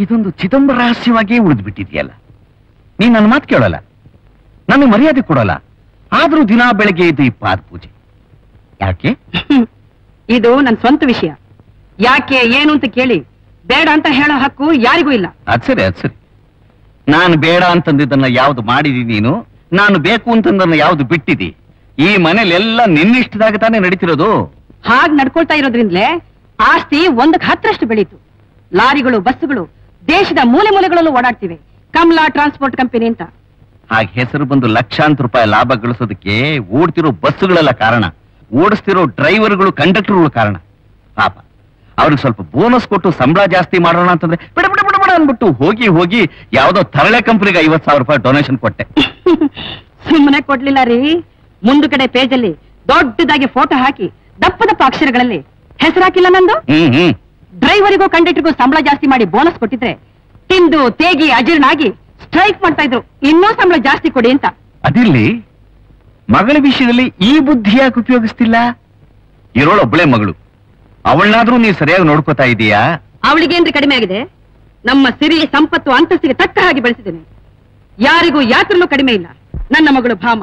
ಇದೊಂದು ಚಿದಂಬರ ರಹಸ್ಯವಾಗಿಯೇ ಉಳಿದ್ಬಿಟ್ಟಿದೆಯಲ್ಲ ನೀನ್ ನನ್ನ ಮಾತು ಕೇಳಲ್ಲ ನನಗೆ ಮರ್ಯಾದೆ ಕೊಡಲ್ಲ ಆದ್ರೂ ದಿನಾ ಬೆಳಗ್ಗೆ ಇದು ಈ ಪಾದ ಪೂಜೆ ಯಾಕೆ ಇದು ನನ್ನ ಸ್ವಂತ ವಿಷಯ ಯಾಕೆ ಏನು ಅಂತ ಕೇಳಿ ಬೇಡ ಅಂತ ಹೇಳೋ ಹಕ್ಕು ಯಾರಿಗೂ ಇಲ್ಲ ಅದ್ ಸರಿ ಅದ್ ಸರಿ ನಾನು ಬೇಡ ಅಂತಂದಿದ್ದನ್ನ ಯಾವ್ದು ಮಾಡಿದಿ ನೀನು ನಾನು ಬೇಕು ಅಂತಂದನ್ನ ಯಾವ್ದು ಬಿಟ್ಟಿದಿ ಈ ಮನೇಲಿ ಎಲ್ಲ ನಿನ್ನಿಷ್ಟದಾಗ ತಾನೇ ನಡೀತಿರೋದು ಹಾಗ್ ನಡ್ಕೊಳ್ತಾ ಇರೋದ್ರಿಂದಲೇ ಆಸ್ತಿ ಒಂದಕ್ಕೆ ಹತ್ತರಷ್ಟು ಬೆಳೀತು ಲಾರಿಗಳು ಬಸ್ಸುಗಳು ದೇಶದ ಮೂಲೆ ಮೂಲೆಗಳಲ್ಲೂ ಓಡಾಡ್ತಿವೆ ಕಮಲಾ ಟ್ರಾನ್ಸ್ಪೋರ್ಟ್ ಕಂಪನಿ ಅಂತ ಹಾಗೆ ಹೆಸರು ಬಂದು ಲಕ್ಷಾಂತರ ರೂಪಾಯಿ ಲಾಭ ಗಳಿಸೋದಕ್ಕೆ ಓಡ್ತಿರೋ ಬಸ್ಸುಗಳೆಲ್ಲ ಕಾರಣ ಓಡಿಸ್ತಿರೋ ಡ್ರೈವರ್ಗಳು ಕಂಡಕ್ಟರ್ಗಳು ಕಾರಣ ಪಾಪ ಅವ್ರಿಗೆ ಸ್ವಲ್ಪ ಬೋನಸ್ ಕೊಟ್ಟು ಸಂಬಳ ಜಾಸ್ತಿ ಮಾಡೋಣ ಅಂತಂದ್ರೆ ಬಿಡ ಬಿಡ ಬಿಡ ಬಿಡ ಅನ್ಬಿಟ್ಟು ಹೋಗಿ ಹೋಗಿ ಯಾವ್ದೋ ತರಳೆ ಕಂಪನಿಗೆ ಐವತ್ ಸಾವಿರ ರೂಪಾಯಿ ಡೊನೇಷನ್ ಕೊಟ್ಟೆ ಸುಮ್ಮನೆ ಕೊಡ್ಲಿಲ್ಲ ರೀ ಮುಂದು ಕಡೆ ಪೇಜಲ್ಲಿ ದೊಡ್ಡದಾಗಿ ಫೋಟೋ ಹಾಕಿ ದಪ್ಪ ದಪ್ಪ ಅಕ್ಷರಗಳಲ್ಲಿ ಹೆಸರು ಹಾಕಿಲ್ಲ ನಂದು ಹ್ಮ್ ಹ್ಮ್ ಡ್ರೈವರಿಗೂ ಕಂಡಕ್ಟರ್ಗೂ ಸಂಬಳ ಜಾಸ್ತಿ ಮಾಡಿ ಬೋನಸ್ ಕೊಟ್ಟಿದ್ರೆ ತಿಂದು ತೇಗಿ ಅಜೀರ್ಣಾಗಿ ಸ್ಟ್ರೈಕ್ ಮಾಡ್ತಾ ಇದ್ರು ಇನ್ನೂ ಸಂಬಳ ಜಾಸ್ತಿ ಕೊಡಿ ಅಂತ ಅದಿರ್ಲಿ ಮಗಳ ವಿಷಯದಲ್ಲಿ ಈ ಬುದ್ಧಿ ಯಾಕೆ ಉಪಯೋಗಿಸ್ತಿಲ್ಲ ಇರೋಳೊಬ್ಬಳೆ ಮಗಳು ಅವಳನ್ನಾದ್ರೂ ನೀ ಸರಿಯಾಗಿ ನೋಡ್ಕೋತಾ ಇದೀಯಾ ಅವಳಿಗೇನ್ರಿ ಕಡಿಮೆ ಆಗಿದೆ ನಮ್ಮ ಸಿರಿ ಸಂಪತ್ತು ಅಂತಸ್ತಿಗೆ ತಕ್ಕ ಹಾಗೆ ಬೆಳೆಸಿದ್ದೇನೆ ಯಾರಿಗೂ ಯಾತ್ರಲ್ಲೂ ಕಡಿಮೆ ಇಲ್ಲ ನನ್ನ ಮಗಳು ಭಾಮ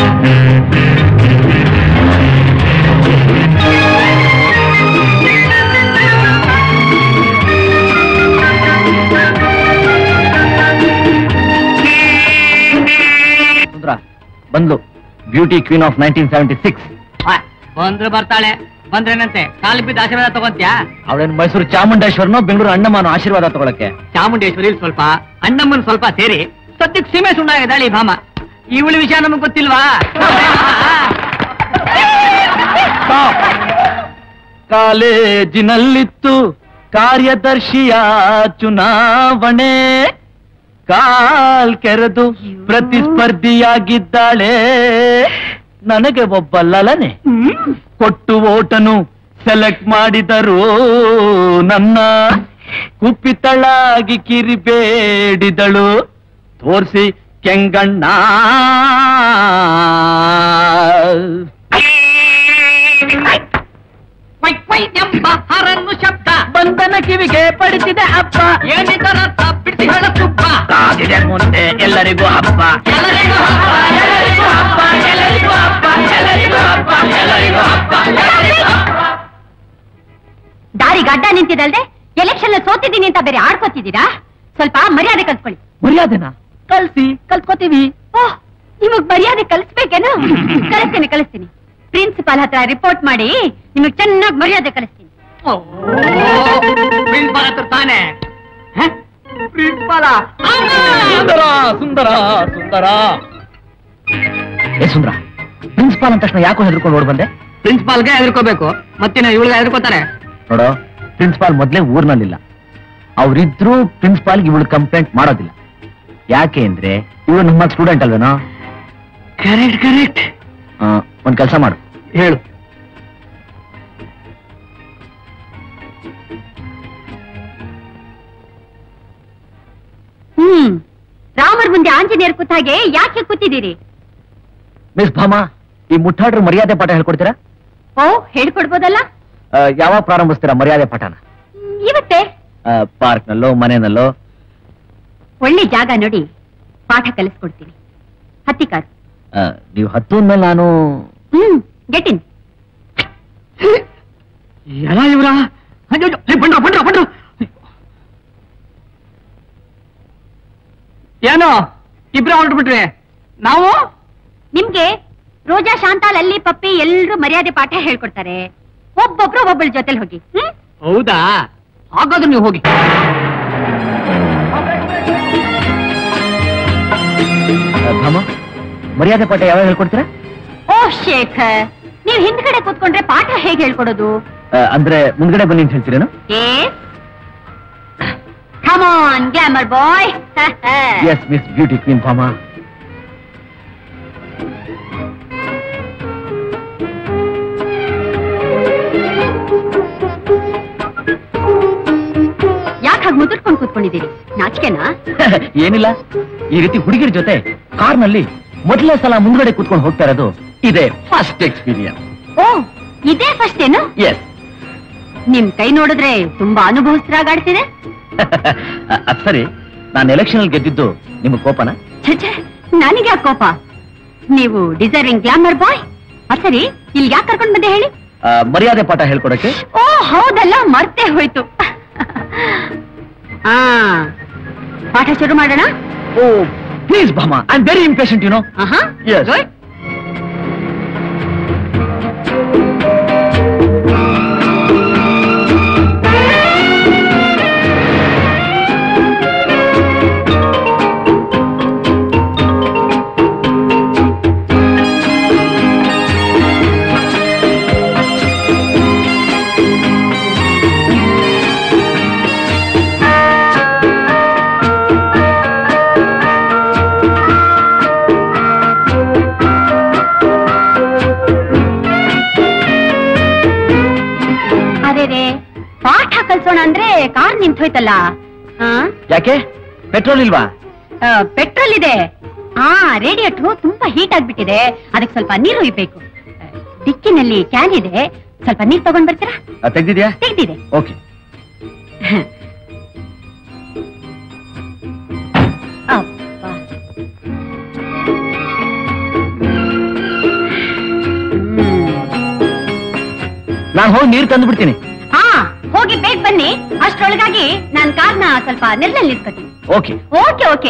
ಸುಂದ್ರ ಬಂದ್ಲು beauty queen of nineteen seventy six ಬಂದ್ರು ಬರ್ತಾಳೆ ಬಂದ್ರೇನಂತೆ ಕಾಲು ಬಿದ್ದು ಆಶೀರ್ವಾದ ತಗೊಂತ್ಯಾ ಅವಳೇನು ಮೈಸೂರು ಚಾಮುಂಡೇಶ್ವರನೋ ಬೆಂಗಳೂರು ಅಣ್ಣಮ್ಮನೋ ಆಶೀರ್ವಾದ ತಗೊಳಕ್ಕೆ ಚಾಮುಂಡೇಶ್ವರಿ ಸ್ವಲ್ಪ ಅಣ್ಣಮ್ಮನ್ ಸ್ವಲ್ಪ ಸೇರಿ ಸದ್ಯಕ್ಕೆ ಸೀಮೆ ಸುಣ್ಣಾಗಿದ್ದಾಳೆ ಈ ಭಾಮ ಇವಳ ವಿಷಯ ನಮಗ್ ಗೊತ್ತಿಲ್ವಾ ಕಾಲೇಜಿನಲ್ಲಿತ್ತು ಕಾರ್ಯದರ್ಶಿಯ ಚುನಾವಣೆ ಕಾಲ್ ಕೆರೆದು ಪ್ರತಿಸ್ಪರ್ಧಿಯಾಗಿದ್ದಾಳೆ ನನಗೆ ಒಬ್ಬ ಲಲನೆ ಕೊಟ್ಟು ಓಟನು ಸೆಲೆಕ್ಟ್ ಮಾಡಿದರು ನನ್ನ ಕುಪ್ಪಿತಳಾಗಿ ಕಿರಿಬೇಡಿದಳು ತೋರಿಸಿ ಕೆಂಗಣ್ಣ ವೈ ವೈ ಎಂಬ ಹರನ್ನು ಶಬ್ದ ಬಂಧನ ಕಿವಿಗೆ ಪಡಿಸಿದೆ ಹಬ್ಬ ಏನಿದರ ಬಿಡಿಸಿ ಹೇಳ ತುಪ್ಪ ಆಗಿದೆ ಮುಂದೆ ಎಲ್ಲರಿಗೂ ಹಬ್ಬ ಎಲ್ಲರಿಗೂ ಹಬ್ಬ, ಎಲ್ಲರಿಗೂ ಹಬ್ಬ, ಎಲ್ಲರಿಗೂ ಹಬ್ಬ, ಎಲ್ಲರಿಗೂ ಹಬ್ಬ, ಎಲ್ಲರಿಗೂ ಹಬ್ಬ, ಎಲ್ಲರಿಗೂ ಹಬ್ಬ. ದಾರಿಗೆ ಅಡ್ಡ ನಿಂತಿದಲ್ದೆ ಎಲೆಕ್ಷನ್ ಸೋತಿದ್ದೀನಿ ಅಂತ ಬೇರೆ ಆಡ್ಕೋತಿದ್ದೀರಾ ಸ್ವಲ್ಪ ಮರ್ಯಾದೆ ಕಲ್ತ್ಕೊಳ್ಳಿ ಮರ್ಯಾದೆನಾ ಕಲ್ಸಿ ಕಲ್ತ್ಕೋತೀವಿ ಓಹ್ ನಿಮಗ್ ಮರ್ಯಾದೆ ಕಲಿಸ್ಬೇಕೇನು ಕಳಿಸ್ತೀನಿ ಕಳಿಸ್ತೀನಿ ಪ್ರಿನ್ಸಿಪಾಲ್ ಹತ್ರ ರಿಪೋರ್ಟ್ ಮಾಡಿ ನಿಮಗ್ ಚೆನ್ನಾಗಿ ಮರ್ಯಾದೆ ಕಲಿಸ್ತೀನಿ ಓ, ಪ್ರಿನ್ಸಿಪಾಲ್ ಹತ್ರ ತಾನೆ ಹ? ಪ್ರಿನ್ಸಿಪಾಲ ಸುಂದರ ಸುಂದರ ಸುಂದರ ಏ ಸುಂದರ ಪ್ರಿನ್ಸಿಪಾಲ್ ಅಂದ ತಕ್ಷಣ ಯಾಕೋ ಹೆದರ್ಕೊಂಡು ಓಡ್ ಬಂದೆ ಪ್ರಿನ್ಸಿಪಾಲ್ಗೆ ಹೆದರ್ಕೋಬೇಕು ಮತ್ತಿನ ಇವಳಿಗೆ ಹೆದರ್ಕೋತಾರೆ ನೋಡೋ ಪ್ರಿನ್ಸಿಪಾಲ್ ಮೊದ್ಲೇ ಊರ್ನಲ್ಲಿಲ್ಲ ಅವ್ರಿದ್ರು ಪ್ರಿನ್ಸಿಪಾಲ್ ಇವಳು ಕಂಪ್ಲೇಂಟ್ ಮಾಡೋದಿಲ್ಲ ಯಾಕೆ ಅಂದ್ರೆ ಇವಳು ನಮ್ಮ ಸ್ಟೂಡೆಂಟ್ ಅಲ್ವೇನೋ ಕರೆಕ್ಟ್ ಕರೆಕ್ಟ್ ಆ, ಒಂದ್ ಕೆಲಸ ಮಾಡು ಹೇಳು ಹ್ಮ್ ರಾಮರ್ ಮುಂದೆ ಆಂಜನೇಯರ್ ಕೂತ ಹಾಗೆ ಯಾಕೆ ಕೂತಿದ್ದೀರಿ ಮಿಸ್ ಭಾಮಾ ಈ ಮುಟ್ಟಾಡ್ರ ಮರ್ಯಾದೆ ಪಾಠ ಹೇಳ್ಕೊಡ್ತೀರಾ ಓ ಹೇಳ್ಕೊಡ್ಬೋದಲ್ಲ ಆ, ಯಾವಾಗ ಪ್ರಾರಂಭಿಸ್ತೀರಾ ಮರ್ಯಾದೆ ಪಾಠನ ಹ್ಮ್, ಇವತ್ತೇ ಪಾರ್ಕ್ನಲ್ಲೋ ಮನೆಯಲ್ಲೋ ಒಳ್ಳೆ ಜಾಗ ನೋಡಿ ಪಾಠ ಕಲಿಸ್ಕೊಡ್ತೀನಿ ಹತ್ತಿ ಕಾರ್ ಆ, ನೀವು ಹತ್ತು ಅಂದ್ಮೇಲೆ ನಾನು ಹ್ಮ್ ಗೆಟ್ ಇನ್ ಎಲ್ಲ ಇವ್ರ ಬಂಡ್ರ ಬಂಡ್ರ ಬಂಡ್ರ ಏನೋ ಇಬ್ರ ಹೊರಟ್ಬಿಟ್ರಿ ನಾವು ನಿಮ್ಗೆ ರೋಜಾ ಶಾಂತಾಲ್ ಅಲ್ಲಿ ಪಪ್ಪಿ ಎಲ್ರೂ ಮರ್ಯಾದೆ ಪಾಠ ಹೇಳ್ಕೊಡ್ತಾರೆ ಒಬ್ಬೊಬ್ರು ಒಬ್ಬಳ ಜೊತೆಲಿ ಹೋಗಿ ಹ್ಮ್ ಹೌದಾ ಹಾಗಾದ್ರೆ ನೀವು ಹೋಗಿ ಆ, ಭಾಮ ಮರ್ಯಾದೆ ಪಾಠ ಯಾವಾಗ ಹೇಳ್ಕೊಡ್ತೀರಾ ಓ ಶೇಖರ್ ನೀವ್ ಹಿಂದ್ಗಡೆ ಕೂತ್ಕೊಂಡ್ರೆ ಪಾಠ ಹೇಗೆ ಹೇಳ್ಕೊಡೋದು ಆ, ಅಂದ್ರೆ ಮುಂದ್ಗಡೆ ಬನ್ನಿ ಅಂತ ಹೇಳ್ತೀರೇನು ಏ come on glamour boy yes miss beauty queen Bhama ಯಾಕೆ ಹಾಗೆ ಮುದುರ್ಕೊಂಡು ಕೂತ್ಕೊಂಡಿದ್ದೀರಿ ನಾಚಿಕೆನಾ ಏನಿಲ್ಲ ಈ ರೀತಿ ಹುಡುಗಿರ ಜೊತೆ ಕಾರ್ನಲ್ಲಿ ಮೊದಲನೇ ಸಲ ಮುಂದ್ಗಡೆ ಕೂತ್ಕೊಂಡು ಹೋಗ್ತಾ ಇರೋದು ಇದೆ ಫಸ್ಟ್ ಎಕ್ಸ್ಪೀರಿಯನ್ಸ್ ಓ ಇದೇ ಫಸ್ಟ್ ಏನು ಎಸ್ ನಿಮ್ ಕೈ ನೋಡಿದ್ರೆ ತುಂಬಾ ಅನುಭವಿಸ್ರಾಗಾಡ್ತಿದೆ ಅದ್ ಸರಿ ನಾನು ಎಲೆಕ್ಷನ್ ಅಲ್ಲಿ ಗೆದ್ದಿದ್ದು ನಿಮ್ಮ ಕೋಪನ ಛೆ ನನಗೆ ಆ ಕೋಪ ನೀವು ಡಿಸೈರಿಂಗ್ ಗ್ಲಾಮರ್ ಬಾಯ್ ಸರಿ ಇಲ್ಲಿ ಯಾಕೆ ಕರ್ಕೊಂಡ್ ಬಂದೆ ಹೇಳಿ ಆ, ಮರ್ಯಾದೆ ಪಾಠ ಹೇಳ್ಕೊಡಕ್ಕೆ ಓ ಹೌದಲ್ಲ ಮರ್ತೇ ಹೋಯ್ತು ಆ ಪಾಠ ಶುರು ಮಾಡೋಣ oh please Bhama I am very impatient you know ಆಹಾ Yes. Good. ಅರೆ ರೇ ಪಾಠ ಕಲ್ಸೋಣ ಅಂದ್ರೆ ಕಾರ್ ನಿಂತೋಯ್ತಲ್ಲ ಆ ಯಾಕೆ ಪೆಟ್ರೋಲ್ ಇಲ್ವಾ ಆ, ಪೆಟ್ರೋಲ್ ಇದೆ ಆ ರೇಡಿಯೇಟರ್ ತುಂಬಾ ಹೀಟ್ ಆಗ್ಬಿಟ್ಟಿದೆ ಅದಕ್ಕೆ ಸ್ವಲ್ಪ ನೀರು ಒಯ್ಬೇಕು ಆ, ಡಿಕ್ಕಿನಲ್ಲಿ ಕ್ಯಾನ್ ಇದೆ ಸ್ವಲ್ಪ ನೀರು ತಗೊಂಡ್ ಬರ್ತೀರಾ ಆ, ತೆಗ್ದಿದ್ಯಾ ತೆಗ್ದಿದೆ ಓಕೆ ಅಬ್ಬಾ. ಹ್ಮ್. ನಾನು ಹೋಗಿ ನೀರು ತಂದು ಬಿಡ್ತೀನಿ ಹಾ ಹೋಗಿ ಬೇಗ ಬನ್ನಿ ಅಷ್ಟ್ರೊಳಗಾಗಿ ನಾನ್ ಕಾರ್ನ ಸ್ವಲ್ಪ ನೆರಳಲ್ಲಿ ನಿಲ್ಸ್ಕೊತೀನಿ okay okay okay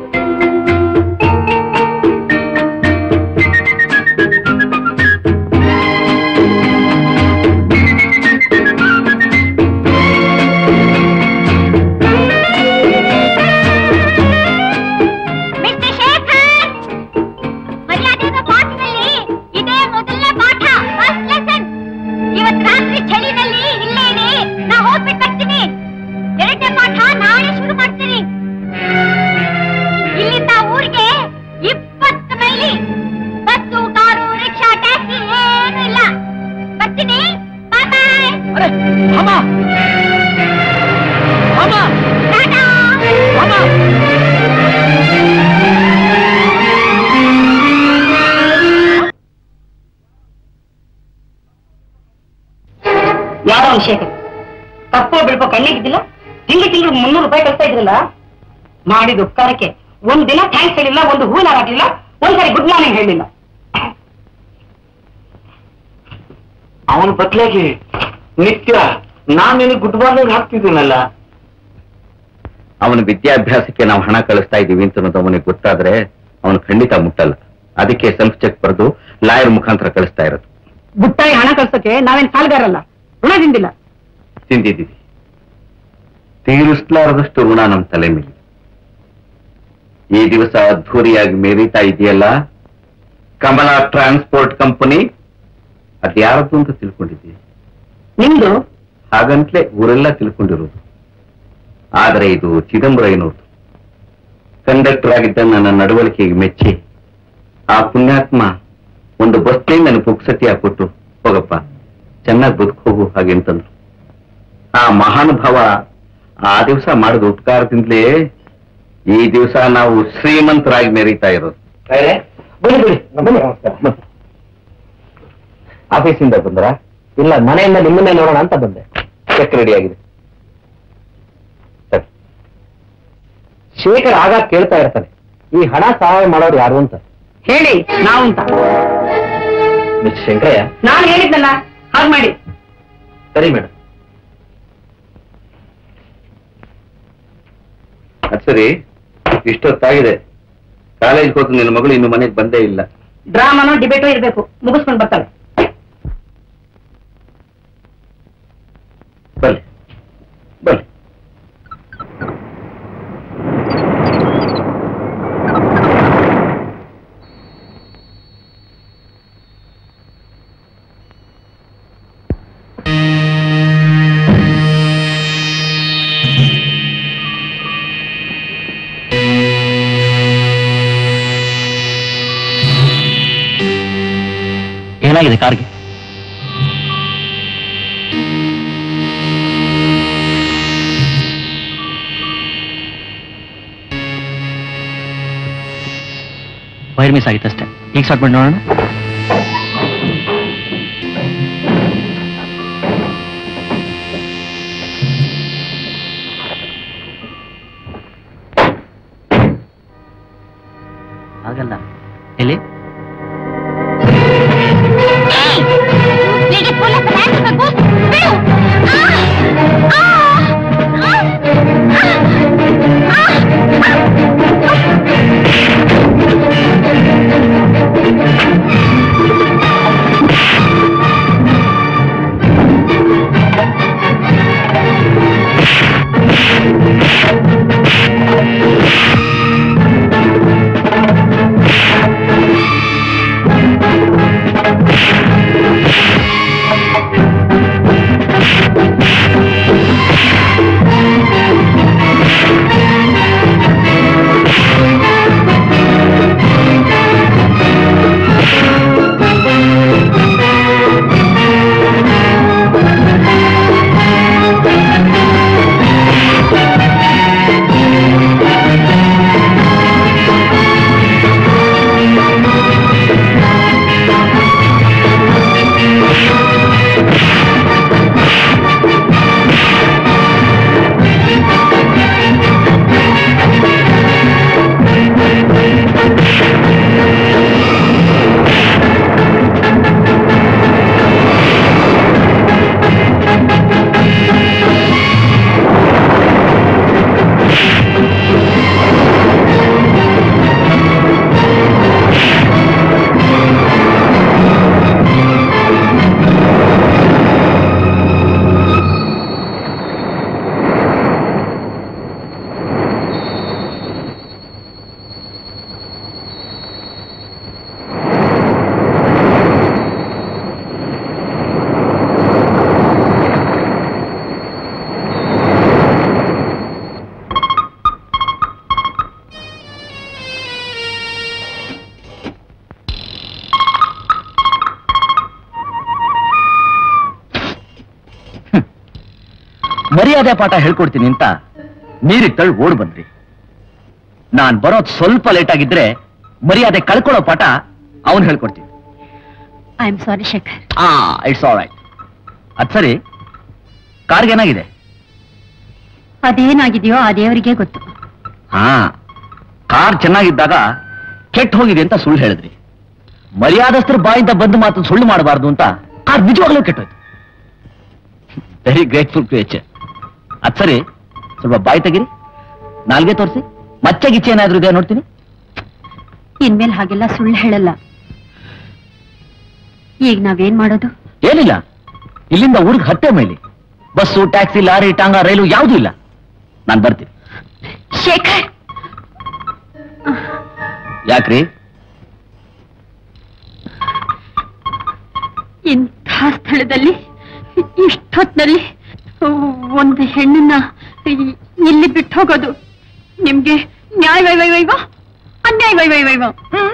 mister Shekhar ಮರ್ಯಾದೆಯ ಪಾಠದಲ್ಲಿ ಇದೇ ಮೊದಲನೇ ಪಾಠ ಫಸ್ಟ್ ಲೆಸನ್ ಇವತ್ ರಾತ್ರಿ ಚಳಿನಲ್ಲಿ ಇಲ್ಲೇ ಇರಿ ನಾ ಹೋಗ್ಬಿಟ್ಟು ಬರ್ತೀನಿ ಎರಡನೇ ಪಾಠ ನಾಳೆ ಶುರು ಮಾಡ್ತೀನಿ ಇಲ್ಲಿಂದ ಊರಿಗೆ ಇಪ್ಪತ್ತು ಮೈಲಿ ಬಸ್ಸು ಕಾರು ರಿಕ್ಷಾ ಟ್ಯಾಕ್ಸಿ ಏನೂ ಇಲ್ಲ ಬರ್ತೀನಿ ಬಾಯ್ ಬಾಯ್ ಅರೆ ಭಾಮ ಭಾಮ ಟಾಟಾ ಭಾಮ ಯಾರೋ ಶೇಖರ್ ಕಪ್ಪೋ ಬೆಳಪೋ ಕಣ್ಣಿಗಿದ್ದಿಲ್ಲ ತಿಂಗಳು ತಿಂಗಳು ಮುನ್ನೂರು ರೂಪಾಯಿ ಕಳ್ತಾ ಇದ್ರಲ್ಲ ಮಾಡಿದ ಉಪಕಾರಕ್ಕೆ ಒಂದ್ ದಿನ ಥ್ಯಾಂಕ್ಸ್ ಹೇಳಿಲ್ಲ ಒಂದು ಹೂವಿನ ಹಾಕಲಿಲ್ಲ ಒಂದ್ಸರಿ ಗುಡ್ ಮಾರ್ನಿಂಗ್ ಹೇಳಿಲ್ಲ ಅವನ ಬದಲಾಗಿ ನಿತ್ಯ ನಾನ್ ನಿನಗೆ ಗುಡ್ ಮಾರ್ನಿಂಗ್ ಹಾಕ್ತಿದ್ದೀನಲ್ಲ ಅವನ ವಿದ್ಯಾಭ್ಯಾಸಕ್ಕೆ ನಾವು ಹಣ ಕಳಿಸ್ತಾ ಇದ್ದೀವಿ ಅಂತ ಅನ್ನೋದು ಅವನಿಗೆ ಗೊತ್ತಾದ್ರೆ ಅವನು ಖಂಡಿತ ಮುಟ್ಟಲ್ಲ ಅದಕ್ಕೆ ಸೆಲ್ಫ್ ಚೆಕ್ ಬರೆದು ಲಾಯರ್ ಮುಖಾಂತರ ಕಳಿಸ್ತಾ ಇರೋದು ಬುಟ್ಟಾಗಿ ಹಣ ಕಳ್ಸೋಕೆ ನಾವೇನ್ ಸಾಲ್ಗಾರಲ್ಲ ಋಣದಿಂದಿಲ್ಲ ತಿಂದಿದ್ದೀವಿ ತೀರಿಸಲಾರದಷ್ಟು ಋಣ ನಮ್ಮ ತಲೆ ಮೇಲೆ ಈ ದಿವಸ ಅದ್ಧೂರಿಯಾಗಿ ಮೆರೀತಾ ಇದೆಯಲ್ಲ ಕಮಲ ಟ್ರಾನ್ಸ್ಪೋರ್ಟ್ ಕಂಪನಿ ಅದ್ಯಾರದ್ದು ಅಂತ ತಿಳ್ಕೊಂಡಿದ್ದೀವಿ ನಿಮ್ದು ಹಾಗಂತಲೇ ಊರೆಲ್ಲ ತಿಳ್ಕೊಂಡಿರೋದು ಆದರೆ ಇದು ಚಿದಂಬರಯ್ಯನವ್ರದ್ದು ಕಂಡಕ್ಟರ್ ಆಗಿದ್ದ ನನ್ನ ನಡವಳಿಕೆಗೆ ಮೆಚ್ಚಿ ಆ ಪುಣ್ಯಾತ್ಮ ಒಂದು ಬಸ್ನೇ ನನಗೆ ಪುಕ್ಸತಿ ಕೊಟ್ಟು ಹೋಗಪ್ಪ ಚೆನ್ನಾಗಿ ಬದುಕು ಹೋಗು ಹಾಗೆ ಅಂತಂದ್ರು ಆ ಮಹಾನುಭಾವ ಆ ದಿವಸ ಮಾಡಿದ ಉಪಕಾರದಿಂದಲೇ ಈ ದಿವಸ ನಾವು ಶ್ರೀಮಂತರಾಗಿ ಮೆರೀತಾ ಇರೋದು ಬನ್ನಿ ಬನ್ನಿ ಬನ್ನಿ ನಮಸ್ಕಾರ ಆಫೀಸಿಂದ ಬಂದ್ರ ಇಲ್ಲ ಮನೆಯಿಂದ ನಿಮ್ಮನ್ನೇ ನೋಡೋಣ ಅಂತ ಬಂದೆ ಚೆಕ್ ರೆಡಿ ಆಗಿದೆ ಸರಿ ಶೇಖರ್ ಆಗ ಕೇಳ್ತಾ ಇರ್ತಾನೆ ಈ ಹಣ ಸಹಾಯ ಮಾಡೋರು ಯಾರು ಅಂತ ಹೇಳಿ ನಾವು ಅಂತ ಮಿಸ್ ಶಂಕರಯ್ಯ ನಾನು ಹೇಳಿದ್ನಲ್ಲ ಹಾಗೆ ಮಾಡಿ ಸರಿ ಮೇಡಮ್ ಅದ್ ಸರಿ ಇಷ್ಟೊತ್ತಾಗಿದೆ ಕಾಲೇಜ್ಗೆ ಹೋದ ನಿನ್ನ ಮಗಳು ಇನ್ನು ಮನೆಗೆ ಬಂದೇ ಇಲ್ಲ ಡ್ರಾಮಾನೋ ಡಿಬೇಟೋ ಇರ್ಬೇಕು ಮುಗಿಸ್ಕೊಂಡು ಬರ್ತಾಳೆ ಬನ್ನಿ ಬನ್ನಿ ಏನಾಗಿದೆ ಕಾರ್ಗೆ ವೈರ್ ಮಿಸ್ ಆಗಿತ್ತು ಅಷ್ಟೇ ಈಗ ಸ್ಟಾರ್ಟ್ ಮಾಡಿ ನೋಡೋಣ ಹಾಗಲ್ಲ ಎಲ್ಲಿ ನಿನಗೆ ಪೊಲೀಸ್ ಹಾಕಬೇಕು ಬಿಡು ಆ! ಆ! ಆ! ಆ! ಮರ್ಯಾದೆ ಪಾಠ ಹೇಳ್ಕೊಡ್ತೀನಿ ಅಂತ ನೀರಿಗೆ ತಳ್ಳಿ ಓಡ್ ಬಂದ್ರಿ ನಾನ್ ಬರೋದ್ ಸ್ವಲ್ಪ ಲೇಟ್ ಆಗಿದ್ರೆ ಮರ್ಯಾದೆ ಕಳ್ಕೊಳ್ಳೋ ಪಾಠ ಅವನ್ ಹೇಳ್ಕೊಡ್ತೀನಿ ಐ ಆಮ್ ಸಾರಿ ಶೇಖರ್ ಆ ಇಟ್ಸ್ ಆಲ್ ರೈಟ್ ಅದ್ ಸರಿ ಕಾರ್ಗೆ ಏನಾಗಿದೆ ಅದೇನಾಗಿದೆಯೋ ಆ ದೇವರಿಗೆ ಗೊತ್ತು ಹಾ ಕಾರ್ ಚೆನ್ನಾಗಿದ್ದಾಗ ಕೆಟ್ಟ ಹೋಗಿದೆ ಅಂತ ಸುಳ್ಳು ಹೇಳಿದ್ರಿ ಮರ್ಯಾದಸ್ಥರ ಬಾಯಿಂದ ಬಂದು ಮಾತು ಸುಳ್ಳು ಮಾಡಬಾರ್ದು ಅಂತ ಕಾರ್ ನಿಜವಾಗ್ಲೂ ಕೆಟ್ಟೋಯ್ತು ವೆರಿ ಗ್ರೇಟ್ಫುಲ್ ಟು ಎಚ್ ಅದ್ ಸರಿ ಸ್ವಲ್ಪ ಬಾಯಿ ತೆಗಿರಿ ನಾಲ್ಗೆ ತೋರಿಸಿ ಮಚ್ಚೆ ಗಿಚ್ಚೆ ಏನಾದ್ರೂ ಇದೆ ನೋಡ್ತೀನಿ ಇನ್ಮೇಲೆ ಹಾಗೆಲ್ಲ ಸುಳ್ಳು ಹೇಳಲ್ಲ ಈಗ ನಾವೇನ್ ಮಾಡೋದು ಏನಿಲ್ಲ ಇಲ್ಲಿಂದ ಊರಿಗೆ ಹತ್ತೆ ಮೈಲಿ bus taxi lorry tonga rail ಯಾವುದೂ ಇಲ್ಲ ನಾನು ಬರ್ತೀನಿ ಶೇಖರ್ ಯಾಕ್ರಿ ಇಂಥ ಸ್ಥಳದಲ್ಲಿ ಇಷ್ಟೊತ್ತಿನಲ್ಲಿ ಒಂದು ಹೆಣ್ಣನ್ನ ಇ- ಇಲ್ಲಿ ಬಿಟ್ಟು ಹೋಗೋದು ನಿಮ್ಗೆ ನ್ಯಾಯ ವೈವೈವೈವ ಅನ್ಯಾಯ ವೈವೈವೈವ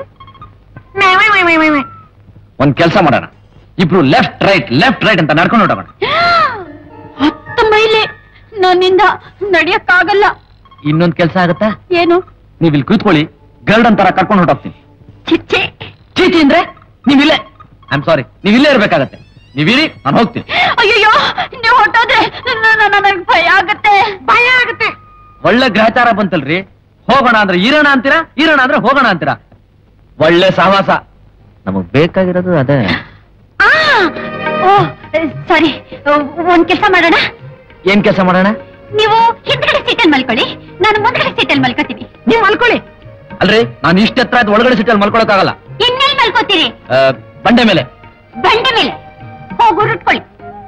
ಒಂದ್ ಕೆಲಸ ಮಾಡೋಣ ಇಬ್ರು ಲೆಫ್ಟ್ ರೈಟ್ ಲೆಫ್ಟ್ ರೈಟ್ ಅಂತ ನಡ್ಕೊಂಡು ಹೊರಡೋಣ ಹತ್ತು ಮೈಲಿ ನನ್ನಿಂದ ನಡೆಯಕ್ಕಾಗಲ್ಲ ಇನ್ನೊಂದ್ ಕೆಲಸ ಆಗತ್ತಾ ಏನು ನೀವ್ ಇಲ್ಲಿ ಕೂತ್ಕೊಳ್ಳಿ ಗರ್ಡನ್ ತರ ಕರ್ಕೊಂಡು ಹೊರಟೋಗ್ತೀನಿ ಚಿಚ್ಚೆ ಚೀಚಿ ಅಂದ್ರೆ ನೀವಿಲ್ಲೇ ಐ ಆಮ್ ಸಾರಿ ನೀವಿಲ್ಲೇ ಇರ್ಬೇಕಾಗತ್ತೆ ನೀವಿರಿ ನಾನು ಹೋಗ್ತೀನಿ ಅಯ್ಯಯ್ಯೋ ನೀವು ಹೊಟ್ಟೋದ್ರೆ ನನಗೆ ಭಯ ಆಗತ್ತೆ ಭಯ ಆಗತ್ತೆ ಒಳ್ಳೆ ಗ್ರಹಚಾರ ಬಂತಲ್ರಿ ಹೋಗೋಣ ಅಂದ್ರೆ ಇರೋಣ ಅಂತೀರಾ ಇರೋಣ ಅಂದ್ರೆ ಹೋಗೋಣ ಅಂತೀರಾ ಒಳ್ಳೆ ಸಹವಾಸ ನಮಗ್ ಬೇಕಾಗಿರೋದು ಅದೇ ಆ ಓ ಸಾರಿ ಒಂದ್ ಕೆಲಸ ಮಾಡೋಣ ಏನ್ ಕೆಲಸ ಮಾಡೋಣ ನೀವು ಹಿಂದ್ಗಡೆ ಸೀಟಲ್ಲಿ ಮಲ್ಕೊಳ್ಳಿ ನಾನು ಮುಂದ್ಗಡೆ ಸೀಟಲ್ಲಿ ಮಲ್ಕೋತೀನಿ ನೀವು ಮಲ್ಕೊಳ್ಳಿ ಅಲ್ರಿ ನಾನು ಇಷ್ಟ ಹತ್ರ ಆಯ್ತು ಒಳಗಡೆ ಸಿಟ್ಟಲ್ಲಿ ಮಲ್ಕೊಳಕ್ಕಾಗಲ್ಲ ಇನ್ನೆಲ್ಲಿ ಮಲ್ಕೋತೀರಿ ಆ, ಬಂಡೆ ಮೇಲೆ ಬಂಡೆ ಮೇಲೆ ಹೋಗು ರುಟ್ಕೊಳ್ಳಿ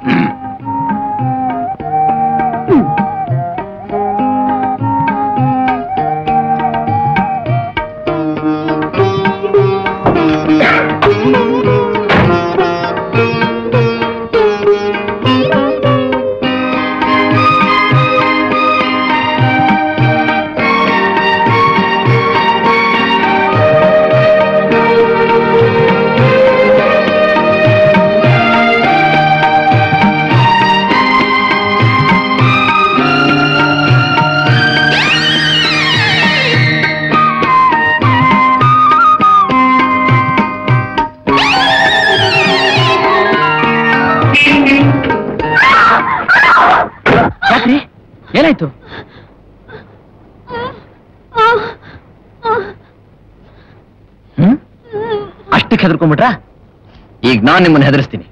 ಯಾಕ್ರಿ ಏನಾಯ್ತು ಅಷ್ಟಕ್ಕೆ ಹೆದರ್ಕೊಂಡ್ಬಿಟ್ರ ಈಗ ನಾನ್ ನಿಮ್ಮನ್ನ ಹೆದರ್ಸ್ತೀನಿ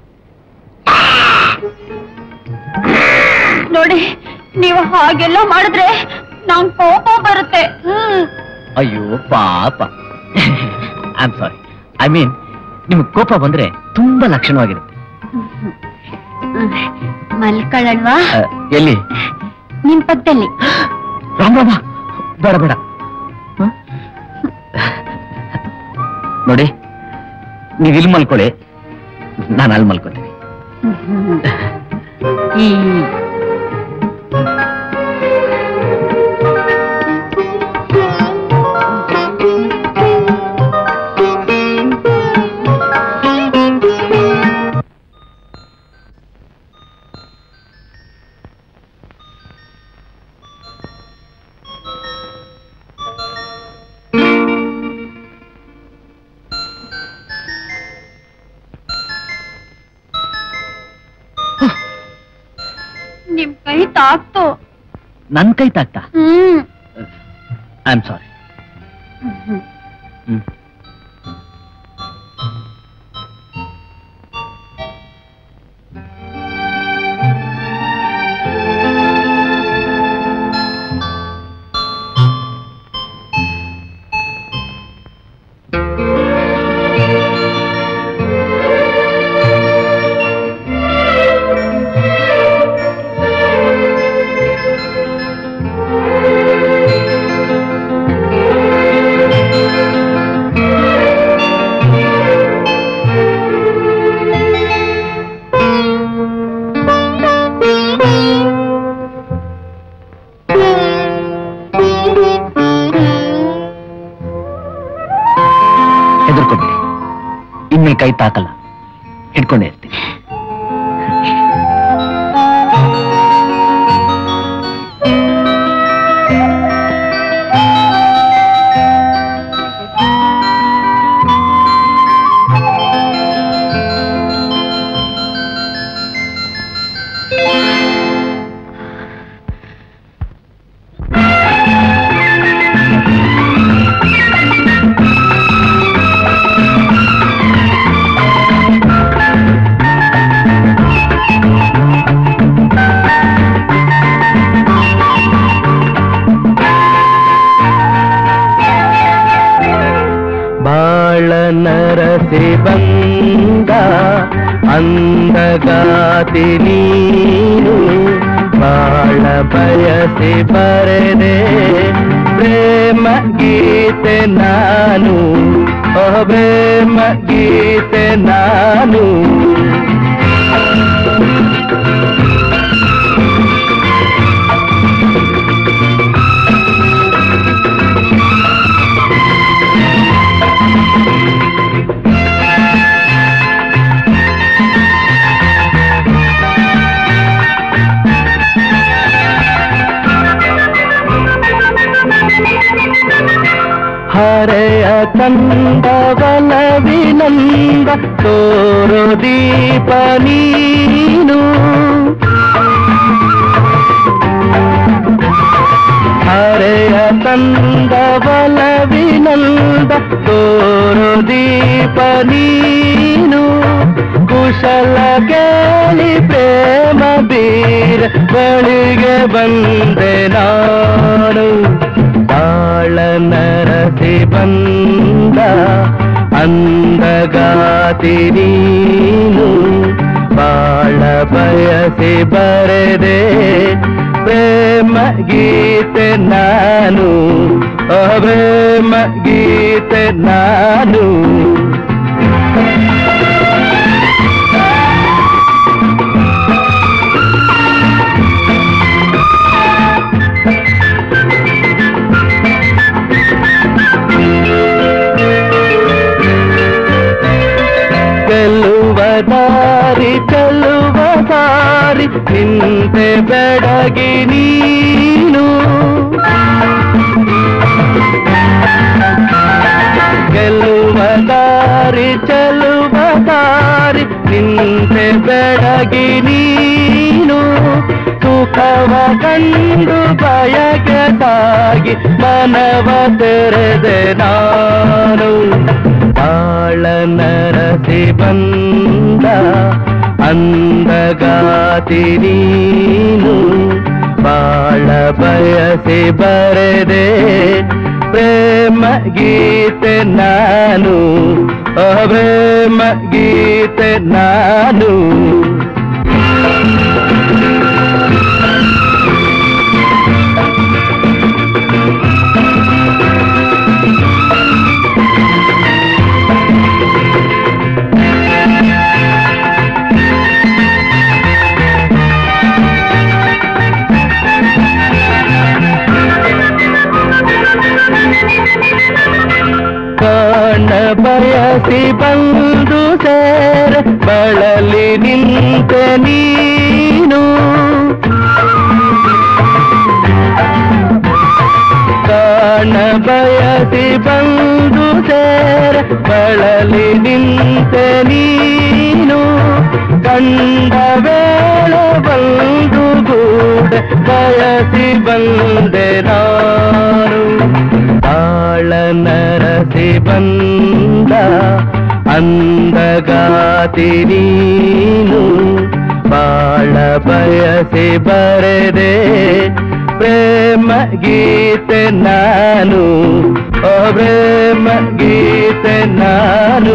ನೋಡಿ ನೀವು ಹಾಗೆಲ್ಲ ಮಾಡಿದ್ರೆ ನಂಗ್ ಕೋಪ ಬರುತ್ತೆ ಹ್ಮ್ ಅಯ್ಯೋ ಪಾಪ I am sorry I mean ನಿಮ್ಗೆ ಕೋಪ ಬಂದ್ರೆ ತುಂಬಾ ಲಕ್ಷಣವಾಗಿರುತ್ತೆ ಮಲ್ಕೊಳ್ಳಲ್ವಾ ಆ, ಎಲ್ಲಿ ನಿಮ್ ಪಕ್ಕದಲ್ಲಿ ರಾಮ್ ರಾಮ ಬೇಡ ಬೇಡ ಹ್ಮ್? ನೋಡಿ ನೀವು ಇಲ್ಲಿ ಮಲ್ಕೊಳ್ಳಿ ನಾನು ಅಲ್ಲಿ ಮಲ್ಕೋತೀನಿ ನಿಮ್ ಕೈ ತಾಕ್ತು ನನ್ ಕೈ ತಾಕ್ತಾ ಹ್ಮ್ ಐ ಆಮ್ ಸಾರಿ ಹ್ಮ್ ಹೆದರ್ಕೊಬೇಡಿ ಇನ್ಮೇಲೆ ಕೈ ತಾಕಲ್ಲ ಹಿಡ್ಕೊಂಡೇ ಇರ್ತೀನಿ ಬಾಳ ನರಸಿ ಬಂದ ಅಂದಗಾತಿ ನೀನು ಬಾಳ ಬಯಸಿ ಬರೆದೆ ಪ್ರೇಮ ಗೀತೆ ನಾನು ಓ ಪ್ರೇಮ ಗೀತೆ ನಾನು ಹರೆಯ ಕಂದವಲ ವಿನಂದ ತೋರು ದೀಪ ನೀನು ಹರೆಯ ತಂದವಲ ವಿನಂದ ತೋರು ದೀಪ ನೀನು ಕುಶಲ ಕೇಳಿ ಪ್ರೇಮ ಬೀರ ಬಳಿಗೆ ಬಂದೆ ನಾನು ಬಾಳ ನರಸಿ ಬಂದ ಅಂದಗಾತಿ ನೀನು ಬಾಳ ಬಯಸಿ ಬರೆದೆ ಪ್ರೇಮ ಗೀತೆ ನಾನು ಓ ಪ್ರೇಮ ಗೀತೆ ನಾನು ಗೆಲ್ಲುವ ದಾರಿ ಚೆಲ್ಲುವ ದಾರಿ ನಿಂತೆ ಬೆಡಗಿ ನೀನು ಗೆಲ್ಲುವ ದಾರಿ ಚೆಲ್ಲುವ ದಾರಿ ನಿಂತೆ ಬೆಡಗಿ ನೀನು ಸುಖವ ಕಂಡು ಬಯಗೆ ಸಾಗಿ ಮನವ ತೆರೆದೆ ನಾನು ಬಾಳ ಬಂದ ಅಂದಗಾತಿ ನೀನು ಬಾಳ ಬಯಸಿ ಬರೆದೆ ಪ್ರೇಮ ಗೀತೆ ನಾನು ಆ ಪ್ರೇಮ ಗೀತೆ ನಾನು ಕಾಣ ಬಯಸಿ ಬಂದು ಸೇರ ಬಳಲಿ ನಿಂತ ನೀನು ಕಾಣ ಬಯಸಿ ಬಂದು ಸೇರ ಬಳಲಿ ನಿಂತ ನೀನು ಕಂಡ ವೇಳೆ ಬಂದು ಗೂಡ ಬಯಸಿ ಬಂದೆ ನಾನು ತಾಳ ನರಸಿ ಬಂದ ಅಂದಗಾತಿ ನೀನು ಬಾಳ ಬಯಸಿ ಬರೆದೆ ಪ್ರೇಮ ಗೀತೆ ನಾನು ಓ ಪ್ರೇಮ ಗೀತೆ ನಾನು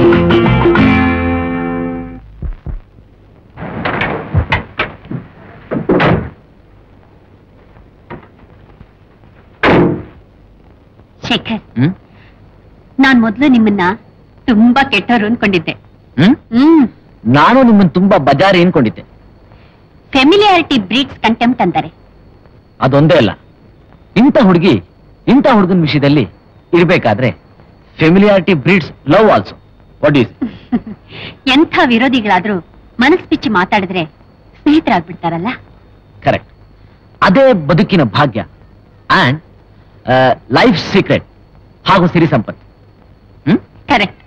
ಶೇಖರ್ ಹ್ಮ್ ನಾನ್ ಮೊದ್ಲು ನಿಮ್ಮನ್ನ ತುಂಬಾ ಕೆಟ್ಟವರು ಅನ್ಕೊಂಡಿದ್ದೆ ಹ್ಮ್ ಹ್ಮ್ ನಾನು ನಿಮ್ಮನ್ನ ತುಂಬಾ ಬಜಾರಿ ಅನ್ಕೊಂಡಿದ್ದೆ ಫೆಮಿಲಿಯಾರಿಟಿ ಬ್ರೀಡ್ಸ್ ಕಂಟೆಂಪ್ಟ್ ಅಂತಾರೆ ಅದೊಂದೇ ಅಲ್ಲ ಇಂಥ ಹುಡುಗಿ ಇಂಥ ಹುಡುಗನ ವಿಷಯದಲ್ಲಿ ಇರ್ಬೇಕಾದ್ರೆ familiarity breeds love also what is ಎಂಥ ವಿರೋಧಿಗಳಾದ್ರೂ ಮನಸ್ ಬಿಚ್ಚಿ ಮಾತಾಡಿದ್ರೆ ಸ್ನೇಹಿತರಾಗ್ಬಿಡ್ತಾರಲ್ಲ ಕರೆಕ್ಟ್ ಅದೇ ಬದುಕಿನ ಭಾಗ್ಯ ಅಂಡ್ ಲೈಫ್ ಸೀಕ್ರೆಟ್ ಹಾಗೂ ಸಿರಿ ಸಂಪತ್ತು ಹ್ಮ್ ಕರೆಕ್ಟ್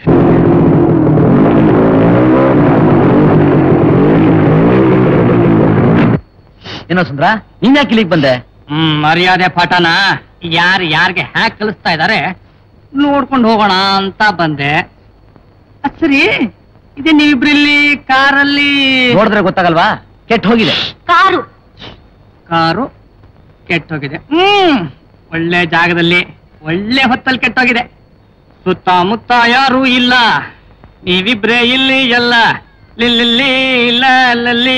ಏನೋ ಸುಂದ್ರ ನೀನ್ ಯಾಕೆ ಇಲ್ಲಿಗೆ ಬಂದೆ ಹ್ಮ್ ಮರ್ಯಾದೆ ಪಾಠನ ಯಾರು ಯಾರಿಗೆ ಹ್ಯಾಕ್ ಕಲಿಸ್ತಾ ಇದಾರೆ ನೋಡ್ಕೊಂಡು ಹೋಗೋಣ ಅಂತ ಬಂದೆ ಅದ್ ಸರಿ ಇದೆ ನೀವಿಬ್ರಿಲ್ಲಿ ಕಾರಲ್ಲಿ ನೋಡಿದ್ರೆ ಗೊತ್ತಾಗಲ್ವಾ ಕೆಟ್ಟ ಹೋಗಿದೆ ಕಾರು ಕಾರು ಕೆಟ್ಟೋಗಿದೆ ಹ್ಮ್ ಒಳ್ಳೆ ಜಾಗದಲ್ಲಿ ಒಳ್ಳೆ ಹೊತ್ತಲ್ಲಿ ಕೆಟ್ಟೋಗಿದೆ ಸುತ್ತಮುತ್ತ ಯಾರೂ ಇಲ್ಲ ನೀವಿಬ್ರೇ ಇಲ್ಲಿ ಎಲ್ಲ ಲಿಲ್ಲಿ ಇಲ್ಲ ಲಲ್ಲಿ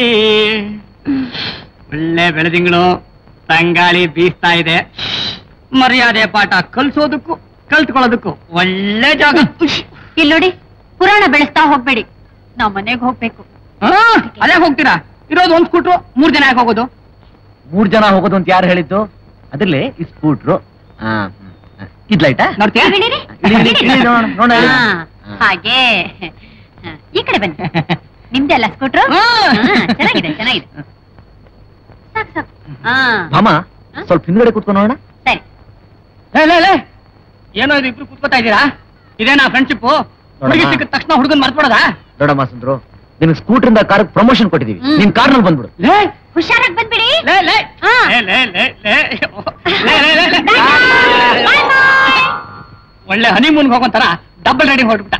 ಒಳ್ಳೆ ಬೆಳೆದಿಂಗಳು ತಂಗಾಳಿ ಬೀಸ್ತಾ ಇದೆ ಮರ್ಯಾದೆ ಪಾಠ ಕಲ್ಸೋದಕ್ಕೂ ಕಲ್ತ್ಕೊಳ್ಳೋದಕ್ಕೂ ಒಳ್ಳೆ ಜಾಗ ಉಶ್. ಇಲ್ಲಿ ನೋಡಿ ಪುರಾಣ ಬೆಳೆಸ್ತಾ ಹೋಗ್ಬೇಡಿ ನಾವ್ ಮನೆಗ್ ಹೋಗ್ಬೇಕು ಆ, ಅದೇ ಹೋಗ್ತೀರಾ ಇರೋದು ಒಂದ್ ಸ್ಕೂಟ್ರು ಮೂರ್ ಜನ ಯಾಕೆ ಹೋಗೋದು ಮೂರ್ ಜನ ಹೋಗೋದು ಅಂತ ಯಾರು ಹೇಳಿದ್ದು ಅದ್ರಲ್ಲಿ ಈ ಸ್ಕೂಟ್ರು ಇದ್ ಲೈಟಾ ನೋಡ್ತೀಯಾ ಇಳಿರಿ. ಇಳಿ, ಇಳಿ, ಇಳಿ, ನೋಡೋಣ, ನೋಡೋಣ, ಇಳಿ. ಹಾ, ಹಾ. ಹಾಗೆ ಹಾ, ಈ ಕಡೆ ಬನ್ನಿ ನಿಮ್ದೆಲ್ಲ ಸ್ಕೂಟ್ರು ಹಾ. ಚೆನ್ನಾಗಿದೆ ಚೆನ್ನಾಗಿದೆ ಸಾಕು ಸಾಕು ಹಾ ಭಾಮ ಹಾ? ಸ್ವಲ್ಪ ಹಿಂದ್ಗಡೆ ಕೂತ್ಕೊಂಡು ನೋಡೋಣ ಸರಿ ಲೇ, ಲೇ, ಲೇ. ಏನೋ ಇದು ಇಬ್ರು ಕೂತ್ಕೋತಾ ಇದ್ದೀರಾ ಇದೇನಾ ಫ್ರೆಂಡ್ಶಿಪ್ ಹುಡುಗಿ ನೋಡಮ್ಮ. ಸಿಕ್ಕಿದ ತಕ್ಷಣ ಹುಡುಗನ್ ಮರ್ತ್ಬಿಡೋದಾ ನೋಡಮ್ಮ ಸುಂದ್ರು ನಿನಗೆ ಸ್ಕೂಟ್ರಿಂದ ಕಾರ್ ಪ್ರಮೋಷನ್ ಕೊಟ್ಟಿದೀವಿ ಹ್ಮ್. ನಿನ್ ಕಾರ್ನಲ್ಲಿ ಬಂದ್ಬಿಡು ಲೇ ಹುಷಾರಾಗಿ ಬಂದ್ಬಿಡಿ ಲೇ ಲೇ ಹಾ. ಲೇ ಲೇ ಲೇ ಲೇ ಲೇ, ಲೇ, ಲೇ, ಲೇ. Bye bye. ಒಳ್ಳೆ ಹನಿಮೂನ್ ಹೋಗೋಂತರ ಡಬಲ್ ರೈಡಿಂಗ್ ಹೊರಟ್ಬಿಟ್ಟ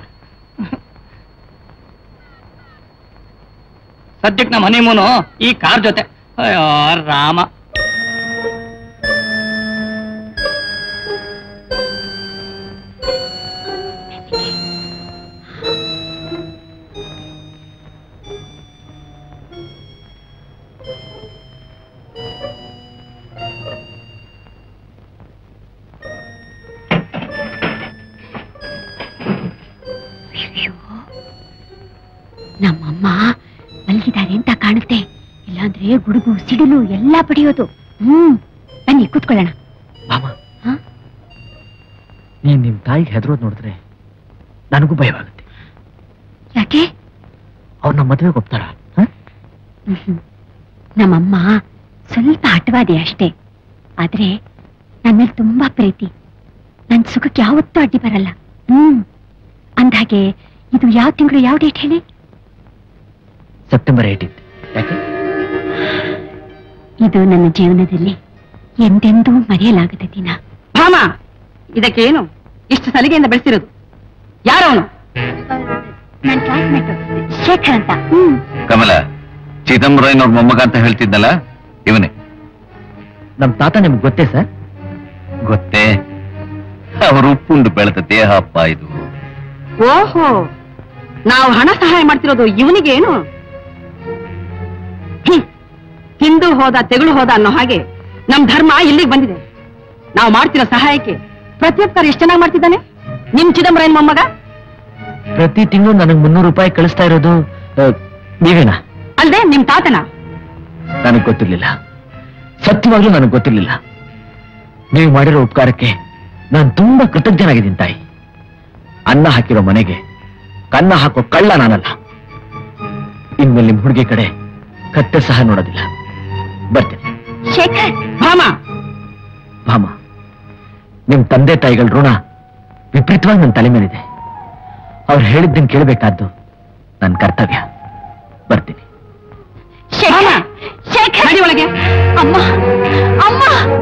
ಸದ್ಯಕ್ಕೆ ನಮ್ಮ ಹನಿಮೂನು ಈ ಕಾರ್ ಜೊತೆ ಅಯ್ಯೋ ರಾಮ ಅಯ್ಯೋ ನಮ್ಮಮ್ಮ ಮಲಗಿದ್ದಾರೆ ಅಂತ ಕಾಣುತ್ತೆ ಇಲ್ಲಾಂದ್ರೆ ಗುಡುಗು ಸಿಡಿಲು ಎಲ್ಲಾ ಪಡೆಯೋದು ಹ್ಮ್ ಬನ್ನಿ ಕೂತ್ಕೊಳ್ಳೋಣ ಭಾಮ ಹಾ? ನೀನ್ ನಿಮ್ ತಾಯಿಗೆ ಹೆದರೋದ್ ನೋಡಿದ್ರೆ ನನಗೂ ಭಯವಾಗುತ್ತೆ ಯಾಕೆ ಅವ್ರು ನಮ್ಮ ಮದುವೆಗೆ ಒಪ್ತಾರ ಮ್ಹ್ಮ್. ನಮ್ಮಮ್ಮ ಸ್ವಲ್ಪ ಹಠವಾದಿ ಅಷ್ಟೇ ಆದ್ರೆ ನನ್ನ ಮೇಲೆ ತುಂಬಾ ಪ್ರೀತಿ ನನ್ ಸುಖಕ್ಕೆ ಯಾವತ್ತೂ ಅಡ್ಡಿ ಬರಲ್ಲ ಹ್ಮ್ ಅಂದ್ಹಾಗೆ ಇದು ಯಾವ ತಿಂಗಳು ಯಾವ ಡೇಟ್ ಹೇಳಿ ಸೆಪ್ಟೆಂಬರ್ ಏಯ್ಟೀನ್ ಯಾಕೆ ಇದು ನನ್ನ ಜೀವನದಲ್ಲಿ ಎಂದೆಂದೂ ಮರೆಯಲಾಗದ ದಿನ ಭಾಮ ಇದಕ್ಕೇನು ಇಷ್ಟು ಸಲಿಗೆಯಿಂದ ಬೆಳೆಸಿರೋದು ಯಾರವನು ನನ್ನ ಕ್ಲಾಸ್ಮೇಟ್ ಶೇಖರ್ ಅಂತ ಹ್ಮ್ ಕಮಲ ಚಿದಂಬರಯ್ಯನವ್ರ ಮೊಮ್ಮಗ ಅಂತ ಹೇಳ್ತಿದ್ದಲ್ಲ ಇವನೇ ನಮ್ ತಾತ ನಿಮ್ಗೆ ಗೊತ್ತೇ ಸರ್ ಗೊತ್ತೇ ಅವರು ಉಪ್ಪುಂಡು ಬೆಳೆದ ದೇಹ ಅಪ್ಪ ಇದು ಓಹೋ ನಾವು ಹಣ ಸಹಾಯ ಮಾಡ್ತಿರೋದು ಇವನಿಗೆ ಏನು ಹ್ಮ್. ತಿಂದು ಹೋದ ತೆಗಳು ಹೋದ ಅನ್ನೋ ಹಾಗೆ ನಮ್ ಧರ್ಮ ಇಲ್ಲಿಗೆ ಬಂದಿದೆ ನಾವು ಮಾಡ್ತಿರೋ ಸಹಾಯಕ್ಕೆ ಪ್ರತ್ಯುತ್ತರ ಎಷ್ಟು ಚೆನ್ನಾಗಿ ಮಾಡ್ತಿದ್ದಾನೆ ನಿಮ್ ಚಿದಂಬರಯ್ಯನ ಮೊಮ್ಮಗ ಪ್ರತಿ ತಿಂಗಳು ನನಗೆ ಮುನ್ನೂರು ರೂಪಾಯಿ ಕಳಿಸ್ತಾ ಇರೋದು ಆ, ನೀವೇನಾ ಅಲ್ದೆ ನಿಮ್ ತಾತನ ನನಗೆ ಗೊತ್ತಿರ್ಲಿಲ್ಲ ಸತ್ಯವಾಗ್ಲೂ ನನಗೆ ಗೊತ್ತಿರ್ಲಿಲ್ಲ ನೀವು ಮಾಡಿರೋ ಉಪಕಾರಕ್ಕೆ ನಾನು ತುಂಬಾ ಕೃತಜ್ಞನಾಗಿದ್ದೀನಿ ತಾಯಿ ಅನ್ನ ಹಾಕಿರೋ ಮನೆಗೆ ಕನ್ನ ಹಾಕೋ ಕಳ್ಳ ನಾನಲ್ಲ ಇನ್ಮೇಲೆ ನಿಮ್ ಹುಡುಗಿ ಕಡೆ ಕತ್ತೆ ಸಹ ನೋಡೋದಿಲ್ಲ ಬರ್ತೀನಿ ಶೇಖರ್ ಭಾಮ ಭಾಮ ನಿಮ್ ತಂದೆ ತಾಯಿಗಳ ಋಣ ವಿಪರೀತವಾಗಿ ನನ್ನ ತಲೆ ಮೇಲಿದೆ ಅವ್ರು ಹೇಳಿದ್ದನ್ನು ಕೇಳಬೇಕಾದ್ದು ನನ್ನ ಕರ್ತವ್ಯ ಬರ್ತೀನಿ ಶೇಖರ್ ಶೇಖರ್ ನಡಿ ಒಳಗೆ ಅಮ್ಮ ಅಮ್ಮ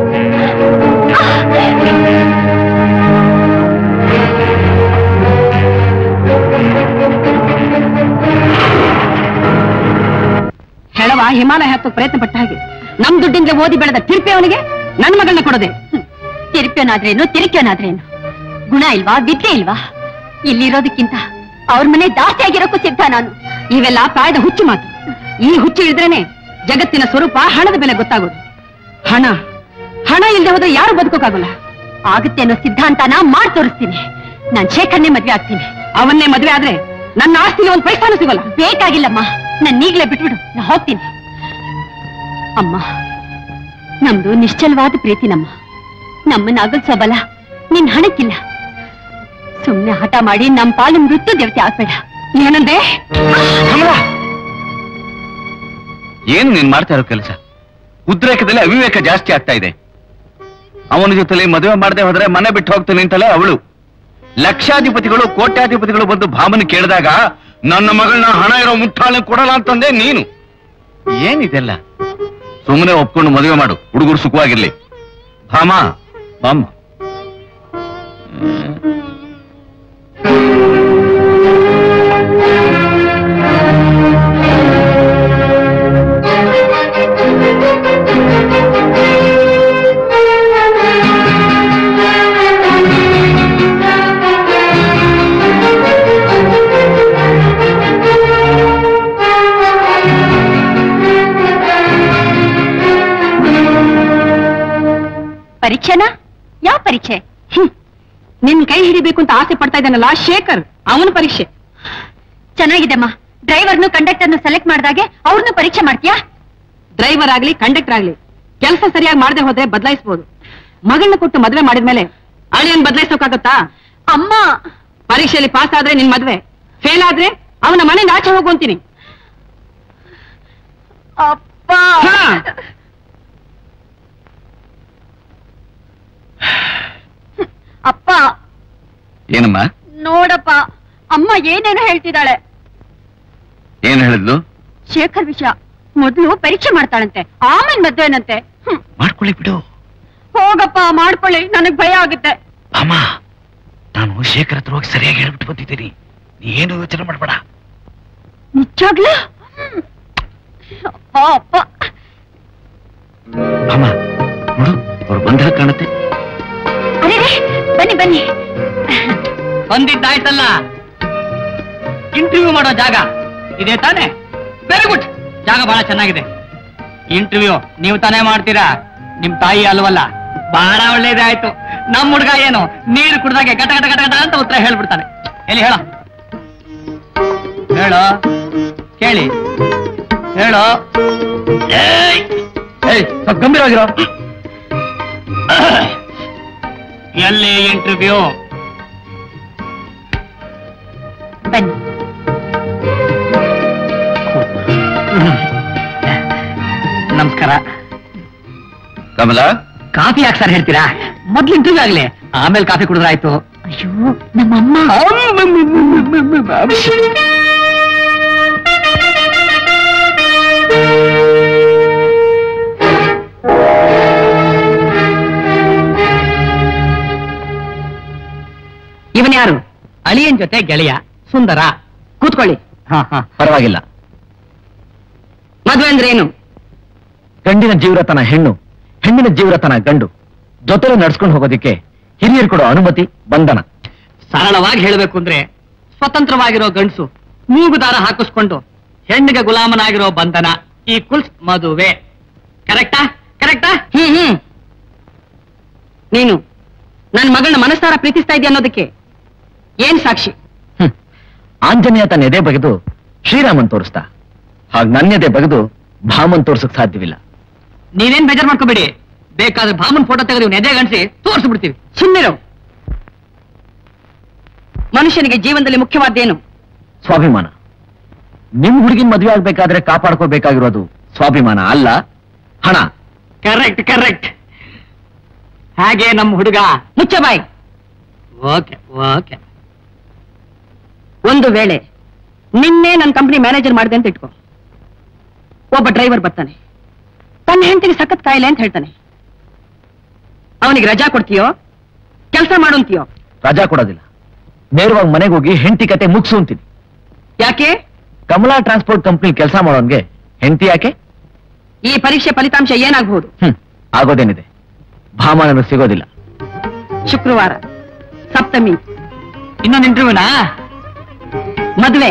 ಹೆಳವ ಹಿಮಾಲಯ ಹತ್ತು ಪ್ರಯತ್ನ ಪಟ್ಟ ಹಾಗೆ ನಮ್ ದುಡ್ಡಿಂದಲೇ ಓದಿ ಬೆಳೆದ ತಿರ್ಪೆ ಅವನಿಗೆ ನನ್ನ ಮಗಳನ್ನ ಕೊಡದೆ ತಿರುಪ್ಯೋನಾದ್ರೇನು ತಿರುಕ್ಯೋನಾದ್ರೇನು ಗುಣ ಇಲ್ವಾ ವಿದ್ಯೆ ಇಲ್ವಾ ಇಲ್ಲಿರೋದಕ್ಕಿಂತ ಅವ್ರ ಮನೆ ಜಾಸ್ತಿ ಆಗಿರೋಕ್ಕೂ ಸಿದ್ಧ ನಾನು ಇವೆಲ್ಲ ಪ್ರಾಯದ ಹುಚ್ಚು ಮಾತು ಈ ಹುಚ್ಚು ಇಳಿದ್ರೇನೆ ಜಗತ್ತಿನ ಸ್ವರೂಪ ಹಣದ ಬೆಲೆ ಗೊತ್ತಾಗೋದು ಹಣ ಹಣ ಇಲ್ಲದೆ ಹೋದ್ರೆ ಯಾರು ಬದುಕೋಕ್ಕಾಗಲ್ಲ ಆಗುತ್ತೆ ಅನ್ನೋ ಸಿದ್ಧಾಂತನ ಮಾಡ್ ತೋರಿಸ್ತೀನಿ ನಾನ್ ಶೇಖರ್ನೇ ಮದ್ವೆ ಆಗ್ತೀನಿ ಅವನ್ನೇ ಮದ್ವೆ ಆದ್ರೆ ನನ್ನ ಆಸ್ತಿಲಿ ಒಂದ್ ಪೈಸಾನು ಸಿಗಲ್ಲ ಬೇಕಾಗಿಲ್ಲಮ್ಮ ನನ್ ಈಗ್ಲೇ ಬಿಟ್ಬಿಡು ನಾ ಹೋಗ್ತೀನಿ ಅಮ್ಮ ನಮ್ದು ನಿಶ್ಚಲವಾದ ಪ್ರೀತಿ ನಮ್ಮ ನಮ್ಮನ್ನ ಅಗಲ್ಸೋ ಬಲ ನಿನ್ ಹಣಕ್ಕಿಲ್ಲ ಸುಮ್ನೆ ಹಠ ಮಾಡಿ ನಮ್ ಪಾಲು ಮೃತ್ಯು ದೇವತೆ ಆಗ್ಬೇಡ ಏನಂದೆ ಏನು ನೀನ್ ಮಾಡ್ತಾ ಇರೋ ಕೆಲಸ ಉದ್ರೇಕದಲ್ಲಿ ಅವಿವೇಕ ಜಾಸ್ತಿ ಆಗ್ತಾ ಇದೆ ಅವನ ಜೊತೆಲಿ ಮದುವೆ ಮಾಡದೆ ಹೋದ್ರೆ ಮನೆ ಬಿಟ್ಟು ಹೋಗ್ತೀನಿ ಅಂತಲೇ ಅವಳು ಲಕ್ಷಾಧಿಪತಿಗಳು ಕೋಟ್ಯಾಧಿಪತಿಗಳು ಬಂದು ಭಾಮನ ಕೇಳಿದಾಗ ನನ್ನ ಮಗಳನ್ನ ಹಣ ಇರೋ ಮುಟ್ಟಾಳೆ ಕೊಡಲ್ಲ ಅಂತಂದೆ ನೀನು ಏನಿದೆಲ್ಲ ಸುಮ್ಮನೆ ಒಪ್ಕೊಂಡು ಮದುವೆ ಮಾಡು ಹುಡುಗರು ಸುಖವಾಗಿರ್ಲಿ ಭಾಮ ಬಾಮ್ಮ ಪರೀಕ್ಷೆನಾ ಯಾವ ಪರೀಕ್ಷೆ ಹ್ಮ್. ನಿನ್ ಕೈ ಹಿಡಿಬೇಕು ಅಂತ ಆಸೆ ಪಡ್ತಾ ಇದ್ದಾನಲ್ಲ ಶೇಖರ್ ಅವನ ಪರೀಕ್ಷೆ ಚೆನ್ನಾಗಿದೆಮ್ಮ ಡ್ರೈವರ್ನು ಕಂಡಕ್ಟರ್ನು ಸೆಲೆಕ್ಟ್ ಮಾಡಿದಾಗೆ ಅವ್ರನ್ನೂ ಪರೀಕ್ಷೆ ಮಾಡ್ತೀಯಾ ಡ್ರೈವರ್ ಆಗ್ಲಿ ಕಂಡಕ್ಟರ್ ಆಗ್ಲಿ ಕೆಲಸ ಸರಿಯಾಗಿ ಮಾಡದೆ ಹೋದ್ರೆ ಬದಲಾಯಿಸಬಹುದು ಮಗಳನ್ನ ಕೊಟ್ಟು ಮದ್ವೆ ಮಾಡಿದ್ಮೇಲೆ ಅಳಿಯನ್ ಬದಲಾಯಿಸೋಕಾಗತ್ತಾ ಅಮ್ಮ ಪರೀಕ್ಷೆಯಲ್ಲಿ ಪಾಸ್ ಆದ್ರೆ ನಿನ್ ಮದ್ವೆ ಫೇಲ್ ಆದ್ರೆ ಅವನ ಮನೆಯಿಂದ ಆಚೆ ಹೋಗು ಅಂತೀನಿ ಅಪ್ಪ ಹಾ. ಅಪ್ಪ ಏನಮ್ಮ ನೋಡಪ್ಪ ಅಮ್ಮ ಏನೇನೋ ಹೇಳ್ತಿದ್ದಾಳೆ ಏನ್ ಹೇಳಿದ್ಲು ಶೇಖರ್ ವಿಷಯ ಮೊದಲು ಪರೀಕ್ಷೆ ಮಾಡ್ತಾಳಂತೆ ಆಮೇಲೆ ಮದ್ವೆನಂತೆ ಹ್ಮ್. ಮಾಡ್ಕೊಳ್ಳಿ ಬಿಡು ಹೋಗಪ್ಪ ಮಾಡ್ಕೊಳ್ಳಿ ನನಗ್ ಭಯ ಆಗುತ್ತೆ ಅಮ್ಮ ನಾನು ಶೇಖರ್ ಹತ್ರ ಹೋಗಿ ಸರಿಯಾಗಿ ಹೇಳ್ಬಿಟ್ಟು ಬಂದಿದ್ದೀನಿ ನೀ ಏನು ಯೋಚನೆ ಮಾಡಬೇಡ ನಿಜಾಗ್ಲೂ ಅಪ್ಪ ಅಪ್ಪ ಅಮ್ಮ ನೋಡು ಅವ್ರು ಬಂದಾಗ ಕಾಣುತ್ತೆ ಅರೆ ಬನ್ನಿ ಬನ್ನಿ ಬಂದಿದ್ದಾಯ್ತಲ್ಲ ಇಂಟರ್ವ್ಯೂ ಮಾಡೋ ಜಾಗ ಇದೆ ತಾನೆ ವೆರಿ ಗುಡ್ ಜಾಗ ಬಹಳ ಚೆನ್ನಾಗಿದೆ ಇಂಟರ್ವ್ಯೂ ನೀವು ತಾನೇ ಮಾಡ್ತೀರಾ ನಿಮ್ ತಾಯಿ ಅಲ್ವಲ್ಲ ಬಹಳ ಒಳ್ಳೇದೇ ಆಯ್ತು ನಮ್ ಹುಡ್ಗ ಏನು ನೀರು ಕುಡ್ದಾಗೆ ಗಟ ಗಟ ಗಟ ಗಟ ಅಂತ ಉತ್ತರ ಹೇಳ್ಬಿಡ್ತಾನೆ ಎಲ್ಲಿ ಹೇಳ ಹೇಳೋ ಕೇಳಿ ಹೇಳೋ ಏಯ್! ಏಯ್ ಸ್ವಲ್ಪ ಗಂಭೀರವಾಗಿರೋ ಎಲ್ಲಿ ಇಂಟರ್ವ್ಯೂ ಬನ್ನಿ ನಮಸ್ಕಾರ ಕಮಲ ಕಾಫಿ ಯಾಕೆ ಸರ್ ಹೇಳ್ತೀರಾ ಮೊದ್ಲು ಇಂಟರ್ವ್ಯೂ ಆಗ್ಲಿ ಆಮೇಲೆ ಕಾಫಿ ಕುಡಿದ್ರಾಯ್ತು ಅಯ್ಯೋ ನಮ್ಮಮ್ಮ ಇವನ್ ಯಾರು ಅಳಿಯನ್ ಜೊತೆ ಗೆಳೆಯ ಸುಂದರ ಕೂತ್ಕೊಳ್ಳಿ ಹಾ ಹಾ ಪರವಾಗಿಲ್ಲ ಮದುವೆ ಅಂದ್ರೆ ಏನು ಗಂಡಿನ ಜೀವರತನ ಹೆಣ್ಣು ಹೆಣ್ಣಿನ ಜೀವರತನ ಗಂಡು ಜೊತೆಲೆ ನಡ್ಸ್ಕೊಂಡು ಹೋಗೋದಿಕ್ಕೆ ಹಿರಿಯರು ಕೊಡೋ ಅನುಮತಿ ಬಂಧನ ಸರಳವಾಗಿ ಹೇಳಬೇಕು ಅಂದ್ರೆ ಸ್ವತಂತ್ರವಾಗಿರೋ ಗಂಡಸು ಮೂಗುದಾರ ಹಾಕಿಸ್ಕೊಂಡು ಹೆಣ್ಣಿಗೆ ಗುಲಾಮನಾಗಿರೋ ಬಂಧನ ಈ ಕುಲ್ಸ್ ಮದುವೆ ಕರೆಕ್ಟಾ ಕರೆಕ್ಟಾ ಹ್ಮ್ ಹ್ಮ್ ನೀನು ನನ್ನ ಮಗಳನ್ನ ಮನಸ್ಸಾರ ಪ್ರೀತಿಸ್ತಾ ಇದೆಯಾ ಅನ್ನೋದಕ್ಕೆ ಏನ್ ಸಾಕ್ಷಿ ಹ್ಮ್. ಆಂಜನೇಯ ತನ್ನ ಎದೆ ಬಗೆದು ಶ್ರೀರಾಮನ್ ತೋರಿಸ್ತಾ ಹಾಗ ನನ್ನ ಎದೆ ಬಗೆದು ಭಾಮನ್ ತೋರ್ಸಕ್ ಸಾಧ್ಯವಿಲ್ಲ ನೀವೇನ್ ಬೇಜಾರ್ ಮಾಡ್ಕೋಬೇಡಿ ಬೇಕಾದ್ರೆ ಭಾಮನ್ ಫೋಟೋ ತೆಗೆದು ಇವ್ನ ಎದೆ ಗಂಟಿಸಿ ತೋರಿಸ್ಬಿಡ್ತೀವಿ ಸುಮ್ಮನಿರು ಮನುಷ್ಯನಿಗೆ ಜೀವನದಲ್ಲಿ ಮುಖ್ಯವಾದ್ದೇನು ಸ್ವಾಭಿಮಾನ ನಿಮ್ ಹುಡುಗಿನ ಮದುವೆ ಆಗ್ಬೇಕಾದ್ರೆ ಕಾಪಾಡ್ಕೋಬೇಕಾಗಿರೋದು ಸ್ವಾಭಿಮಾನ ಅಲ್ಲ ಹಣ ಕರೆಕ್ಟ್ ಕರೆಕ್ಟ್ ಹಾಗೆ ನಮ್ಮ ಹುಡುಗ ಮುಚ್ಚ ಬಾಯ್ ಓಕೆ ಓಕೆ ಒಂದು ವೇಳೆ ನಿನ್ನೆ ನನ್ನ ಕಂಪನಿ ಮ್ಯಾನೇಜರ್ ಮಾಡಿದೆ ಅಂತ ಇಟ್ಕೋ ಒಬ್ಬ ಡ್ರೈವರ್ ಬರ್ತಾನೆ ತನ್ನ ಹೆಂಡತಿಗೆ ಸಖತ್ ಕಾಯಿಲೆ ಅಂತ ಹೇಳ್ತಾನೆ ಅವನಿಗೆ ರಜಾ ಕೊಡ್ತೀಯೋ ಕೆಲಸ ಮಾಡುವಂತೀಯೋ ರಜಾ ಕೊಡೋದಿಲ್ಲ ನೇರವಾಗಿ ಮನೆಗೆ ಹೋಗಿ ಹೆಂಡತಿ ಕತೆ ಮುಗಿಸು ಅಂತೀನಿ ಯಾಕೆ ಕಮಲಾ ಟ್ರಾನ್ಸ್ಪೋರ್ಟ್ ಕಂಪ್ನಿ ಕೆಲಸ ಮಾಡೋನ್ಗೆ ಹೆಂಡತಿ ಯಾಕೆ ಈ ಪರೀಕ್ಷೆ ಫಲಿತಾಂಶ ಏನಾಗಬಹುದು ಹ್ಮ್ ಆಗೋದೇನಿದೆ ಭಾಮ ನನಗೆ ಸಿಗೋದಿಲ್ಲ ಶುಕ್ರವಾರ ಸಪ್ತಮಿ ಇನ್ನೊಂದು ಇಂಟರ್ವ್ಯೂನಾ ಮದುವೆ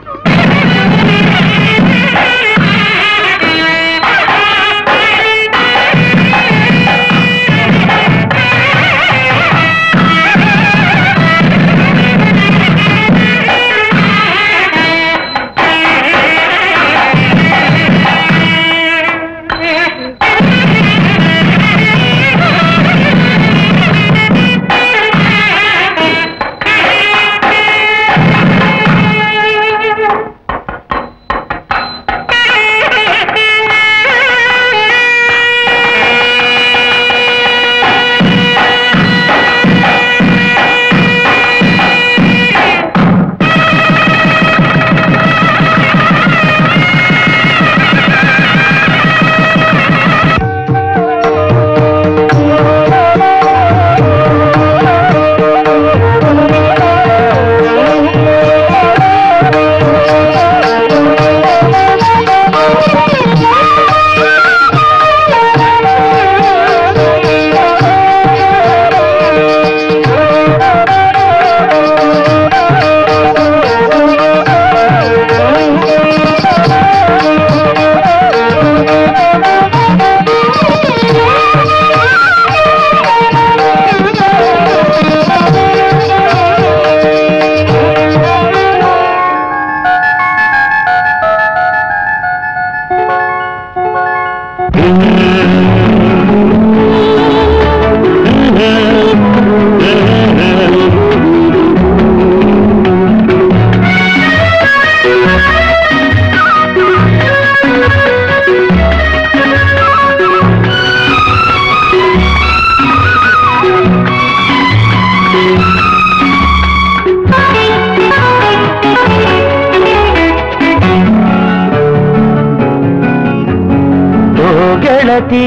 ಓ ಗೆಳತಿ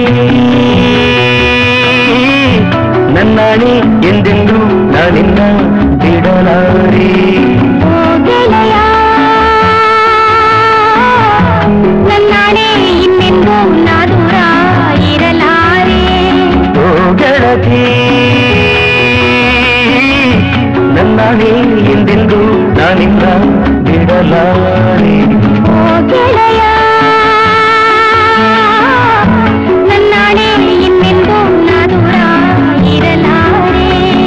ನನ್ನಾಣಿ ಎಂದೆಂದು ನಾನಿನ್ನ ಬಿಡಲಾರೆ ನನ್ನಾಣೆ ಇನ್ನೆಂದು ನಾ ದೂರ ಇರಲಾರೆ ಓ ಗೆಳತಿ ನನ್ನಾಣಿ ಎಂದೆಂದು ನಾನಿನ್ನ ಬಿಡಲಾರೆ ಓ ಗೆಳೆಯ ನನ್ನಾಣೆ ಇನ್ನೆಂದು ನಾ ದೂರ ಇರಲಾರೆ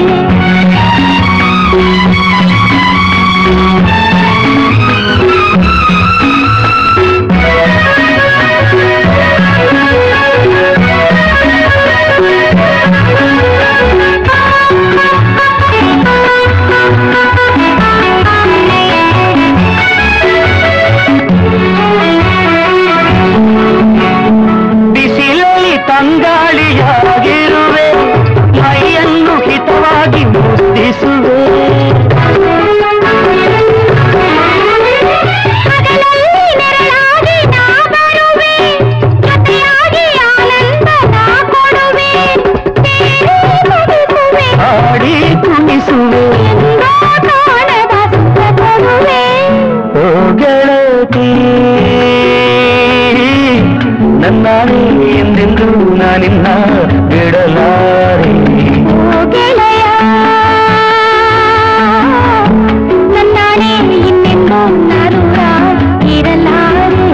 ಬಿಸಿಲಲ್ಲಿ ತಂಗಾಳಿಯಾಗಿರುವೆ ಮೈಯನ್ನು ಹಿತವಾಗಿ ಮುದ್ದಿಸುವೆ ಹಗಲಲ್ಲಿ ನೆರಳಾಗಿ ನಾ ಬರುವೆ ಜೊತೆಯಾಗಿ ಆನಂದ ನಾ ಕೊಡುವೆ ಸೇರಿ ಬದುಕುವೆ ಹಾಡಿ ಕುಣಿಸುವೆ ಎಂದೋ ಕಾಣದ ಸುಖ ಕೊಡುವೆ ನಾನಿನ್ನ ಬಿಡಲಾರೆ ಓ ಗೆಳೆಯ ನನ್ನಾಣೆ ಇನ್ನೆಂದೂ ನರೂರ ಇರಲಾರೆ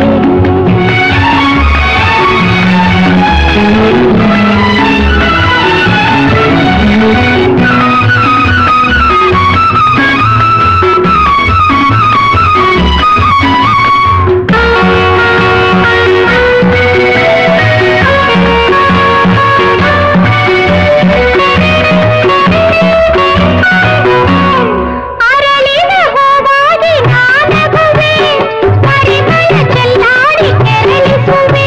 ಅರಳಿನ ಹೂವಾಗಿ ನಾನಗುವೆ ಪರಿಮಳ ಚೆಲ್ಲಾಡಿ ಕೆರಳಿಸುವೆ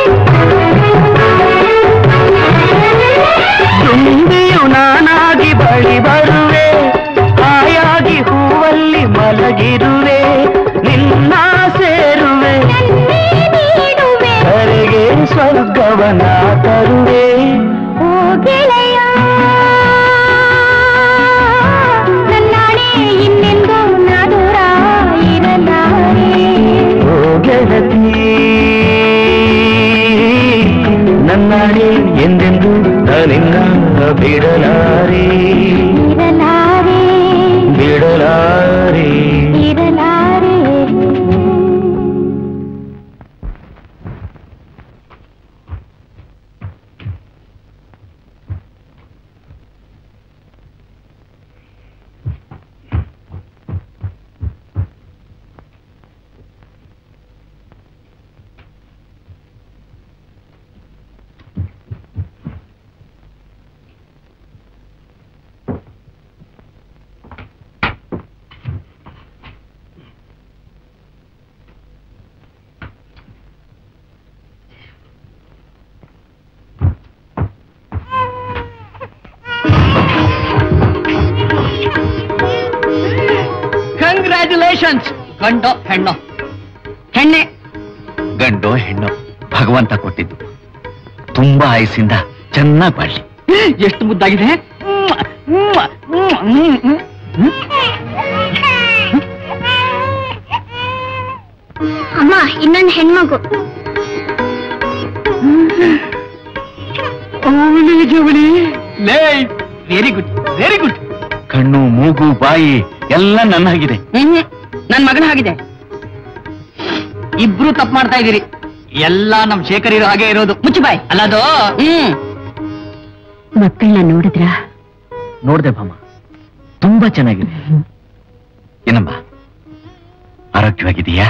ತುಂಬಿಯು ನಾನಾಗಿ ಬಳಿ ಬರುವೆ ಹಾಯಾಗಿ ಹೂವಲ್ಲಿ ಮಲಗಿರುವೆ ನಿನ್ನ ಸೇರುವೆ ನೀಡುವೆ ಕರೆಗೆ ಸ್ವರ್ಗವನ ತರುವೆ ಓ ಗೆಳೆಯ ನನ್ನಾಣೆ ಇನ್ನೆಂದೂ ನಾದೂರ ಇರಲಾರೆ ಓ ಗೆಳತಿ ನನ್ನಾಣೆ ಎಂದೆಂದು ನಾನಿನ್ನ ಬಿಡಲಾರೆ ಇರಲಾರೆ ಬಿಡಲಾರೆ ಇರಲಾರೆ ಕಂಗ್ರ್ಯಾಚುಲೇಷನ್ಸ್ ಗಂಡು ಹೆಣ್ಣು ಹೆಣ್ಣೆ ಗಂಡು ಹೆಣ್ಣು ಭಗವಂತ ಕೊಟ್ಟಿದ್ದು ತುಂಬಾ ಆಯಸ್ಸಿಂದ ಚೆನ್ನಾಗಿ ಬಾಳ್ಲಿ ಎಷ್ಟು ಮುದ್ದಾಗಿದೆ ಮ್ಮ್, ಮ್ಮ್, ಮ್ಮ್, ಮ್ಮ್, ಮ್ಮ್. ಅಮ್ಮ ಇನ್ನೊಂದು ಹೆಣ್ಮಗು ಅವಳಿ ಜವಳಿ ಲೇ ವೆರಿ ಗುಡ್ ವೆರಿ ಗುಡ್ ಕಣ್ಣು ಮೂಗು ಬಾಯಿ ಎಲ್ಲ ನನ್ನಾಗಿದೆ ಹ್ಮ್ ನನ್ ಮಗನ ಆಗಿದೆ ಇಬ್ರು ತಪ್ಪು ಮಾಡ್ತಾ ಇದೀರಿ ಎಲ್ಲ ನಮ್ ಶೇಖರ್ ಇರೋ ಹಾಗೆ ಇರೋದು ಮುಚ್ಚು ಬಾಯ್ ಅಲ್ಲದು ಹ್ಮ್ ಮಕ್ಕಳನ್ನ ನೋಡಿದ್ರ ನೋಡ್ದೆ ಭಾಮ ತುಂಬಾ ಚೆನ್ನಾಗಿದೆ ಏನಮ್ಮ ಆರೋಗ್ಯವಾಗಿದೆಯಾ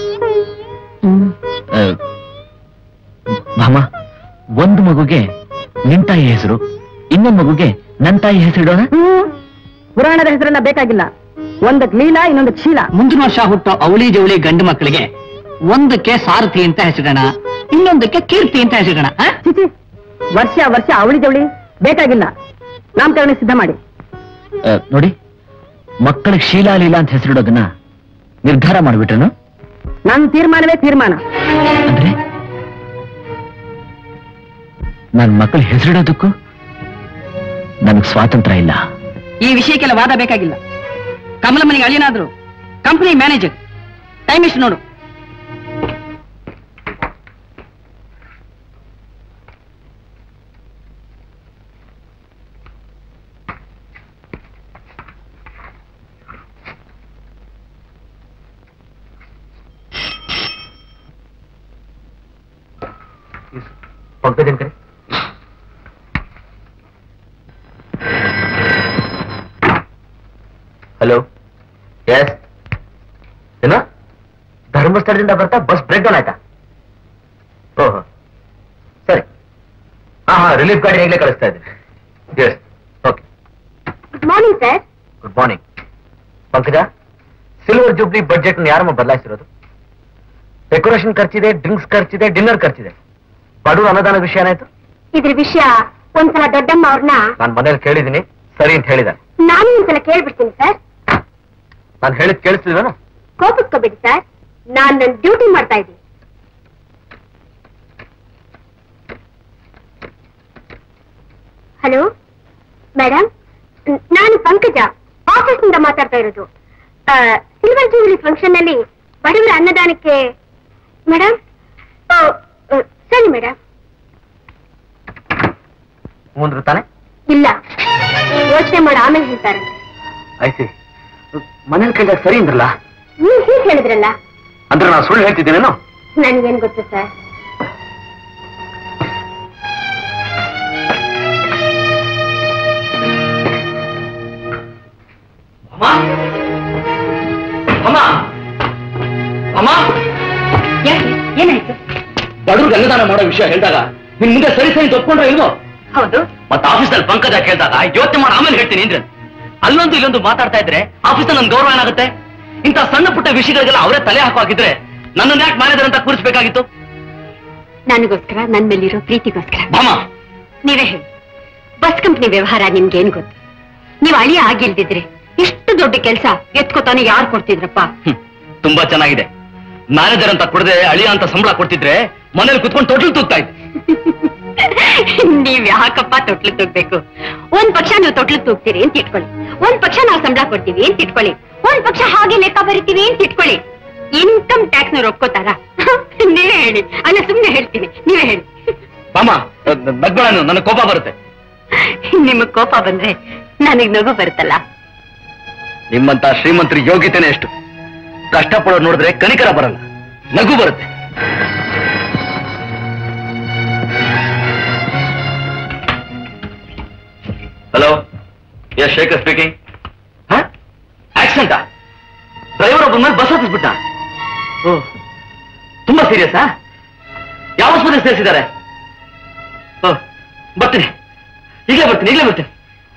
ಆ, ಭಾಮ ಒಂದು ಮಗುಗೆ ನಿನ್ ತಾಯಿ ಹೆಸರು ಇನ್ನೊಂದು ಮಗುಗೆ ನನ್ ತಾಯಿ ಹೆಸರಿಡೋಣ ಪುರಾಣದ ಹೆಸರನ್ನ ಬೇಕಾಗಿಲ್ಲ ಒಂದಕ್ ಲೀಲಾ ಇನ್ನೊಂದಕ್ ಶೀಲಾ ಮುಂದಿನ ವರ್ಷ ಹುಟ್ಟೋ ಅವಳಿ ಜವಳಿ ಗಂಡು ಮಕ್ಕಳಿಗೆ ಒಂದಕ್ಕೆ ಸಾರಥಿ ಅಂತ ಹೆಸರಿಡೋಣ ಇನ್ನೊಂದಕ್ಕೆ ಕೀರ್ತಿ ಅಂತ ಹೆಸರಿಡೋಣ ಆ? ಚಿಚಿ ವರ್ಷ ವರ್ಷ ಅವಳಿ ಜವಳಿ ಬೇಕಾಗಿಲ್ಲ ನಾಮಕರಣ ಸಿದ್ಧ ಮಾಡಿ ಆ, ನೋಡಿ ಮಕ್ಕಳಿಗೆ ಶೀಲಾ ಲೀಲಾ ಅಂತ ಹೆಸರಿಡೋದನ್ನ ನಿರ್ಧಾರ ಮಾಡ್ಬಿಟ್ರನು ನನ್ನ ತೀರ್ಮಾನವೇ ತೀರ್ಮಾನ ಅಂದ್ರೆ ನನ್ ಮಕ್ಕಳ ಹೆಸರಿಡೋದಕ್ಕೂ ನನಗ್ ಸ್ವಾತಂತ್ರ್ಯ ಇಲ್ಲ ಈ ವಿಷಯಕ್ಕೆಲ್ಲ ವಾದ ಬೇಕಾಗಿಲ್ಲ ಕಮಲಮ್ಮನಿಗೆ ಅಳಿಯನಾದ್ರು ಕಂಪನಿ ಮ್ಯಾನೇಜರ್ ಟೈಮ್ ಎಷ್ಟು ನೋಡು ಪಂಕಜನ್ ಕರೆ ಹಲೋ ಎಸ್ ಏನು ಧರ್ಮಸ್ಥಳದಿಂದ ಬರ್ತಾ ಬಸ್ ಬ್ರೇಕ್ ಡೌನ್ ಆಯ್ತಾ ಓಹೋ ಸರಿ ಹಾ ಹಾ ರಿಲೀಫ್ ಗಾಡಿ ಈಗಲೇ ಕಳಿಸ್ತಾ ಇದ್ದೀನಿ yes okay good morning sir good morning Pankaja silver jubilee budget ಯಾರಮ್ಮ ಬದಲಾಯಿಸಿರೋದು ಡೆಕೋರೇಷನ್ ಖರ್ಚಿದೆ ಡ್ರಿಂಕ್ಸ್ ಖರ್ಚಿದೆ ಡಿನ್ನರ್ ಖರ್ಚಿದೆ ಬಡವರು ಅನುದಾನ ವಿಷಯ ಏನಾಯ್ತು ಇದ್ರ ವಿಷಯ ಒಂದ್ಸಲ ದೊಡ್ಡಮ್ಮ ಅವ್ರನ್ನ ನಾನು ಮನೇಲಿ ಕೇಳಿದ್ದೀನಿ ಸರಿ ಅಂತ ಹೇಳಿದ್ದಾರೆ ನಾನು ಒಂದ್ಸಲ ಕೇಳ್ಬಿಡ್ತೀನಿ ಸರ್ ನಾನು ಹೇಳಿದ್ ಕೇಳಿಸ್ತಿಲ್ವೇನು ಕೋಪಿಸ್ಕೋಬೇಡಿ ಸರ್ ನಾನ್ ನನ್ನ ಡ್ಯೂಟಿ ಮಾಡ್ತಾ ಇದ್ದೀನಿ ಹಲೋ ಮೇಡಮ್ ನಾನು ಪಂಕಜ ಆಫೀಸ್ನಿಂದ ಮಾತಾಡ್ತಾ ಇರೋದು ಆ, ಸಿಲ್ವರ್ ಜೂಬಿಲಿ ಫಂಕ್ಷನ್ ನಲ್ಲಿ ಬಡವರ ಅನ್ನದಾನಕ್ಕೆ ಮೇಡಮ್ ಓ, ಓ, ಸರಿ ಮೇಡಮ್ ಹ್ಞೂ ಅಂದ್ರು ತಾನೆ ಇಲ್ಲ ಯೋಚನೆ ಮಾಡಿ ಆಮೇಲೆ ಹೇಳ್ತಾರೆ ಆಯ್ತು ಮನೇಲಿ ಕೇಳಿದಾಗ ಸರಿ ಅಂದ್ರಲ್ಲ ನೀವ್ ಹೀಗೆ ಹೇಳಿದ್ರಲ್ಲ ಅಂದ್ರೆ ನಾನು ಸುಳ್ಳು ಹೇಳ್ತಿದ್ದೇನೇನೋ ನನ್ಗೇನ್ ಗೊತ್ತು ಸರ್ ಅಮ್ಮ ಅಮ್ಮ ಯಾಕೆ ಏನಾಯ್ತು ಬಡವ್ರಿಗೆ ಅನ್ನದಾನ ಮಾಡೋ ವಿಷಯ ಹೇಳಿದಾಗ ನಿನ್ ಮುಂದೆ ಸರಿ ಸರಿ ತಪ್ಕೊಂಡ್ರೆ ಇಲ್ವೋ ಹೌದು ಮತ್ತೆ ಆಫೀಸಲ್ಲಿ ಪಂಕಜ ಕೇಳಿದಾಗ ಯೋಚನೆ ಮಾಡಿ ಆಮೇಲೆ ಹೇಳ್ತೀನಿ ಅಂದ್ರೆ ಅಲ್ಲೊಂದು ಇಲ್ಲೊಂದು ಮಾತಾಡ್ತಾ ಇದ್ರೆ ಆಫೀಸಲ್ಲಿ ನನ್ ಗೌರವ ಏನಾಗುತ್ತೆ ಇಂಥ ಸಣ್ಣ ಪುಟ್ಟ ವಿಷಯಗಳಿಗೆಲ್ಲ ಅವರೇ ತಲೆ ಹಾಕೋ ಹಾಕಿದ್ರೆ ನನ್ನನ್ನು ಯಾಕೆ ಮ್ಯಾನೇಜರ್ ಅಂತ ಕೂರಿಸ್ಬೇಕಾಗಿತ್ತು ನನಗೋಸ್ಕರ ನನ್ ಮೇಲಿರೋ ಪ್ರೀತಿಗೋಸ್ಕರ ಭಾಮ ನೀವೇ ಹೇಳಿ ಬಸ್ ಕಂಪ್ನಿ ವ್ಯವಹಾರ ನಿಮ್ಗೇನ್ ಗೊತ್ತು ನೀವ್ ಅಳಿಯ ಆಗಿಲ್ದಿದ್ರೆ ಎಷ್ಟು ದೊಡ್ಡ ಕೆಲಸ ಎತ್ಕೋತಾನೆ ಯಾರು ಕೊಡ್ತಿದ್ರಪ್ಪ ಹ್ಮ್, ತುಂಬಾ ಚೆನ್ನಾಗಿದೆ ಮ್ಯಾನೇಜರ್ ಅಂತ ಕೊಡದೆ ಅಳಿಯ ಅಂತ ಸಂಬಳ ಕೊಡ್ತಿದ್ರೆ ಮನೇಲಿ ಕುತ್ಕೊಂಡು ತೊಟ್ಲು ತೂಗ್ತಾ ಇದ್ದೆ ನೀವ್ ಯಾಕಪ್ಪ ತೊಟ್ಲು ತೂಗ್ಬೇಕು ಒಂದ್ ಪಕ್ಷ ನೀವು ತೊಟ್ಲು ತೂಗ್ತೀರಿ ಅಂತ ಇಟ್ಕೊಳ್ಳಿ ಒಂದ್ ಪಕ್ಷ ನಾವು ಸಂಬಳ ಕೊಡ್ತೀವಿ ಅಂತ ಇಟ್ಕೊಳ್ಳಿ ಒಂದ್ ಪಕ್ಷ ಹಾಗೆ ಲೆಕ್ಕ ಬರಿತೀವಿ ಅಂತ ಇಟ್ಕೊಳ್ಳಿ ಇನ್ಕಮ್ ಟ್ಯಾಕ್ಸ್ ನವ್ರು ಒಪ್ಕೋತಾರ ನೀವೇ ಹೇಳಿ ಅಲ್ಲ ಸುಮ್ನೆ ಹೇಳ್ತೀನಿ ನೀವೇ ಹೇಳಿ ಭಾಮ ನಗ್ಬೇಡ ನನಗೆ ಕೋಪ ಬರುತ್ತೆ ನಿಮಗ್ ಕೋಪ ಬಂದ್ರೆ ನನಗ್ ನಗು ಬರುತ್ತಲ್ಲ ನಿಮ್ಮಂತ ಶ್ರೀಮಂತರ ಯೋಗ್ಯತೆನೇ ಎಷ್ಟು ಕಷ್ಟಪಡೋರು ನೋಡಿದ್ರೆ ಕನಿಕರ ಬರಲ್ಲ ನಗು ಬರುತ್ತೆ ಹಲೋ ಎಸ್ ಶೇಖರ್ ಸ್ಪೀಕಿಂಗ್ ಆಕ್ಸಿಡೆಂಟಾ ಡ್ರೈವರ್ ಒಬ್ಬ ಮೇಲೆ ಬಸ್ ಹತ್ತಿಸ್ಬಿಟ್ಟ ಓ ತುಂಬಾ ಸೀರಿಯಸ್ಸಾ ಯಾವ ಆಸ್ಪತ್ರೆ ಸೇರಿಸಿದ್ದಾರೆ ಓ ಬರ್ತೀನಿ ಈಗಲೇ ಬರ್ತೀನಿ ಈಗಲೇ ಬರ್ತೀನಿ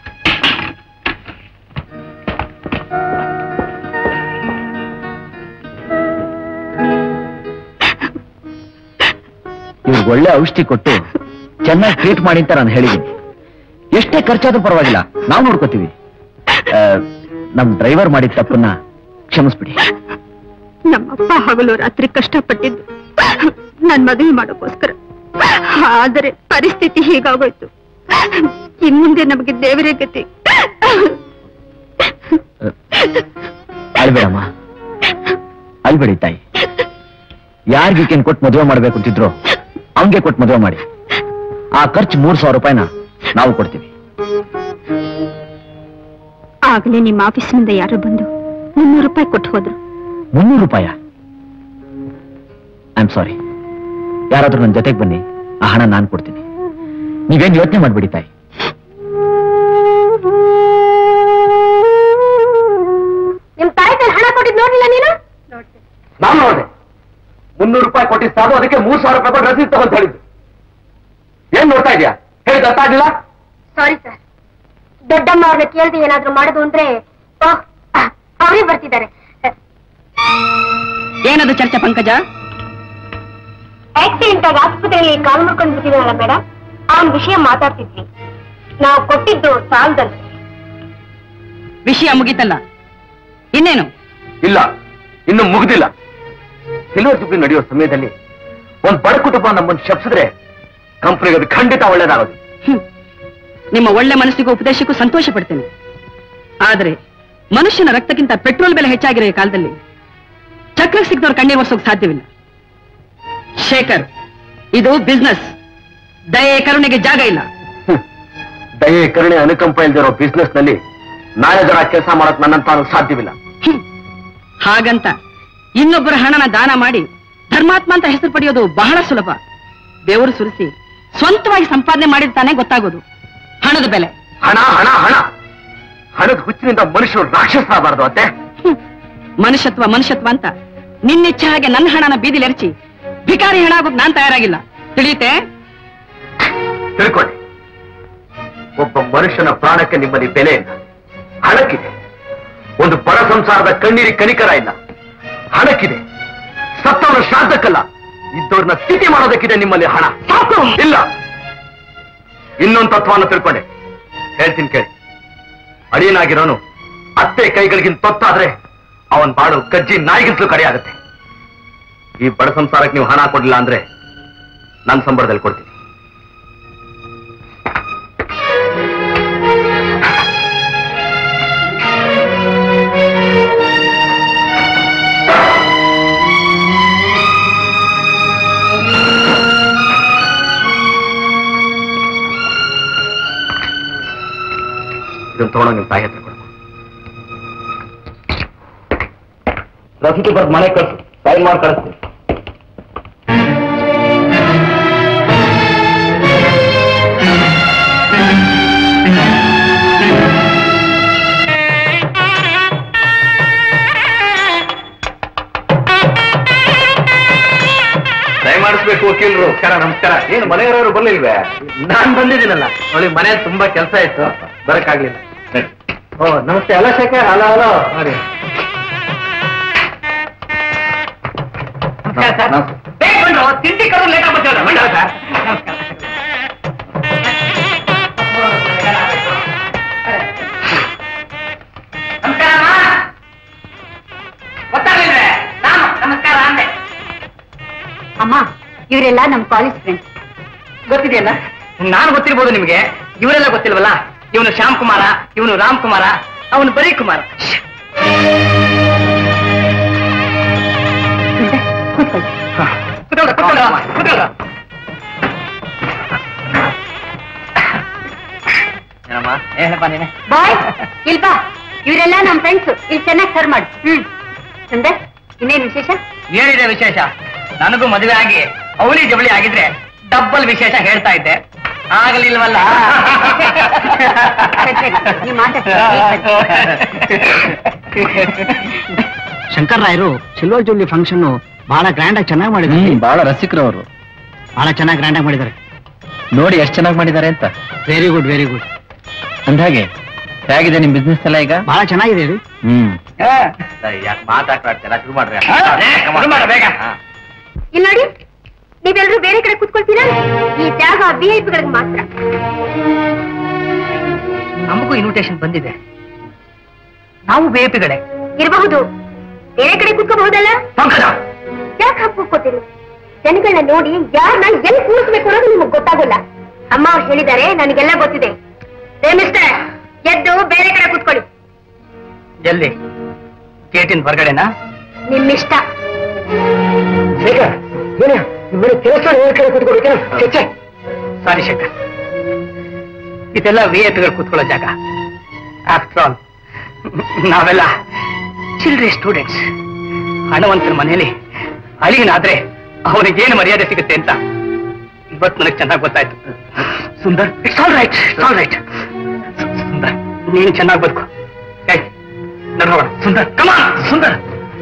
ಇವ್ರಿಗೆ ಒಳ್ಳೆ ಔಷಧಿ ಕೊಟ್ಟು ಚೆನ್ನಾಗಿ ಟ್ರೀಟ್ ಮಾಡಿ ಅಂತ ನಾನು ಹೇಳಿದ್ದೀನಿ ಎಷ್ಟೇ ಖರ್ಚಾದ್ರೂ ಪರವಾಗಿಲ್ಲ ನಾವು ನೋಡ್ಕೋತೀವಿ ಆ, ನಮ್ ಡ್ರೈವರ್ ಮಾಡಿದ ತಪ್ಪನ್ನ ಕ್ಷಮಿಸ್ಬಿಡಿ ನಮ್ಮಪ್ಪ ಹಗಲು ರಾತ್ರಿ ಕಷ್ಟಪಟ್ಟಿದ್ದು ನನ್ ಮದುವೆ ಮಾಡೋಕ್ಕೋಸ್ಕರ ಆದರೆ ಪರಿಸ್ಥಿತಿ ಹೀಗಾಗೋಯ್ತು ಇನ್ ಮುಂದೆ ನಮಗೆ ದೇವರೇ ಗತಿ ಅಳ್ಬೇಡಮ್ಮ ಅಳ್ಬೇಡಿ ತಾಯಿ ಯಾರಿಗೇನ್ ಕೊಟ್ಟು ಮದುವೆ ಮಾಡ್ಬೇಕು ಅಂತಿದ್ರು ಅವನ್ಗೆ ಕೊಟ್ಟು ಮದುವೆ ಮಾಡಿ ಆ ಖರ್ಚು ಮೂರ್ ಸಾವಿರ ರೂಪಾಯಿನ ನಾವು ಕೊಡ್ತೀವಿ ಆಗ್ಲೇ ನಿಮ್ಮ ಆಫೀಸಿನಿಂದ ಯಾರೋ ಬಂದು ಮುನ್ನೂರು ರೂಪಾಯಿ ಕೊಟ್ಟು ಹೋದ್ರು ಮುನ್ನೂರು ರೂಪಾಯ ಐ ಆಮ್ ಸಾರಿ ಯಾರಾದ್ರೂ ನನ್ನ ಜೊತೆಗೆ ಬನ್ನಿ ಆ ಹಣ ನಾನು ಕೊಡ್ತೀನಿ ನೀವೇನ್ ಯೋಚನೆ ಮಾಡ್ಬಿಡಿ ತಾಯಿ ನಿಮ್ ತಾಯಿ ಹಣ ಕೊಟ್ಟಿದ್ ನೋಡ್ಲಿಲ್ಲ ನೀನು ನಾನು ನೋಡಿದೆ ಮುನ್ನೂರು ರೂಪಾಯಿ ಕೊಟ್ಟಿದ್ದು ಸಾಲು ಅದಕ್ಕೆ ಮೂರ್ ಸಾವಿರ ರೂಪಾಯಿ ಕೊಟ್ಟು ರಸೀದ್ ತಗೊಂತ ಹೇಳಿದ್ದು ಏನ್ ನೋಡ್ತಾ ಇದೀಯಾ ಹೇಳಿದ ಅರ್ಥ ಆಗಿಲ್ಲ ಸಾರಿ ಸರ್ ದೊಡ್ಡಮ್ಮ ಅವ್ರನ್ನ ಕೇಳ್ದೆ ಏನಾದ್ರೂ ಮಾಡೋದು ಅಂದ್ರೆ ಓಹ್ ಅವರೇ ಬರ್ತಿದ್ದಾರೆ ಏನದು ಚರ್ಚೆ ಪಂಕಜ ಆಕ್ಸಿಡೆಂಟ್ ಆಗಿ ಆಸ್ಪತ್ರೆಯಲ್ಲಿ ಕಾಲ್ ಮಾಡ್ಕೊಂಡು ಬಿಟ್ಟಿದಾರಲ್ಲ ಮೇಡಮ್ ಅವನ್ ವಿಷಯ ಮಾತಾಡ್ತಿದ್ವಿ ನಾವು ಕೊಟ್ಟಿದ್ದು ಸಾಲದಲ್ಲಿ ವಿಷಯ ಮುಗೀತಲ್ಲ ಇನ್ನೇನು ಇಲ್ಲ ಇನ್ನು ಮುಗ್ದಿಲ್ಲ ಸಿಲ್ವರ್ ಜುಬ್ಲಿ ನಡೆಯೋ ಸಮಯದಲ್ಲಿ ಒಂದ್ ಬಡ ಕುಟುಂಬ ನಮ್ಮನ್ನು ಶಪಿಸಿದ್ರೆ ಕಂಪ್ನಿಗೆ ಅದು ಖಂಡಿತ ಒಳ್ಳೇದಾಗೋದು ಹ್ಮ್. ನಿಮ್ಮ ಒಳ್ಳೆ ಮನಸ್ಸಿಗೂ ಉಪದೇಶಕ್ಕೂ ಸಂತೋಷ ಪಡ್ತೇನೆ ಆದ್ರೆ ಮನುಷ್ಯನ ರಕ್ತಕ್ಕಿಂತ ಪೆಟ್ರೋಲ್ ಬೆಲೆ ಹೆಚ್ಚಾಗಿರೋ ಈ ಕಾಲದಲ್ಲಿ ಚಕ್ರ ಸಿಕ್ಕದವ್ರ ಕಣ್ಣೀರ್ ಒರ್ಸೋಕ್ ಸಾಧ್ಯವಿಲ್ಲ ಶೇಖರ್ ಇದು ಬಿಸ್ನೆಸ್ ದಯೆ ಕರುಣೆಗೆ ಜಾಗ ಇಲ್ಲ ಹ್ಮ್. ದಯೆ ಕರುಣೆ ಅನುಕಂಪ ಇಲ್ದಿರೋ ಬಿಸ್ನೆಸ್ ನಲ್ಲಿ ಮ್ಯಾನೇಜರ್ ಆಗಿ ಕೆಲಸ ಮಾಡಕ್ ನನ್ನಂತ ಸಾಧ್ಯವಿಲ್ಲ ಹ್ಮ್. ಹಾಗಂತ ಇನ್ನೊಬ್ಬರ ಹಣನ ದಾನ ಮಾಡಿ ಧರ್ಮಾತ್ಮ ಅಂತ ಹೆಸರು ಪಡೆಯೋದು ಬಹಳ ಸುಲಭ ದೇವರು ಸುರಿಸಿ ಸ್ವಂತವಾಗಿ ಸಂಪಾದನೆ ಮಾಡಿರ್ತಾನೆ ಗೊತ್ತಾಗೋದು ಹಣದ ಬೆಲೆ ಹಣ ಹಣ ಹಣ ಹಣದ ಹುಚ್ಚಿನಿಂದ ಮನುಷ್ಯರು ರಾಕ್ಷಸರಾಗಬಾರ್ದು ಅತ್ತೆ ಹ್ಮ್. ಮನುಷ್ಯತ್ವ ಮನುಷ್ಯತ್ವ ಅಂತ ನಿನ್ನಿಚ್ಛೆ ಹಾಗೆ ನನ್ನ ಹಣನ ಬೀದಿಲೆರಚಿ ಭಿಕಾರಿ ಹಣ ಆಗೋಕ್ ನಾನ್ ತಯಾರಾಗಿಲ್ಲ ತಿಳಿಯುತ್ತೆ ತಿಳ್ಕೊಳ್ಳಿ ಒಬ್ಬ ಮನುಷ್ಯನ ಪ್ರಾಣಕ್ಕೆ ನಿಮ್ಮಲ್ಲಿ ಬೆಲೆ ಇಲ್ಲ ಹಣಕ್ಕಿದೆ ಒಂದು ಬಡ ಸಂಸಾರದ ಕಣ್ಣೀರಿ ಕನಿಕರ ಇಲ್ಲ ಹಣಕ್ಕಿದೆ ಸತ್ತವರ ಶ್ರಾದ್ದಕ್ಕಲ್ಲ ಇದ್ದವ್ರನ್ನ ಸ್ಥಿತಿ ಮಾಡೋದಕ್ಕಿದೆ ನಿಮ್ಮಲ್ಲಿ ಹಣ ಇಲ್ಲ ಇನ್ನೊಂದು ತತ್ವವನ್ನು ತಿಳ್ಕೊಂಡೆ ಹೇಳ್ತೀನಿ ಕೇಳಿ ಅಡಿಯನಾಗಿರೋನು ಅತ್ತೆ ಕೈಗಳಿಗಿಂತ ತೊತ್ತಾದ್ರೆ ಅವನ್ ಬಾಳು ಕಜ್ಜಿ ನಾಯಿಗಿಂತಲೂ ಕಡೆಯಾಗುತ್ತೆ ಈ ಬಡ ಸಂಸಾರಕ್ಕೆ ನೀವು ಹಣ ಕೊಡ್ಲಿಲ್ಲ ಅಂದ್ರೆ ನನ್ನ ಸಂಬಳದಲ್ಲಿ ಕೊಡ್ತೀನಿ ಇದನ್ನ ತಗೊಂಡು ನಿಮ್ಮ ತಾಯಿ ಹತ್ರ ಕೊಡು ರಸೀತಿ ಬರ್ದು ಮನೆ ಕಳ್ಸು ಸೈನ್ ಮಾಡಿ ಕಳಿಸ್ತೀನಿ ದಯಮಾಡಿಸ್ಬೇಕು ವಕೀಲರು ನಮಸ್ಕಾರ ನಮಸ್ಕಾರ ಏನು ಮನೆಯವರವರು ಬರ್ಲಿಲ್ವೇ ನಾನ್ ಬಂದಿದ್ದೀನಲ್ಲ ಅವಳಿಗೆ ಮನೇಲಿ ತುಂಬಾ ಕೆಲಸ ಇತ್ತು ಬರಕ್ಕಾಗ್ಲಿಲ್ಲ ಓ ನಮಸ್ತೆ ಹಲೋ ಶೇಖರ್ ಹಲೋ ಹಲೋ ನೋಡಿ ತಿಂಡಿ ಕರು ಲೇಟ್ ಆಗ್ಬಿಡ್ತೀವಲ್ಲ ಗೊತ್ತಾಗ್ಲಿಲ್ವೇ ನಾನು ನಮಸ್ಕಾರ ಅಂದೆ ಅಮ್ಮ ಇವರೆಲ್ಲ ನಮ್ ಕಾಲೇಜ್ ಫ್ರೆಂಡ್ಸ್ ಗೊತ್ತಿದೆಯಲ್ಲ ನಾನು ಗೊತ್ತಿರ್ಬೋದು ನಿಮ್ಗೆ ಇವರೆಲ್ಲ ಗೊತ್ತಿಲ್ವಲ್ಲ ಇವನು ಶ್ಯಾಮ್ ಕುಮಾರ ಇವನು ರಾಮ್ ಕುಮಾರ ಅವನು ಬರೀ ಕುಮಾರ ಕೂತ್ಕೊಳ್ಳಿ ಕೂತ್ಕೊಳ್ಳ, ಕೂತ್ಕೊಳ್ಳ, ಕೂತ್ಕೊಳ್ಳ. ಏನಮ್ಮ ಏನಪ್ಪ ನೀನೆ ಬಾಯ್ ಇಲ್ವಾ ಇವರೆಲ್ಲ ನಮ್ ಫ್ರೆಂಡ್ಸ್ ಇಲ್ಲಿ ಚೆನ್ನಾಗಿ ಸರ್ವ್ ಮಾಡು ಹ್ಮ್ ಸುಂದರ್ ಇನ್ನೇನ್ ವಿಶೇಷ ಏನಿದೆ ವಿಶೇಷ ನನಗೂ ಮದುವೆ ಆಗಿ ಅವಳಿ ಜವಳಿ ಆಗಿದ್ರೆ ಡಬ್ಬಲ್ ವಿಶೇಷ ಹೇಳ್ತಾ ಇದ್ದೆ ಆಗಲಿಲ್ವಲ್ಲ ಸರಿ, ಸರಿ, ನೀವ್ ಮಾತಾಡಿ. ಶಂಕರ್ ರಾಯರು ಸಿಲ್ವರ್ ಜೂಬ್ಲಿ ಫಂಕ್ಷನ್ ಬಹಳ ಗ್ರ್ಯಾಂಡ್ ಆಗಿ ಚೆನ್ನಾಗಿ ಮಾಡಿದ್ದಾರೆ ಬಹಳ ರಸಿಕರು ಅವರು ಬಹಳ ಚೆನ್ನಾಗಿ ಗ್ರ್ಯಾಂಡ್ ಆಗಿ ಮಾಡಿದ್ದಾರೆ ನೋಡಿ ಎಷ್ಟು ಚೆನ್ನಾಗಿ ಮಾಡಿದ್ದಾರೆ ಅಂತ ವೆರಿ ಗುಡ್ ವೆರಿ ಗುಡ್ ಅಂದಾಗೆ ಹೇಗಿದೆ ನಿಮ್ ಬಿಸ್ನೆಸ್ ಎಲ್ಲ ಈಗ ಬಹಳ ಚೆನ್ನಾಗಿದೆ ರೀ ಹ್ಮ್ ಯಾಕೆ ಮಾತಾಡ್ತಾರ ಶುರು ಮಾಡ್ರಿ ಬೇಗ ಇಲ್ಲಿ ನೋಡಿ ನೀವೆಲ್ಲರೂ ಬೇರೆ ಕಡೆ ಕೂತ್ಕೊಳ್ತೀರಾ ಈ ಜಾಗ ವಿ ಐ ಪಿಗಳಿಗೆ ಮಾತ್ರ ನಮಗೂ ಇನ್ವಿಟೇಷನ್ ಬಂದಿದೆ ನಾವು ಬೇಪಿಗಳೇ ಇರಬಹುದು ಬೇರೆ ಕಡೆ ಕೂತ್ಕೋಬಹುದಲ್ಲ ಪಂಕಜ ಯಾಕೆ ಹಾಕಿ ಕೂತ್ಕೋತೀರಿ ಜನಗಳನ್ನ ನೋಡಿ ಯಾರನ್ನ ಎಲ್ಲಿ ಕೂರಿಸ್ಬೇಕು ಅನ್ನೋದು ನಿಮಗ್ ಗೊತ್ತಾಗಲ್ಲ ಅಮ್ಮ ಅವ್ರು ಹೇಳಿದ್ದಾರೆ ನನಗೆಲ್ಲ ಗೊತ್ತಿದೆ ಏ ಮಿಸ್ಟರ್ ಎದ್ದು ಬೇರೆ ಕಡೆ ಕೂತ್ಕೊಳ್ಳಿ ಎಲ್ಲಿ ಗೇಟಿನ ಹೊರಗಡೆನಾ ನಿಮ್ಮಿಷ್ಟ ಸಾರಿ ಶಂಕರ್ ಇದೆಲ್ಲ ವಿ ಐ ಪಿಗಳು ಕೂತ್ಕೊಳ್ಳೋ ಜಾಗ ಆಫ್ಟರ್ ಆಲ್ ನಾವೆಲ್ಲ ಚಿಲ್ಡ್ರಿ ಸ್ಟೂಡೆಂಟ್ಸ್ ಹಣವಂತರ ಮನೆಯಲ್ಲಿ ಅಳಿಗನಾದ್ರೆ ಅವನಿಗೇನು ಮರ್ಯಾದೆ ಸಿಗುತ್ತೆ ಅಂತ ಇವತ್ತು ನನಗೆ ಚೆನ್ನಾಗಿ ಗೊತ್ತಾಯ್ತು Sundar it's all right it's all right Sundar ನೀನು ಚೆನ್ನಾಗಿ ಬದುಕು ಏಯ್ ನಡ್ರೋಣ ಸುಂದರ್ ಕಮಾನ್ ಸುಂದರ್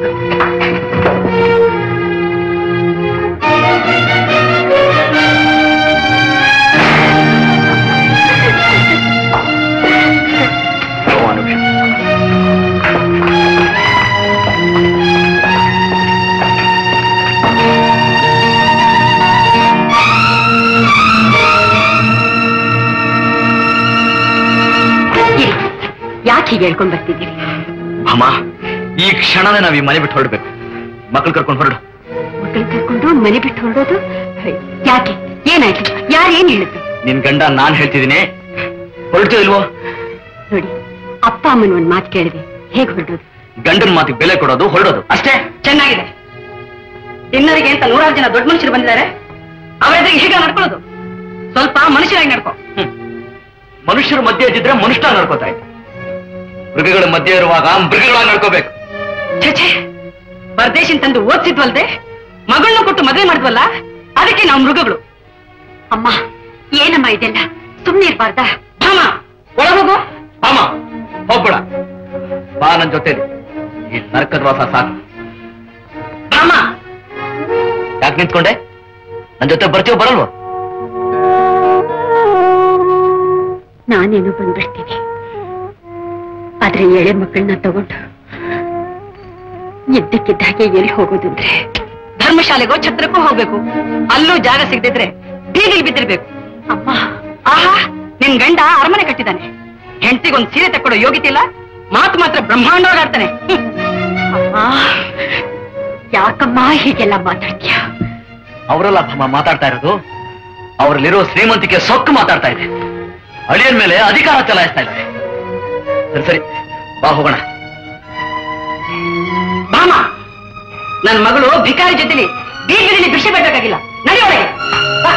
ಯಾಕೆ ಹೀಗೆ ಹೇಳ್ಕೊಂಡ್ ಬರ್ತಿದ್ದೀರಿ ಅಮ್ಮ ಈ ಕ್ಷಣನೇ ನಾವ್ ಈ ಮನೆ ಬಿಟ್ಟು ಹೊರಡ್ಬೇಕು ಮಕ್ಕಳು ಕರ್ಕೊಂಡು ಹೊರಡು ಮಕ್ಕಳು ಕರ್ಕೊಂಡು ಮನೆ ಬಿಟ್ಟು ಹೊರಡೋದು ಯಾಕೆ ಏನಾಯ್ತು ಯಾರು ಏನ್ ಹೇಳಿದ್ರು ನಿನ್ ಗಂಡ ನಾನ್ ಹೇಳ್ತಿದ್ದೀನಿ ಹೊರಡ್ತೀವಿ ಇಲ್ವೋ ನೋಡಿ ಅಪ್ಪ ಅಮ್ಮನ ಒಂದ್ ಮಾತು ಕೇಳಿದೆ ಹೇಗ್ ಹೊರಡೋದು ಗಂಡನ ಮಾತಿಗೆ ಬೆಲೆ ಕೊಡೋದು ಹೊರಡೋದು ಅಷ್ಟೇ ಚೆನ್ನಾಗಿದೆ ಇನ್ನರಿಗೆ ಅಂತ ನೂರಾರು ಜನ ದೊಡ್ಡ ಮನುಷ್ಯರು ಬಂದಿದ್ದಾರೆ ಅವರೆದುರಿಗೆ ಹೀಗೆ ನಡ್ಕೊಳ್ಳೋದು ಸ್ವಲ್ಪ ಮನುಷ್ಯರಾಗಿ ನಡ್ಕೋ ಹ್ಮ್. ಮನುಷ್ಯರ ಮಧ್ಯೆ ಇದ್ದಿದ್ರೆ ಮನುಷ್ಯ ನಡ್ಕೋತಾ ಇದ್ದೆ ಮೃಗಗಳ ಮಧ್ಯೆ ಇರುವಾಗ ಮೃಗಗಳಾಗಿ ನಡ್ಕೋಬೇಕು ಛೇ ಪರದೇಶಿನ ತಂದು ಓದಿಸಿದ್ವಲ್ದೆ ಮಗಳನ್ನ ಕೊಟ್ಟು ಮದುವೆ ಮಾಡಿದ್ವಲ್ಲ ಅದಕ್ಕೆ ನಾವು ಮೃಗಗಳು ಅಮ್ಮ ಏನಮ್ಮ ಇದೆಲ್ಲ ಸುಮ್ನೆ ಇರ್ಬಾರ್ದಾ ಭಾಮ ಒಳ ಹೋಗು ಅಮ್ಮ ಹೋಗ್ಬೇಡ ಬಾ ನನ್ ಜೊತೆ ಈ ನರಕದ ವಾಸ ಸಾಕು ಭಾಮ ಯಾಕೆ ನಿಂತ್ಕೊಂಡೆ ನನ್ ಜೊತೆ ಬರ್ತೀವೋ ಬರಲ್ವೋ ನಾನೇನು ಬಂದ್ಬಿಡ್ತೀನಿ ಆದ್ರೆ ಎಳೆ ಮಕ್ಕಳನ್ನ ತಗೊಂಡು ಇದ್ದಕ್ಕಿದ್ದಾಗೆ ಎಲ್ಲಿ ಹೋಗೋದು ಅಂದ್ರೆ ಧರ್ಮಶಾಲೆಗೋ ಛತ್ರಕ್ಕೂ ಹೋಗ್ಬೇಕು ಅಲ್ಲೂ ಜಾಗ ಸಿಗದಿದ್ರೆ ಬೀದಿಗೆ ಬಿದ್ದಿರ್ಬೇಕು ಅಮ್ಮ ಆಹಾ ನಿನ್ ಗಂಡ ಅರಮನೆ ಕಟ್ಟಿದ್ದಾನೆ ಹೆಂಡತಿಗೊಂದ್ ಸೀರೆ ತಕ್ಕೊಡೋ ಯೋಗ್ಯತೆ ಇಲ್ಲ ಮಾತು ಮಾತ್ರ ಬ್ರಹ್ಮಾಂಡವಾಗಿ ಆಡ್ತಾನೆ ಹ್ಮ್. ಅಮ್ಮ ಯಾಕಮ್ಮ ಹೀಗೆಲ್ಲ ಮಾತಾಡ್ತೀಯ ಅವರೆಲ್ಲ ಭಮ ಮಾತಾಡ್ತಾ ಇರೋದು ಅವರಲ್ಲಿರೋ ಶ್ರೀಮಂತಿಕೆ ಸೊಕ್ಕು ಮಾತಾಡ್ತಾ ಇದೆ ಅಳಿಯನ್ ಮೇಲೆ ಅಧಿಕಾರ ಚಲಾಯಿಸ್ತಾ ಇದ್ದಾರೆ ಸರಿ ಸರಿ ಬಾ ಹೋಗೋಣ ಭಾಮ ನನ್ ಮಗಳು ಭಿಕಾರಿ ಜೊತೆಲಿ ಬೀದಿಯಲ್ಲಿ ಭಿಕ್ಷೆ ಬೇಕಾಗಿಲ್ಲ ನಡೆಯೊಳಗೆ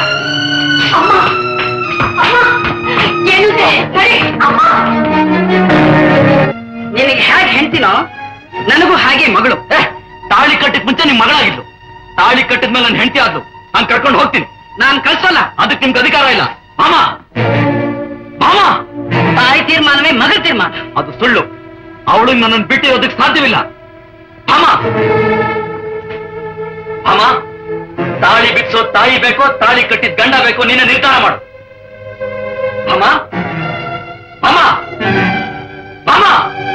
ಅಮ್ಮ ಅಮ್ಮ ಏನಿದೆ ನಡಿ ಅಮ್ಮ ಹೆಂಡ್ತಿನೋ ನನಗೂ ಹಾಗೆ ಮಗಳು ಏ, ತಾಳಿ ಕಟ್ಟಿದ ಮುಂಚೆ ನಿಮ್ ಮಗಳಾಗಿದ್ದು ತಾಳಿ ಕಟ್ಟಿದ ಮೇಲೆ ನನ್ನ ಹೆಂಡತಿ ಆದ್ಲು ನಾನು ಕರ್ಕೊಂಡು ಹೋಗ್ತೀನಿ ನಾನ್ ಕಳ್ಸಲ್ಲ ಅದಕ್ಕೆ ನಿಮ್ಗೆ ಅಧಿಕಾರ ಇಲ್ಲ ಮಾಮ ಮಾಮ ತಾಯಿ ತೀರ್ಮಾನವೇ ಮಗಳ ತೀರ್ಮಾನ ಅದು ಸುಳ್ಳು ಅವಳು ನನ್ನನ್ನು ಬಿಟ್ಟಿರೋದಕ್ಕೆ ಸಾಧ್ಯವಿಲ್ಲ ಮಾಮ ಮಾಮ ತಾಳಿ ಬಿಡಿಸೋ ತಾಯಿ ಬೇಕೋ ತಾಳಿ ಕಟ್ಟಿದ ಗಂಡ ಬೇಕೋ ನೀನೇ ನಿರ್ಧಾರ ಮಾಡು ಮಾಮ ಮಾಮ ಮಾಮ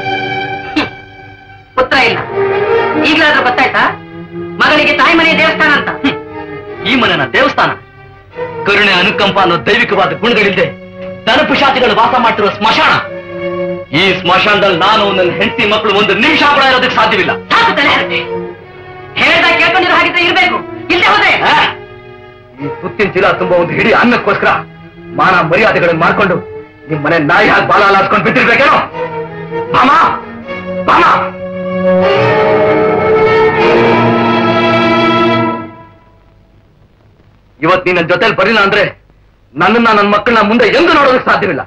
ಪುತ್ರ ಇಲ್ಲ ಈಗಲಾದ್ರೂ ಗೊತ್ತಾಯ್ತಾ ಮಗಳಿಗೆ ತಾಯಿ ಮನೆ ದೇವಸ್ಥಾನ ಅಂತ ಹ್ಮ್. ಈ ಮನೆನ ದೇವಸ್ಥಾನ ಕರುಣೆ ಅನುಕಂಪ ಅನ್ನೋ ದೈವಿಕವಾದ ಗುಣಗಳಿಲ್ಲದೆ ದನಪಿಶಾಚಿಗಳು ವಾಸ ಮಾಡ್ತಿರುವ ಸ್ಮಶಾನ ಈ ಸ್ಮಶಾನದಲ್ಲಿ ನಾನು ನನ್ನ ಹೆಂಡತಿ ಮಕ್ಕಳು ಒಂದು ನಿಮಿಷ ಕೂಡ ಇರೋದಕ್ಕೆ ಸಾಧ್ಯವಿಲ್ಲ ಸಾಕು ತಲೆ ಹರಟೆ ಹೇಳ್ದಾಗ ಕೇಳ್ಕೊಂಡಿರೋ ಹಾಗಿದ್ರೆ ಇರ್ಬೇಕು ಇಲ್ಲದೆ ಹೋದೆ ಆ? ಈ ಸುತ್ತಿನ ಚೀಲ ತುಂಬಾ ಒಂದು ಹಿಡಿ ಅನ್ನಕ್ಕೋಸ್ಕರ ಮಾನ ಮರ್ಯಾದೆಗಳನ್ನು ಮಾಡ್ಕೊಂಡು ನಿಮ್ ಮನೆ ನಾಯಿ ಹಾಕಿ ಬಾಲ ಹಾಸ್ಕೊಂಡು ಬಿಟ್ಟಿರ್ಬೇಕೇನೋ ಮಾಮ ಮಾಮ ಇವತ್ ನೀನ್ ನನ್ನ ಜೊತೆಲಿ ಬರಿಲ್ಲ ಅಂದ್ರೆ ನನ್ನನ್ನ ನನ್ನ ಮಕ್ಕಳನ್ನ ಮುಂದೆ ಎಂದು ನೋಡೋದಕ್ಕೆ ಸಾಧ್ಯವಿಲ್ಲ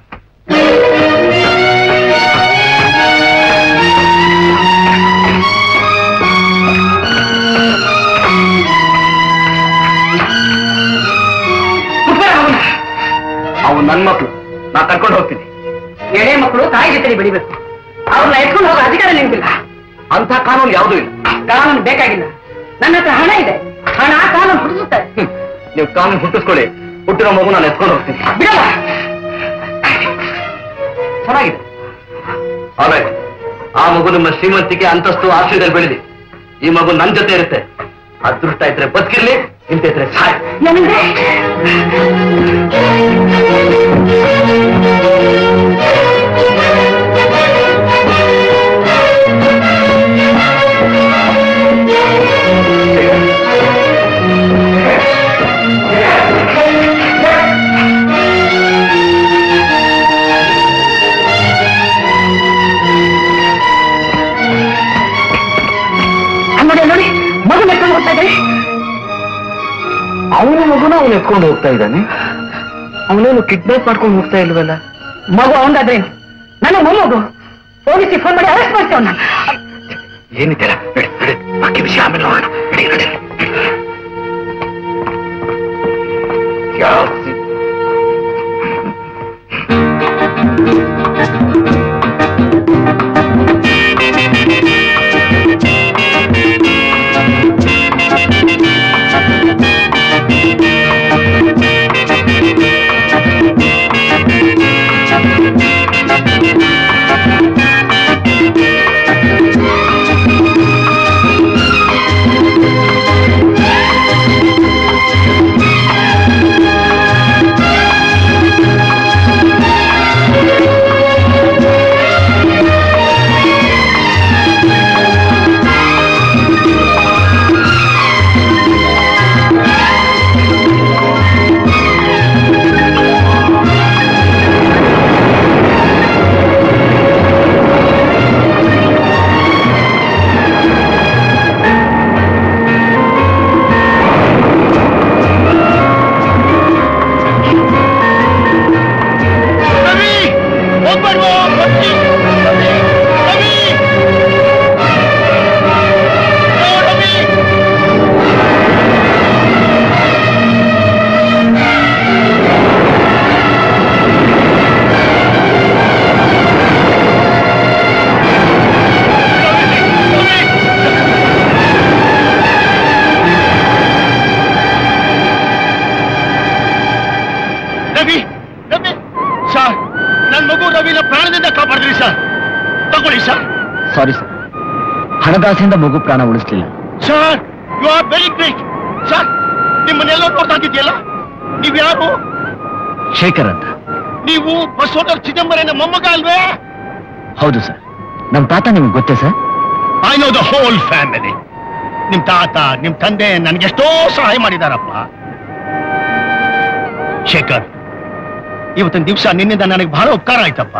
ಅವು ನನ್ನ ಮಕ್ಕಳು ನಾ ಕರ್ಕೊಂಡು ಹೋಗ್ತೀನಿ ಎಳೆ ಮಕ್ಕಳು ತಾಯಿ ಜೊತೆ ಬೆಳಿಬೇಕು ಅವ್ರನ್ನ ಎತ್ಕೊಂಡು ಹೋಗೋ ಅಧಿಕಾರ ನಿಮ್ಗಿಲ್ಲ ಅಂತ ಕಾನೂನು ಯಾವುದೂ ಇಲ್ಲ ಕಾನೂನು ಬೇಕಾಗಿಲ್ಲ ನನ್ನ ಹತ್ರ ಹಣ ಇದೆ ಹಣ ಕಾನೂನು ಹುಟ್ಟಿಸುತ್ತೆ ಹ್ಮ್. ನೀವು ಕಾನೂನು ಹುಟ್ಟಿಸ್ಕೊಳ್ಳಿ ಹುಟ್ಟಿರೋ ಮಗು ನಾನು ಎತ್ಕೊಂಡು ಹೋಗ್ತೀನಿ ಬಿಡಲ್ಲ ಚೆನ್ನಾಗಿದೆ ಆಮೇಲೆ ಆ ಮಗು ನಮ್ಮ ಶ್ರೀಮಂತಿಕೆ ಅಂತಸ್ತು ಆಶ್ರಯದಲ್ಲಿ ಬೆಳೆದಿ ಈ ಮಗು ನನ್ ಜೊತೆ ಇರುತ್ತೆ ಅದೃಷ್ಟ ಇದ್ರೆ ಬದುಕಿರ್ಲಿ ಇಂತ ಇದ್ರೆ ಸಾಯ್ ಏನಂದ್ರೆ ನೋಡಿ ನೋಡಿ ಮಗು ನೆಟ್ಕೊಂಡು ಹೋಗ್ತಾ ಇದ್ದಾರೆ ಅವನ ಮಗುನ ಅವನು ಎತ್ಕೊಂಡು ಹೋಗ್ತಾ ಇದ್ದಾನೆ ಅವನೇನು ಕಿಡ್ನಾಪ್ ಮಾಡ್ಕೊಂಡು ಹೋಗ್ತಾ ಇಲ್ವಲ್ಲ ಮಗು ಅವಂದಾದ್ರೆ ನನ್ನ ಮೊಮ್ಮಗು ಪೊಲೀಸಿಗೆ ಫೋನ್ ಮಾಡಿ ಅರೆಸ್ಟ್ ಮಾಡ್ತೇವೆ ನಾನು ಏನಿದ್ದೀರ ನಡಿ, ನಡಿ. ಬಾಕಿ ವಿಷಯ ಆಮೇಲೆ ನೋಡೋಣ ನಡಿ, ನಡಿ. ಯಾವ ಸಿ- ರವಿ ರವಿ ಸರ್ ನನ್ನ ಮಗು ರವಿನ ಪ್ರಾಣದಿಂದ ಕಾಪಾಡಿದ್ರಿ ಸರ್ ತಗೊಳ್ಳಿ ಸರ್ ಸಾರಿ ಸರ್ ಹಣದಾಸೆಯಿಂದ ಮಗು ಪ್ರಾಣ ಉಳಿಸ್ಲಿಲ್ಲ sir you are very great sir ನಿಮ್ಮನ್ನೆಲ್ಲ ನೋಡ್ತಾ ಇದ್ದಿದ್ಯಲ್ಲ ನೀವು ಯಾರು ಶೇಖರ್ ಅಂತ ನೀವು ಬಸವಣ್ಣವ್ರ ಚಿದಂಬರನ ಮೊಮ್ಮಗ ಅಲ್ವೇ ಹೌದು ಸರ್ ನಮ್ಮ ತಾತ ನಿಮ್ಗೆ ಗೊತ್ತೇ sir I know the whole family ನಿಮ್ ತಾತ ನಿಮ್ ತಂದೆ ನನ್ಗೆಷ್ಟೋ ಸಹಾಯ ಮಾಡಿದಾರಪ್ಪ ಶೇಖರ್ ಇವತ್ತಿನ ದಿವಸ ನಿನ್ನಿಂದ ನನಗೆ ಬಹಳ ಉಪಕಾರ ಆಯ್ತಪ್ಪ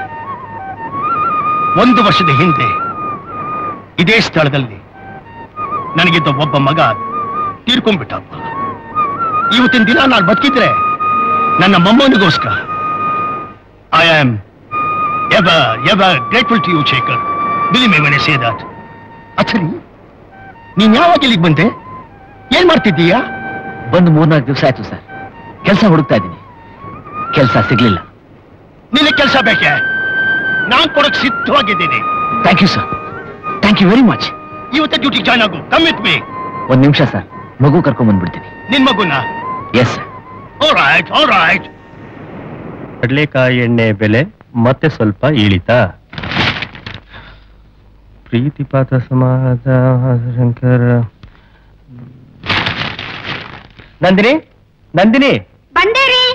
ಒಂದು ವರ್ಷದ ಹಿಂದೆ ಇದೇ ಸ್ಥಳದಲ್ಲಿ ನನಗಿದ್ದ ಒಬ್ಬ ಮಗ ತೀರ್ಕೊಂಡ್ಬಿಟ್ಟಪ್ಪ ಇವತ್ತಿನ ದಿನ ನಾನು ಬದುಕಿದ್ರೆ ನನ್ನ ಮೊಮ್ಮನಿಗೋಸ್ಕರ I am ever ever grateful to you Shekhar believe me ಮನೆ ಸೇದಾಟ್ ಅಚ್ಚರಿ ನೀನ್ ಯಾವಾಗ ಇಲ್ಲಿಗೆ ಬಂದೆ ಏನ್ ಮಾಡ್ತಿದ್ದೀಯಾ ಬಂದು ಮೂರ್ನಾಲ್ಕು ದಿವಸ ಆಯ್ತು ಸರ್ ಕೆಲಸ ಹುಡುಕ್ತಾ ಇದ್ದೀನಿ ಕೆಲಸ ಸಿಗ್ಲಿಲ್ಲ ನಿನ್ನ ಕೆಲಸ ಬೇಕೆ ನಾನ್ ಕೊಡಕ್ ಸಿದ್ಧವಾಗಿದ್ದೀನಿ thank you sir thank you very much ಇವತ್ತೇ ಡ್ಯೂಟಿಗೆ ಜಾಯ್ನ್ ಆಗು ಕಮ್ಮಿತ್ ಮೀ ಒಂದ್ ನಿಮಿಷ ಸರ್ ಮಗು ಕರ್ಕೊಂಡ್ ಬಂದ್ಬಿಡ್ತೀನಿ ನಿನ್ ಮಗುನ yes sir all right all right ಕಡಲೆಕಾಯಿ ಎಣ್ಣೆ ಬೆಲೆ ಮತ್ತೆ ಸ್ವಲ್ಪ ಇಳಿತ ಪ್ರೀತಿ ಪಾತ್ರ ಸಮಾಜ ಶಂಕರ ನಂದಿನಿ ನಂದಿನಿ ಬಂದೇರಿ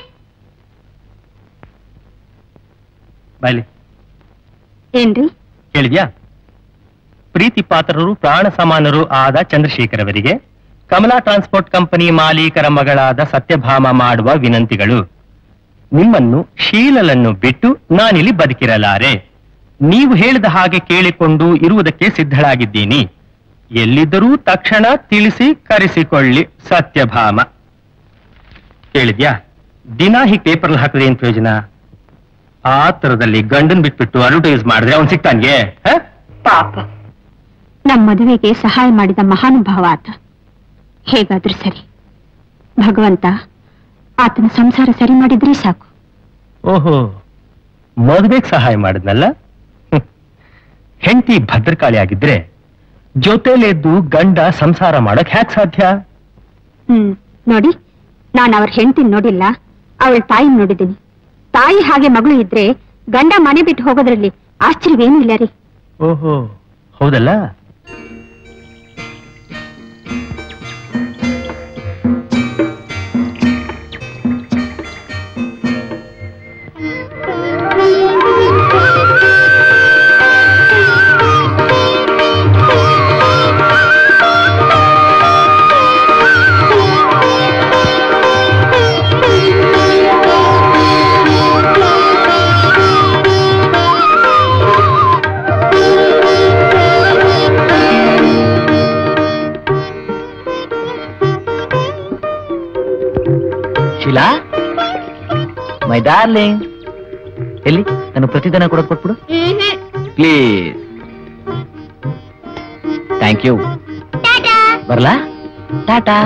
ಬಾಯ್ಲಿ ಏನ್ರಿ ಕೇಳಿದ್ಯಾ ಪ್ರೀತಿ ಪಾತ್ರರು ಪ್ರಾಣ ಸಮಾನರು ಆದ ಚಂದ್ರಶೇಖರ್ ಅವರಿಗೆ ಕಮಲಾ ಟ್ರಾನ್ಸ್ಪೋರ್ಟ್ ಕಂಪನಿ ಮಾಲೀಕರ ಮಗಳಾದ ಸತ್ಯಭಾಮ ಮಾಡುವ ವಿನಂತಿಗಳು ನಿಮ್ಮನ್ನು ಶೀಲಲನ್ನು ಬಿಟ್ಟು ನಾನಿಲ್ಲಿ ಬದುಕಿರಲಾರೆ ನೀವು ಹೇಳಿದ ಹಾಗೆ ಕೇಳಿಕೊಂಡು ಇರುವುದಕ್ಕೆ ಸಿದ್ಧಳಾಗಿದ್ದೀನಿ ಎಲ್ಲಿದ್ದರೂ ತಕ್ಷಣ ತಿಳಿಸಿ ಕರೆಸಿಕೊಳ್ಳಿ ಸತ್ಯಭಾಮ ಕೇಳಿದ್ಯಾ ದಿನ ಹೀಗೆ ಪೇಪರ್ ಹಾಕಿದ್ರೆ ಏನ್ ಪ್ರಯೋಜನ ಆ ತರದಲ್ಲಿ ಗಂಡನ್ ಬಿಟ್ಬಿಟ್ಟು ಅಡ್ವರ್ಟೈಸ್ ಮಾಡಿದ್ರೆ ಅವ್ನು ಸಿಗ್ತಾನ್ಗೆ ಹ? ಪಾಪ ನಮ್ಮ ಮದುವೆಗೆ ಸಹಾಯ ಮಾಡಿದ ಮಹಾನುಭಾವ ಆತ ಹೇಗಾದ್ರೂ ಸರಿ ಭಗವಂತ ಆತನ ಸಂಸಾರ ಸರಿ ಮಾಡಿದ್ರೆ ಸಾಕು ಓಹೋ ಮದುವೆಗೆ ಸಹಾಯ ಮಾಡಿದ್ನಲ್ಲ ಹ್ಮ್. ಹೆಂಡತಿ ಭದ್ರಕಾಳಿ ಆಗಿದ್ರೆ ಜೊತೆಲೆದ್ದು ಗಂಡ ಸಂಸಾರ ಮಾಡಕ್ ಹ್ಯಾಕ್ ಸಾಧ್ಯ ಹ್ಮ್ ನೋಡಿ ನಾನು ಅವ್ರ ಹೆಂಡತಿನ ನೋಡಿಲ್ಲ ಅವಳ ತಾಯಿ ನೋಡಿದ್ದೀನಿ ತಾಯಿ ಹಾಗೆ ಮಗಳು ಇದ್ರೆ ಗಂಡ ಮನೆ ಬಿಟ್ಟು ಹೋಗೋದ್ರಲ್ಲಿ ಆಶ್ಚರ್ಯವೇನೂ ಇಲ್ಲ ರೀ ಓಹೋ ಹೌದಲ್ಲ ಶೀಲಾ ಮೈ ಡಾರ್ಲಿಂಗ್ ಎಲ್ಲಿ ನಾನು ಪ್ರತಿದಿನ ಕೊಡಕ್ ಕೊಟ್ಬಿಡು ಪ್ಲೀಸ್ ಥ್ಯಾಂಕ್ ಯು ಬರ್ಲಾ ಟಾಟಾ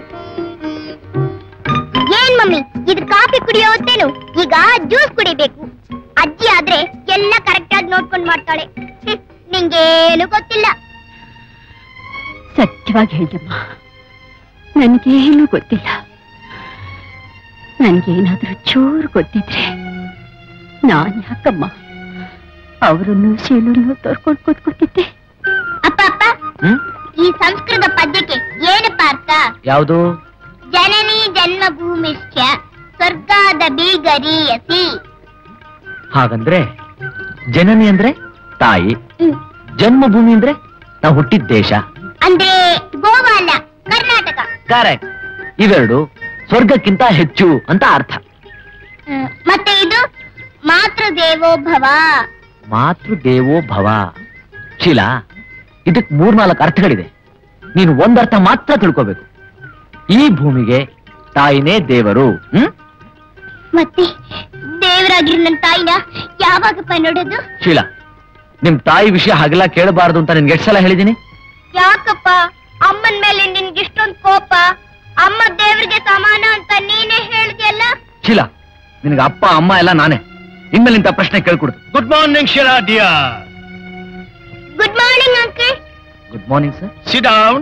ಏನ್ ಮಮ್ಮಿ ಇದು ಕಾಫಿ ಕುಡಿಯೋ ಹೊತ್ತೇನು ಈಗ ಜ್ಯೂಸ್ ಕುಡಿಬೇಕು ಅಜ್ಜಿ ಆದ್ರೆ ಎಲ್ಲ ಕರೆಕ್ಟ್ ಆಗಿ ನೋಡ್ಕೊಂಡ್ ಮಾಡ್ತಾಳೆ ಹ್ಮ್, ನಿಂಗೇನು ಗೊತ್ತಿಲ್ಲ ಸತ್ಯವಾಗಿ ಹೇಳ್ದಮ್ಮ ನನಗೇನು ಗೊತ್ತಿಲ್ಲ ನನ್ಗೇನಾದ್ರೂ ಚೂರು ಗೊತ್ತಿದ್ರೆ ನಾನ್ ಯಾಕಮ್ಮ ಅವರನ್ನು ಶೀಲನ್ನು ತೋರ್ಕೊಂಡು ಕೂತ್ಕೊತಿದ್ದೆ ಅಪ್ಪ ಅಪ್ಪ ಹ್ಮ್ ಈ ಸಂಸ್ಕೃತ ಪದ್ಯಕ್ಕೆ ಏನಪ್ಪ ಅರ್ಥ ಯಾವುದು ಜನನಿ ಜನ್ಮ ಭೂಮಿಷ್ಠ ಸ್ವರ್ಗಾದ ಬೀಗರಿಯಸಿ ಹಾಗಂದ್ರೆ ಜನನಿ ಅಂದ್ರೆ ತಾಯಿ ಹ್ಮ್. ಜನ್ಮಭೂಮಿ ಅಂದ್ರೆ ನಾವು ಹುಟ್ಟಿದ ದೇಶ ಅಂದ್ರೆ ಗೋವಾ ಅಲ್ಲ ಕರ್ನಾಟಕ ಕರೆಕ್ಟ್ ಇವೆರಡು ಸ್ವರ್ಗಕ್ಕಿಂತ ಹೆಚ್ಚು ಅಂತ ಅರ್ಥ ಹ್ಮ್. ಮತ್ತೆ ಇದು ಮಾತೃ ದೇವೋ ಭವ ಮಾತೃ ದೇವೋ ಭವ ಶೀಲಾ ಇದಕ್ ಮೂರ್ನಾಲ್ಕು ಅರ್ಥಗಳಿದೆ ನೀನು ಒಂದರ್ಥ ಮಾತ್ರ ತಿಳ್ಕೋಬೇಕು ಈ ಭೂಮಿಗೆ ತಾಯಿನೇ ದೇವರು ಹ್ಮ್ ಮತ್ತೆ ದೇವರಾಗಿರೋ ನನ್ನ ತಾಯಿನ ಯಾವಾಗಪ್ಪ ನೋಡೋದು ಶೀಲಾ ನಿಮ್ ತಾಯಿ ವಿಷಯ ಹಾಗೆಲ್ಲ ಕೇಳಬಾರದು ಅಂತ ನಿನ್ಗೆ ಎಷ್ಟು ಸಲ ಹೇಳಿದೀನಿ ಯಾಕಪ್ಪ ಅಮ್ಮನ ಮೇಲೆ ನಿನ್ಗೆ ಇಷ್ಟೊಂದು ಕೋಪ ಅಮ್ಮ ದೇವ್ರಿಗೆ ಸಮಾನ ಅಂತ ನೀನೇ ಹೇಳ್ದೆಯಲ್ಲ ಶೀಲಾ ನಿನಗೆ ಅಪ್ಪ ಅಮ್ಮ ಎಲ್ಲ ನಾನೇ ಇನ್ಮೇಲೆ ಇಂಥ ಪ್ರಶ್ನೆ ಕೇಳ್ಕೊಡುದು good morning Sheela dear good morning uncle good morning sir sit down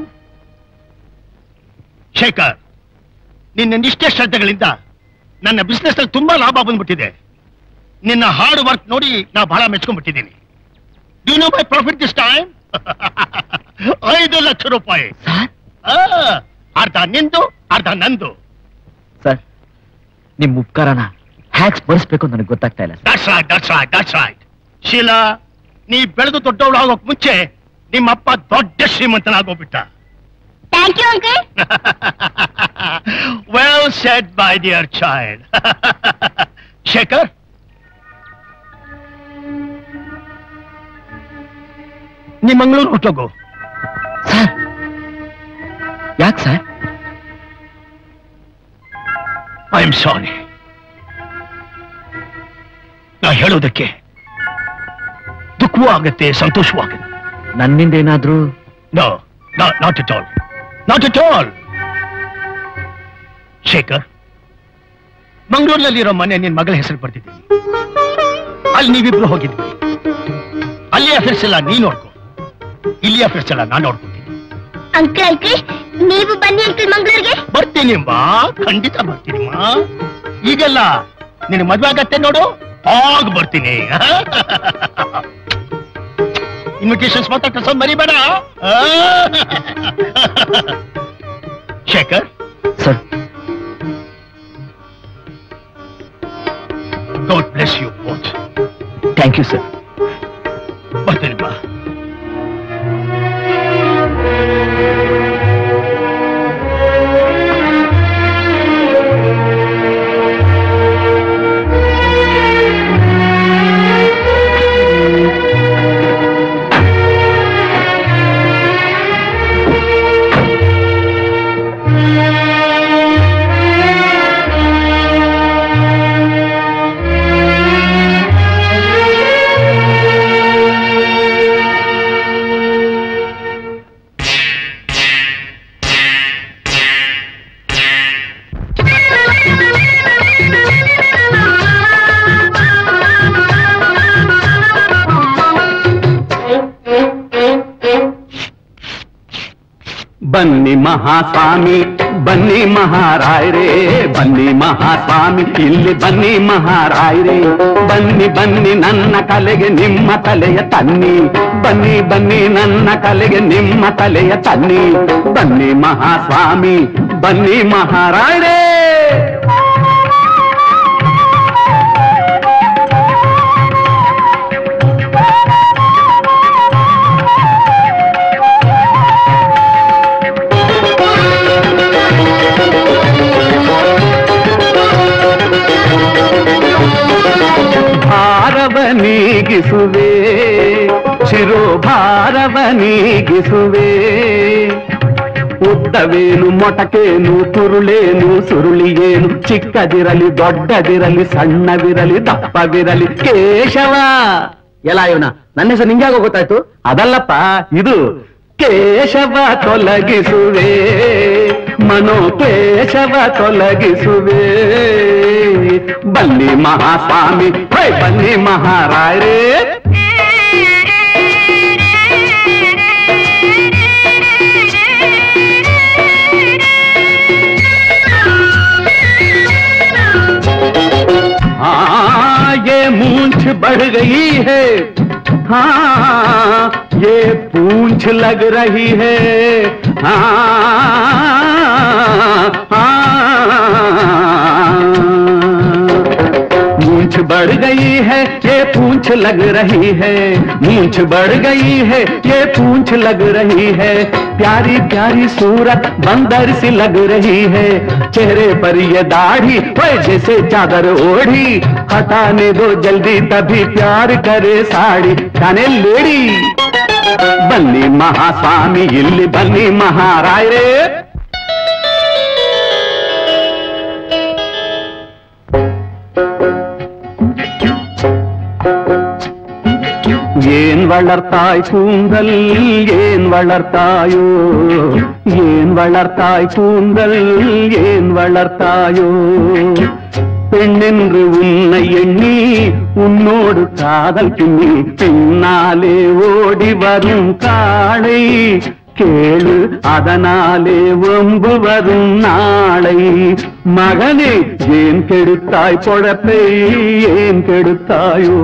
Shekhar ನಿನ್ನ ನಿಷ್ಠೆ ಶ್ರದ್ಧೆಗಳಿಂದ ನನ್ನ ಬಿಸ್ನೆಸ್ ಅಲ್ಲಿ ತುಂಬಾ ಲಾಭ ಬಂದ್ಬಿಟ್ಟಿದೆ ನಿನ್ನ ಹಾರ್ಡ್ ವರ್ಕ್ ನೋಡಿ ನಾ ಬಹಳ ಮೆಚ್ಕೊಂಡ್ಬಿಟ್ಟಿದ್ದೀನಿ do know my profit this time ಐದು ಲಕ್ಷ ರೂಪಾಯಿ ಸರ್ ಆ, ಅರ್ಧ ನಿಂದು ಅರ್ಧ ನಂದು ಸರ್ ನಿಮ್ ಉಪಕಾರನ ಹ್ಯಾಕ್ಸ್ ಬರ್ಸ್ಬೇಕು ನನಗೆ ಗೊತ್ತಾಗ್ತಾ ಇಲ್ಲ that's right that's right that's right Sheela ನೀ ಬೆಳೆದು ದೊಡ್ಡವಳು ಆಗೋಕ್ ಮುಂಚೆ ನಿಮ್ಮಪ್ಪ ದೊಡ್ಡ ಶ್ರೀಮಂತನಾಗೋಗ್ಬಿಟ್ಟ thank you uncle well said, my dear child. Shekhar ನೀ ಮಂಗಳೂರು ಹೊಟ್ಟೋಗು ಸರ್ ಯಾಕೆ ಸರ್ ಐ ಆಮ್ ಸಾರಿ ನಾ ಹೇಳೋದಕ್ಕೆ ದುಃಖ ಸುಖವೂ ಆಗತ್ತೆ ಸಂತೋಷವೂ ಆಗತ್ತೆ ನನ್ನಿಂದ ಏನಾದ್ರೂ no not at all not at all Shekhar ಮಂಗಳೂರಿನಲ್ಲಿರೋ ಮನೆ ನಿನ್ ಮಗಳ ಹೆಸರು ಬರ್ತಿದ್ದೀನಿ ಅಲ್ಲಿ ನೀವಿಬ್ರು ಹೋಗಿದ್ವಿ ಅಲ್ಲಿ ಅಫೇರ್ಸ್ ಎಲ್ಲ ನೀ ನೋಡ್ಕೊ ಇಲ್ಲಿ ಅಫೇರ್ಸ್ ಎಲ್ಲ ನಾನು ನೋಡ್ಕೊತೀನಿ ಅಂಕಲ್ ಅಂಕಲ್ ನೀವು ಬನ್ನಿ ಅಂಕಲ್ ಮಂಗಳೂರಿಗೆ ಬರ್ತೀನಿ ಮಾ ಖಂಡಿತ ಬರ್ತೀನಿ ಮಾ ಈಗೆಲ್ಲ ನಿನ್ ಮದ್ವೆ ಆಗತ್ತೆ ನೋಡು ಆಗ ಬರ್ತೀನಿ ಇನ್ವಿಟೇಷನ್ಸ್ ಮಾತ್ರ ಕಳ್ಸೋದ್ ಮರಿಬೇಡ ಆ? Shekhar sir God bless you both thank you sir ಬರ್ತೀನಿ ಬಾ ಬನ್ನಿ ಮಹಾಸ್ವಾಮಿ ಬನ್ನಿ ಮಹಾರಾಯರೇ ಬನ್ನಿ ಮಹಾಸ್ವಾಮಿ ಇಲ್ಲಿ ಬನ್ನಿ ಮಹಾರಾಯರೇ ಬನ್ನಿ ಬನ್ನಿ ನನ್ನ ಕಲೆಗೆ ನಿಮ್ಮ ತಲೆಯ ತನ್ನಿ ಬನ್ನಿ ಬನ್ನಿ ನನ್ನ ಕಲೆಗೆ ನಿಮ್ಮ ತಲೆಯ ತನ್ನಿ ಬನ್ನಿ ಮಹಾಸ್ವಾಮಿ ಬನ್ನಿ ಮಹಾರಾಯರೇ ಭಾರವ ನೀಗಿಸುವೆ ಶಿರೋಭಾರವ ನೀಗಿಸುವೆ ಉದ್ದವೇನು ಮೊಟಕೇನು ತುರುಳೇನು ಸುರುಳಿಯೇನು ಚಿಕ್ಕದಿರಲಿ ದೊಡ್ಡದಿರಲಿ ಸಣ್ಣವಿರಲಿ ದಪ್ಪವಿರಲಿ ಕೇಶವ ಎಲ್ಲ ಇವನ ನನ್ನ ಹೆಸರು ನಿಂಗ್ಯಾಗೋ ಗೊತ್ತಾಯ್ತು ಅದಲ್ಲಪ್ಪ ಇದು ಕೇಶವ ತೊಲಗಿಸುವೆ ಮನೋ ಕೇಶವ ತೊಲಗಿಸುವೆ ಬನ್ನಿ ಮಹಾಸ್ವಾಮಿ ಹೇ ಬನ್ನಿ ಮಹಾರಾಯರೇ हाँ ये मूंछ बढ़ गई है हाँ ये पूंछ लग रही है हाँ हाँ मूंछ बढ़ गई है ये पूंछ लग रही है मूंछ बढ़ गई है ये पूंछ लग रही है प्यारी प्यारी सूरत बंदर सी लग रही है चेहरे पर ये दाढ़ी ओए जैसे चादर ओढ़ी हटाने दो जल्दी तभी प्यार करे साड़ी जाने लेडी बन्नी महास्वामी इल्ली बन्नी महारायरे ஏன் வளர்த்தாய் கூந்தல் ஏன் வளர்த்தாயோ ஏன் வளர்த்தாய் கூந்தல் ஏன் வளர்த்தாயோ பெண்ணென்று உன்னை எண்ணி உன்னோடு காதல் பின்னி பின்னாலே ஓடி வரும் காளை கேளு அதனாலே வம்பு வரும் நாளை மகனே ஏன் கெடுத்தாய் பொழப்பை ஏன் கெடுத்தாயோ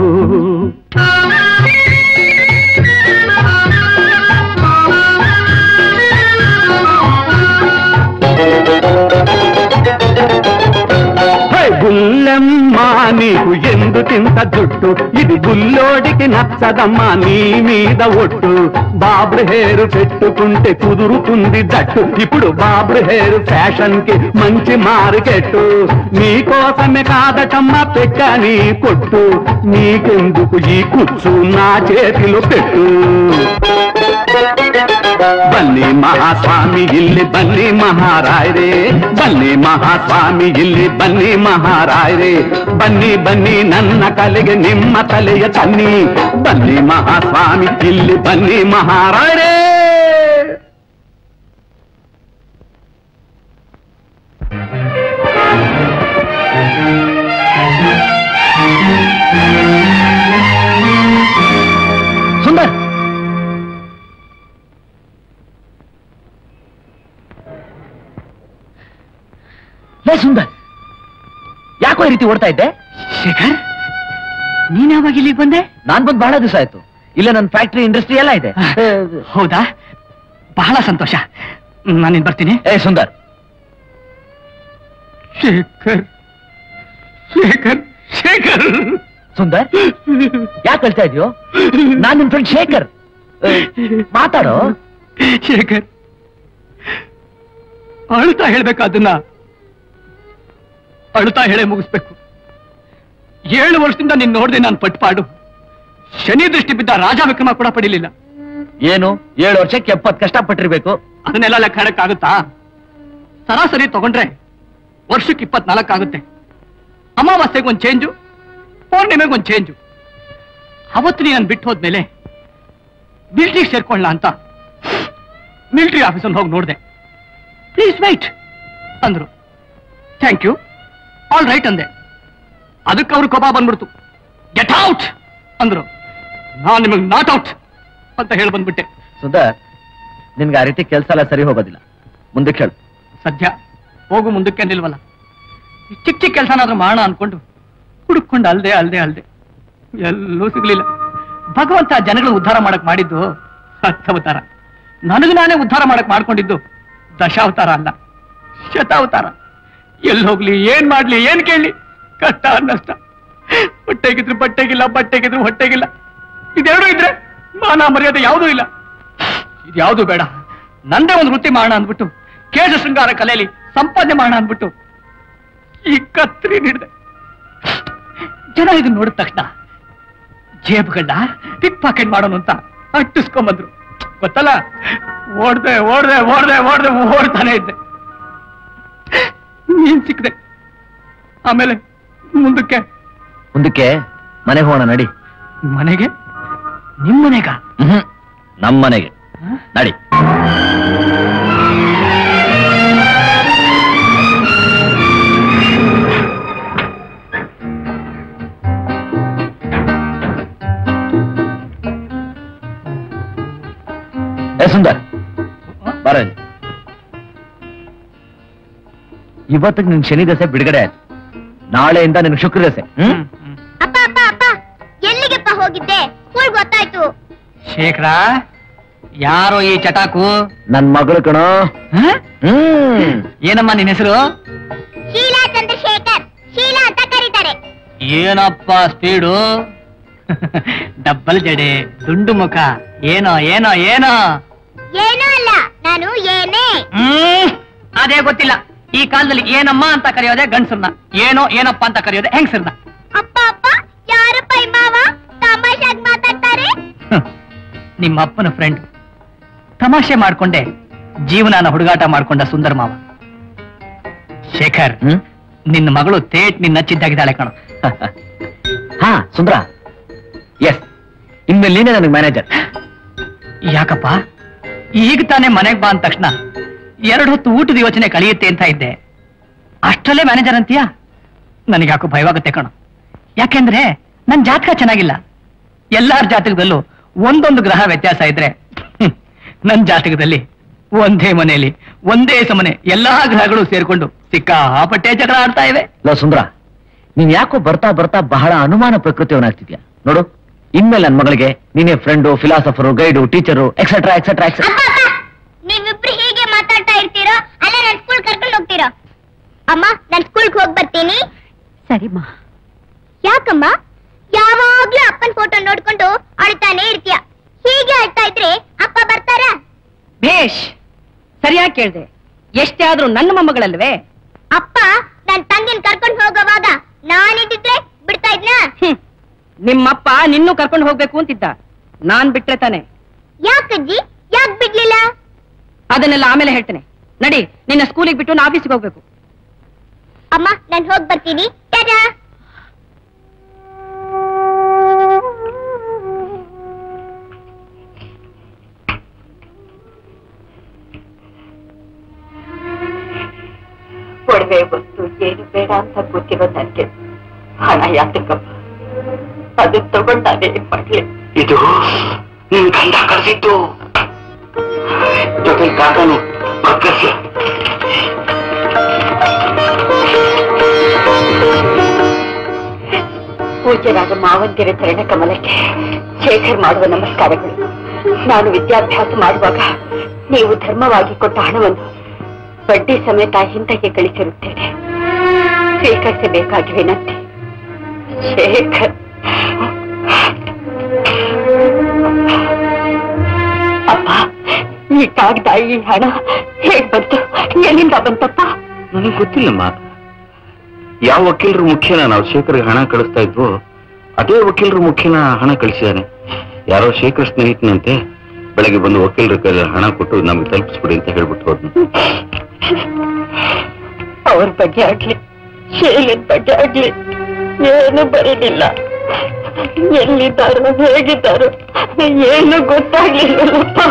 హే గుల్లెమ్మా నీకు ఎందుకింత జుట్టు ఇది గుల్లోడికి నచ్చదమ్మా నీ మీద ఒట్టు బాబ్రు హెయిర్ పెట్టుకుంటే కుదురుతుంది జట్టు ఇప్పుడు బాబ్రు హెయిర్ ఫ్యాషన్ కి మంచి మార్కెట్టు నీకోసమే కాదటమ్మా పెట్ట నీ కొట్టు నీకెందుకు ఈ కుచ్చు నా చేతిలో పెట్టు ಬನ್ನಿ ಮಹಾಸ್ವಾಮಿ ಇಲ್ಲಿ ಬನ್ನಿ ಮಹಾರಾಯರೇ ಬನ್ನಿ ಮಹಾಸ್ವಾಮಿ ಇಲ್ಲಿ ಬನ್ನಿ ಮಹಾರಾಯರೇ ಬನ್ನಿ ಬನ್ನಿ ನನ್ನ ಕಲೆಗೆ ನಿಮ್ಮ ತಲೆಯ ತನ್ನಿ ಬನ್ನಿ ಮಹಾಸ್ವಾಮಿ ಇಲ್ಲಿ ಬನ್ನಿ ಮಹಾರಾಯರೇ ಸುಂದರ್ ಲೇ ಸುಂದರ್ ಯಾಕೋ ಈ ರೀತಿ ಓಡ್ತಾ ಇದ್ದೆ ಶೇಖರ್ ನೀನ್ ಯಾವಾಗ ಇಲ್ಲಿಗೆ ಬಂದೆ ನಾನ್ ಬಂದ್ ಬಹಳ ದಿವಸ ಆಯ್ತು ಇಲ್ಲ ನನ್ನ ಫ್ಯಾಕ್ಟ್ರಿ ಇಂಡಸ್ಟ್ರಿ ಎಲ್ಲ ಇದೆ ಹೌದಾ ಬಹಳ ಸಂತೋಷ ನಾನಿನ್ ಬರ್ತೀನಿ ಏ ಸುಂದರ್ ಶೇಖರ್ ಶೇಖರ್ ಶೇಖರ್ ಸುಂದರ್ ಯಾಕೆ ಕಳ್ತಾ ಇದೆಯೋ ನಾನ್ ನಿನ್ ಫ್ರೆಂಡ್ ಶೇಖರ್ ಏ, ಮಾತಾಡೋ ಶೇಖರ್ ಅಳುತ್ತಾ ಹೇಳ್ಬೇಕಾದನ್ನ ಅಳುತ್ತಾ ಹೇಳೇ ಮುಗಿಸ್ಬೇಕು ಏಳು ವರ್ಷದಿಂದ ನೀನ್ ನೋಡ್ದೆ ನಾನು ಪಟ್ಪಾಡು ಶನಿ ದೃಷ್ಟಿ ಬಿದ್ದ ರಾಜ ವಿಕ್ರಮ ಕೂಡ ಪಡಿಲಿಲ್ಲ ಏನು ಏಳು ವರ್ಷಕ್ಕೆ ಎಪ್ಪತ್ ಕಷ್ಟ ಪಟ್ಟಿರ್ಬೇಕು ಅದನ್ನೆಲ್ಲ ಲೆಕ್ಕ ಹಾಡಕ್ಕಾಗುತ್ತಾ ಸರಾಸರಿ ತಗೊಂಡ್ರೆ ವರ್ಷಕ್ಕೆ ಇಪ್ಪತ್ನಾಲ್ಕಾಗುತ್ತೆ ಅಮಾವಾಸ್ಯೆಗೆ ಒಂದು ಚೇಂಜು ಪೌರ್ಣಿಮೆಗೆ ಒಂದು ಚೇಂಜು ಅವತ್ತು ನೀನು ಬಿಟ್ಟು ಹೋದ್ಮೇಲೆ ಮಿಲ್ಟ್ರಿಗೆ ಸೇರ್ಕೊಳ್ಳ ಅಂತ ಮಿಲಿಟರಿ ಆಫೀಸಲ್ಲಿ ಹೋಗಿ ನೋಡಿದೆ ಪ್ಲೀಸ್ ವೈಟ್ ಅಂದ್ರು ಥ್ಯಾಂಕ್ ಯು ಆಲ್ ರೈಟ್ ಅಂದೆ ಅದಕ್ಕೆ ಅವ್ರ ಕೋಪ ಬಂದ್ಬಿಡ್ತು ಗೆಟ್ ಔಟ್ ಅಂದ್ರು ನಾನು ನಿಮಗೆ ನಾಟ್ ಔಟ್ ಅಂತ ಹೇಳಿ ಬಂದ್ಬಿಟ್ಟೆ ಸುಂದರ್ ನಿನ್ಗೆ ಆ ರೀತಿ ಕೆಲಸ ಎಲ್ಲ ಸರಿ ಹೋಗೋದಿಲ್ಲ ಮುಂದಕ್ಕೆ ಹೇಳು ಸದ್ಯ ಹೋಗು ಮುಂದಕ್ಕೆ ನಿಲ್ವಲ್ಲ ಈ ಚಿಕ್ಕ ಚಿಕ್ಕ ಕೆಲಸನಾದ್ರೂ ಮಾಡೋಣ ಅನ್ಕೊಂಡು ಹುಡುಕೊಂಡು ಅಲ್ದೆ ಅಲ್ದೆ ಅಲ್ದೆ ಎಲ್ಲೂ ಸಿಗ್ಲಿಲ್ಲ ಭಗವಂತ ಜನಗಳು ಉದ್ಧಾರ ಮಾಡಕ್ ಮಾಡಿದ್ದು ಹತ್ತವತಾರ ನನಗೆ ನಾನೇ ಉದ್ಧಾರ ಮಾಡಕ್ ಮಾಡ್ಕೊಂಡಿದ್ದು ದಶಾವತಾರ ಅಲ್ಲ ಶತಾವತಾರ ಎಲ್ಲಿ ಹೋಗ್ಲಿ ಏನ್ ಮಾಡ್ಲಿ ಏನ್ ಕೇಳಲಿ ಕಷ್ಟ ನಷ್ಟ ಹೊಟ್ಟೆಗಿದ್ರು ಬಟ್ಟೆಗಿಲ್ಲ ಬಟ್ಟೆಗಿದ್ರು ಹೊಟ್ಟೆಗಿಲ್ಲ ಇದೆರಡು ಇದ್ರೆ ಮಾನ ಮರ್ಯಾದೆ ಯಾವುದೂ ಇಲ್ಲ ಇದ್ಯಾವುದು ಬೇಡ ನಂದೇ ಒಂದು ವೃತ್ತಿ ಮಾಡೋಣ ಅಂದ್ಬಿಟ್ಟು ಕೇಶ ಶೃಂಗಾರ ಕಲೆಯಲ್ಲಿ ಸಂಪಾದನೆ ಮಾಡೋಣ ಅಂದ್ಬಿಟ್ಟು ಈ ಕತ್ರಿ ಹಿಡ್ದೆ ಜನ ಇದನ್ನ ನೋಡಿದ ತಕ್ಷಣ ಜೇಬುಗಳನ್ನ ಪಿಕ್ ಪಾಕೆಟ್ ಮಾಡೋಣ ಅಂತ ಅಟ್ಟಿಸ್ಕೊಂಬಂದ್ರು ಗೊತ್ತಲ್ಲ ಓಡ್ದೆ ಓಡ್ದೆ ಓಡ್ದೆ ಓಡ್ದೆ ಓಡ್ತಾನೆ ಇದ್ದೆ ನೀನ್ ಸಿಕ್ದೆ ಆಮೇಲೆ ಮುಂದಕ್ಕೆ ಮುಂದಕ್ಕೆ ಮನೆಗೆ ಹೋಗೋಣ ನಡಿ ಮನೆಗೆ ನಿಮ್ಮನೆಗ ಹ್ಮ್ ನಮ್ಮ ಮನೆಗೆ ನಡಿ ಏ ಸುಂದರ್ ಬರ ಇಲ್ಲಿ. ಇವತ್ತಿಗೆ ನಿನ್ ಶನಿ ದಸೆ ಬಿಡುಗಡೆ ಆಯ್ತು ನಾಳೆಯಿಂದ ನಿನ್ ಶುಕ್ರ ದಸೆ ಹ್ಮ್ ಅಪ್ಪ ಅಪ್ಪ ಅಪ್ಪ ಎಲ್ಲಿಗೆಪ್ಪ ಹೋಗಿದ್ದೆ ಸ್ಕೂಲ್ ಗೊತ್ತಾಯ್ತು ಶೇಖರ ಯಾರೋ ಈ ಚಟಾಕು ನನ್ ಮಗಳು ಕಣೋ ಹ? ಹ್ಮ್ ಏನಮ್ಮ ನಿನ್ನ ಹೆಸರು ಶೀಲಾ ಚಂದ್ರಶೇಖರ್ ಶೀಲಾ ಅಂತ ಕರೀತಾರೆ ಏನಪ್ಪ ಸ್ಪೀಡು ಡಬ್ಬಲ್ ಜಡೆ ದುಂಡು ಮುಖ ಏನೋ ಏನೋ ಏನೋ ಏನೂ ಅಲ್ಲ ನಾನು ಏನೇ ಹ್ಮ್ ಅದೇ ಗೊತ್ತಿಲ್ಲ ಈ ಕಾಲದಲ್ಲಿ ಏನಮ್ಮ ಅಂತ ಕರೆಯೋದೆ ಗಂಡಸರ್ನ ಏನೋ ಏನಪ್ಪ ಅಂತ ಕರೆಯೋದೆ ಹೆಂಗಸರ್ನ ಅಪ್ಪ ಅಪ್ಪ ಯಾರಪ್ಪ ಈ ಮಾವ ತಮಾಷಾಗಿ ಮಾತಾಡ್ತಾರೆ ನಿಮ್ಮ ಅಪ್ಪನ ಫ್ರೆಂಡ್ ತಮಾಷೆ ಮಾಡ್ಕೊಂಡೆ ಜೀವನಾನ ಹುಡುಗಾಟ ಮಾಡ್ಕೊಂಡ ಸುಂದರ್ ಮಾವ ಶೇಖರ್ ಹ್ಮ್ ನಿನ್ನ ಮಗಳು ತೇಟ್ ನಿನ್ನ ನಚ್ಚಿದ್ದಾಗಿದ್ದಾಳೆ ಕಣ ಹಾ ಸುಂದ್ರ ಎಸ್ ಇನ್ಮೇಲೆ ನೀನೇ ನನಗೆ ಮ್ಯಾನೇಜರ್ ಯಾಕಪ್ಪ ಈಗ ತಾನೇ ಮನೆಗ್ ಬಾ ಅಂದ ತಕ್ಷಣ ಎರಡು ಹೊತ್ತು ಊಟದ ಯೋಚನೆ ಕಳೆಯುತ್ತೆ ಅಂತ ಇದ್ದೆ ಅಷ್ಟರಲ್ಲೇ ಮ್ಯಾನೇಜರ್ ಅಂತೀಯಾ ನನಗೆ ಯಾಕೋ ಭಯವಾಗುತ್ತೆ ಕಣ ಯಾಕೆಂದ್ರೆ ನನ್ ಜಾತಕ ಚೆನ್ನಾಗಿಲ್ಲ ಎಲ್ಲಾರ ಜಾತಕದಲ್ಲೂ ಒಂದೊಂದು ಗ್ರಹ ವ್ಯತ್ಯಾಸ ಇದ್ರೆ ಹ್ಮ್, ನನ್ ಜಾತಕದಲ್ಲಿ ಒಂದೇ ಮನೆಯಲ್ಲಿ ಒಂದೇ ಸಮನೆ ಎಲ್ಲಾ ಗ್ರಹಗಳು ಸೇರ್ಕೊಂಡು ಸಿಕ್ಕಾಪಟ್ಟೆ ಜಗಳ ಆಡ್ತಾ ಇವೆ ಲೋ ಸುಂದ್ರ ನೀನ್ ಯಾಕೋ ಬರ್ತಾ ಬರ್ತಾ ಬಹಳ ಅನುಮಾನ ಪ್ರಕೃತಿಯವನಾಗ್ತಿದ್ಯಾ ನೋಡು ಇನ್ಮೇಲೆ ನನ್ನ ಮಗಳಿಗೆ ನೀನೇ friend philosopher guide teacher etcetera etcetera etcetera ಅಪ್ಪ ಅಪ್ಪ ನೀವಿಬ್ರು ಹೀಗೆ ಮಾತಾಡ್ತಾ ಇರ್ತೀರೋ ಅಲ್ಲ ನಾನು ಸ್ಕೂಲ್ ಕರ್ಕೊಂಡು ಹೋಗ್ತೀರೋ ಅಮ್ಮ ನಾನು ಸ್ಕೂಲ್ಗೆ ಹೋಗಿ ಬರ್ತೀನಿ ಸರಿಮ್ಮ ಯಾಕಮ್ಮ ಯಾವಾಗ್ಲೂ ಅಪ್ಪನ ಫೋಟೋ ನೋಡ್ಕೊಂಡು ಅಳ್ತಾನೆ ಇರ್ತೀಯ ಹೀಗೆ ಅಳ್ತಾ ಇದ್ರೆ ಅಪ್ಪ ಬರ್ತಾರ ಭೇಷ್ ಸರಿಯಾಗಿ ಕೇಳ್ದೆ ಎಷ್ಟೇ ಆದ್ರೂ ನನ್ನ ಮೊಮ್ಮಗಳಲ್ವೇ ಅಪ್ಪ ನನ್ ತಂಗಿನ ಕರ್ಕೊಂಡು ಹೋಗೋವಾಗ ನಾನಿದ್ದಿದ್ರೆ ಬಿಡ್ತಾ ಇದ್ನಾ ಹ್ಮ್. ನಿಮ್ಮಪ್ಪ ನಿನ್ನೂ ಕರ್ಕೊಂಡು ಹೋಗ್ಬೇಕು ಅಂತಿದ್ದ ನಾನ್ ಬಿಟ್ರೆ ತಾನೆ ಯಾಕಜ್ಜಿ ಯಾಕ್ ಬಿಡ್ಲಿಲ್ಲ ಅದನ್ನೆಲ್ಲ ಆಮೇಲೆ ಹೇಳ್ತೇನೆ ನಡಿ ನಿನ್ನ ಸ್ಕೂಲಿಗೆ ಬಿಟ್ಟು ನಾ ಆಫೀಸಿಗೆ ಹೋಗ್ಬೇಕು ಅಮ್ಮ ನಾನು ಹೋಗಿ ಬರ್ತೀನಿ ಟಾಟಾ ಒಡವೆ ವಸ್ತು ಏನು ಬೇಡ ಅಂತ ಗೊತ್ತಿರೋ ನನಗೆ ಹಣ ಯಾತಕ್ಕಪ್ಪ ಅದು ತಗೊಂಡು ನಾನೇನ್ ಮಾಡ್ಲಿ ಇದು ನಿನ್ ಗಂಡ ಕರೆದಿದ್ದು ಜೊತೆ ಕಾಕನು ಪಕ್ಕಕ್ಕೆ ಪೂಜ್ಯರಾದ ಮಾವಂದಿರ ಚರಣ ಕಮಲಕ್ಕೆ ಶೇಖರ್ ಮಾಡುವ ನಮಸ್ಕಾರಗಳು ನಾನು ವಿದ್ಯಾಭ್ಯಾಸ ಮಾಡುವಾಗ ನೀವು ಧರ್ಮವಾಗಿ ಕೊಟ್ಟ ಹಣವನ್ನು ಬಡ್ಡಿ ಸಮೇತ ಹಿಂದಕ್ಕೆ ಕಳಿಸಿರುತ್ತೇನೆ ಸ್ವೀಕರಿಸಬೇಕಾಗಿ ವಿನಂತಿ ಶೇಖರ್ ಅಪ್ಪ ಈ ಕಾಗದ ಈ ಹಣ ಹೇಗ್ ಬಂತು ಎಲ್ಲಿಂದ ಬಂತಪ್ಪ ನನಗೆ ಗೊತ್ತಿಲ್ಲಮ್ಮ ಯಾವ ವಕೀಲರು ಮುಖ್ಯನ ನಾವು ಶೇಖರ್ಗೆ ಹಣ ಕಳಿಸ್ತಾ ಇದ್ವು ಅದೇ ವಕೀಲರು ಮುಖ್ಯನ ಹಣ ಕಳಿಸಿದಾನೆ ಯಾರೋ ಶೇಖರ್ ಸ್ನೇಹಿತನಂತೆ ಬೆಳಗ್ಗೆ ಬಂದು ವಕೀಲರ ಕೈಲಿ ಹಣ ಕೊಟ್ಟು ನಮ್ಗೆ ತಲುಪಿಸ್ಬಿಡಿ ಅಂತ ಹೇಳ್ಬಿಟ್ಟು ಹೋದ್ನು ಅವ್ರ ಬಗ್ಗೆ ಆಗ್ಲಿ ಶೈಲಿನ ಬಗ್ಗೆ ಆಗ್ಲಿ ಏನು ಬರೀಲಿಲ್ಲ ಎಲ್ಲಿದ್ದಾರೋ ಹೇಗಿದ್ದಾರೋ ಏನು ಗೊತ್ತಾಗ್ಲಿಲ್ಲಪ್ಪ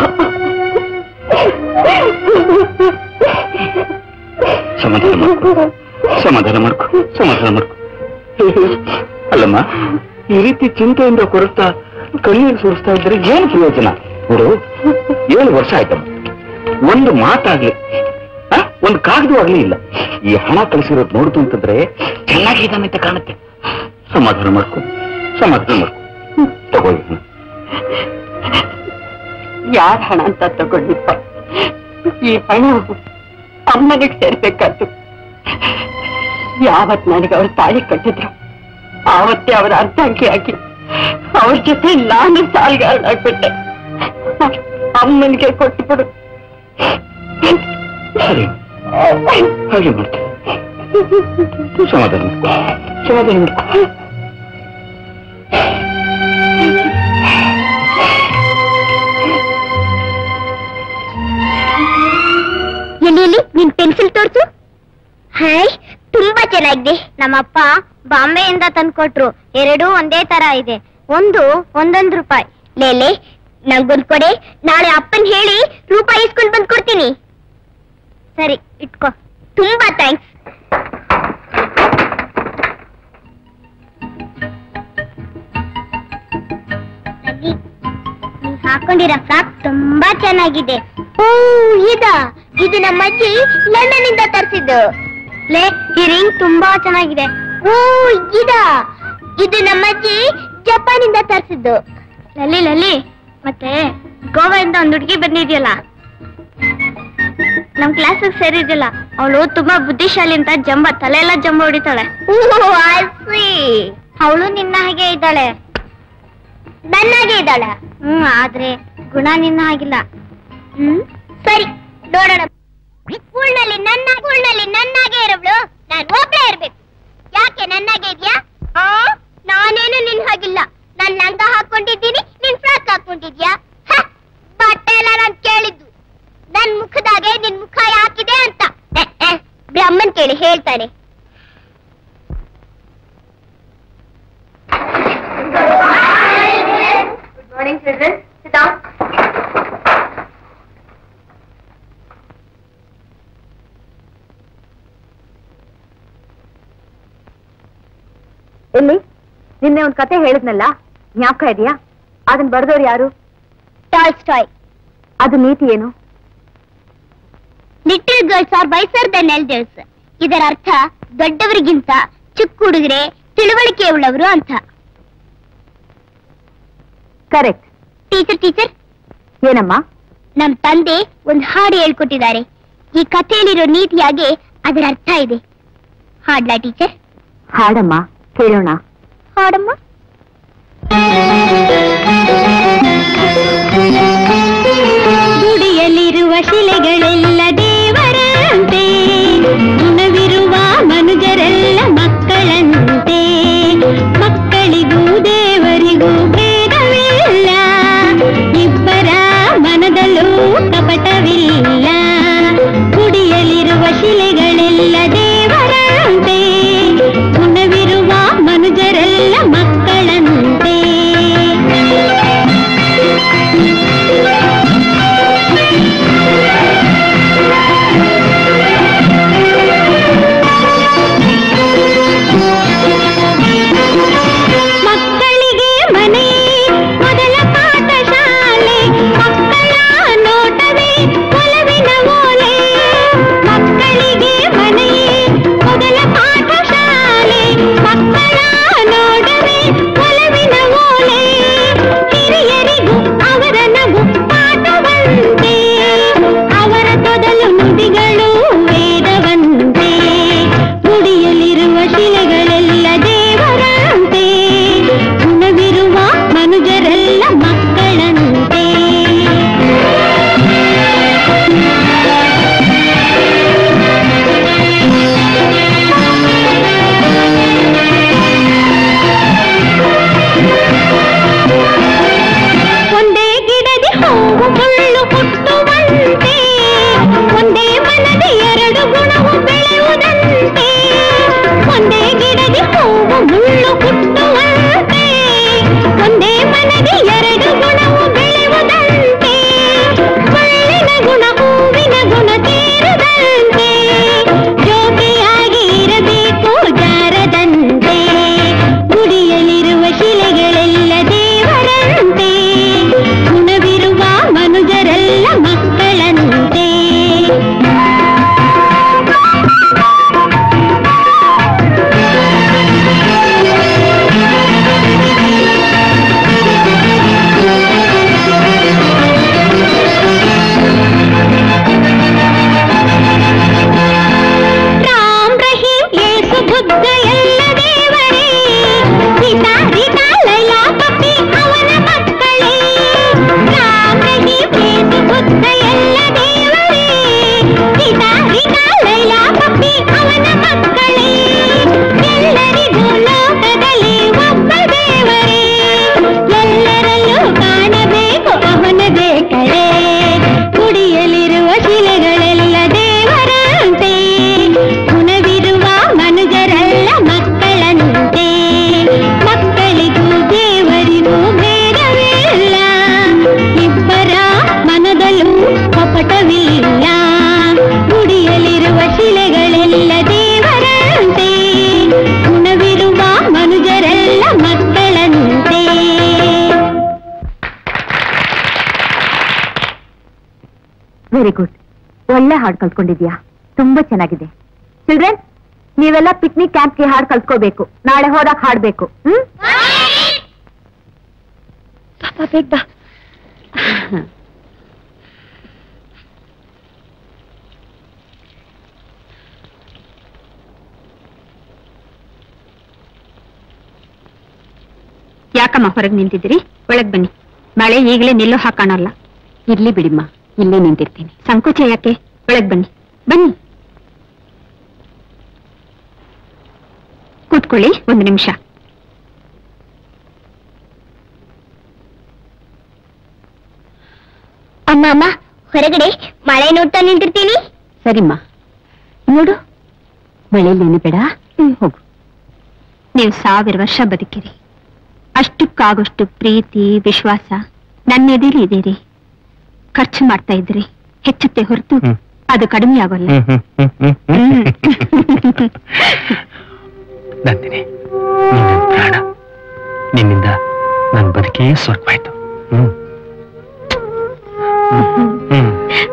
ಸಮಾಧಾನ ಮಾಡ್ಕೊ ಸಮಾಧಾನ ಮಾಡ್ಕೊ ಸಮಾಧಾನ ಮಾಡ್ಕೊ ಅಲ್ಲಮ್ಮ ಈ ರೀತಿ ಚಿಂತೆಯಿಂದ ಕೊರತಾ ಕಣ್ಣೀರು ಸುರಿಸ್ತಾ ಇದ್ರೆ ಏನು ಪ್ರಯೋಜನ ನೋಡು ಏಳು ವರ್ಷ ಆಯ್ತಮ್ಮ ಒಂದು ಮಾತಾಗ್ಲಿ ಆ? ಒಂದು ಕಾಗದ ಆಗ್ಲಿ ಇಲ್ಲ ಈ ಹಣ ಕಳಿಸಿರೋದು ನೋಡ್ತು ಅಂತಂದ್ರೆ ಚೆನ್ನಾಗಿದ್ದಾನೆ ಅಂತ ಕಾಣುತ್ತೆ ಸಮಾಧಾನ ಮಾಡ್ಕೊ ಸಮಾಧಾನ ಮಾಡ್ಕೊ ತಗೋ ಈ ಹಣ. ಯಾರ ಹಣ ಅಂತ ತಗೊಂಡಿಪ್ಪ ಈ ಹಣ ಅಮ್ಮನಿಗೆ ಸೇರ್ಬೇಕಾದ್ದು ಯಾವತ್ ನನಗೆ ಅವ್ರ ತಾಳಿ ಕಟ್ಟಿದ್ರು ಆವತ್ತೇ ಅವರ ಅರ್ಧಾಂಗಿಯಾಗಿ ಅವ್ರ ಜೊತೆ ನಾನು ಸಾಲ್ಗಾರನಾಗ್ಬಿಟ್ಟೆ ಅಮ್ಮನಿಗೆ ಕೊಟ್ಟುಬಿಡು ಸರಿ ಹಾಗೆ ಮಾಡ್ತೀನಿ ಸಮಾಧಾನ ಮಾಡ್ಕೊ ಸಮಾಧಾನ ಮಾಡ್ಕೊ ಎಲ್ಲಿ ಎಲ್ಲಿ ನಿನ್ ಪೆನ್ಸಿಲ್ ತೋರ್ಸು ಹಾಯ್ ತುಂಬಾ ಚೆನ್ನಾಗಿದೆ ನಮ್ಮಪ್ಪ ಬಾಂಬೆಯಿಂದ ತಂದ್ಕೊಟ್ರು ಎರಡೂ ಒಂದೇ ತರ ಇದೆ ಒಂದು ಒಂದೊಂದು ರೂಪಾಯಿ ಲೇಲೆ ನಂಗೊಂದ್ ಕೊಡೆ ನಾಳೆ ಅಪ್ಪನ್ ಹೇಳಿ ರೂಪಾಯಿ ಇಸ್ಕೊಂಡ್ ಬಂದ್ ಕೊಡ್ತೀನಿ ಸರಿ ಇಟ್ಕೋ ತುಂಬಾ ಥ್ಯಾಂಕ್ಸ್ ನೀ ಹಾಕೊಂಡಿರೋ ಫ್ರಾಕ್ ತುಂಬಾ ಚೆನ್ನಾಗಿದೆ ಓ ಇದ ಇದು ನಮ್ಮ ಅಜ್ಜಿ ಲಂಡನ್ ಇಂದ ತರಿಸಿದ್ದು ಲೇ ಈ ರಿಂಗ್ ತುಂಬಾ ಚೆನ್ನಾಗಿದೆ ಓ ಇದ ಇದು ನಮ್ಮ ಅಜ್ಜಿ ಜಪಾನ್ ಇಂದ ತರಿಸಿದ್ದು ಲಲ್ಲಿ ಲಲ್ಲಿ ಮತ್ತೆ ಗೋವಾದಿಂದ ಒಂದ್ ಹುಡುಗಿ ಬಂದಿದ್ಯಲ್ಲ ನಮ್ ಕ್ಲಾಸಿಗೆ ಸೇರಿದ್ಯಲ್ಲ ಅವಳು ತುಂಬಾ ಬುದ್ಧಿಶಾಲಿ ಅಂತ ಜಂಬ ತಲೆ ಎಲ್ಲ ಜಂಬ ಹೊಡಿತಾಳೆ ಅವಳು ನಿನ್ನ ಹಾಗೆ ಇದ್ದಾಳೆ ನನ್ನಾಗೆ ಇದ್ದಾಳೆ ಹ್ಮ್ ಆದ್ರೆ ಗುಣ ನಿನ್ನ ಹಾಗಿಲ್ಲ ಹ್ಮ್ ಸರಿ ನೋಡೋಣ ಸ್ಕೂಲ್ನಲ್ಲಿ ನನ್ನ ಸ್ಕೂಲ್ನಲ್ಲಿ ನನ್ನಾಗೆ ಇರವಳು ನಾನು ಒಬ್ಳೇ ಇರ್ಬೇಕು ಯಾಕೆ ನನ್ನಾಗೆ ಇದ್ಯಾ ಆ ನಾನೇನು ನಿನ್ ಹಾಗಿಲ್ಲ ನಾನ್ ಲಂಗ ಹಾಕೊಂಡಿದ್ದೀನಿ ನಿನ್ ಫ್ರಾಕ್ ಹಾಕೊಂಡಿದ್ಯಾ ಹ, ಬಟ್ಟೆ ಎಲ್ಲ ನಾನ್ ಕೇಳಿದ್ದು ನನ್ ಮುಖದಾಗೆ ನಿನ್ ಮುಖ ಯಾಕಿದೆ ಅಂತ ಎ, ಎ, ಬ್ರಹ್ಮನ್ ಕೇಳಿ ಹೇಳ್ತಾನೆ Good morning, children. Sit down. ಎಲ್ಲಿ ನಿನ್ನೆ ಒಂದ್ ಕತೆ ಹೇಳಿದ್ನಲ್ಲ ಜ್ಞಾಪಕ ಇದೆಯಾ ಅದನ್ನ ಬರ್ದವ್ರು ಯಾರು Tolstoy. ಅದು ನೀತಿ ಏನು little girls are wiser than elders ಇದರ ಅರ್ಥ ದೊಡ್ಡವರಿಗಿಂತ ಚಿಕ್ಕ ಹುಡುಗರೆ ತಿಳುವಳಿಕೆ ಉಳ್ಳವರು ಅಂತ ಕರೆಕ್ಟ್ ಟೀಚರ್ ಟೀಚರ್ ಏನಮ್ಮ ನಮ್ ತಂದೆ ಒಂದು ಹಾಡು ಹೇಳ್ಕೊಟ್ಟಿದ್ದಾರೆ ಈ ಕಥೆಯಲ್ಲಿರೋ ನೀತಿಯಾಗೆ ಅದರ ಅರ್ಥ ಇದೆ ಹಾಡ್ಲಾ ಟೀಚರ್ ಹಾಡಮ್ಮ ಕೇಳೋಣ ಹಾಡಮ್ಮ ಗುಡಿಯಲ್ಲಿರುವ ಶಿಲೆಗಳೆಲ್ಲ ದೇವರಂತೆ ಗುಣವಿರುವ ಮನುಜರೆಲ್ಲ ಮಕ್ಕಳಂತೆ ಮಕ್ಕಳಿಗೂ ದೇವರಿಗೂ ಭೇದವಿಲ್ಲ ಇಬ್ಬರ ಮನದಲ್ಲೂ ಕಪಟವಿಲ್ಲ ಗುಡಿಯಲ್ಲಿರುವ ಶಿಲೆಗಳೆಲ್ಲ ದೇವರಂತೆ ಗುಣವಿರುವ ಮನುಜರೆಲ್ಲ ಮಕ್ಕಳಂತೆ ಮಕ್ಕಳಿಗೆ ಮನೆ ಮೊದಲ ಪಾಠಶಾಲೆ ಮಕ್ಕಳ ನೋಟವೇ ಒಲವಿನ ಓಲೆ ಮಕ್ಕಳಿಗೆ ಮನೆ ಮೊದಲ ಪಾಠಶಾಲೆ ಮಕ್ಕಳ ನೋಟವೇ ಒಲವಿನ ಓಲೆ ಹಿರಿಯರಿಗೂ ಅವರ ನಗು ಪಾಠವಂತೆ ಅವರ ತೊದಲು ನುಡಿಗಳು ವೇದವಂತೆ ಗುಡಿಯಲ್ಲಿರುವ ಶಿಲೆಗಳೆಲ್ಲ ದೇವರಂತೆ ಗುಣವಿರುವ ಮನುಜರೆಲ್ಲ ಮಕ್ಕಳಂತೆ ಒಂದೇ ಗಿಡದಿ ಹೂವು ಮುಳ್ಳು ಹುಟ್ಟುವಂತೆ ಒಂದೇ ಮನದಿ ಎರಡು ಗುಣವು ಬೆಳೆಯುವುದಂತೆ ಒಂದೇ ಗಿಡದಿ ಹೂವು ಮುಳ್ಳು ಹುಟ್ಟುವಂತೆ ಒಂದೇ ಮನದಿ ಎರಡು ಗುಣವು ಬೆಳೆಯುವುದಂತೆ ಮುಳ್ಳಿನ ಗುಣ ಹೂವಿನ ಗುಣ ಸೇರದಂತೆ ಜೋಗಿಯಾಗಿ ಇರಬೇಕು ಜಾರದಂತೆ ಗುಡಿಯಲ್ಲಿರುವ ಶಿಲೆಗಳೆಲ್ಲ ದೇವರಂತೆ ಗುಣವಿರುವ ಮನುಜರೆಲ್ಲ ಮಕ್ಕಳಂತೆ ರಾಮ್ ರಹೀಂ ಯೇಸು ಬುದ್ಧ ಎಲ್ಲ ದೇವರೇ ಸೀತಾ ರೀತಾ ಲೈಲಾ ಪಪ್ಪಿ ಅವನ ಮಕ್ಕಳೇ ರಾಮ್ ರಹೀಂ ಯೇಸು ಬುದ್ಧ ಎಲ್ಲ ದೇವರೇ ಸೀತಾ ರೀತಾ ಲೈಲಾ ಪಪ್ಪಿ ಅವನ ಮಕ್ಕಳೇ ಎಲ್ಲರಿಗೂ ಲೋಕದಲ್ಲಿ ಒಬ್ಬ ದೇವರೇ ಎಲ್ಲರಲ್ಲೂ ಕಾಣಬೇಕು ಅವನದೇ ಕಳೆ ಗುಡಿಯಲ್ಲಿರುವ ಶಿಲೆಗಳೆಲ್ಲ ದೇವರಂತೆ ಗುಣವಿರುವ ಮನುಜರೆಲ್ಲ ಮಕ್ಕಳಂತೆ ಮಕ್ಕಳಿಗೂ ದೇವರಿಗೂ ಭೇದವಿಲ್ಲ ಇಬ್ಬರ ಮನದಲ್ಲೂ ಕಪಟವಿಲ್ಲ ಗುಡಿಯಲ್ಲಿರುವ ಶಿಲೆಗಳೆಲ್ಲ ದೇವರಂತೆ ಗುಣವಿರುವ ಮನುಜರೆಲ್ಲ ಮಕ್ಕಳಂತೆ ವೆರಿ ಗುಡ್ ಒಳ್ಳೆ ಹಾಡು ಕಲ್ತ್ಕೊಂಡಿದ್ಯಾ ತುಂಬಾ ಚೆನ್ನಾಗಿದೆ ಚಿಲ್ಡ್ರನ್ ನೀವೆಲ್ಲ ಪಿಕ್ನಿಕ್ ಕ್ಯಾಂಪ್ಗೆ ಹಾಡು ಕಲ್ತ್ಕೋಬೇಕು ನಾಳೆ ಹೋದಾಗ ಹಾಡ್ಬೇಕು ಹ್ಮ್ ಪಾಪ ಬೇಗ ಬಾ. ಯಾಕಮ್ಮ ಹೊರಗೆ ನಿಂತಿದ್ದೀರಿ ಒಳಗ್ ಬನ್ನಿ ಮಳೆ ಈಗಲೇ ನಿಲ್ಲೋ ಹಾಕಾಣಲ್ಲ ಇರ್ಲಿ ಬಿಡಿಮ್ಮ ಇಲ್ಲೇ ನಿಂತಿರ್ತೀನಿ ಸಂಕೋಚ ಯಾಕೆ ಒಳಗ್ ಬನ್ನಿ ಬನ್ನಿ ಕೂತ್ಕೊಳ್ಳಿ ಒಂದು ನಿಮಿಷ ಅಮ್ಮ ಅಮ್ಮ ಹೊರಗಡೆ ಮಳೆ ನೋಡ್ತಾ ನಿಂತಿರ್ತೀನಿ ಸರಿಮ್ಮ ನೋಡು ಮಳೆಯಲ್ಲೇನು ಬೇಡ ಹೋಗು ನೀವು ಸಾವಿರ ವರ್ಷ ಬದುಕಿರಿ ಅಷ್ಟಕ್ಕಾಗೋಷ್ಟು ಪ್ರೀತಿ ವಿಶ್ವಾಸ ನನ್ನ ಎದೆಲಿ ಇದೀರಿ ಖರ್ಚು ಮಾಡ್ತಾ ಇದ್ರಿ ಹೆಚ್ಚುತ್ತೆ ಹೊರತು ಹ್ಮ್. ಅದು ಕಡಿಮೆ ಆಗೋಲ್ಲ ಹ್ಮ್, ಹ್ಮ್, ಹ್ಮ್, ಹ್ಮ್, ಹ್ಮ್. ನಂದಿನಿ ನೀನ್ ನನ್ ಪ್ರಾಣ ನಿನ್ನಿಂದ ನನ್ನ ಬದುಕೇ ಸ್ವರ್ಗವಾಯ್ತು ಹ್ಮ್ ಹ್ಮ್. ಹ್ಮ್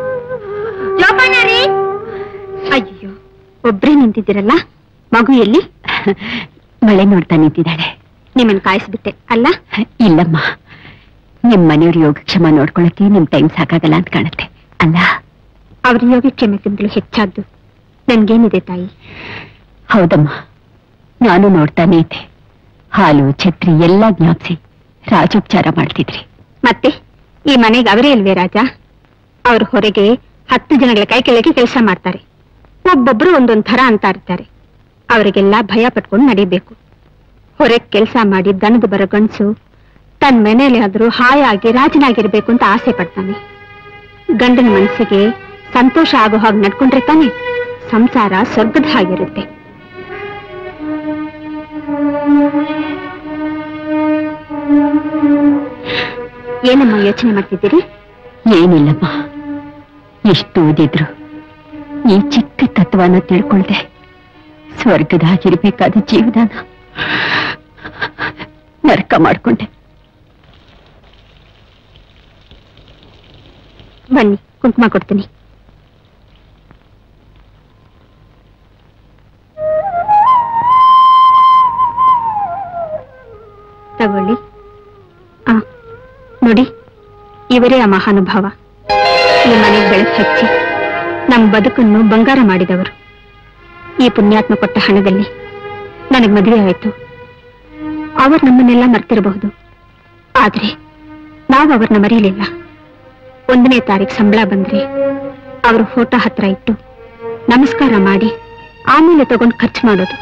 ಅಯ್ಯೋ ಒಬ್ರೇ ನಿಂತಿದ್ದೀರಲ್ಲ ಮಗು ಎಲ್ಲಿ ಮಳೆ ನೋಡ್ತಾ ನಿಂತಿದ್ದಾಳೆ ನಿಮ್ಮನ್ನ ಕಾಯಿಸ್ಬಿಟ್ಟೆ ಅಲ್ಲ ಇಲ್ಲಮ್ಮ ನಿಮ್ ಮನೆಯವ್ರ ಯೋಗಕ್ಷೇಮ ನೋಡ್ಕೊಳಕ್ಕೆ ನಿಮ್ ಟೈಮ್ ಸಾಕಾಗಲ್ಲ ಅಂತ ಕಾಣುತ್ತೆ ಅಲ್ಲ ಅವ್ರ ಯೋಗಕ್ಷೇಮಕ್ಕಿಂತಲೂ ಹೆಚ್ಚಾದ್ದು ನನ್ಗೇನಿದೆ ತಾಯಿ ಹೌದಮ್ಮ ನಾನು ನೋಡ್ತಾನೆ ಇದ್ದೆ ಹಾಲು ಛತ್ರಿ ಎಲ್ಲ ಜ್ಞಾಪಿಸಿ ರಾಜೋಪಚಾರ ಮಾಡ್ತಿದ್ರಿ ಮತ್ತೆ ಈ ಮನೆಗೆ ಅವರೇ ಇಲ್ವೇ ರಾಜ ಅವ್ರ ಹೊರಗೆ ಹತ್ತು ಜನಗಳ ಕೈ ಕೆಳಗೆ ಕೆಲಸ ಮಾಡ್ತಾರೆ ಒಬ್ಬೊಬ್ರು ಒಂದೊಂದ್ ಥರ ಅಂತ ಇರ್ತಾರೆ ಅವರಿಗೆಲ್ಲ ಭಯ ಪಟ್ಕೊಂಡು ನಡಿಬೇಕು ಹೊರಗೆ ಕೆಲಸ ಮಾಡಿ ದಣದು ಬರೋ ಗಂಡಸು ತನ್ನ ಮನೇಲಿ ಆದ್ರೂ ಹಾಯಾಗಿ ರಾಜನಾಗಿರ್ಬೇಕು ಅಂತ ಆಸೆ ಪಡ್ತಾನೆ ಗಂಡನ ಮನಸ್ಸಿಗೆ ಸಂತೋಷ ಆಗೋ ಹಾಗೆ ನಡ್ಕೊಂಡ್ರೆ ತಾನೆ ಸಂಸಾರ ಸ್ವರ್ಗದ ಹಾಗಿರುತ್ತೆ ಏನಮ್ಮ ಯೋಚನೆ ಮಾಡ್ತಿದ್ದೀರಿ ಏನಿಲ್ಲಮ್ಮ ಎಷ್ಟು ಓದಿದ್ರು ಈ ಚಿಕ್ಕ ತತ್ವನ ತಿಳ್ಕೊಳ್ದೆ ಸ್ವರ್ಗದಾಗಿರ್ಬೇಕಾದ ಜೀವನ ನರಕ ಮಾಡ್ಕೊಂಡೆ ಬನ್ನಿ ಕುಂಕುಮ ಕೊಡ್ತೀನಿ ತಗೊಳ್ಳಿ ಆ ನೋಡಿ ಇವರೇ ಆ ಮಹಾನುಭಾವ ಈ ಮನೆಗೆ ಬೆಳಕು ಹಚ್ಚಿ ನಮ್ಮ ಬದುಕನ್ನು ಬಂಗಾರ ಮಾಡಿದವರು ಈ ಪುಣ್ಯಾತ್ಮ ಕೊಟ್ಟ ಹಣದಲ್ಲಿ ನನಗೆ ಮದುವೆ ಆಯಿತು ಅವರು ನಮ್ಮನ್ನೆಲ್ಲ ಮರ್ತಿರಬಹುದು ಆದ್ರೆ ನಾವು ಅವ್ರನ್ನ ಮರೆಯಲಿಲ್ಲ ಒಂದನೇ ತಾರೀಕು ಸಂಬಳ ಬಂದ್ರೆ ಅವ್ರ ಫೋಟೋ ಹತ್ರ ಇಟ್ಟು ನಮಸ್ಕಾರ ಮಾಡಿ ಆಮೇಲೆ ತಗೊಂಡು ಖರ್ಚು ಮಾಡೋದು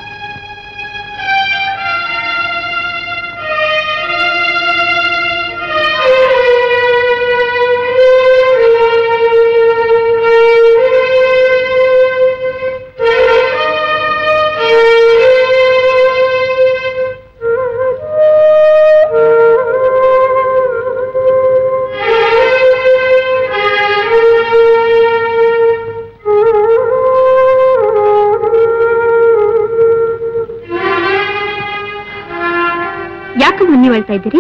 ಯಾಕೆ ಮುನ್ನಿ ಹೇಳ್ತಾ ಇದ್ದೀರಿ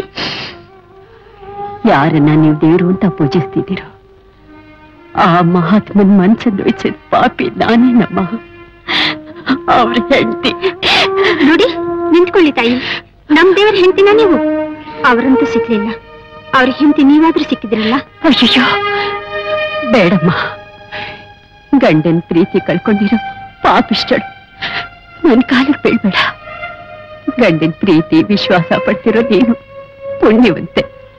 ಯಾರನ್ನ ನೀವು ದೇವರು ಅಂತ ಪೂಜಿಸ್ತಿದ್ದೀರೋ ಆ ಮಹಾತ್ಮನ್ ಮನ್ಸನ್ನು ನೋಯಿಸಿದ ಪಾಪಿ ನಾನೇ ನಮ್ಮ ಅವ್ರ ಹೆಂಡತಿ ನೋಡಿ ನಿಂತ್ಕೊಳ್ಳಿ ತಾಯಿ ನಮ್ ದೇವರ ಹೆಂಡತಿನ ನೀವು ಅವರಂತೂ ಸಿಕ್ಲಿಲ್ಲ ಅವ್ರ ಹೆಂಡತಿ ನೀವಾದ್ರೂ ಸಿಕ್ಕಿದ್ರಲ್ಲ ಅಯ್ಯೋ ಬೇಡಮ್ಮ ಗಂಡನ್ ಪ್ರೀತಿ ಕಳ್ಕೊಂಡಿರೋ ಪಾಪಿಷ್ಟಳು ನನ್ ಕಾಲಿಗೆ ಬೀಳ್ಬೇಡ ಗಂಡನ್ ಪ್ರೀತಿ ವಿಶ್ವಾಸ ಪಡ್ತಿರೋ ನೀನು ಪುಣ್ಯವಂತೆ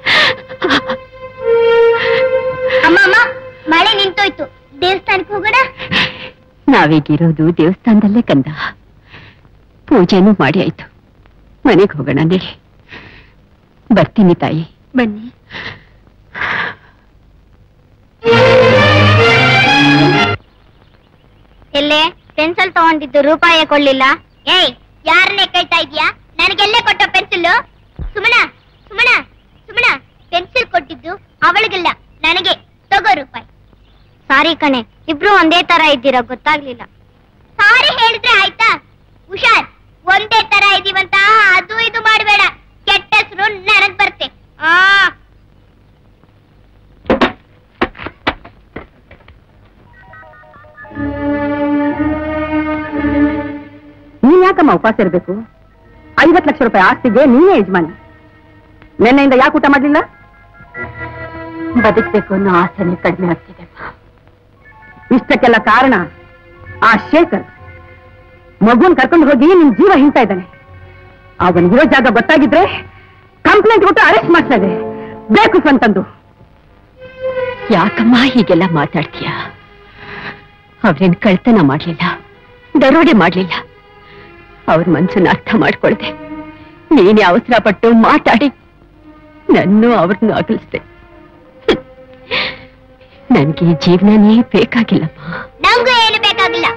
ಅಮ್ಮ ಅಮ್ಮ ಮಳೆ ನಿಂತೋಯ್ತು ದೇವಸ್ಥಾನಕ್ಕೆ ಹೋಗೋಣ ನಾವೀಗಿರೋದು ದೇವಸ್ಥಾನದಲ್ಲೇ ಕಂದ ಪೂಜೆನೂ ಮಾಡಿ ಆಯ್ತು ಮನೆಗೆ ಹೋಗೋಣ ನಡಿ ಬರ್ತೀನಿ ತಾಯಿ ಬನ್ನಿ ಎಲ್ಲೇ ಪೆನ್ಸಿಲ್ ತಗೊಂಡಿದ್ದು ರೂಪಾಯಿ ಕೊಡ್ಲಿಲ್ಲ ಏಯ್ ಯಾರನ್ನೇ ಕೈತಾ ಇದೀಯಾ ನನಗೆಲ್ಲೇ ಕೊಟ್ಟ ಪೆನ್ಸಿಲ್ ಸುಮನ ಸುಮನ ಸುಮನ ಪೆನ್ಸಿಲ್ ಕೊಟ್ಟಿದ್ದು ಅವಳಿಗಿಲ್ಲ ನನಗೆ ತಗೋ ರೂಪಾಯಿ ಸಾರಿ ಕಣೆ ಇಬ್ರು ಒಂದೇ ತರ ಇದ್ದೀರಾ ಗೊತ್ತಾಗ್ಲಿಲ್ಲ ಸಾರಿ ಹೇಳಿದ್ರೆ ಆಯ್ತಾ ಹುಷಾರ್ ಒಂದೇ ತರ ಇದೀವಂತ ಅದು ಇದು ಮಾಡಬೇಡ ಕೆಟ್ಟ ಹೆಸರು ನನಗ್ ಬರ್ತೆ ಆ ನೀನ್ ಯಾಕಮ್ಮ ಉಪವಾಸ ಇರಬೇಕು ಐವತ್ತು ಲಕ್ಷ ರೂಪಾಯಿ ಆಸ್ತಿಗೆ ನೀನೇ ಯಜಮಾನಿ ನಿನ್ನೆಯಿಂದ ಯಾಕೆ ಊಟ ಮಾಡ್ಲಿಲ್ಲ ಬದುಕ್ಬೇಕು ಅನ್ನೋ ಆಸೆನೆ ಕಡಿಮೆ ಆಗ್ತಿದೆ ಇಷ್ಟಕ್ಕೆಲ್ಲ ಕಾರಣ ಆ ಶೇಖರ್ ಮಗುನ್ ಕರ್ಕೊಂಡು ಹೋಗಿ ನಿನ್ ಜೀವ ಹಿಂಡ್ತಾ ಇದ್ದಾನೆ ಅವನಿಗಿರೋ ಜಾಗ ಗೊತ್ತಾಗಿದ್ರೆ ಕಂಪ್ಲೇಂಟ್ ಕೊಟ್ಟು ಅರೆಸ್ಟ್ ಮಾಡ್ತಾ ಇದೆ ಬೇಕು ಸ್ವಂತಂದು ಯಾಕಮ್ಮ ಹೀಗೆಲ್ಲ ಮಾತಾಡ್ತೀಯ ಅವ್ರೇನ್ ಕಳ್ತನ ಮಾಡ್ಲಿಲ್ಲ ದರೋಡೆ ಮಾಡ್ಲಿಲ್ಲ ಅವ್ರ ಮನ್ಸನ್ನ ಅರ್ಥ ಮಾಡ್ಕೊಳ್ದೆ ನೀನೇ ಅವಸರ ಪಟ್ಟು ಮಾತಾಡಿ ನನ್ನೂ ಅವ್ರನ್ನೂ ಅಗಲಿಸ್ದೆ ನನ್ಗೆ ಜೀವನನೇ ಬೇಕಾಗಿಲ್ಲಮ್ಮ ನಂಗೂ ಏನು ಬೇಕಾಗಿಲ್ಲ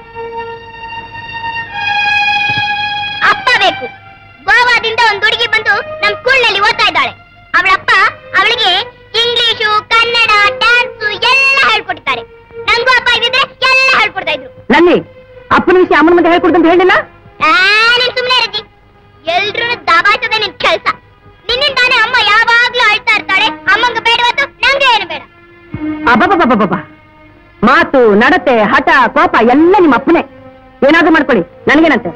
ಅಪ್ಪ ಬೇಕು ಗೋವಾದಿಂದ ಒಂದು ಹುಡುಗಿ ಬಂದು ನಮ್ ಸ್ಕೂಲ್ನಲ್ಲಿ ಓದ್ತಾ ಇದ್ದಾಳೆ ಅವಳಪ್ಪ ಅವಳಿಗೆ ಇಂಗ್ಲಿಷು ಕನ್ನಡ ಡ್ಯಾನ್ಸು ಎಲ್ಲ ಹೇಳ್ಕೊಡ್ತಾರೆ ನಂಗೂ ಅಪ್ಪ ಇದ್ದಿದ್ರೆ ಎಲ್ಲ ಹೇಳ್ಕೊಡ್ತಾ ಇದ್ರು ನನ್ನಿ ಅಪ್ಪನ ವಿಷಯ ಅಮ್ಮನ ಮುಂದೆ ಹೇಳ್ಕೊಡ್ದಂತ ಹೇಳಿಲ್ಲ ಆ, ನೀನ್ ಸುಮ್ನೆ ರಜಿ ಎಲ್ರೂ ದಬಾಯಿಸದೆ ನಿನ್ ಕೆಲ್ಸ ನಿನ್ನಿಂದಾನೆ ಅಮ್ಮ ಯಾವಾಗ್ಲೂ ಅಳ್ತಾ ಇರ್ತಾಳೆ ಅಮ್ಮಂಗ ಬೇಡವತ್ತು ನಂಗೆ ಏನು ಬೇಡ ಅಬ್ಬಬ್ಬಬ್ಬಬ್ಬ ಮಾತು ನಡತೆ ಹಠ ಕೋಪ ಎಲ್ಲ ನಿಮ್ಮ ಅಪ್ಪನೇ ಏನಾದ್ರೂ ಮಾಡ್ಕೊಳ್ಳಿ ನನಗೇನಂತೆ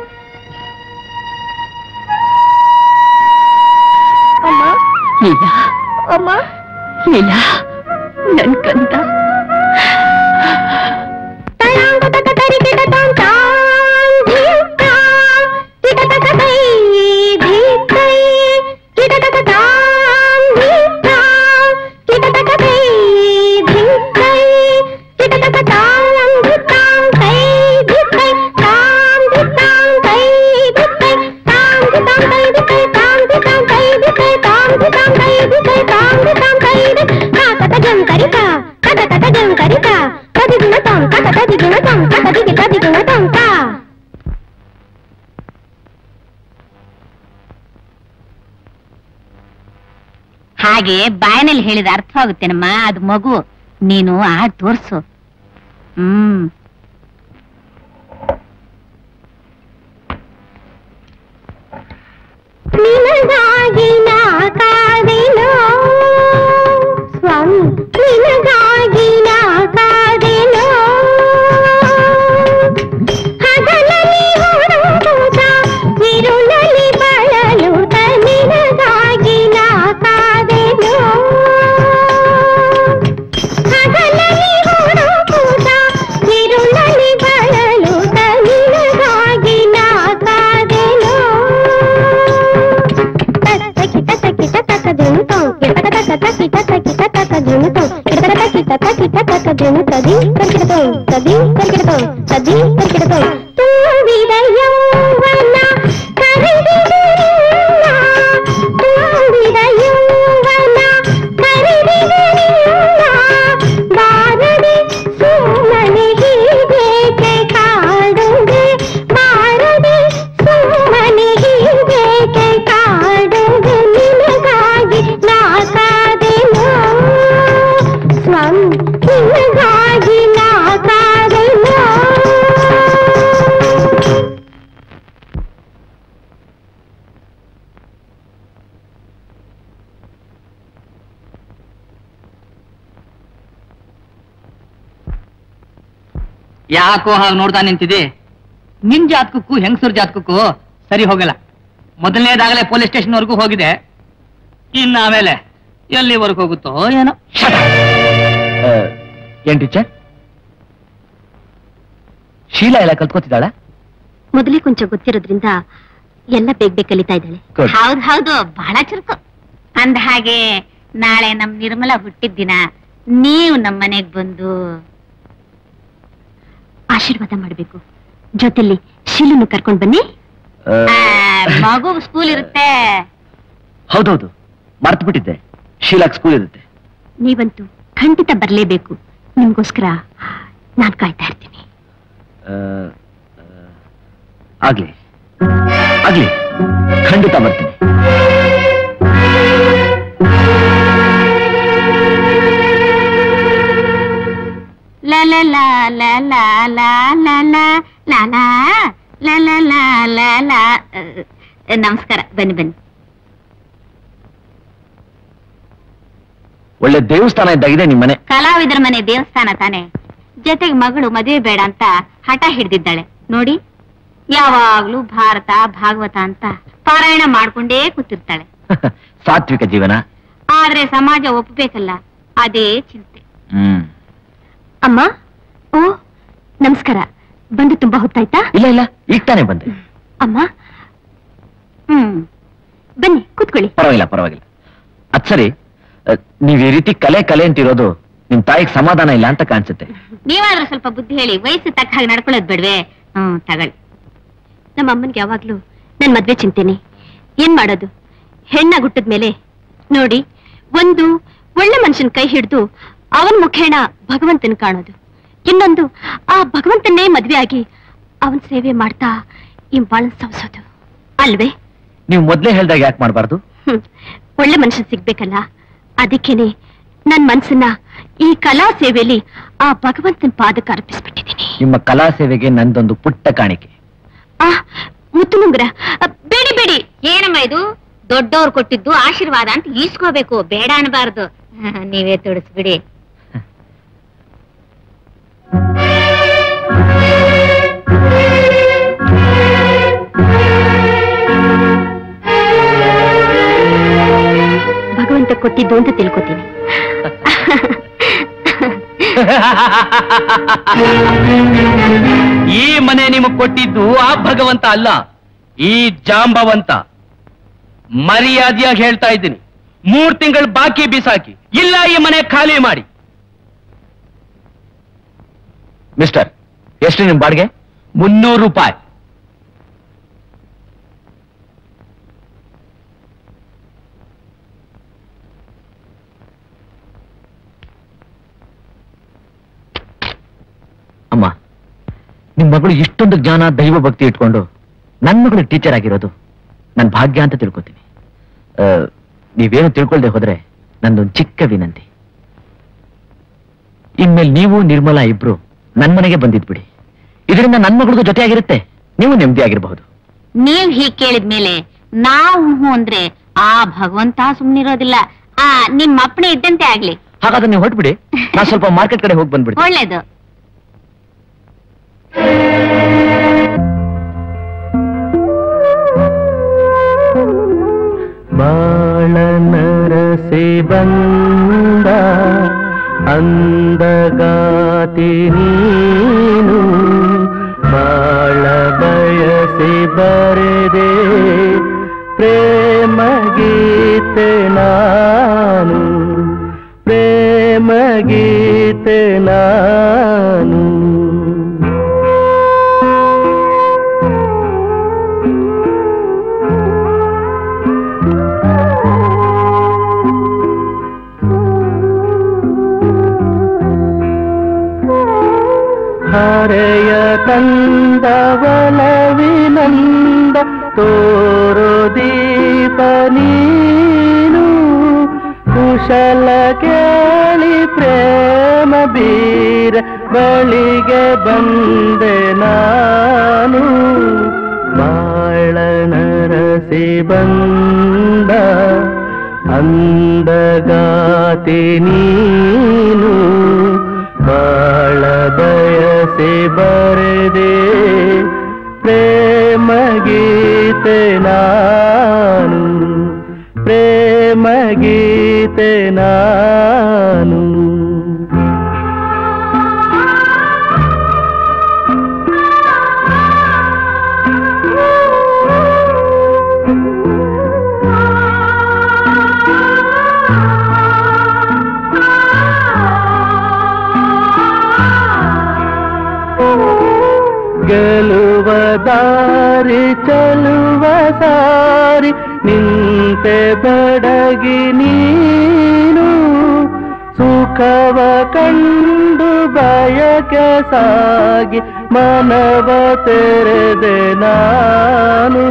ಇಲ್ಲ ಅಮ್ಮ ಇಲ್ಲ ನನ್ ಕಂದ ಕರಿತಾ ಹಾಗೆ ಬಾಯಿನಲ್ಲಿ ಹೇಳಿದ ಅರ್ಥವಾಗುತ್ತೇನಮ್ಮ ಅದು ಮಗು ನೀನು ಆಡ್ ತೋರ್ಸು ಹ್ಮ್ ನಿನಗಾಗಿ ನಾ ಕಾದೆನೋ ಸ್ವಾಮಿ ನಿನಗಾಗಿ ನಾ ಕಾದೆನೋ ಹಗಲಲ್ಲಿ ಹುಡುಕುತ್ತ ഇരുളಲಿ ಬಳಲುತ್ತ ನಿನಗಾಗಿ ನಾ ಕಾದೆನೋ ಹಗಲಲ್ಲಿ ಹುಡುಕುತ್ತ ഇരുಳಲಿ ಬಳಲುತ್ತ ನಿನಗಾಗಿ ನಾ ಕಾದೆನೋ ಕಿಟ ಕಿಟ ತಕ ಜನು ತೋ ಕಿಟ ತಕ ತಕ ಕಿಟ ಕಿಟ ತಕ ಜನು ತೋ ಕಿಟ ತಕ ಕಿಟ ತಕ ಕಿಟ ತಕ ಜನು ತದಿ ಕರ್ಕಿಟ ತೋ ತದಿ ಕರ್ಕಿಟ ತೋ ತದಿ ಕರ್ಕಿಟ ತೋ ತುಂಬಿದ ಯೌವನ ಕರೆದಿದೆ ನಿನ್ನ ತುಂಬಿದ ಯೌವನ ಕರೆದಿದೆ ನಿನ್ನ ಬಾರದೆ ಸುಮ್ಮನೆ ಹೀಗೇಕೆ ಕಾಡುವೆ ಬಾರದೆ ಸುಮ್ಮನೆ ಹೀಗೇಕೆ ಕಾಡುವೆ ನಿನಗಾಗಿ ನಾ ಕಾದೆನೋ ಸ್ವಾಮಿ ನಿನಗಾಗಿ ನಾ ಕಾದೆನೋ ಯಾಕೋ ಹಾಗೆ ನೋಡ್ತಾ ನಿಂತಿದೆ ನಿನ್ ಜಾತಕಕ್ಕೂ ಹೆಂಗಸೂರ್ ಜಾತಕಕ್ಕೂ ಸರಿ ಹೋಗಲ್ಲ ಮೊದಲನೇದಾಗಲೇ ಪೊಲೀಸ್ ಸ್ಟೇಷನ್ ವರೆಗೂ ಹೋಗಿದೆ ಇನ್ನು ಆಮೇಲೆ ಎಲ್ಲಿವರೆಗೂ ಹೋಗುತ್ತೋ ಏನೋ ಆ, ಏನ್ ಟೀಚರ್ ಶೀಲಾ ಎಲ್ಲ ಕಲ್ತ್ಕೋತಿದ್ದಾಳ ಮೊದಲೇ ಕೊಂಚ ಗೊತ್ತಿರೋದ್ರಿಂದ ಎಲ್ಲ ಬೇಗ ಬೇಗ ಕಲಿತಾ ಇದ್ದಾಳೆ Good. ಹೌದ್ ಹೌದು ಬಹಳ ಚುರುಕು ಅಂದ ಹಾಗೆ ನಾಳೆ ನಮ್ ನಿರ್ಮಲ ಹುಟ್ಟಿದ ದಿನ ನೀವು ನಮ್ ಮನೆಗ್ ಬಂದು ಆಶೀರ್ವಾದ ಮಾಡಬೇಕು ಜೊತೆಲಿ ಶೀಲನ್ನು ಕರ್ಕೊಂಡ್ ಬನ್ನಿ ಆ, ಆ, ಮಗು ಸ್ಕೂಲ್ ಇರುತ್ತೆ ಹೌದೌದು ಮರ್ತು ಬಿಟ್ಟಿದ್ದೆ ಶೀಲಾಕ್ ಸ್ಕೂಲ್ ಇರುತ್ತೆ ನೀವಂತೂ ಖಂಡಿತ ಬರಲೇಬೇಕು ನಿಮ್ಗೋಸ್ಕರ ನಾನ್ ಕಾಯ್ತಾ ಇರ್ತೀನಿ ಆ, ಆ, ಆಗ್ಲಿ ಆಗ್ಲಿ ಖಂಡಿತ ಬರ್ತೀನಿ ಲ ಲ ಲ ಲ ಲ ಲ ಲ ಲ ಲ ಲ ಲ ಲ ಲ ಲ ಲ ಅಹ್, ನಮಸ್ಕಾರ ಬನ್ನಿ ಬನ್ನಿ ಒಳ್ಳೆ ದೇವಸ್ಥಾನ ಇದ್ದಾಗಿದೆ ನಿಮ್ ಮನೆ ಕಲಾವಿದರ ಮನೆ ದೇವಸ್ಥಾನ ತಾನೆ ಜೊತೆಗೆ ಮಗಳು ಮದುವೆ ಬೇಡ ಅಂತ ಹಠ ಹಿಡ್ದಿದ್ದಾಳೆ ನೋಡಿ ಯಾವಾಗ್ಲೂ ಭಾರತ ಭಾಗವತ ಅಂತ ಪಾರಾಯಣ ಮಾಡ್ಕೊಂಡೇ ಕೂತಿರ್ತಾಳೆ ಸಾತ್ವಿಕ ಜೀವನ ಆದ್ರೆ ಸಮಾಜ ಒಪ್ಪಬೇಕಲ್ಲ ಅದೇ ಚಿಂತೆ ಹ್ಮ್ ಅಮ್ಮ ಓ ನಮಸ್ಕಾರ ಬಂದು ತುಂಬಾ ಹೊತ್ತಾಯ್ತಾ ಇಲ್ಲ ಇಲ್ಲ ಈಗ ತಾನೇ ಬಂದೆ ಅಮ್ಮ ಹ್ಮ್ ಬನ್ನಿ ಕೂತ್ಕೊಳ್ಳಿ ಪರವಾಗಿಲ್ಲ ಪರವಾಗಿಲ್ಲ ಅದ್ ಸರಿ ಅ, ನೀವ್ ಈ ರೀತಿ ಕಲೆ ಕಲೆ ಅಂತಿರೋದು ನಿಮ್ ತಾಯಿಗೆ ಸಮಾಧಾನ ಇಲ್ಲ ಅಂತ ಕಾಣಿಸುತ್ತೆ ನೀವಾದ್ರೂ ಸ್ವಲ್ಪ ಬುದ್ಧಿ ಹೇಳಿ ವಯಸ್ಸು ತಕ್ಕ ಹಾಗೆ ನಡ್ಕೊಳ್ಳೋದ್ ಬಿಡ್ವೆ ಹ್ಮ್ ತಗೊಳ್ಳಿ ನಮ್ಮ ಅಮ್ಮನ್ಗೆ ಯಾವಾಗ್ಲೂ ನನ್ ಮದ್ವೆ ಚಿಂತೆನೆ ಏನ್ ಮಾಡೋದು ಹೆಣ್ಣಾಗ್ ಹುಟ್ಟಿದ್ಮೇಲೆ ನೋಡಿ ಒಂದು ಒಳ್ಳೆ ಮನುಷ್ಯನ್ ಕೈ ಹಿಡಿದು ಅವನ್ ಮುಖೇಣ ಭಗವಂತನ ಕಾಣೋದು ಇನ್ನೊಂದು ಆ ಭಗವಂತನ್ನೇ ಮದ್ವೆ ಆಗಿ ಅವನ್ ಸೇವೆ ಮಾಡ್ತಾ ಈ ಬಾಳನ್ ಸವಸೋದು ಅಲ್ವೇ ನೀವು ಮೊದ್ಲೇ ಹೇಳ್ದಾಗ ಯಾಕೆ ಮಾಡಬಾರ್ದು ಹ್ಮ್. ಒಳ್ಳೆ ಮನುಷ್ಯ ಸಿಗ್ಬೇಕಲ್ಲ ಅದಕ್ಕೇನೆ ನನ್ ಮನ್ಸನ್ನ ಈ ಕಲಾ ಸೇವೆಯಲ್ಲಿ ಆ ಭಗವಂತನ ಪಾದಕ್ಕೆ ಅರ್ಪಿಸ್ಬಿಟ್ಟಿದ್ದೀನಿ ನಿಮ್ಮ ಕಲಾ ಸೇವೆಗೆ ನಂದೊಂದು ಪುಟ್ಟ ಕಾಣಿಕೆ ಆ ಮುತ್ತುನುಂಗ್ರ ಅ, ಬೇಡಿ ಬೇಡಿ ಏನಮ್ಮ ಇದು ದೊಡ್ಡವ್ರು ಕೊಟ್ಟಿದ್ದು ಆಶೀರ್ವಾದ ಅಂತ ಈಸ್ಕೋಬೇಕು ಬೇಡ ಅನ್ಬಾರ್ದು ನೀವೇ ತೊಡಸ್ಬಿಡಿ ಭಗವಂತ ಕೊಟ್ಟಿದ್ದು ಅಂತ ತಿಳ್ಕೊತೀನಿ ಈ ಮನೆ ನಿಮಗೆ ಕೊಟ್ಟಿದ್ದು ಆ ಭಗವಂತ ಅಲ್ಲ ಈ ಜಾಂಬವಂತ ಮರ್ಯಾದೆಯಾಗಿ ಹೇಳ್ತಾ ಇದ್ದೀನಿ ಮೂರ್ ತಿಂಗಳು ಬಾಕಿ ಬಿಸಾಕಿ ಇಲ್ಲ ಈ ಮನೆ ಖಾಲಿ ಮಾಡಿ ಮಿಸ್ಟರ್ ಎಷ್ಟು ನಿಮ್ ಬಾಡಿಗೆ ಮುನ್ನೂರು ರೂಪಾಯಿ ಅಮ್ಮ ನಿಮ್ ಮಗಳು ಇಷ್ಟೊಂದು ಜ್ಞಾನ ದೈವ ಭಕ್ತಿ ಇಟ್ಕೊಂಡು ನನ್ ಮಗಳು ಟೀಚರ್ ಆಗಿರೋದು ನನ್ ಭಾಗ್ಯ ಅಂತ ತಿಳ್ಕೊತೀನಿ ಆ, ನೀವೇನು ತಿಳ್ಕೊಳ್ದೆ ಹೋದ್ರೆ ನಂದೊಂದು ಚಿಕ್ಕ ವಿನಂತಿ ಇನ್ಮೇಲೆ ನೀವು ನಿರ್ಮಲಾ ಇಬ್ರು ನನ್ ಮನೆಗೆ ಬಂದಿದ್ಬಿಡಿ ಇದರಿಂದ ನನ್ನ ಮಗಳಿಗೂ ಜೊತೆಯಾಗಿರುತ್ತೆ ನೀವು ನೆಮ್ಮದಿಯಾಗಿರಬಹುದು ನೀವ್ ಹೀಗ್ ಕೇಳಿದ್ಮೇಲೆ ನಾವು ಹ್ಞೂ ಅಂದ್ರೆ ಆ ಭಗವಂತ ಸುಮ್ನಿರೋದಿಲ್ಲ ಆ ನಿಮ್ ಅಪ್ಪಣೆ ಇದ್ದಂತೆ ಆಗ್ಲಿ ಹಾಗಾದ್ರೆ ನೀವು ಹೊಟ್ಬಿಡಿ ನಾ ಸ್ವಲ್ಪ ಮಾರ್ಕೆಟ್ ಕಡೆ ಹೋಗಿ ಬಂದ್ಬಿಡಿ ಒಳ್ಳೇದು ಬಾಳನರಸೆ ಬಂದ ಅಂದಗಾತಿ ನೀನು ಬಾಳ ಬಯಸಿ ಬರೆದೆ ಪ್ರೇಮ ಗೀತೆ ನಾನು ಪ್ರೇಮ ಗೀತೆ ನಾನು ಹರೆಯ ಕಂದವಲವಿನಂದ ತೋರೋ ದೀಪ ನೀನು ಕುಶಲ ಕೇಳಿ ಪ್ರೇಮ ಬೀರ ಬಳಿಗೆ ಬಂದೆ ನಾನು ಬಾಳನರಸಿ ಬಂದ ಅಂದಗಾತಿ ನೀನು ಬಾಳ ಬಯಸಿ ಬರೆದೆ ಪ್ರೇಮ ಗೀತೆ ನಾನು ಪ್ರೇಮ ಗೀತೆ ನಾನು ಗೆಲುವ ದಾರಿ ಚಲುವ ಸಾರಿ ನಿಂತೆ ಬಡಗಿ ನೀನು ಸುಖವ ಕಂಡು ಬಯಕೆ ಸಾಗಿ ಮನವ ತೆರೆದೆ ನಾನು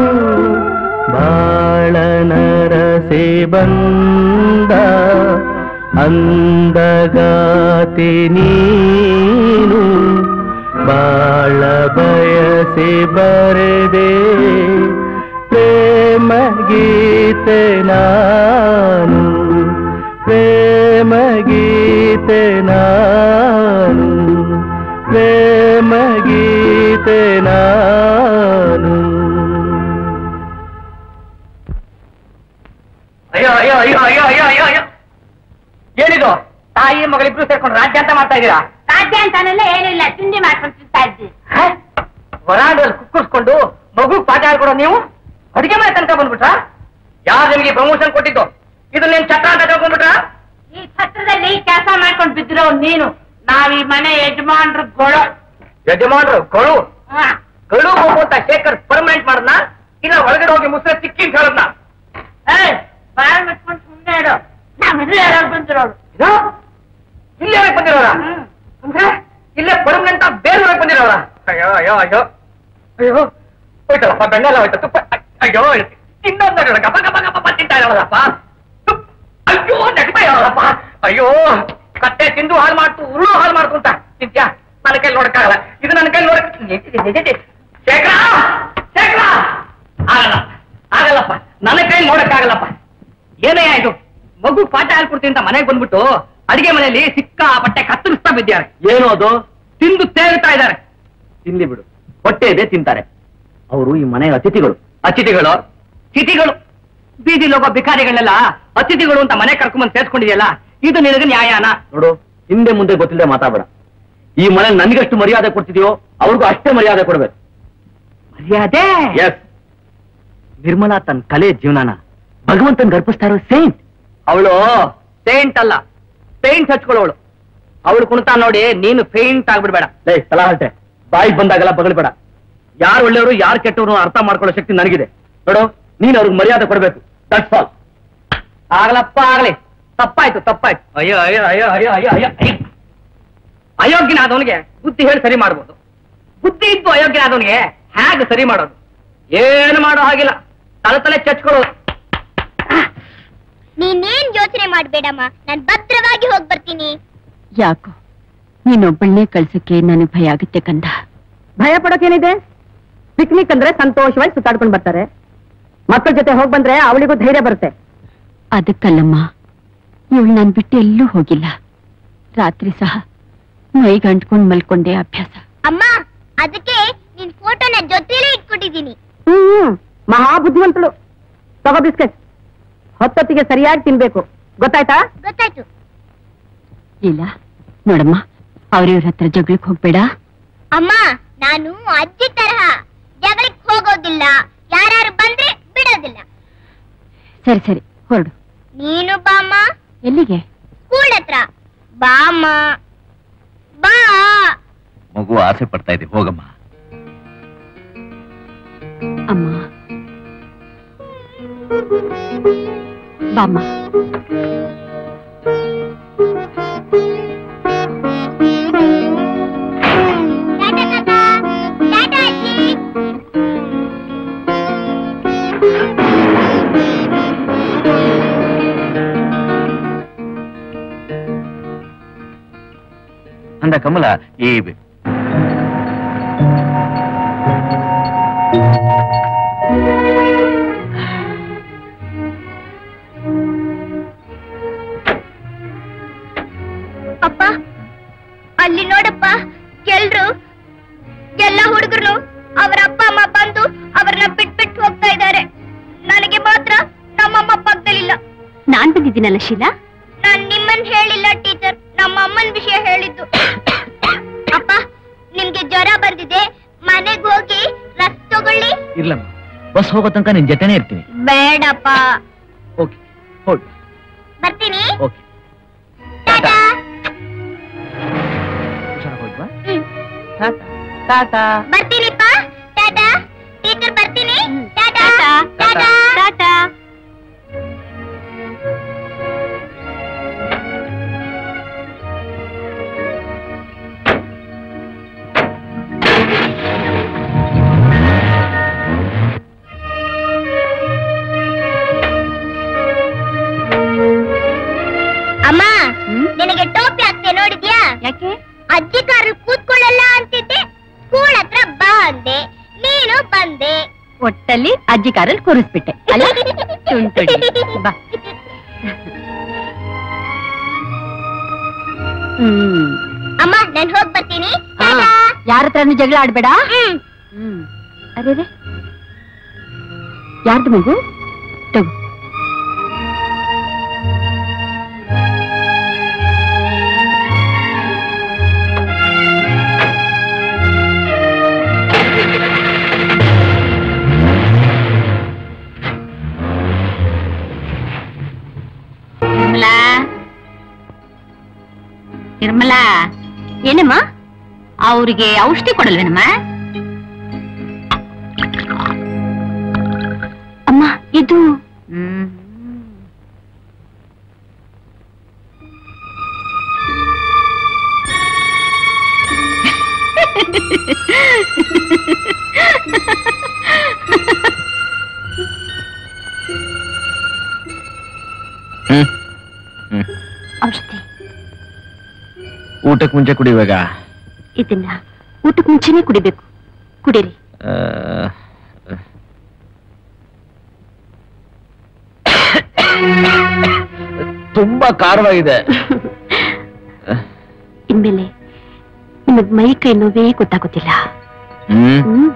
ಬಾಳನರಸಿ ಬಂದ ಅಂದಗಾತಿ ನೀನು ಬಾಳ ಬಯಸಿ ಬರೆದೆ ಪ್ರೇಮ ಗೀತೆ ನಾನು ಪ್ರೇಮ ಗೀತೆ ನಾನು ಪ್ರೇಮ ಗೀತೆ ನಾನು ಅಯ್ಯೋ ಅಯ್ಯೋ ಅಯ್ಯೋ ಅಯ್ಯೋ ಅಯ್ಯೋ ಅಯ್ಯೋ ಅಯ್ಯೋ ಏನಿದು ತಾಯಿ ಮಗಳಿಬ್ರು ಸೇರ್ಕೊಂಡು ರಾಜ್ಯ ಅಂತ ಮಾಡ್ತಾ ಇದ್ದೀರಾ ಸಾಧ್ಯ ಅಂತಾನೆಲ್ಲ ಏನಿಲ್ಲ ತಿಂಡಿ ಮಾಡ್ಕೊಂಡು ತಿಂತಾ ಇದ್ವಿ ವರಾಂಡಲ್ಲಿ ಕುಕ್ಕರ್ಸ್ಕೊಂಡು ಮಗು ಪಾಠ ಹೇಳ್ಕೊಡೋ ನೀವು ಅಡಿಗೆ ಮನೆ ತನಕ ಬಂದ್ಬಿಟ್ರಾ ಯಾರು ನಿಮಗೆ ಪ್ರಮೋಷನ್ ಕೊಟ್ಟಿದ್ದು ಇದು ನಿನ್ ಚಟ್ಟ ಅಂತ ತಿಳ್ಕೊಂಡ್ಬಿಟ್ರಾ ಈ ಛತ್ರದಲ್ಲಿ ಕೆಲಸ ಮಾಡ್ಕೊಂಡು ಬಿದ್ದಿರೋ ನೀನು ನಾವ್ ಈ ಮನೆ ಯಜಮಾನ್ರು ಗೊಳು ಯಜಮಾನ್ರು ಕೊಳು ಕಳು ಹೋಗು ಅಂತ ಶೇಖರ್ ಪರ್ಮನೆಂಟ್ ಮಾಡದ್ನ ಇಲ್ಲ ಒಳಗಡೆ ಹೋಗಿ ಮುಸ್ರೆ ತಿಕ್ಕಿ ಅಂತ ಹೇಳದ್ನ ಏಯ್ ಬಾಯ್ ಮುಚ್ಕೊಂಡು ಸುಮ್ಮನೆ ಇಡು ನಾವ್ ಮದುವೆ ಯಾರು ಬಂದಿರೋರು ಇದು? ಇಲ್ಲೇ ಯಾಕೆ ಬಂದಿರೋರ ಅಂದ್ರೆ ಇಲ್ಲೇ ಪರ್ಮನೆಂಟ್ ಬೇರೆ ಒಳಗೆ ಬಂದಿರೋರ ಅಯ್ಯೋ ಅಯ್ಯೋ ಅಯ್ಯೋ ಅಯ್ಯೋ ಹೋಯ್ತಲ್ಲಪ್ಪ ಬೆಣ್ಣೆಲ್ಲ ಹೋಯ್ತು ತುಪ್ಪ ಅಯ್- ಅಯ್ಯೋ ಇನ್ನೊಂದು ನೋಡೋಣ ಗಪ ಗಪ ಗಪ ತಿಂತಾ ಇರೋದಪ್ಪ ಅಯ್ಯೋ ನೆಗ್ತಾ ಇರೋದಪ್ಪ ಅಯ್ಯೋ ಕತ್ತೆ ತಿಂದು ಹಾಳು ಮಾಡ್ತು ಉರುಳು ಹಾಳು ಮಾಡ್ತು ಅಂತ ನಿತ್ಯ ನನ್ನ ಕೈಲಿ ನೋಡಕ್ಕಾಗಲ್ಲ ಇದು ನನ್ನ ಕೈಲಿ ನೋಡಕ್ ಶೇಖರ ಶೇಖರ ಆಗಲ್ಲ ಆಗಲ್ಲಪ್ಪ ನನ್ನ ಕೈಲಿ ನೋಡಕ್ಕಾಗಲ್ಲಪ್ಪ ಏನೇ ಇದು ಮಗು ಪಾಠ ಹೇಳ್ಕೊಡ್ತೀನಿ ಅಂತ ಮನೆಗೆ ಬಂದ್ಬಿಟ್ಟು ಅಡಿಗೆ ಮನೆಯಲ್ಲಿ ಸಿಕ್ಕ ಬಟ್ಟೆ ಕತ್ತರಿಸ್ತಾ ಬಿದ್ದಾರೆ ಏನು ಅದು ತಿಂದು ತೇಗ್ತಾ ಇದ್ದಾರೆ ತಿನ್ಲಿ ಬಿಡು ಹೊಟ್ಟೆ ಇದೆ ತಿಂತಾರೆ ಅವರು ಈ ಮನೆಯ ಅತಿಥಿಗಳು ಅತಿಥಿಗಳು ತಿಥಿಗಳು ಬೀದಿಲಿ ಹೋಗೋ ಭಿಕಾರಿಗಳೆಲ್ಲ ಅತಿಥಿಗಳು ಅಂತ ಮನೆ ಕರ್ಕೊಂಬಂದು ಸೇರ್ಸ್ಕೊಂಡಿದೆಯಲ್ಲ ಇದು ನಿನಗೆ ನ್ಯಾಯನ ನೋಡು ಹಿಂದೆ ಮುಂದೆ ಗೊತ್ತಿಲ್ಲದೆ ಮಾತಾಡಬೇಡ ಈ ಮನೆ ನನಗೆಷ್ಟು ಮರ್ಯಾದೆ ಕೊಡ್ತಿದ್ಯೋ ಅವ್ರಿಗೂ ಅಷ್ಟೇ ಮರ್ಯಾದೆ ಕೊಡ್ಬೇಕು ಮರ್ಯಾದೆ ಎಸ್ ನಿರ್ಮಲಾ ತನ್ನ ಕಲೆ ಜೀವನನ ಭಗವಂತನ್ ಗರ್ಪಿಸ್ತಾ ಇರೋ ಸೇಂಟ್ ಅವಳು ಪೇಂಟ್ ಅಲ್ಲ ಪೇಂಟ್ ಹಚ್ಕೊಳ್ಳೋಳು ಅವಳು ಕುಣಿತಾ ನೋಡಿ ನೀನು ಪೇಂಟ್ ಆಗ್ಬಿಡ್ಬೇಡ ಲೇ ತಲಾಹಟೆ ಬಾಯಿಗೆ ಬಂದಾಗೆಲ್ಲ ಬಗಳ್ಬೇಡ ಯಾರು ಒಳ್ಳೆಯವರು ಯಾರು ಕೆಟ್ಟವರು ಅರ್ಥ ಮಾಡ್ಕೊಳ್ಳೋ ಶಕ್ತಿ ನನಗಿದೆ ನೋಡು ನೀನು ಅವ್ರಿಗೆ ಮರ್ಯಾದೆ ಕೊಡ್ಬೇಕು ದಟ್ಸ್ ಆಲ್ ಆಗ್ಲಪ್ಪ ಆಗ್ಲಿ ತಪ್ಪಾಯ್ತು ತಪ್ಪಾಯ್ತು ಅಯ್ಯೋ ಅಯ್ಯೋ ಅಯ್ಯೋ ಅಯ್ಯೋ ಅಯ್ಯೋ ಅಯ್ಯೋ ಅಯ್ಯೋ ಅಯೋಗ್ಯನಾದವನಿಗೆ ಬುದ್ಧಿ ಹೇಳಿ ಸರಿ ಮಾಡ್ಬೋದು ಬುದ್ಧಿ ಇದ್ದು ಅಯೋಗ್ಯನಾದವನಿಗೆ ಹೇಗೆ ಸರಿ ಮಾಡೋದು ಏನು ಮಾಡೋ ಹಾಗಿಲ್ಲ ತಲೆ ತಲೆ ಚಚ್ಕೊಳ್ಳೋದು ನೀನೇನ್ ಯೋಚನೆ ಮಾಡ್ಬೇಡಮ್ಮ ನಾನ್ ಭದ್ರವಾಗಿ ಹೋಗ್ ಬರ್ತೀನಿ ಯಾಕೋ ನೀನೊಬ್ಬಳನ್ನೇ ಕಳ್ಸಕ್ಕೆ ನನಗೆ ಭಯ ಆಗುತ್ತೆ ಕಂದ ಭಯ ಪಡೋಕೇನಿದೆ ಪಿಕ್ನಿಕ್ ಅಂದ್ರೆ ಸಂತೋಷವಾಗಿ ಸುತ್ತಾಡ್ಕೊಂಡು ಬರ್ತಾರೆ ಮಕ್ಕಳ ಜೊತೆ ಹೋಗ್ ಬಂದ್ರೆ ಅವಳಿಗೂ ಧೈರ್ಯ ಬರುತ್ತೆ ಅದಕ್ಕಲ್ಲಮ್ಮ ಇವಳು ನಾನು ಬಿಟ್ಟು ಎಲ್ಲೂ ಹೋಗಿಲ್ಲ ರಾತ್ರಿ ಸಹ ಮೈಗೆ ಅಂಟ್ಕೊಂಡ್ ಮಲ್ಕೊಂಡೆ ಅಭ್ಯಾಸ ಅಮ್ಮ ಅದಕ್ಕೆ ನಿನ್ ಫೋಟೋನ ಜೊತೆಲೇ ಇಟ್ಕೊಂಡಿದೀನಿ ಹ್ಮ್ ಮಹಾ ಬುದ್ಧಿವಂತಳು ತಗೋ ಬಿಸ್ಕೆಟ್ ಹೊತ್ತೊತ್ತಿಗೆ ಸರಿಯಾಗಿ ತಿನ್ಬೇಕು ಗೊತ್ತಾಯ್ತಾ ಗೊತ್ತಾಯ್ತು ಇಲ್ಲ ನೋಡಮ್ಮ ಅವ್ರಿವ್ರ ಹತ್ರ ಜಗಳಕ್ಕೆ ಹೋಗ್ಬೇಡ ಅಮ್ಮ ನಾನು ಅಜ್ಜಿ ತರಹ ಜಗಳಕ್ಕೆ ಹೋಗೋದಿಲ್ಲ ಯಾರು ಬಂದ್ರೆ ಬಿಡೋದಿಲ್ಲ ಸರಿ ಸರಿ ಹೊರಡು ನೀನು ಬಾಮ್ಮ ಎಲ್ಲಿಗೆ ಸ್ಕೂಲ್ ಹತ್ರ ಬಾಮ್ಮ ಬಾ ಮಗು ಆಸೆ ಪಡ್ತಾ ಇದೆ ಹೋಗಮ್ಮ ಅಮ್ಮ ಬಾಮ್ಮ ಟಾಟಾ ತಾತ ಟಾಟಾ ಅಜ್ಜಿ ಅಂದ ಕಮಲ ಈ ಅಪ್ಪ ಅಲ್ಲಿ ನೋಡಪ್ಪ ಎಲ್ರು ಎಲ್ಲ ಹುಡುಗರು ಅವರ ಅಪ್ಪ ಅಮ್ಮ ಬಂದು ಅವ್ರನ್ನ ಬಿಟ್ಬಿಟ್ಟು ಹೋಗ್ತಾ ಇದ್ದಾರೆ ನನಗೆ ಮಾತ್ರ ನಮ್ಮಮ್ಮ ಪಕ್ಕದಲ್ಲಿಲ್ಲ ನಾನ್ ಬಂದಿದ್ದೀನಲ್ಲ ಶೀಲಾ ನಾನ್ ನಿಮ್ಮನ್ ಹೇಳಿಲ್ಲ ಟೀಚರ್ ನಮ್ಮ ಅಮ್ಮನ್ ವಿಷಯ ಹೇಳಿದ್ದು ಅಪ್ಪ ನಿಮ್ಗೆ ಜ್ವರ ಬಂದಿದೆ ಮನೆಗ್ ಹೋಗಿ ರಸ್ ತಗೊಳ್ಳಿ ಇರ್ಲಮ್ಮ ಬಸ್ ಹೋಗೋ ತನಕ ನಿನ್ ಜೊತೆನೇ ಇರ್ತೀನಿ ಬೇಡಪ್ಪ ಓಕೆ ಹೊರಡು ಬರ್ತೀನಿ ಓಕೆ ಟಾಟಾ ಹುಷಾರಾಗಿ ಹೋಗ್ವಾ ಹ್ಮ್. ಟಾಟಾ ಬರ್ತೀನಿಪ್ಪ ಟಾಟಾ ಟೀಚರ್ ಬರ್ತೀನಿ ಟಾಟಾ ಟಾಟಾ ಟಾಟಾ ಅಮ್ಮ ನಿನಗೆ ಟೋಪಿ ಹಾಕ್ತೆ ನೋಡಿದ್ಯಾ ಯಾಕೆ ಅಜ್ಜಿ ಕಾರಲ್ಲಿ ಕೂತ್ಕೊಳ್ಳಲ್ಲ ಅಂತಿದ್ದೆ ಸ್ಕೂಲ್ ಹತ್ರ ಬಾ ಅಂದೆ ನೀನು ಬಂದೆ ಒಟ್ಟಲ್ಲಿ ಅಜ್ಜಿ ಕಾರಲ್ಲಿ ಕೂರಿಸ್ಬಿಟ್ಟೆ ಅಲ್ಲ ತುಂಟುಡಿ. ಬಾ ಹ್ಮ್ ಅಮ್ಮ ನಾನು ಹೋಗ್ ಬರ್ತೀನಿ ಆ, ಟಾಟಾ. ಯಾರ ಹತ್ರನೂ ಜಗಳ ಆಡ್ಬೇಡ ಹ್ಮ್. ಹ್ಮ್ ಅರೆ ಯಾರ್ದು ಮಗು ತಗೋ ನಿರ್ಮಲಾ ನಿರ್ಮಲಾ ಏನಮ್ಮ ಅವ್ರಿಗೆ ಔಷಧಿ ಕೊಡಲ್ವೇನಮ್ಮ ಅಮ್ಮ ಇದು ಹ್ಮ್ ಹ್ಮ್ ಔಷಧಿ ಊಟಕ್ಕೆ ಮುಂಚೆ ಕುಡಿಯುವಾಗ ಇದನ್ನ ಊಟಕ್ಕೆ ಮುಂಚೆನೆ ಕುಡಿಬೇಕು ಕುಡೀರಿ ಆ, ತುಂಬಾ ಖಾರವಾಗಿದೆ ಇನ್ಮೇಲೆ ನಿಮಗ್ ಮೈ ಕೈ ನೋವೇ ಗೊತ್ತಾಗೋದಿಲ್ಲ ಹ್ಮ್ ಹ್ಮ್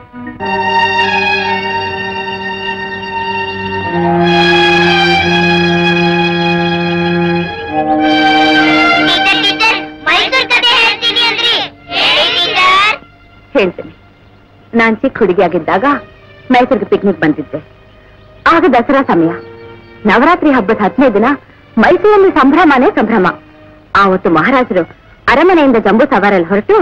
ಟೀಚರ್ ಟೀಚರ್ ಮೈಸೂರ್ ಕತೆ ಹೇಳ್ತೀನಿ ಅಂದ್ರಿ ಹೇಳಿ ಟೀಚರ್ ಹೇಳ್ತೀನಿ ನಾನ್ ಚಿಕ್ಕ ಹುಡುಗಿಯಾಗಿದ್ದಾಗ ಮೈಸೂರಿಗೆ ಪಿಕ್ನಿಕ್ ಬಂದಿದ್ದೆ ಆಗ ದಸರಾ ಸಮಯ ನವರಾತ್ರಿ ಹಬ್ಬದ ಹತ್ತನೇ ದಿನ ಮೈಸೂರಲ್ಲಿ ಸಂಭ್ರಮನೇ ಸಂಭ್ರಮ ಆವತ್ತು ಮಹಾರಾಜರು ಅರಮನೆಯಿಂದ ಜಂಬೂ ಸವಾರಲ್ಲಿ ಹೊರಟು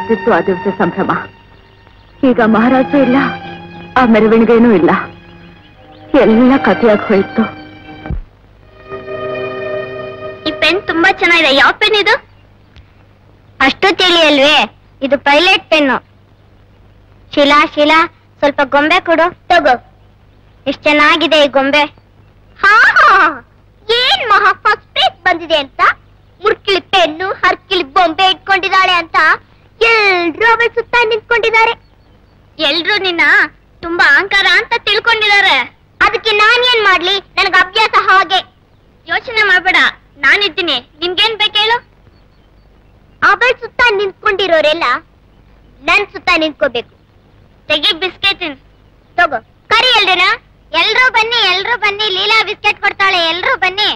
ಆಗ್ತಿತ್ತು ಆ ದಿವಸ ಸಂಭ್ರಮ ಈಗ ಮಹಾರಾಜ ಇಲ್ಲ ಆ ಮೆರವಣಿಗೆನೂ ಇಲ್ಲ ಎಲ್ಲ ಕಥೆಯಾಗಿ ಹೋಯ್ತು ಈ ಪೆನ್ ತುಂಬಾ ಚೆನ್ನಾಗಿದೆ ಯಾವ ಪೆನ್ ಇದು ಅಷ್ಟು ತಿಳಿ ಅಲ್ವೇ ಇದು ಪೈಲಟ್ ಪೆನ್ನು ಶಿಲಾ ಶಿಲಾ ಸ್ವಲ್ಪ ಗೊಂಬೆ ಕೊಡು ತಗೋ ಎಷ್ಟ್ ಚೆನ್ನಾಗಿದೆ ಈ ಗೊಂಬೆ ಹಾ ಹಾ ಏನ್ ಮಹಾ ಫಸ್ಟ್ ಪ್ರೈಸ್ ಬಂದಿದೆ ಅಂತ ಮುರ್ಕಿಳಿ ಪೆನ್ನು ಹರ್ಕಿಳಿ ಬೊಂಬೆ ಇಟ್ಕೊಂಡಿದ್ದಾಳೆ ಅಂತ ಎಲ್ರೂ ಅವಳ ಸುತ್ತ ನಿಂತ್ಕೊಂಡಿದ್ದಾರೆ ಎಲ್ರೂ ನಿನ್ನ ತುಂಬಾ ಅಹಂಕಾರ ಅಂತ ತಿಳ್ಕೊಂಡಿದ್ದಾರೆ ಅದಕ್ಕೆ ನಾನ್ ಏನ್ ಮಾಡ್ಲಿ ನನಗೆ ಅಭ್ಯಾಸ ಹಾಗೆ ಯೋಚನೆ ಮಾಡ್ಬೇಡ ನಾನಿದ್ದೀನಿ ನಿನ್ಗೇನ್ ಬೇಕೇಳು ಅವಳ ಸುತ್ತ ನಿಂತ್ಕೊಂಡಿರೋರೆಲ್ಲ ನನ್ ಸುತ್ತ ನಿಂತ್ಕೋಬೇಕು ತೆಗಿ ಬಿಸ್ಕೆಟ್ ತಗೋ ಕರಿ ಎಲ್ರಿನ ಎಲ್ರೂ ಬನ್ನಿ ಎಲ್ರೂ ಬನ್ನಿ ಲೀಲಾ ಬಿಸ್ಕೆಟ್ ಕೊಡ್ತಾಳೆ ಎಲ್ರೂ ಬನ್ನಿ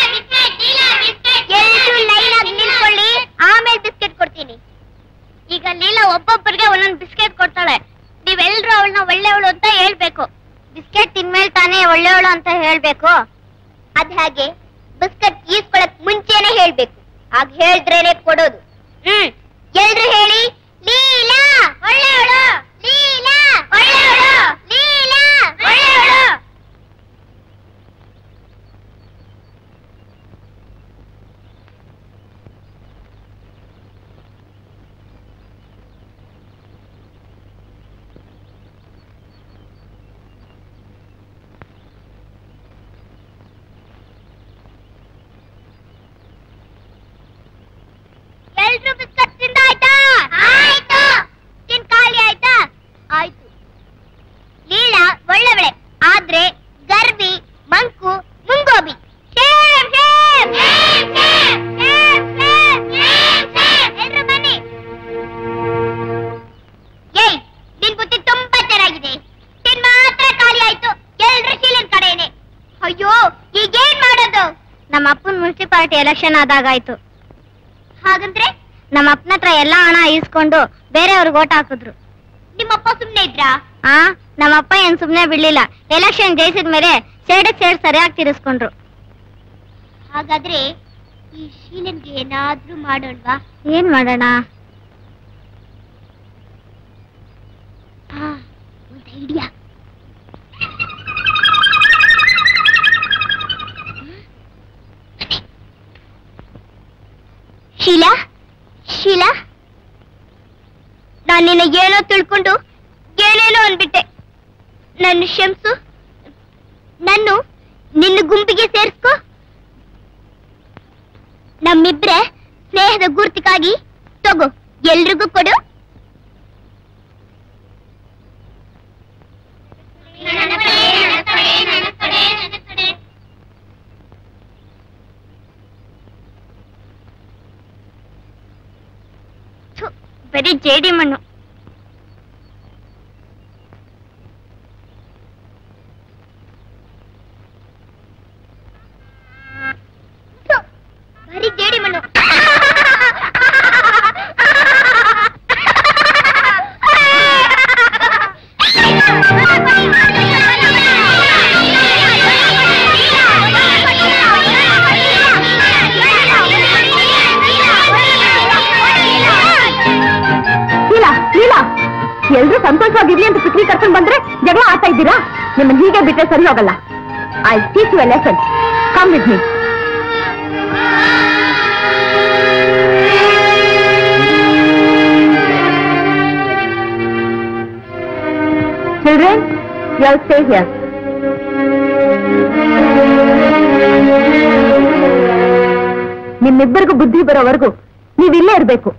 ಎಲ್ರೂ ಲೈನ್ ಆಗಿ ನಿಂತ್ಕೊಳ್ಳಿ ಆಮೇಲೆ ಬಿಸ್ಕೆಟ್ ಕೊಡ್ತೀನಿ ಈಗ ಲೀಲಾ ಒಬ್ಬೊಬ್ಬರಿಗೆ ಒಂದೊಂದು ಬಿಸ್ಕೆಟ್ ಕೊಡ್ತಾಳೆ ನೀವೆಲ್ರೂ ಅವಳನ್ನ ಒಳ್ಳೆಯವಳು ಅಂತ ಹೇಳ್ಬೇಕು ಬಿಸ್ಕೆಟ್ ತಿನ್ಮೇಲೆ ತಾನೇ ಒಳ್ಳೆಯವಳು ಅಂತ ಹೇಳ್ಬೇಕು ಅದ್ ಹಾಗೆ ಬಿಸ್ಕೆಟ್ ಈಸ್ಕೊಳಕ್ ಮುಂಚೆನೆ ಹೇಳ್ಬೇಕು ಆಗ ಹೇಳಿದ್ರೇನೆ ಕೊಡೋದು ಹ್ಮ್ ಎಲ್ರು ಹೇಳಿ ಲೀಲಾ ಒಳ್ಳೆಯವಳು ಲೀಲಾ ಒಳ್ಳೆಯವಳು ಲೀಲಾ ಒಳ್ಳೆಯವಳು ಎಲ್ರು ಬಿಸ್ಕಟ್ ತಿಂದ ಆಯ್ತಾ ಆಯ್ತು ತಿನ್ ಖಾಲಿ ಆಯ್ತಾ ಆಯ್ತು ಲೀಲಾ ಒಳ್ಳೆವಳೆ ಆದ್ರೆ ಗರ್ವಿ ಮಂಕು ಮುಂಗೋಬಿ shame, shame, shame, shame, shame, shame, shame, shame. ಎಲ್ರು ಬನ್ನಿ ಏಯ್ ನಿನ್ ಬುದ್ಧಿ ತುಂಬಾ ಚೆನ್ನಾಗಿದೆ ತಿನ್ ಮಾತ್ರ ಖಾಲಿ ಆಯ್ತು ಎಲ್ರು ಶೀಲನ್ ಕಡೆನೆ ಅಯ್ಯೋ ಈಗೇನ್ ಮಾಡೋದು ನಮ್ಮ ಅಪ್ಪನ ಮುನ್ಸಿಪಾಲಿಟಿ ಎಲೆಕ್ಷನ್ ಆದಾಗಾಯ್ತು ಹಾಗಂದ್ರೆ ನಮ್ಮ ಅಪ್ಪನ ಹತ್ರ ಎಲ್ಲಾ ಹಣ ಇಸ್ಕೊಂಡು ಬೇರೆಯವ್ರಿಗೆ ಓಟ್ ಹಾಕಿದ್ರು ನಿಮ್ಮಪ್ಪ ಸುಮ್ನೆ ಇದ್ರಾ ಆ ನಮ್ಮಪ್ಪ ಏನ್ ಸುಮ್ನೆ ಬಿಡ್ಲಿಲ್ಲ ಎಲೆಕ್ಷನ್ ಜಯಿಸಿದ ಮೇಲೆ ಸೇಡಕ್ ಸೇಡ್ ಸರಿಯಾಗಿ ತೀರಿಸ್ಕೊಂಡ್ರು ಹಾಗಾದ್ರೆ ಈ ಶೀಲನ್ಗೆ ಏನಾದ್ರೂ ಮಾಡೋಣವಾ ಏನ್ ಮಾಡೋಣ ಒಂದು ಐಡಿಯಾ ಶೀಲಾ ಶೀಲಾ ನಾನು ನಿನ್ನ ಏನೋ ತಿಳ್ಕೊಂಡು ಏನೇನೋ ಅಂದ್ಬಿಟ್ಟೆ ನನ್ನ ಕ್ಷಮಿಸು ನಾನು ನಿನ್ನ ಗುಂಪಿಗೆ ಸೇರಿಸ್ಕೊ ನಮ್ಮಿಬ್ರೆ ಸ್ನೇಹದ ಗುರುತಿಗಾಗಿ ತಗೋ ಎಲ್ರಿಗೂ ಕೊಡು ಥು, ಬರೀ ಜೇಡಿ ಮಣ್ಣು ಥು, ಬರೀ ಜೇಡಿ ಮಣ್ಣು ಲೀಲಾ ಲೀಲಾ ಎಲ್ರೂ ಸಂತೋಷವಾಗಿರ್ಲಿ ಅಂತ ಪಿಕ್ನಿಕ್ ಕರ್ಕೊಂಡ್ ಬಂದ್ರೆ ಜಗಳ ಆಡ್ತಾ ಇದ್ದೀರಾ ನಿಮ್ಮನ್ನ ಹೀಗೆ ಬಿಟ್ರೆ ಸರಿ ಹೋಗಲ್ಲ I teach you lesson come with me children you stay here ನಿಮ್ಮಿಬ್ಬರಿಗೂ ಬುದ್ಧಿ ಬರೋವರೆಗೂ ನೀವಿಲ್ಲೇ ಇರಬೇಕು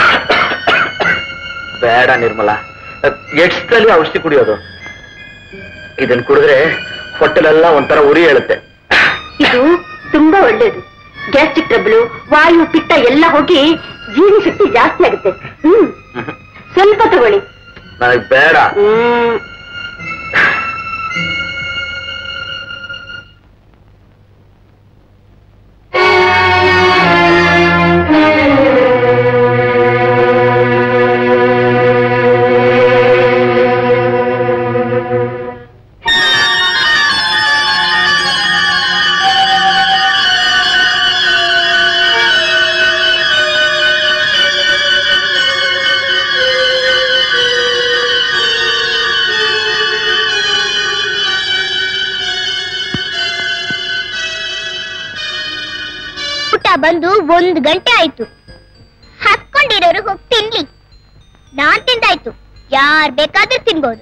ಬೇಡ ನಿರ್ಮಲಾ ಎಷ್ಟಲ್ಲಿ ಔಷಧಿ ಕುಡಿಯೋದು ಇದನ್ ಕುಡಿದ್ರೆ ಹೊಟ್ಟೆಲೆಲ್ಲ ಒಂಥರ ಉರಿ ಹೇಳುತ್ತೆ ಇದು ತುಂಬಾ ಒಳ್ಳೇದು ಗ್ಯಾಸ್ಟ್ರಿಕ್ ಟ್ರಬಲ್ ವಾಯು ಪಿತ್ತ ಎಲ್ಲ ಹೋಗಿ ಜೀವಶಕ್ತಿ ಜಾಸ್ತಿ ಆಗುತ್ತೆ ಹ್ಮ್ ಸ್ವಲ್ಪ ತಗೊಳ್ಳಿ ನನಗ್ ಬೇಡ ಹ್ಮ್ ಊಟ ಬಂದು ಒಂದ್ ಗಂಟೆ ಆಯ್ತು ಹಸ್ಕೊಂಡಿರೋರು ಹೋಗಿ ತಿನ್ಲಿ ನಾನ್ ತಿಂದಾಯ್ತು ಯಾರ್ ಬೇಕಾದ್ರೂ ತಿನ್ಬೋದು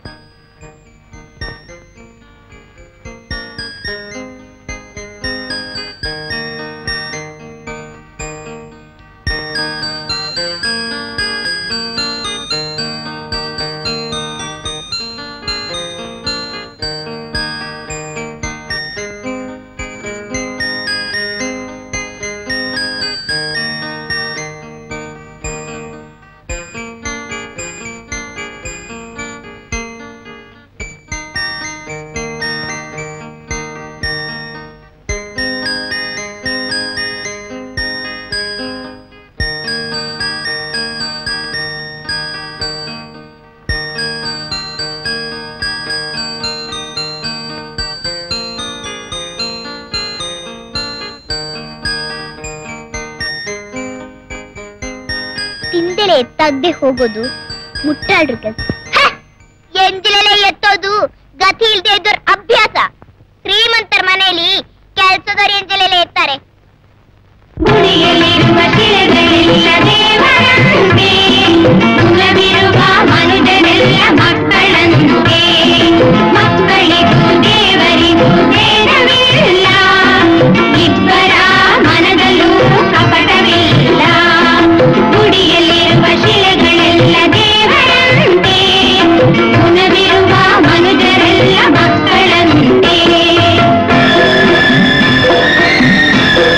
ತಿಂದಲೆ ಎತ್ತಾಗದೆ ಹೋಗೋದು ಮುಟ್ಟಾಡ್ರ ಕೆಲ್ಸ ಹ! ಎಂಜಿಲೆಲೆ ಎತ್ತೋದು ಗತಿ ಇಲ್ದೆ ಇದ್ದೋರ್ ಅಭ್ಯಾಸ ಶ್ರೀಮಂತರ ಮನೆಯಲ್ಲಿ ಕೆಲ್ಸದವ್ರು ಎಂಜಿಲೆಲೆ ಎತ್ತಾರೆ ಗುಡಿಯಲ್ಲಿರುವ ಶಿಲೆಗಳೆಲ್ಲ ದೇವರಂತೆ ಕುಲವಿರುವ ಮನುಜರೆಲ್ಲ ಮಕ್ಕಳಂತೆ ಮಕ್ಕಳಿಗೂ ದೇವರಿಗೂ ಭೇದವಿಲ್ಲ ಇಬ್ಬರ ಮನದಲ್ಲೂ ಕಪಟವಿಲ್ಲ ಗುಡಿಯಲ್ಲಿರುವ ಶಿಲೆಗಳೆಲ್ಲ ದೇವರಂತೆ ಗುಣವಿರುವ ಮನುಜರೆಲ್ಲ ಮಕ್ಕಳಂತೆ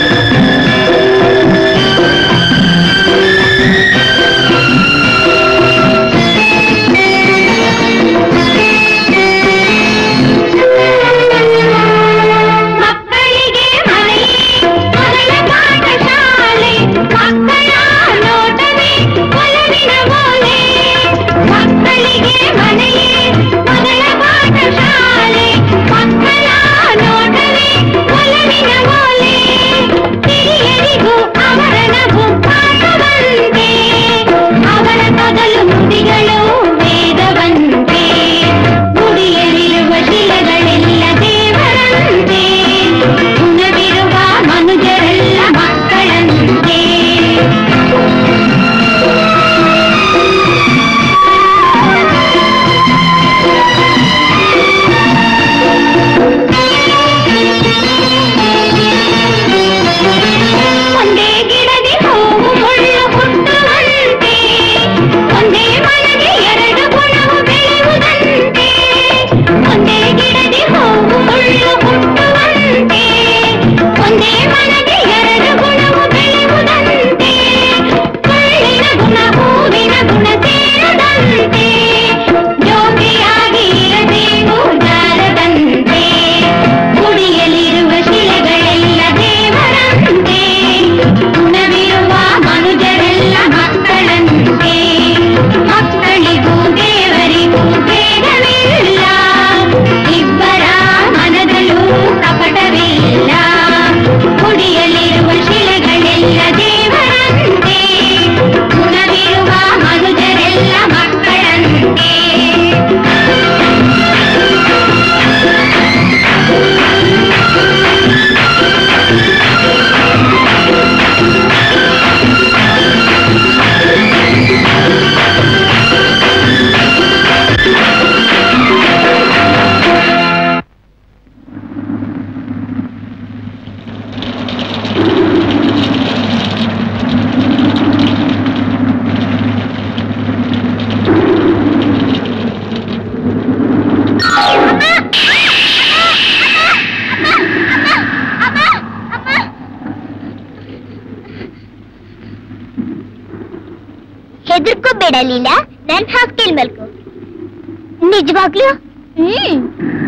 ಹೆದರ್ಕೋಬೇಡ ಲೀಲಾ ನನ್ ಹಾಸ್ಟೆಲ್ ಮಲ್ಕೋ ನಿಜವಾಗ್ಲೂ ಹ್ಮ್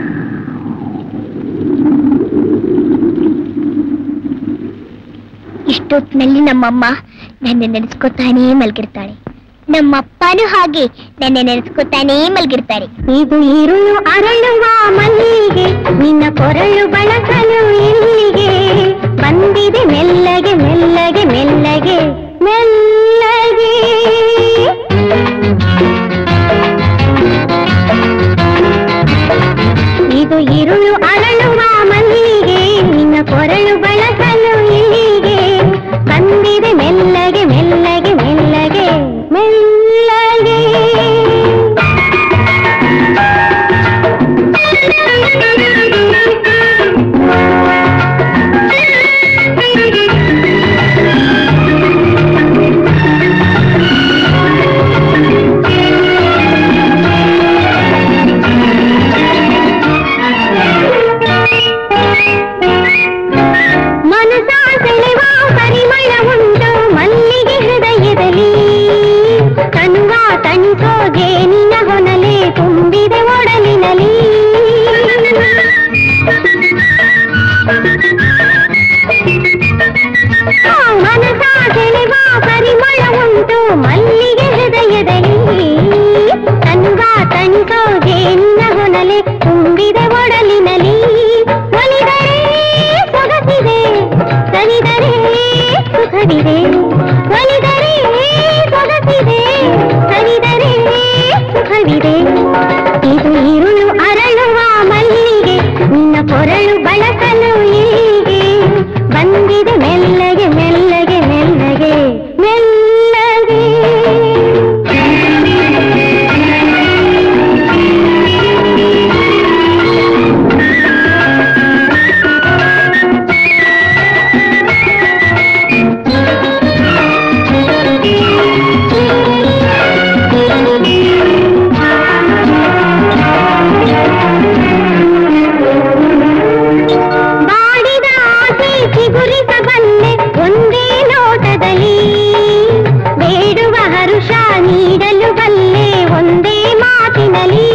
ಇಷ್ಟೊತ್ತಿನಲ್ಲಿ ನಮ್ಮಮ್ಮ ನನ್ನ ನೆನೆಸ್ಕೊತಾನೇ ಮಲ್ಗಿರ್ತಾಳೆ ನಮ್ಮಪ್ಪನೂ ಹಾಗೆ ನನ್ನ ನೆನೆಸ್ಕೊತಾನೇ ಮಲ್ಗಿರ್ತಾರೆ ಇದು ಇರುಳು ಅರಳುವ ಮಲ್ಲಿಗೆ ನಿನ್ನ ಕೊರಳು ಬಳಸಲು ಇಲ್ಲಿಗೆ ಬಂದಿದೆ ಮೆಲ್ಲಗೆ ಮೆಲ್ಲಗೆ ಮೆಲ್ಲಗೆ ಮೆಲ್ಲಗೆ ಇದು ಇರುಳು ಅರಳುವ ಮಲ್ಲಿಗೆ ನಿನ್ನ ಕೊರಳು ಬಳಸಲು ಇಲ್ಲಿಗೆ ಬಂದಿದೆ ಮೆಲ್ಲಗೆ ಮೆಲ್ಲಗೆ ಮೆಲ್ಲಗೆ ಮೆಲ್ಲಗೆ ಮನಸ ಸೆಳೆವ ಪರಿಮಳ ಉಂಟು ಮಲ್ಲಿಗೆ ಹೃದಯದಲ್ಲಿ ತನುವ ತಣಿಸೋ ಜೇನಿನ ಹೊನಲೆ ತುಂಬಿದೆ ಒಡಲಿನಲಿ ಆ ಮನಸ ಸೆಳೆವ ಪರಿಮಳ ಉಂಟು ಮಲ್ಲಿಗೆ ಹೃದಯದಲ್ಲಿ ತನುವ ತಣಿಸೋ ಜೇನಿನ ಹೊನಲೆ ತುಂಬಿದೆ ಒಡಲಿನಲಿ ಒಲಿದರೆ ಸೊಗಸಿದೆ ಸರಿದರೆ ಸುಖವಿದೆ ಒಲಿದರೆ ಸೊಗಸಿದೆ ಸರಿದರೆ ಸುಖವಿದೆ ಇದು ಇರುಳು ಅರಳುವ ಮಲ್ಲಿಗೆ ನಿನ್ನ ಕೊರಳು ಬಳಸಲು ಇಲ್ಲಿಗೆ ಬಂದಿದೆ ಮೆಲ್ಲಗೆ ಮೆಲ್ಲಗೆ ಮೆಲ್ಲಗೆ ಮೆಲ್ಲಗೆ ಬಾಡಿದ ಆಸೆ ಚಿಗುರಿಸಬಲ್ಲೆ ಒಂದೇ ನೋಟದಲ್ಲಿ ಬೇಡುವ ಹರುಷ ನೀಡಲು ಬಲ್ಲೆ ಒಂದೇ ಮಾತಿನಲ್ಲಿ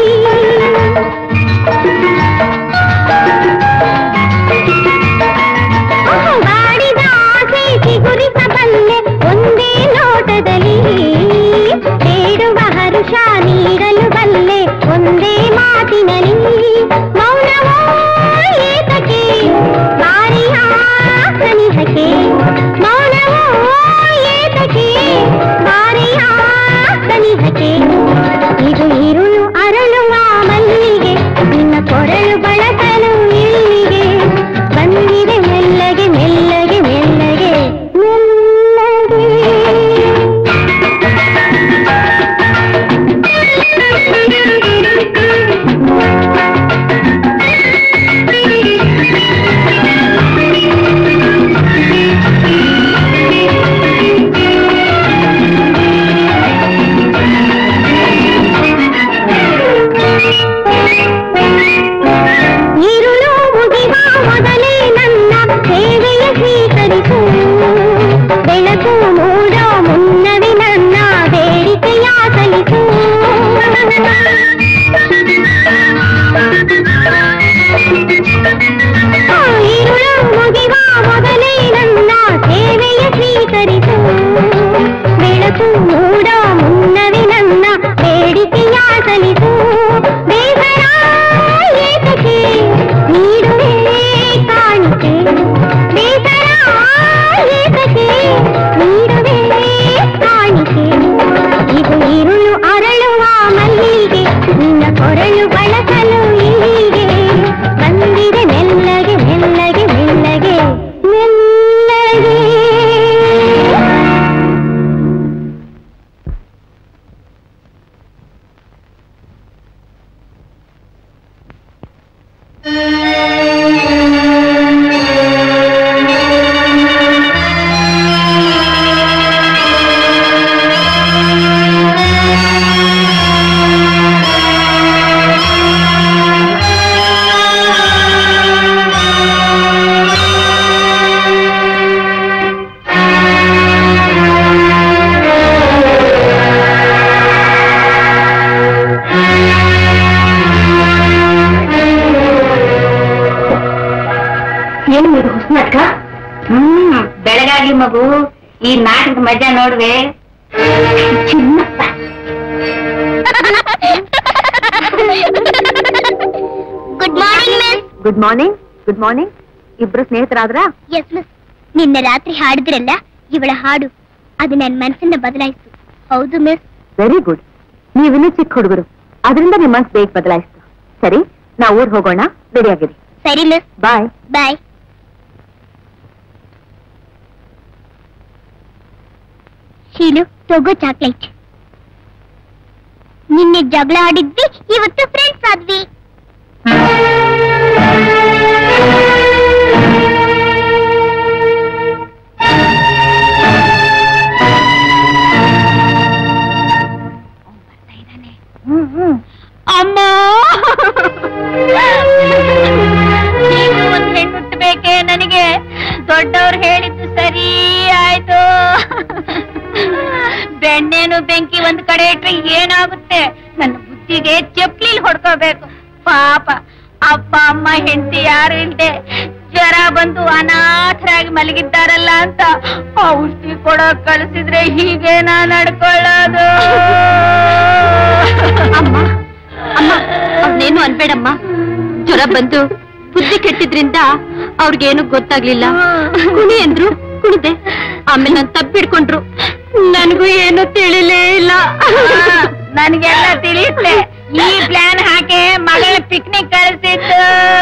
ಬಾಡಿದ ಆಸೆ ಚಿಗುರಿಸಬಲ್ಲೆ ಒಂದೇ ನೋಟದಲ್ಲಿ ಬೇಡುವ ಹರುಷ ನೀಡಲು ಬಲ್ಲೆ ಒಂದೇ ಮಾತಿನಲ್ಲಿ ಮೌನವೋ ಏತಕ್ಕೆ ಬಾರಿಯ ಸನಿಹಕ್ಕೆ ಮೌನವೋ ಏತಕ್ಕೆ ಬಾರಿಯ ಸನಿಹಕ್ಕೆ ಇದು ಇರುಳು ಅರಳುವ ಮಲ್ಲಿಗೆ ನಿನ್ನ ಕೊರಳು ಬಳಸಲು ಇಲ್ಲಿಗೆ ಬಂದಿದೆ ಮೆಲ್ಲಗೆ ಮೆಲ್ಲಗೆ ಮೆಲ್ಲಗೆ ಮೆಲ್ಲಗೆ ಮಗು ಈ ನಾಟಕದ ಮಜಾ ನೋಡ್ವೆ Chinnappa good morning miss good morning good morning ಇಬ್ರು ಸ್ನೇಹಿತರಾದ್ರ ಎಸ್ ಮಿಸ್ ನಿನ್ನೆ ರಾತ್ರಿ ಹಾಡಿದ್ರಲ್ಲ ಇವಳ ಹಾಡು ಅದು ನನ್ನ ಮನಸ್ಸನ್ನ ಬದಲಾಯಿಸ್ತು ಹೌದು ಮಿಸ್ ವೆರಿ ಗುಡ್ ನೀವಿನ್ನೂ ಚಿಕ್ಕ ಹುಡುಗರು ಅದರಿಂದ ನಿಮ್ಮ ಮನ್ಸು ಬೇಗ ಬದಲಾಯಿಸ್ತು ಸರಿ ನಾವು ಊರ್ ಹೋಗೋಣ ರೆಡಿ ಆಗಿರಿ ಸರಿ ಮಿಸ್ ಬಾಯ್ ಬಾಯ್ ಶೀಲು ತಗೋ ಚಾಕ್ಲೇಟ್ ನಿನ್ನೆ ಜಗಳ ಆಡಿದ್ವಿ ಇವತ್ತು ಫ್ರೆಂಡ್ಸ್ ಆದ್ವಿ ಅಮ್ಮ ನೀನು ಒಂದ್ ಹೆಣ್ಣು ಹುಟ್ಟಬೇಕೆ ನನಗೆ ದೊಡ್ಡವ್ರು ಹೇಳಿದ್ದು ಸರಿ ಆಯ್ತು ಬೆಣ್ಣೆನು ಬೆಂಕಿ ಒಂದ್ ಕಡೆ ಇಟ್ರೆ ಏನಾಗುತ್ತೆ ನನ್ನ ಬುದ್ಧಿಗೆ ಚಪ್ಲಿಲ್ ಹೊಡ್ಕೋಬೇಕು ಪಾಪ ಅಪ್ಪ ಅಮ್ಮ ಹೆಂಡತಿ ಯಾರು ಇಲ್ದೆ ಜ್ವರ ಬಂದು ಅನಾಥರಾಗಿ ಮಲಗಿದ್ದಾರಲ್ಲ ಅಂತ ಔಷಧಿ ಕೊಡೋಕ್ ಕಳಿಸಿದ್ರೆ ಹೀಗೆ ನಾ ನಡ್ಕೊಳ್ಳೋದು ಅಮ್ಮ ಅಮ್ಮ ಅವ್ನೇನು ಅನ್ಬೇಡಮ್ಮ ಜ್ವರ ಬಂದು ಬುದ್ಧಿ ಕೆಟ್ಟಿದ್ರಿಂದ ಅವ್ರಿಗೇನು ಗೊತ್ತಾಗ್ಲಿಲ್ಲ ಕುಣಿ ಅಂದ್ರು ಕುಣಿದೆ ಆಮೇಲೆ ನನ್ ತಪ್ಪಿಡ್ಕೊಂಡ್ರು ನನಗೂ ಏನು ತಿಳಿಲೇ ಇಲ್ಲ ನನ್ಗೆಲ್ಲ ತಿಳಿಯುತ್ತೆ ಈ ಪ್ಲಾನ್ ಹಾಕಿ ಮಗಳ ಪಿಕ್ನಿಕ್ ಕಳಿಸಿದ್ದು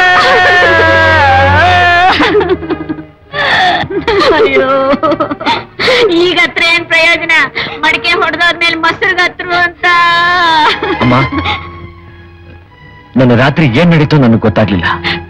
ಅಯ್ಯೋ ಈಗ ಹತ್ರ ಏನ್ ಪ್ರಯೋಜನ ಮಡಿಕೆ ಹೊಡೆದೋದ್ಮೇಲೆ ಮೊಸರುಗತ್ರು ಅಂತ ಅಮ್ಮ ನನ್ನ ರಾತ್ರಿ ಏನ್ ನಡೀತೋ ನನಗೆ ಗೊತ್ತಾಗ್ಲಿಲ್ಲ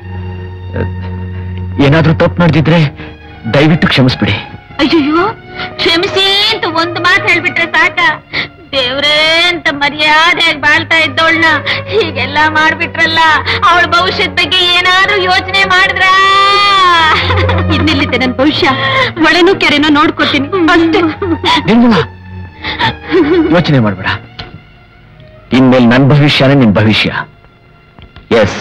ಏನಾದ್ರೂ ತಪ್ಪು ನಡೆದಿದ್ರೆ ದಯವಿಟ್ಟು ಕ್ಷಮಿಸ್ಬಿಡಿ ಅಯ್ಯೋ ಕ್ಷಮಿಸಿ ಅಂತ ಒಂದು ಮಾತು ಹೇಳ್ಬಿಟ್ರೆ ಸಾಕ ದೇವ್ರೇ ಅಂತ ಮರ್ಯಾದೆಯಾಗಿ ಬಾಳ್ತಾ ಇದ್ದವಳನ್ನ ಹೀಗೆಲ್ಲ ಮಾಡ್ಬಿಟ್ರಲ್ಲ ಅವಳ ಭವಿಷ್ಯದ ಬಗ್ಗೆ ಏನಾದ್ರೂ ಯೋಚನೆ ಮಾಡಿದ್ರ ಇನ್ನೆಲ್ಲಿದೆ ನನ್ ಭವಿಷ್ಯ ಒಳೆನೂ ಕೆರೆನೋ ನೋಡ್ಕೋತೀನಿ ಅಷ್ಟೇ ನಿರ್ಮಲ ಯೋಚನೆ ಮಾಡ್ಬೇಡ ಇನ್ಮೇಲೆ ನನ್ನ ಭವಿಷ್ಯನೇ ನಿನ್ ಭವಿಷ್ಯ ಎಸ್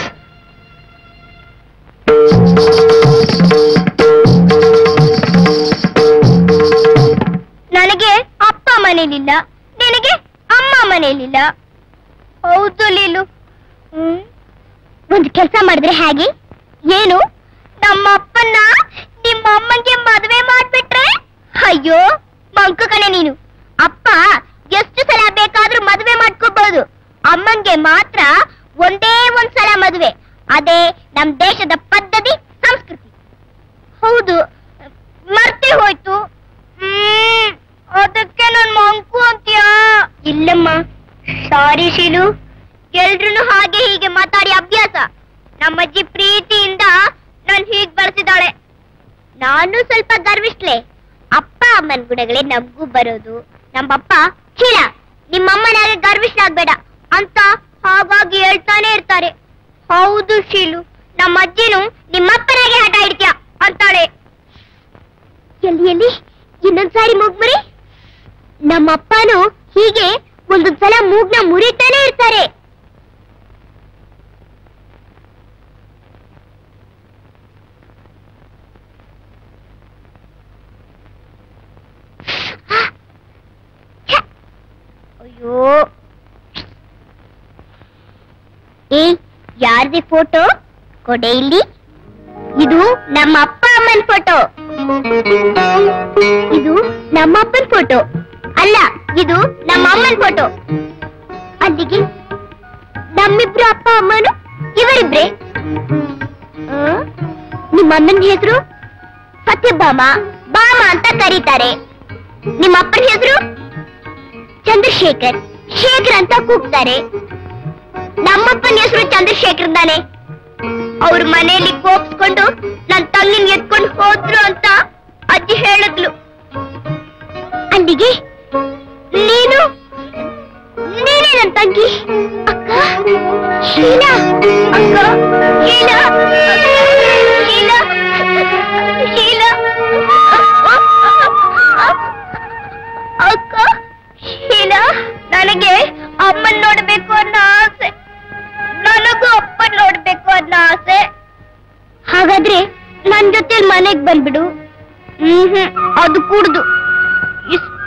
ನನಗೆ ಅಪ್ಪ ಮನೇಲಿಲ್ಲ ನಿನಗೆ ಅಮ್ಮ ಮನೇಲಿಲ್ಲ ಹೌದು ಲೀಲು ಹ್ಮ್ ಒಂದು ಕೆಲಸ ಮಾಡಿದ್ರೆ ಹೇಗೆ ಏನು ನಮ್ಮ ಅಪ್ಪನ್ನ ನಿಮ್ಮ ಅಮ್ಮಂಗೆ ಮದುವೆ ಮಾಡ್ಬಿಟ್ರೆ ಅಯ್ಯೋ ಮಂಕು ಕಣೆ ನೀನು ಅಪ್ಪ ಎಷ್ಟು ಸಲ ಬೇಕಾದ್ರೂ ಮದುವೆ ಮಾಡ್ಕೋಬಹುದು ಅಮ್ಮಂಗೆ ಮಾತ್ರ ಒಂದೇ ಒಂದ್ ಸಲ ಮದುವೆ ಅದೇ ನಮ್ ದೇಶದ ಪದ್ಧತಿ ಸಂಸ್ಕೃತಿ ಹೌದು ಮರ್ತೆ ಹೋಯ್ತು ಹ್ಮ್ ಅದಕ್ಕೆ ನನ್ ಮಂಕು ಅಂತೀಯಾ ಇಲ್ಲಮ್ಮ ಸಾರಿ ಶೀಲು ಎಲ್ರು ಹಾಗೆ ಹೀಗೆ ಮಾತಾಡಿ ಅಭ್ಯಾಸ ನಮ್ಮಜ್ಜಿ ಪ್ರೀತಿಯಿಂದ ನನ್ ಹೀಗ್ ಬಳಸಿದಾಳೆ ನಾನು ಸ್ವಲ್ಪ ಗರ್ವಿಷ್ಟ್ಲೆ ಅಪ್ಪ ಅಮ್ಮನ ಗುಣಗಳೇ ನಮ್ಗೂ ಬರೋದು ನಮ್ಮಪ್ಪ ಚೀಲ ನಿಮ್ಮಮ್ಮನಾಗೆ ಗರ್ವಿಷ್ಠಾಗ್ಬೇಡ ಅಂತ ಹಾಗಾಗಿ ಹೇಳ್ತಾನೆ ಇರ್ತಾರೆ ಹೌದು ಶೀಲು ನಮ್ಮ ಅಜ್ಜಿನು ನಿಮ್ಮಪ್ಪನಾಗೆ ಹಠ ಹಿಡ್ತೀಯ ಅಂತಾಳೆ ಎಲ್ಲಿ ಎಲ್ಲಿ ಇನ್ನೊಂದ್ಸಾರಿ ಮೂಗ್ ಮುರಿ ನಮ್ಮಪ್ಪನು ಹೀಗೆ ಒಂದೊಂದ್ಸಲ ಮೂಗ್ನ ಮುರಿತಾನೆ ಇರ್ತಾರೆ ಛ! ಅಯ್ಯೋ ಏ ಯಾರ್ದೆ ಫೋಟೋ ಕೊಡೆ ಇಲ್ಲಿ ಇದು ನಮ್ಮ ಅಪ್ಪ ಅಮ್ಮನ ಫೋಟೋ ಇದು ನಮ್ಮ ಅಪ್ಪನ ಫೋಟೋ ಅಲ್ಲ ಇದು ನಮ್ಮ ಅಮ್ಮನ ಫೋಟೋ ಅಲ್ಲಿಗೆ ನಮ್ಮಿಬ್ರು ಅಪ್ಪ ಅಮ್ಮನು ಇವರಿಬ್ರೆ ಆ? ನಿಮ್ಮ ಅಮ್ಮನ ಹೆಸರು ಸತ್ಯಭಾಮ ಬಾಮ ಅಂತ ಕರೀತಾರೆ ನಿಮ್ಮ ಅಪ್ಪನ ಹೆಸರು ಚಂದ್ರಶೇಖರ್ ಶೇಖರ್ ಅಂತ ಕೂಗ್ತಾರೆ ನಮ್ಮಪ್ಪನ ಹೆಸರು ಚಂದ್ರಶೇಖರ್ ತಾನೆ ಅವ್ರ ಮನೆಯಲ್ಲಿ ಕೋಪ್ಸ್ಕೊಂಡು ನನ್ ತಂಗಿನ ಎತ್ಕೊಂಡು ಹೋದ್ರು ಅಂತ ಅಜ್ಜಿ ಹೇಳಿದ್ಲು ಅಲ್ಲಿಗೆ ನೀನು ನೀನೇ ನನ್ ತಂಗಿ ಅಕ್ಕ ಶೀಲಾ ಅಕ್ಕ ಶೀಲಾ ಶೀಲಾ ಶೀಲಾ ಅಕ್ಕ ಶೀಲಾ ನನಗೆ ಅಮ್ಮನ್ ನೋಡ್ಬೇಕು ಅನ್ನೋ ಆಸೆ ನನಗೂ ಅಪ್ಪನ್ ನೋಡ್ಬೇಕು ಅನ್ನೋ ಆಸೆ ಹಾಗಾದ್ರೆ ನನ್ ಜೊತೆ ಮನೆಗ್ ಬಂದ್ಬಿಡು ಹ್ಮ್ ಅದಕ್ಕೂ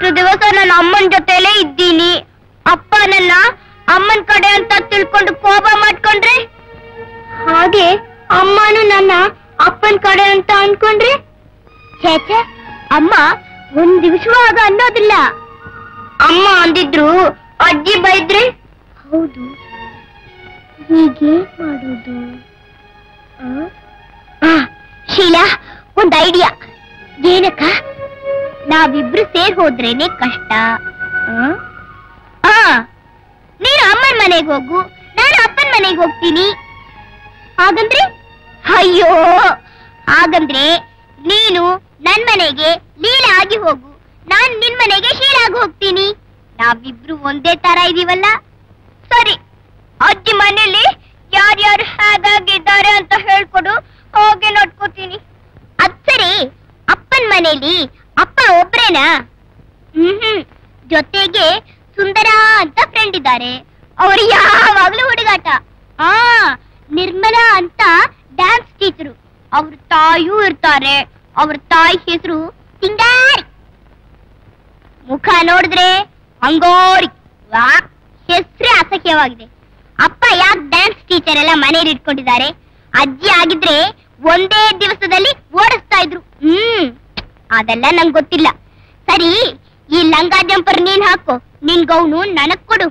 ಇಷ್ಟು ದಿವಸ ನನ್ನ ಅಮ್ಮನ ಜೊತೆಲೇ ಇದ್ದೀನಿ ಅಪ್ಪ ನನ್ನ ಅಮ್ಮನ ಕಡೆ ಅಂತ ತಿಳ್ಕೊಂಡು ಕೋಪ ಮಾಡ್ಕೊಂಡ್ರೆ ಹಾಗೆ ಅಮ್ಮನು ನನ್ನ ಅಪ್ಪನ ಕಡೆ ಅಂತ ಅನ್ಕೊಂಡ್ರೆ ಛೇಚೆ ಅಮ್ಮ ಒಂದ್ ದಿವಸವಾಗ ಅನ್ನೋದಿಲ್ಲ ಅಮ್ಮ ಅಂದಿದ್ರು ಅಜ್ಜಿ ಬೈದ್ರೆ ಹೌದು ಹೀಗೆ ಮಾಡೋದು ಆ? ಆ, ಶೀಲಾ ಒಂದ್ ಐಡಿಯಾ ಏನಕ್ಕ ನಾವಿಬ್ರು ಸೇರ್ ಹೋದ್ರೇನೆ ಕಷ್ಟ ಆ? ಆ, ನೀನು ಅಮ್ಮನ ಮನೆಗೆ ಹೋಗು ನಾನು ಅಪ್ಪನ ಮನೆಗೆ ಹೋಗ್ತೀನಿ ಹಾಗಂದ್ರೆ ಅಯ್ಯೋ ಹಾಗಂದ್ರೆ ನೀನು ನನ್ ಮನೆಗೆ ಲೀಲ ಆಗಿ ಹೋಗು ನಾನ್ ನಿನ್ ಮನೆಗೆ ಶೀಲಾಗಿ ಹೋಗ್ತೀನಿ ನಾವಿಬ್ರು ಒಂದೇ ತರ ಇದೀವಲ್ಲ ಸರಿ ಅಜ್ಜಿ ಮನೇಲಿ ಯಾರ್ಯಾರು ಹೇಗಾಗಿದ್ದಾರೆ ಅಂತ ಹೇಳ್ಕೊಡು ಹೋಗಿ ನೋಡ್ಕೋತೀನಿ ಅದ್ ಸರಿ ಅಪ್ಪನ್ ಮನೇಲಿ ಅಪ್ಪ ಒಬ್ರೇನಾ ಹ್ಮ್ ಜೊತೆಗೆ ಸುಂದರ ಅಂತ ಫ್ರೆಂಡ್ ಇದ್ದಾರೆ ಅವ್ರು ಯಾವಾಗ್ಲೂ ಹುಡುಗಾಟ ಆ ನಿರ್ಮಲಾ ಅಂತ ಡ್ಯಾನ್ಸ್ ಟೀಚರು ಅವ್ರ ತಾಯಿಯೂ ಇರ್ತಾರೆ ಅವ್ರ ತಾಯಿ ಹೆಸರು ಸಿಂಗಾರಿ ಮುಖ ನೋಡಿದ್ರೆ ಹಂಗೋರಿ ವಾ ಹೆಸರೇ ಅಸಹ್ಯವಾಗಿದೆ ಅಪ್ಪ ಯಾಕೆ ಡ್ಯಾನ್ಸ್ ಟೀಚರ್ ಎಲ್ಲ ಮನೇಲಿ ಇಟ್ಕೊಂಡಿದ್ದಾರೆ ಅಜ್ಜಿ ಆಗಿದ್ರೆ ಒಂದೇ ದಿವಸದಲ್ಲಿ ಓಡಿಸ್ತಾ ಇದ್ರು ಹ್ಮ್ ಅದೆಲ್ಲ ನಂಗೆ ಗೊತ್ತಿಲ್ಲ ಸರಿ ಈ ಲಂಗ ಜಂಪರ್ ನೀನ್ ಹಾಕು ನಿನ್ ಗೌನು ನನಗ್ ಕೊಡು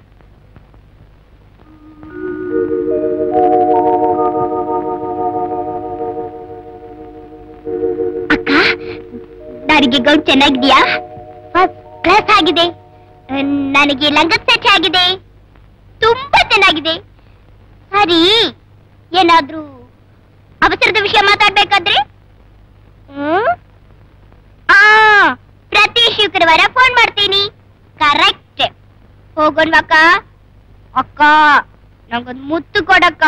ಅಕ್ಕ ನನಗೆ ಗೌನ್ ಚೆನ್ನಾಗಿದ್ಯಾ ಫಸ್ಟ್ ಕ್ಲಾಸ್ ಆಗಿದೆ ಅಹ್, ನನಗೆ ಲಂಗ ಸೆಟ್ ಆಗಿದೆ ತುಂಬಾ ಚೆನ್ನಾಗಿದೆ ಸರಿ ಏನಾದ್ರೂ ಅವಸರದ ವಿಷಯ ಮಾತಾಡ್ಬೇಕಾದ್ರೆ ಹ್ಮ್? ಆ ಪ್ರತಿ ಶುಕ್ರವಾರ ಫೋನ್ ಮಾಡ್ತೀನಿ ಕರೆಕ್ಟ್ ಹೋಗೋಣ್ವಕ್ಕ ಅಕ್ಕ ನಂಗೊಂದ್ ಮುತ್ತು ಕೊಡಕ್ಕ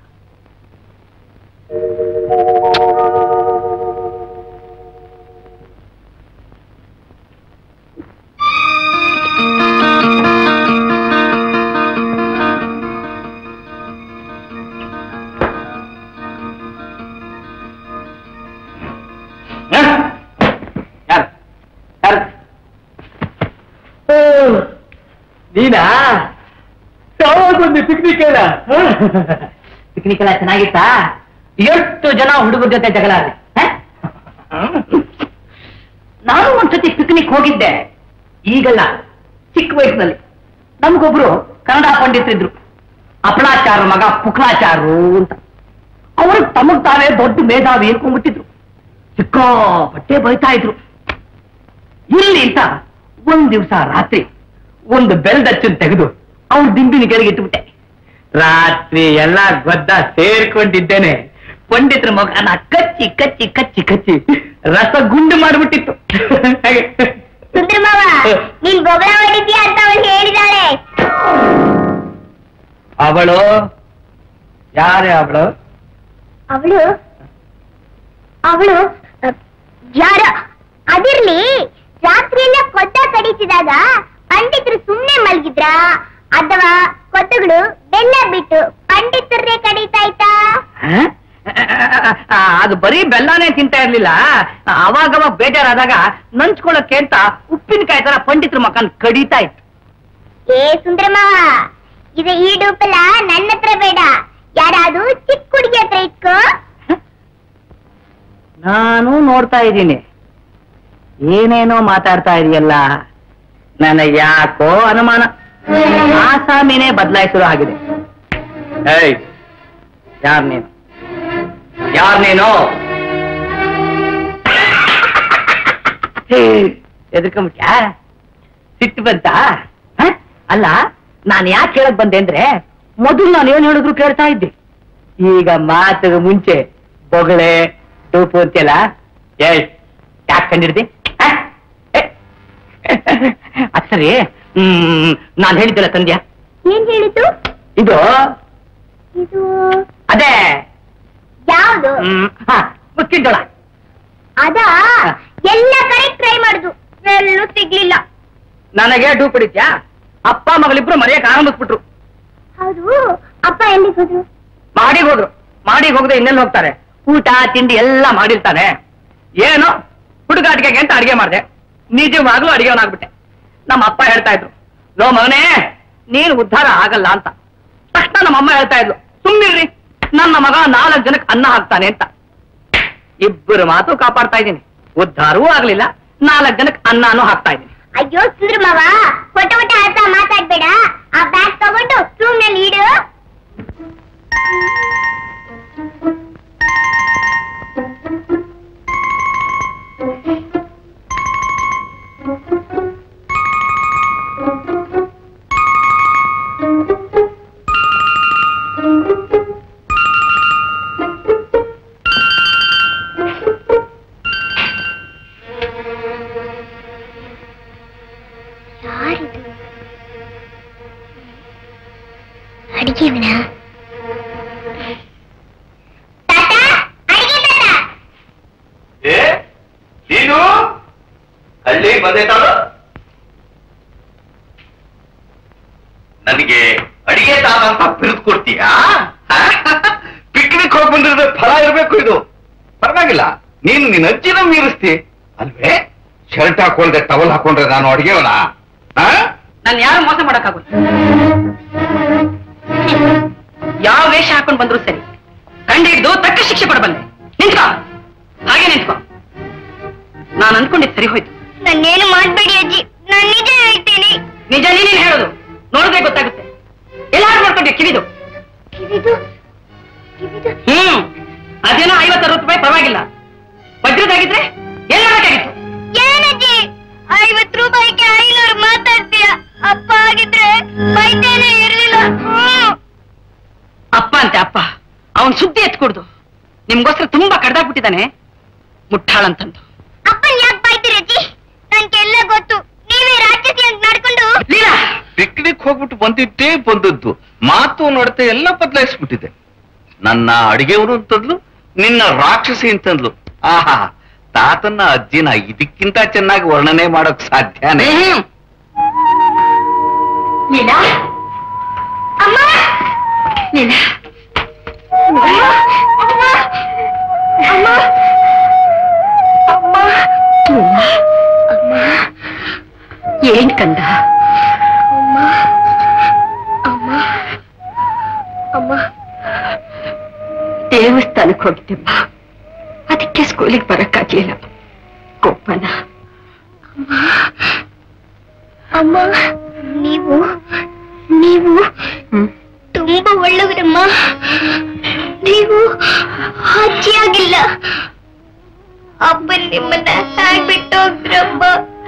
ಯಾರು ಯಾರು ನೀನಾ ಯಾವಾಗೊಂದು ಪಿಕ್ನಿಕ್ ಎಲ್ಲ ಪಿಕ್ನಿಕ್ ಎಲ್ಲ ಚೆನ್ನಾಗಿತ್ತಾ ಎಷ್ಟು ಜನ ಹುಡುಗರ ಜೊತೆ ಜಗಳ ಆಡಿ ನಾನು ಒಂದ್ಸತಿ ಪಿಕ್ನಿಕ್ ಹೋಗಿದ್ದೆ ಈಗಲ್ಲ ಚಿಕ್ಕ ವಯಸ್ಸಿನಲ್ಲಿ ನಮ್ಗೊಬ್ರು ಕನ್ನಡ ಪಂಡಿತರಿದ್ರು ಅಪಳಾಚಾರ ಮಗ ಪುಕ್ಲಾಚಾರು ಅಂತ ಅವರು ತಮಗ್ ತಾವೇ ದೊಡ್ಡ ಮೇಧಾವಿ ಅನ್ಕೊಂಡ್ಬಿಟ್ಟಿದ್ರು ಸಿಕ್ಕಾಪಟ್ಟೆ ಬೈತಾ ಇದ್ರು ಇಲ್ಲಿ ಅಂತ ಒಂದ್ ದಿವಸ ರಾತ್ರಿ ಒಂದು ಬೆಲ್ದಚ್ಚನ್ ತೆಗೆದು ಅವ್ರ ದಿಂಬಿನ ಕೆಳಗೆ ಇಟ್ಬಿಟ್ಟೆ ರಾತ್ರಿ ಎಲ್ಲ ಗೊದ್ದ ಸೇರ್ಕೊಂಡಿದ್ದೇನೆ ಪಂಡಿತರ ಮಗನ ಕಚ್ಚಿ ಕಚ್ಚಿ ಕಚ್ಚಿ ಕಚ್ಚಿ ರಸ ಗುಂಡು ಮಾಡ್ಬಿಟ್ಟಿತ್ತು ಹಾಗೆ. ಸುಂದರ ಮಾವ ನೀನ್ ಗೊಬ್ಬರ ಹೊಡಿದ್ಯಾ ಅಂತ ಅವಳು ಹೇಳಿದಾಳೆ ಅವಳು ಯಾರೇ ಅವಳು ಅವಳು ಅವಳು ಯಾರ ಅದಿರ್ಲಿ ರಾತ್ರಿ ಎಲ್ಲ ಕೊದ್ದ ಕಡಿಸಿದಾಗ ಪಂಡಿತರು ಸುಮ್ನೆ ಮಲ್ಗಿದ್ರಾ ಅಥವಾ ಕೊದ್ದಗಳು ಬೆಲ್ಲ ಬಿಟ್ಟು ಪಂಡಿತರನ್ನೇ ಕಡಿತಾ ಇತ್ತಾ ಹ? ಆ, ಅದು ಬರೀ ಬೆಲ್ಲನೇ ತಿಂತಾ ಇರ್ಲಿಲ್ಲ ಅವಾಗವಾಗ ಬೇಜಾರಾದಾಗ ನಂಚ್ಕೊಳಕ್ಕೆ ಅಂತ ಉಪ್ಪಿನಕಾಯಿ ತರ ಪಂಡಿತರ ಮಕ್ಕನ್ ಕಡಿತಾ ಇತ್ತು ಏ ಸುಂದರ ಮಾವ ಇದು ಈ ಡೂಪಲ್ಲ ನನ್ನ ಹತ್ರ ಬೇಡ ಯಾರಾದ್ರೂ ಚಿಕ್ಕ ಹುಡುಗಿ ಹತ್ರ ಇಟ್ಕೋ ನಾನು ನೋಡ್ತಾ ಇದ್ದೀನಿ ಏನೇನೋ ಮಾತಾಡ್ತಾ ಇದೆಯಲ್ಲ ನನಗೆ ಯಾಕೋ ಅನುಮಾನ ಆಸಾಮಿನೇ ಬದಲಾಯಿಸಲು ಆಗಿದೆ ಏಯ್ ಯಾರ್ ನೀನು ಯಾರ್ ನೀನು ಎದ್ಕೊಂಬಿಟ್ಯಾ ಸಿಟ್ಟು ಬಂತ ಹ? ಅಲ್ಲ ನಾನು ಯಾಕೆ ಕೇಳಕ್ ಬಂದೆ ಅಂದ್ರೆ ಮೊದಲು ನಾನು ಏನ್ ಹೇಳಿದ್ರು ಕೇಳ್ತಾ ಇದ್ದೆ ಈಗ ಮಾತಿಗೆ ಮುಂಚೆ ಬೊಗಳೆ ಟೂಪು ಅಂತೆಲ್ಲ ಏಯ್ ಯಾಕೆ ಕಂಡಿಡ್ದಿ ಹ? ಏ? ಅದ್ ಸರಿ ಹ್ಮ್ ನಾನು ಹೇಳಿದ್ದಲ್ಲ ತಂದ್ಯಾ ಏನ್ ಹೇಳಿದ್ದು ಇದು ಇದು ಅದೇ ಯಾವ್ದು ಹ್ಮ್ ಹ, ಮುಚ್ಚಿದ್ದೋಳ ಅದ ಎಲ್ಲ ಕಡೆ ಟ್ರೈ ಮಾಡುದು ಎಲ್ಲೂ ಸಿಗ್ಲಿಲ್ಲ ನನಗೆ ಡೂ piಡಿತ್ಯಾ ಅಪ್ಪ ಮಗಳಿಬ್ರು ಮರೆಯಕ್ ಆರಂಭಿಸ್ಬಿಟ್ರು ಹೌದು ಅಪ್ಪ ಎಲ್ಲಿಗೆ ಹೋದ್ರು ಮಾಡಿಗೆ ಹೋದ್ರು ಮಾಡಿಗೆ ಹೋಗದೆ ಇನ್ನೆಲ್ಲಿ ಹೋಗ್ತಾರೆ ಊಟ ತಿಂಡಿ ಎಲ್ಲ ಮಾಡಿರ್ತಾನೆ ಏನೋ ಹುಡುಗಾಟಿಕೆಗೆ ಅಂತ ಅಡಿಗೆ ಮಾಡಿದೆ ನಿಜವಾಗ್ಲೂ ಅಡಿಗೆವನಾಗ್ಬಿಟ್ಟೆ ನಮ್ಮ ಅಪ್ಪ ಹೇಳ್ತಾ ಇದ್ರು ಲೋ ಮಗನೇ ನೀನು ಉದ್ಧಾರ ಆಗಲ್ಲ ಅಂತ ತಕ್ಷಣ ನಮ್ಮ ಅಮ್ಮ ಹೇಳ್ತಾ ಇದ್ಲು ಸುಮ್ಮಿರ್ರಿ ನನ್ನ ಮಗ ನಾಲ್ಕು ಜನಕ್ಕೆ ಅನ್ನ ಹಾಕ್ತಾನೆ ಅಂತ ಇಬ್ಬರು ಮಾತು ಕಾಪಾಡ್ತಾ ಇದ್ದೀನಿ ಉದ್ಧಾರವೂ ಆಗ್ಲಿಲ್ಲ ನಾಲ್ಕು ಜನಕ್ಕೆ ಅನ್ನನೂ ಹಾಕ್ತಾ ಇದ್ದೀನಿ ಅಯ್ಯೋ ಸುಂದ್ರ ಮಾವ ಹೊಟ್ಟೆ ಹೊಟ್ಟೆ ಹತ್ರ ಮಾತಾಡ್ಬೇಡ ಆ ಬ್ಯಾಗ್ ತಗೊಂಡು ರೂಮ್ ನಲ್ಲಿ ಇಡು ಯಾರಿದು ಅಡಿಗೆವನ ತಾತ ಅಡಿಗೆ ತಾತ ಏ ನೀನು ಹಳ್ಳಿ ಬಂದೈತಾಳ ನನಗೆ ಅಡಿಗೆ ತಾತ ಅಂತ ಬಿರುದು ಕೊಡ್ತೀಯಾ ಪಿಕ್ನಿಕ್ ಹೋಗಿ ಬಂದಿರೋದು ಫಲ ಇರ್ಬೇಕು ಇದು ಪರವಾಗಿಲ್ಲ ನೀನು ನಿನ್ನ ಅಜ್ಜಿನ ಮೀರಿಸ್ತಿ ಅಲ್ವೇ ಶರ್ಟ್ ಹಾಕೊಂಡ್ರೆ ಟವಲ್ ಹಾಕೊಂಡ್ರೆ ನಾನು ಅಡಿಗೆವನ ನಾನು ಯಾರು ಮೋಸ ಮಾಡಕ್ಕಾಗಲ್ಲ ಯಾವ ವೇಷ ಹಾಕೊಂಡ್ ಬಂದ್ರು ಸರಿ ಕಂಡಿಡ್ದು ತಕ್ಕ ಶಿಕ್ಷೆ ಕೊಡಬಲ್ಲೆ ನಿಂತ್ಕೋ ಹಾಗೆ ನಿಂತ್ಕೋ ನಾನು ಅನ್ಕೊಂಡಿದ್ ಸರಿ ಹೋಯ್ತು ನನ್ನೇನು ಮಾಡ್ಬೇಡಿ ಅಜ್ಜಿ ನಾನು ನಿಜ ಹೇಳ್ತೀನಿ ನಿಜ ನೀನೇನ್ ಹೇಳೋದು ನೋಡಿದ್ರೆ ಗೊತ್ತಾಗುತ್ತೆ ಎಲ್ಲಾರು ಮಾಡ್ಕೊಂಡೆ ಕಿವಿದು ಕಿವಿದು ಕಿವಿದು ಹ್ಮ್ ಅದೇನೋ ಐವತ್ತು ಅರವತ್ತು ರೂಪಾಯಿ ಪರವಾಗಿಲ್ಲ ವಜ್ರದಾಗಿದ್ರೆ ಏನ್ ಮಾಡಬೇಕಾಗಿತ್ತು ಏನಜ್ಜಿ ಐವತ್ ರೂಪಾಯಿಗೆ ಐನೂರು ಮಾತಾಡ್ತೀಯ ಅಪ್ಪ ಆಗಿದ್ರೆ ಬೈತೇನೆ ಇರ್ಲಿಲ್ಲ ಹ್ಮ್. ಅಪ್ಪ ಅಂತೆ ಅಪ್ಪ ಅವನ್ ಸುದ್ದಿ ಎತ್ಕೊಡ್ದು ನಿಮ್ಗೋಸ್ಕರ ತುಂಬಾ ಕಡ್ದಾಕ್ಬಿಟ್ಟಿದ್ದಾನೆ ಮುಟ್ಟಾಳಂತಂದು ಅಪ್ಪನ್ ಯಾಕೆ ಬೈತೀರಜ್ಜಿ ನನ್ಗೆಲ್ಲ ಗೊತ್ತು ನೀವೇ ರಾಕ್ಷಸಿ ಅಂತ ನಡ್ಕೊಂಡು ಲೀಲಾ ಪಿಕ್ನಿಕ್ ಹೋಗ್ಬಿಟ್ಟು ಬಂದಿದ್ದೇ ಬಂದದ್ದು ಮಾತು ನಡತೆ ಎಲ್ಲ ಬದಲಾಯಿಸ್ಬಿಟ್ಟಿದೆ ನನ್ನ ಅಡಿಗೆವರು ಅಂತಂದ್ಲು ನಿನ್ನ ರಾಕ್ಷಸಿ ಅಂತಂದ್ಲು ಆಹಾ ತಾತನ್ನ ಅಜ್ಜಿನ ಇದಕ್ಕಿಂತ ಚೆನ್ನಾಗಿ ವರ್ಣನೆ ಮಾಡಕ್ ಸಾಧ್ಯನೇ ಹ್ಮ್ ಲೀಲಾ ಅಮ್ಮ ಲೀಲಾ ಅಮ್ಮ ಅಮ್ಮ ಅಮ್ಮ ಅಮ್ಮ ಏನ್ ಕಂದ ಅಮ್ಮ ಅಮ್ಮ ಅಮ್ಮ ದೇವಸ್ಥಾನಕ್ಕೆ ಹೋಗಿದ್ದೆಪ್ಪ ಅದಕ್ಕೆ ಸ್ಕೂಲಿಗೆ ಬರಕ್ಕಾಗ್ಲಿಲ್ಲ ಕೋಪನ ಅಮ್ಮ ನೀವು ನೀವು ಹ್ಮ್ ತುಂಬಾ ಒಳ್ಳೆಯವರಮ್ಮ ನೀವು ಅಜ್ಜಿಯಾಗಿಲ್ಲ ಅಪ್ಪ ನಿಮ್ಮನ್ನ ಆಗ್ಬಿಟ್ಟು ಹೋಗ್ರಮ್ಮ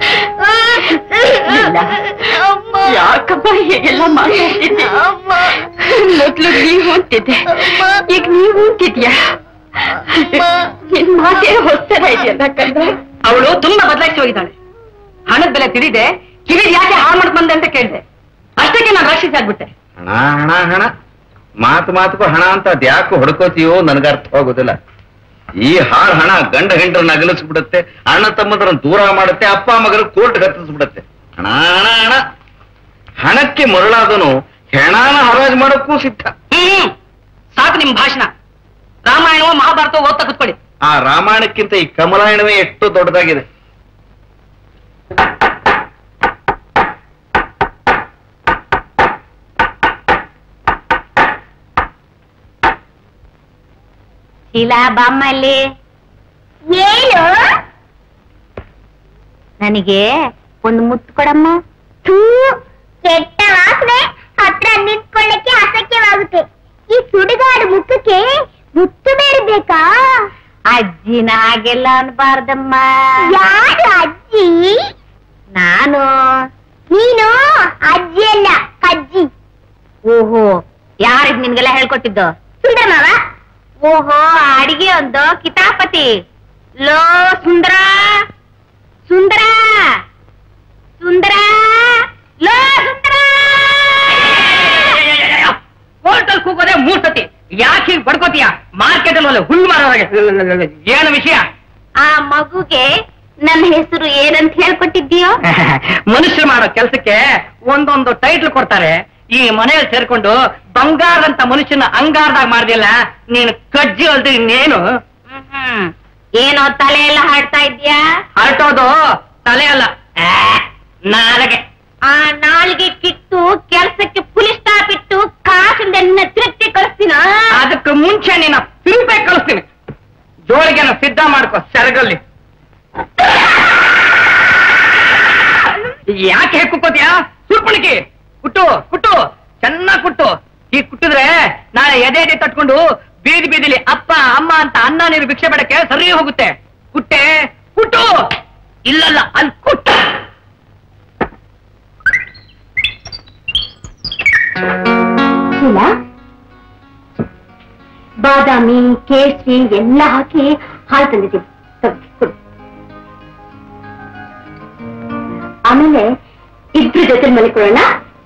ಅಮ್ಮ ಯಾಕಪ್ಪ ಹೀಗೆಲ್ಲ ಮಾತಾಡ್ತಿದ್ದೆ ಅಮ್ಮ ಮೊದ್ಲು ನೀವು ಅಂತಿದ್ದೆ ಅಮ್ಮ. ಈಗ ನೀವು ಅಂತಿದ್ಯಾ ನಿನ್ ಮಾತೇ ಹೊಸ್ತರ ಇದೆಯಲ್ಲ ಕಂದ ಅವಳು ತುಂಬಾ ಬದಲಾಯಿಸಿ ಹೋಗಿದ್ದಾಳೆ ಹಣದ ಬೆಲೆ ತಿಳಿದೆ ಕಿವಿದ್ ಯಾಕೆ ಹಾಳು ಮಾಡ್ಕೊಂಡ್ ಬಂದೆ ಅಂತ ಕೇಳಿದೆ ಅಷ್ಟಕ್ಕೆ ನಾನು ರಾಕ್ಷಸಿ ಆಗ್ಬಿಟ್ಟೆ ಹಣ ಹಣ ಹಣ ಮಾತು ಮಾತುಗೂ ಹಣ ಅಂತ ಅದ್ಯಾಕೋ ಹೊಡ್ಕೋತೀಯೋ ನನಗೆ ಅರ್ಥ ಆಗೋದಿಲ್ಲ ಈ ಹಾಳು ಹಣ ಗಂಡ ಹೆಂಡರನ್ನ ಅಗಲಿಸ್ಬಿಡುತ್ತೆ ಅಣ್ಣ ತಮ್ಮದ್ರನ್ನ ದೂರ ಮಾಡುತ್ತೆ ಅಪ್ಪ ಮಗನ ಕೋರ್ಟ್ ಹತ್ತಿಸ್ಬಿಡುತ್ತೆ ಹಣ ಹಣ ಹಣ ಹಣಕ್ಕೆ ಮರಳಾದನು ಹೆಣಾನ ಹರಾಜು ಮಾಡೋಕ್ಕೂ ಸಿದ್ಧ ಹ್ಮ್ ಸಾಕು ನಿಮ್ ಭಾಷಣ ರಾಮಾಯಣವೋ ಮಹಾಭಾರತವೋ ಓದ್ತಾ ಕುತ್ಕೊಳ್ಳಿ ಆ ರಾಮಾಯಣಕ್ಕಿಂತ ಈ ಕಮಲಾಯಣವೇ ಎಷ್ಟು ದೊಡ್ಡದಾಗಿದೆ ಶೀಲಾ ಬಾಮ್ಮಲ್ಲಿ ಏನು ನನಗೆ ಒಂದು ಮುತ್ತು ಕೊಡಮ್ಮ ಥೂ ಕೆಟ್ಟ ವಾಸನೆ ಹತ್ರ ನಿಂತ್ಕೊಳ್ಳಕ್ಕೆ ಅಸಖ್ಯವಾಗುತ್ತೆ ಈ ಸುಡುಗಾಡು ಮುಖಕ್ಕೆ ಮುತ್ತು ಬೇರೆ ಬೇಕಾ ಅಜ್ಜಿನ ಹಾಗೆಲ್ಲ ಅನ್ಬಾರ್ದಮ್ಮ ಯಾರು ಅಜ್ಜಿ ನಾನು ನೀನು ಅಜ್ಜಿ ಅಲ್ಲ ಅಜ್ಜಿ ಓಹೋ ಯಾರಿದ್ ನಿನ್ಗೆಲ್ಲ ಹೇಳ್ಕೊಟ್ಟಿದ್ದು ಸುಂದರ ಮಾವ ಓಹೋ ಅಡಿಗೆ ಒಂದು ಕಿತಾಪತಿ ಲೋ ಸುಂದರ ಸುಂದರ ಸುಂದರ ಲೋ ಸುಂದರ ಕೋರ್ಟಲ್ ಕೂಗೋದೆ ಮೂರ್ ಸತಿ ಯಾಕೆ ಹೀಗ್ ಬಡ್ಕೋತೀಯ ಮಾರ್ಕೆಟ್ ಅಲ್ಲಿ ಹುಲ್ಲು ಮಾರೋದಾಗೆ ಏನು ವಿಷಯ ಆ ಮಗುಗೆ ನನ್ನ ಹೆಸರು ಏನಂತ ಹೇಳ್ಕೊಟ್ಟಿದ್ದೀಯೋ ಮನುಷ್ಯರು ಮಾಡೋ ಕೆಲ್ಸಕ್ಕೆ ಒಂದೊಂದು ಟೈಟ್ಲ್ ಕೊಡ್ತಾರೆ ಈ ಮನೆಯಲ್ಲಿ ಸೇರ್ಕೊಂಡು ಬಂಗಾರದಂತ ಮನುಷ್ಯನ ಅಂಗಾರದಾಗ ಮಾಡ್ದಿಲ್ಲ ನೀನು ಕಜ್ಜಿ ಅಲ್ದು ಇನ್ನೇನು ಹ್ಮ್. ಏನೋ ತಲೆ ಎಲ್ಲ ಹಾಡ್ತಾ ಇದ್ಯಾ ಹರಟೋದು ತಲೆ ಅಲ್ಲ ಆ, ನಾಲಗೆ ಆ ನಾಲ್ಗೆ ಕಿತ್ತು ಕೆಲ್ಸಕ್ಕೆ ಪುಲಿಸ್ ಸ್ಟಾಪ್ ಇಟ್ಟು ಕಾಸಿಂದ ನಿನ್ನ ತಿರುಗಿ ಕಳಿಸ್ತೀನ ಅದಕ್ಕೆ ಮುಂಚೆ ನೀನ ತಿರುಪೆ ಕಳಿಸ್ತೀನಿ ಜೋಳಿಗೆ ಸಿದ್ಧ ಮಾಡ್ಕೋ ಸೆರಗಲ್ಲಿ ಯಾಕೆ ಹೆಕ್ಕುಕೋತಿಯಾ ಸುರ್ಪಣಿಕೆ ಕುಟ್ಟು ಕುಟ್ಟು ಚೆನ್ನಾಗ್ ಕುಟ್ಟು ಈ ಕುಟ್ಟಿದ್ರೆ ನಾಳೆ ಎದೆ ಎದೆ ತಟ್ಕೊಂಡು ಬೀದಿ ಬೀದಿಲಿ ಅಪ್ಪ ಅಮ್ಮ ಅಂತ ಅನ್ನ ನೀರು ಭಿಕ್ಷೆ ಬೇಡಕ್ಕೆ ಸರಿ ಹೋಗುತ್ತೆ ಕುಟ್ಟೆ ಕುಟ್ಟು ಇಲ್ಲಲ್ಲ ಅಲ್ಲಿ ಕುಟ್ಟು ಇಲ್ಲ ಬಾದಾಮಿ ಕೇಸರಿ ಎಲ್ಲ ಹಾಕಿ ಹಾಲು ತಂದಿದ್ದೀವಿ ತಗೋ, ಕುಡಿ. ಆಮೇಲೆ ಇಬ್ರು ಜೊತೆ ಮಲ್ಕೊಳ್ಳೋಣ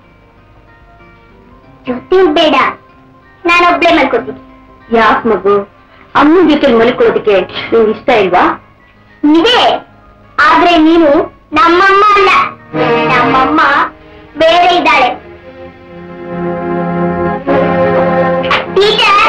ಜೊತೆ ಬೇಡ ನಾನೊಬ್ಳೆ ಮಲ್ಕೋತೀನಿ ಯಾಕೆ ಮಗು ಅಮ್ಮನ ಜೊತೆ ಮಲ್ಕೊಳ್ಳೋದಕ್ಕೆ ನಿಂಗೆ ಇಷ್ಟ ಇಲ್ವಾ ಇದೆ ಆದ್ರೆ ನೀನು ನಮ್ಮಮ್ಮ ಅಲ್ಲ ನಮ್ಮಮ್ಮ ಬೇರೆ ಇದ್ದಾಳೆ ಟೀಚರ್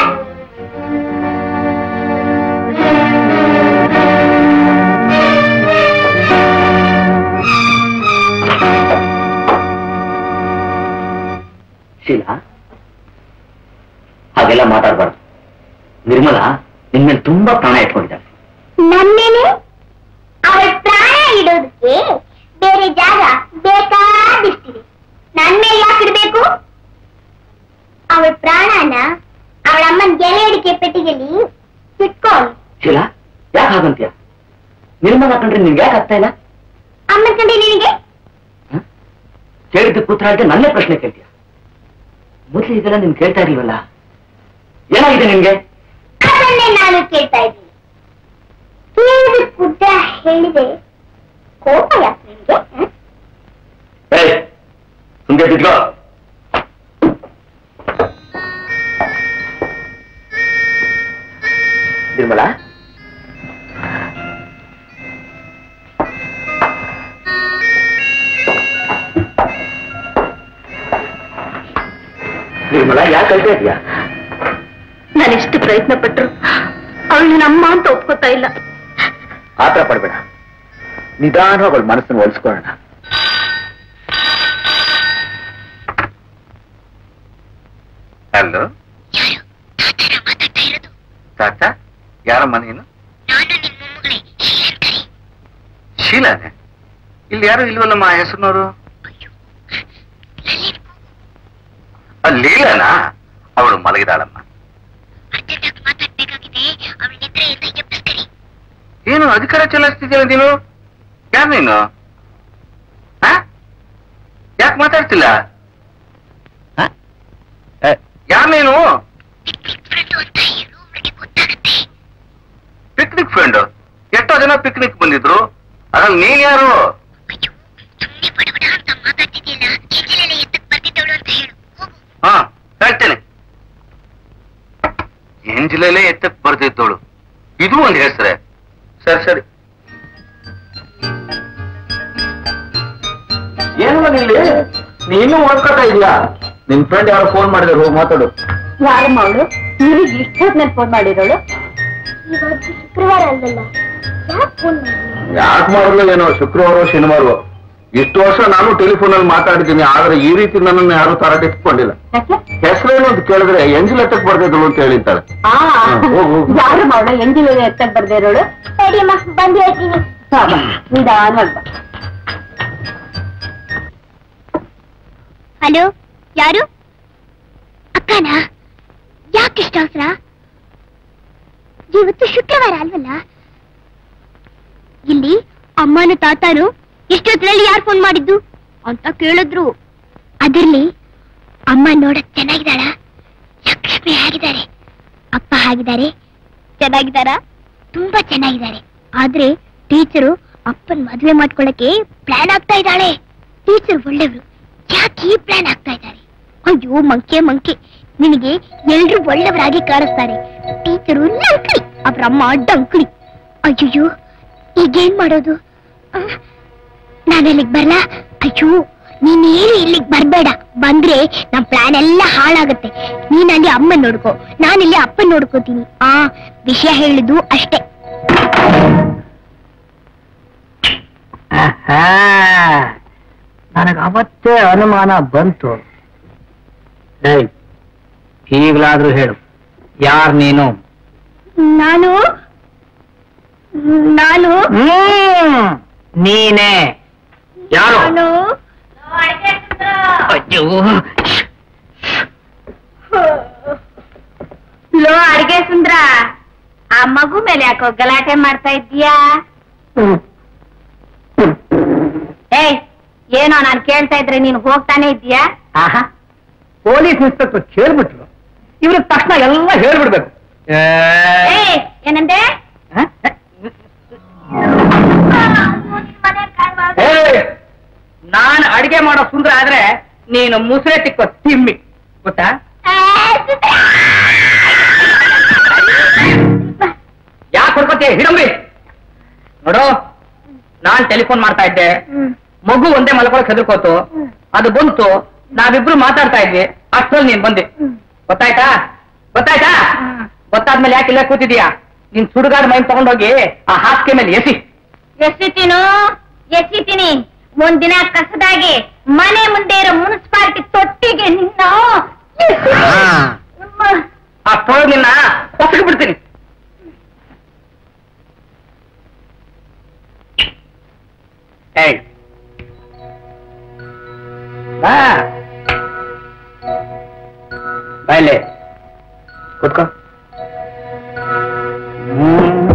ಶೀಲಾ ಹಾಗೆಲ್ಲ ಮಾತಾಡಬಾರ್ದು ನಿರ್ಮಲಾ ನಿನ್ಮೇಲೆ ತುಂಬಾ ಪ್ರಾಣ ಇಟ್ಕೊಂಡಿದ್ದಾಳೆ ನನ್ನೇನೆ ಅವಳ ಪ್ರಾಣ ಇಡೋದಕ್ಕೆ ಬೇರೆ ಜಾಗ ಬೇಕಾದಿಷ್ಟಿದೆ ನನ್ ಮೇಲೆ ಯಾಕೆ ಇಡ್ಬೇಕು ಅವಳ ಪ್ರಾಣನ ಅವಳ ಅಮ್ಮನ ಗೆಲೆ ಅಡಿಕೆ ಪೆಟ್ಟಿಗೆಲಿ ಇಟ್ಕೊಂಡು ಶೀಲಾ ಯಾಕೆ ಹಾಗಂತೀಯ ನಿರ್ಮಲಾ ಕಂಡ್ರೆ ನಿನ್ಗೆ ಯಾಕೆ ಆಗ್ತಾ ಇಲ್ಲ ಅಮ್ಮನ ಕಂಡೆ ನಿನಗೆ ಕೇಳಿದ್ದು ಕೂತ್ರ ಅಂತ ನನ್ನೇ ಪ್ರಶ್ನೆ ಕೇಳ್ತೀಯ ಮೊದ್ಲು ಇದೆಲ್ಲ ನೀನ್ ಕೇಳ್ತಾ ಇರ್ಲಿವಲ್ಲ ಏನಾಗಿದೆ ನಿನ್ಗೆ ಅದನ್ನೇ ನಾನು ಕೇಳ್ತಾ ಇದ್ದೀನಿ ಕೇಳಿದ ಕುಡ್ಡ ಹೇಳಿದೆ ಕೋಪ ಯಾಕೆ ನಿನಗೆ ಹ? ಏಯ್ ಸುಮ್ಗೆ ಬಿದ್ಕೋ ನಿರ್ಮಲಾ ನಿರ್ಮಲಾ ಯಾಕೆ ಕಳ್ತಾ ಇದೀಯಾ ನಾನೆಷ್ಟು ಪ್ರಯತ್ನ ಪಟ್ರು ಅವಳು ನನ್ನ ಅಮ್ಮ ಅಂತ ಒಪ್ಕೋತಾ ಇಲ್ಲ ಆತರ ಪಡ್ಬೇಡ ನಿಧಾನವಾಗಿ ಅವಳ ಮನಸ್ಸನ್ನು ಒಲಿಸ್ಕೊಳ್ಳೋಣ ಹಲೋ ತಾತ ಯಾರಮ್ಮ ನೀನು ಶೀಲಾನೆ ಇಲ್ಲಿ ಯಾರು ಇಲ್ವಲ್ಲಮ್ಮ ಆ ಹೆಸರಿನವರು ಲೀಲನಾ ಅವಳು ಮಲಗಿದಾಳಮ್ಮ ಏನು ಅಧಿಕಾರ ಚಲಾಯಿಸ್ತಿದ್ದೀಯ ನೀನು ಯಾರು ನೀನು ಯಾಕೆ ಮಾತಾಡ್ತಿಲ್ಲ ಯಾರು ನೀನು ಪಿಕ್ನಿಕ್ ಫ್ರೆಂಡ್ ಎಷ್ಟೋ ಜನ ಪಿಕ್ನಿಕ್ ಬಂದಿದ್ರು ಅದ್ರಲ್ಲಿ ನೀನ್ ಯಾರು ಹಾ ಹೇಳ್ತೇನೆ ಎಂಜಿಲಲ್ಲೇ ಎತ್ತಕ್ ಬರ್ತಿದ್ದೋಳು ಇದು ಒಂದು ಹೆಸರೇ ಸರಿ ಸರಿ ಏನು ಇಲ್ಲಿ ನೀನು ಓದ್ಕೊತಾ ಇದೀಯಾ ನಿನ್ ಫ್ರೆಂಡ್ ಯಾರು ಫೋನ್ ಮಾಡಿದ್ರು ಹೋಗಿ ಮಾತಾಡು ಯಾರಮ್ಮ ಅವಳು ನಿನಗೆ ಇಷ್ಟೊತ್ನಲ್ಲಿ ಫೋನ್ ಮಾಡಿರೋಳು ಇವತ್ತು ಶುಕ್ರವಾರ ಅಲ್ವಲ್ಲ ಯಾಕೆ ಫೋನ್ ಮಾಡಿ ಯಾಕೆ ಮಾಡಲು ಏನೋ ಶುಕ್ರವಾರ ಶನಿವಾರ ಇಷ್ಟು ವರ್ಷ ನಾನು ಟೆಲಿಫೋನ್ ಅಲ್ಲಿ ಮಾತಾಡಿದ್ದೀನಿ ಆದ್ರೆ ಈ ರೀತಿ ನನ್ನನ್ನು ಯಾರು ತರಾಟೆ ಇಟ್ಕೊಂಡಿಲ್ಲ ಯಾಕೆ ಹೆಸರೇನು ಅಂತ ಕೇಳಿದ್ರೆ ಎಂಜಿಲ್ ಎತ್ತಕ್ ಬರ್ತಿದ್ರು ಅಂತ ಹೇಳಿದ್ದಾರೆ ಆ ಹೋಗು, ಹೋಗು. ಯಾರಮ್ಮ ಅವಳು ಎಂಜಿಲ್ ಎತ್ತಕ್ ಬರ್ದೇ ಇರೋಳು ಸರಿಯಮ್ಮ ಬಂದು ಹೇಳ್ತೀನಿ ಬಾ, ಬಾ, ನಿಧಾನವಾಗಿ ಬಾ. ಹಲೋ ಯಾರು ಅಕ್ಕನಾ ಯಾಕಿಷ್ಟ ಅವಸರ ಇವತ್ತು ಶುಕ್ರವಾರ ಅಲ್ವಲ್ಲ ಇಲ್ಲಿ ಅಮ್ಮನು ತಾತನು ಎಷ್ಟೊತ್ತರಲ್ಲಿ ಯಾರು ಫೋನ್ ಮಾಡಿದ್ದು ಅಂತ ಕೇಳಿದ್ರು ಅದರಲ್ಲಿ ಅಮ್ಮ ನೋಡಕ್ ಚೆನ್ನಾಗಿದ್ದಾಳ ಲಕ್ಷ್ಮಿ ಹೇಗಿದ್ದಾರೆ ಅಪ್ಪ ಹೇಗಿದ್ದಾರೆ ಚೆನ್ನಾಗಿದ್ದಾರಾ ತುಂಬಾ ಚೆನ್ನಾಗಿದ್ದಾರೆ ಆದ್ರೆ ಟೀಚರು ಅಪ್ಪನ್ ಮದ್ವೆ ಮಾಡ್ಕೊಳ್ಳಕ್ಕೆ ಪ್ಲಾನ್ ಆಗ್ತಾ ಇದ್ದಾಳೆ ಟೀಚರ್ ಒಳ್ಳೆಯವರು ಯಾಕೆ ಈ ಪ್ಲಾನ್ ಆಗ್ತಾ ಇದ್ದಾರೆ ಅಯ್ಯೋ ಮಂಕೆ ಮಂಕೆ ನಿನಗೆ ಎಲ್ರು ಒಳ್ಳೆಯವರಾಗಿ ಕಾಣಿಸ್ತಾರೆ ಟೀಚರು ನಂಕಲಿ ಅವ್ರ ಅಮ್ಮ ಡಂಕಲಿ ಅಯ್ಯೋ ಈಗೇನ್ ಮಾಡೋದು ಆ, ನಾನು ಇಲ್ಲಿಗೆ ಬರ್ಲಾ ಅಯ್ಯೋ ನೀನೇನು ಇಲ್ಲಿಗೆ ಬರ್ಬೇಡ ಬಂದ್ರೆ ನಮ್ ಪ್ಲಾನ್ ಎಲ್ಲ ಹಾಳಾಗತ್ತೆ ನೀನ್ ಅಲ್ಲಿ ಅಮ್ಮನ್ ನೋಡ್ಕೋ ನಾನಿಲ್ಲಿ ಅಪ್ಪನ್ ನೋಡ್ಕೋತೀನಿ ಆ ವಿಷಯ ಹೇಳಿದ್ದು ಅಷ್ಟೇ ನನಗೆ ಅವತ್ತೇ ಅನುಮಾನ ಬಂತು ಏಯ್ ಈಗಲಾದ್ರೂ ಹೇಳು ಯಾರ್ ನೀನು ನಾನು ನಾನು ಹ್ಮ್ ನೀನೇ ಯಾರು ನಾನು ಅಯ್ಯೋ ಲೋ ಅಡ್ಗೆ ಸುಂದ್ರ ಆ ಮಗು ಮೇಲೆ ಯಾಕೋ ಗಲಾಟೆ ಮಾಡ್ತಾ ಇದ್ದೀಯಾ ಏಯ್ ಏನೋ ನಾನು ಕೇಳ್ತಾ ಇದ್ರೆ ನೀನು ಹೋಗ್ತಾನೆ ಇದ್ದೀಯಾ ಆಹಾ ಪೊಲೀಸ್ ಇನ್ಸ್ಪೆಕ್ಟರ್ ಕೇಳ್ಬಿಟ್ರು ಇವ್ರಿಗೆ ತಕ್ಷಣ ಎಲ್ಲ ಹೇಳ್ಬಿಡ್ಬೇಕು ಏಯ್ ಏನಂದೆ ನಾನು ಅಡಿಗೆ ಮಾಡೋ ಸುಂದರ ಆದ್ರೆ ನೀನು ಮುಸುರೆ ತಿಕ್ಕೋ ತಿಮ್ಮಿ ಗೊತ್ತಾ ಯಾಕೆ ಹೊಡ್ಕೋತೀಯ ಹಿಡಂಬಿ ನೋಡು ನಾನ್ ಟೆಲಿಫೋನ್ ಮಾಡ್ತಾ ಇದ್ದೆ ಮಗು ಒಂದೇ ಮಲ್ಕೊಳಕ್ ಹೆದರ್ಕೋತು ಅದು ಬಂತು ನಾವಿಬ್ರು ಮಾತಾಡ್ತಾ ಇದ್ವಿ ಅಷ್ಟ್ರಲ್ಲಿ ನೀನ್ ಬಂದೆ ಗೊತ್ತಾಯ್ತಾ ಗೊತ್ತಾಯ್ತಾ ಗೊತ್ತಾದ್ಮೇಲೆ ಯಾಕೆ ಇಲ್ಲ ಕೂತಿದ್ಯಾ ನೀನ್ ಸುಡುಗಾಡ್ ಮೈನ್ ತಗೊಂಡೋಗಿ ಆ ಹಾಸಿಗೆ ಮೇಲೆ ಎಸಿ ಎಸಿತೀನು ಎಸಿತೀನಿ ಒಂದಿನ ಕಸದಾಗಿ ಮನೆ ಮುಂದೆ ಇರೋ ಮುನ್ಸಿಪಾಲಿಟಿ ತೊಟ್ಟಿಗೆ ನಿನ್ನ ಆ ತೊಳೆದು ನಿನ್ನ ಹೊಸಗೆ ಬಿಡ್ತೀನಿ ಏಯ್ ಬಾ ಬಾಯ್ಲೆ ಕೂತ್ಕೋ ಹ್ಮ್.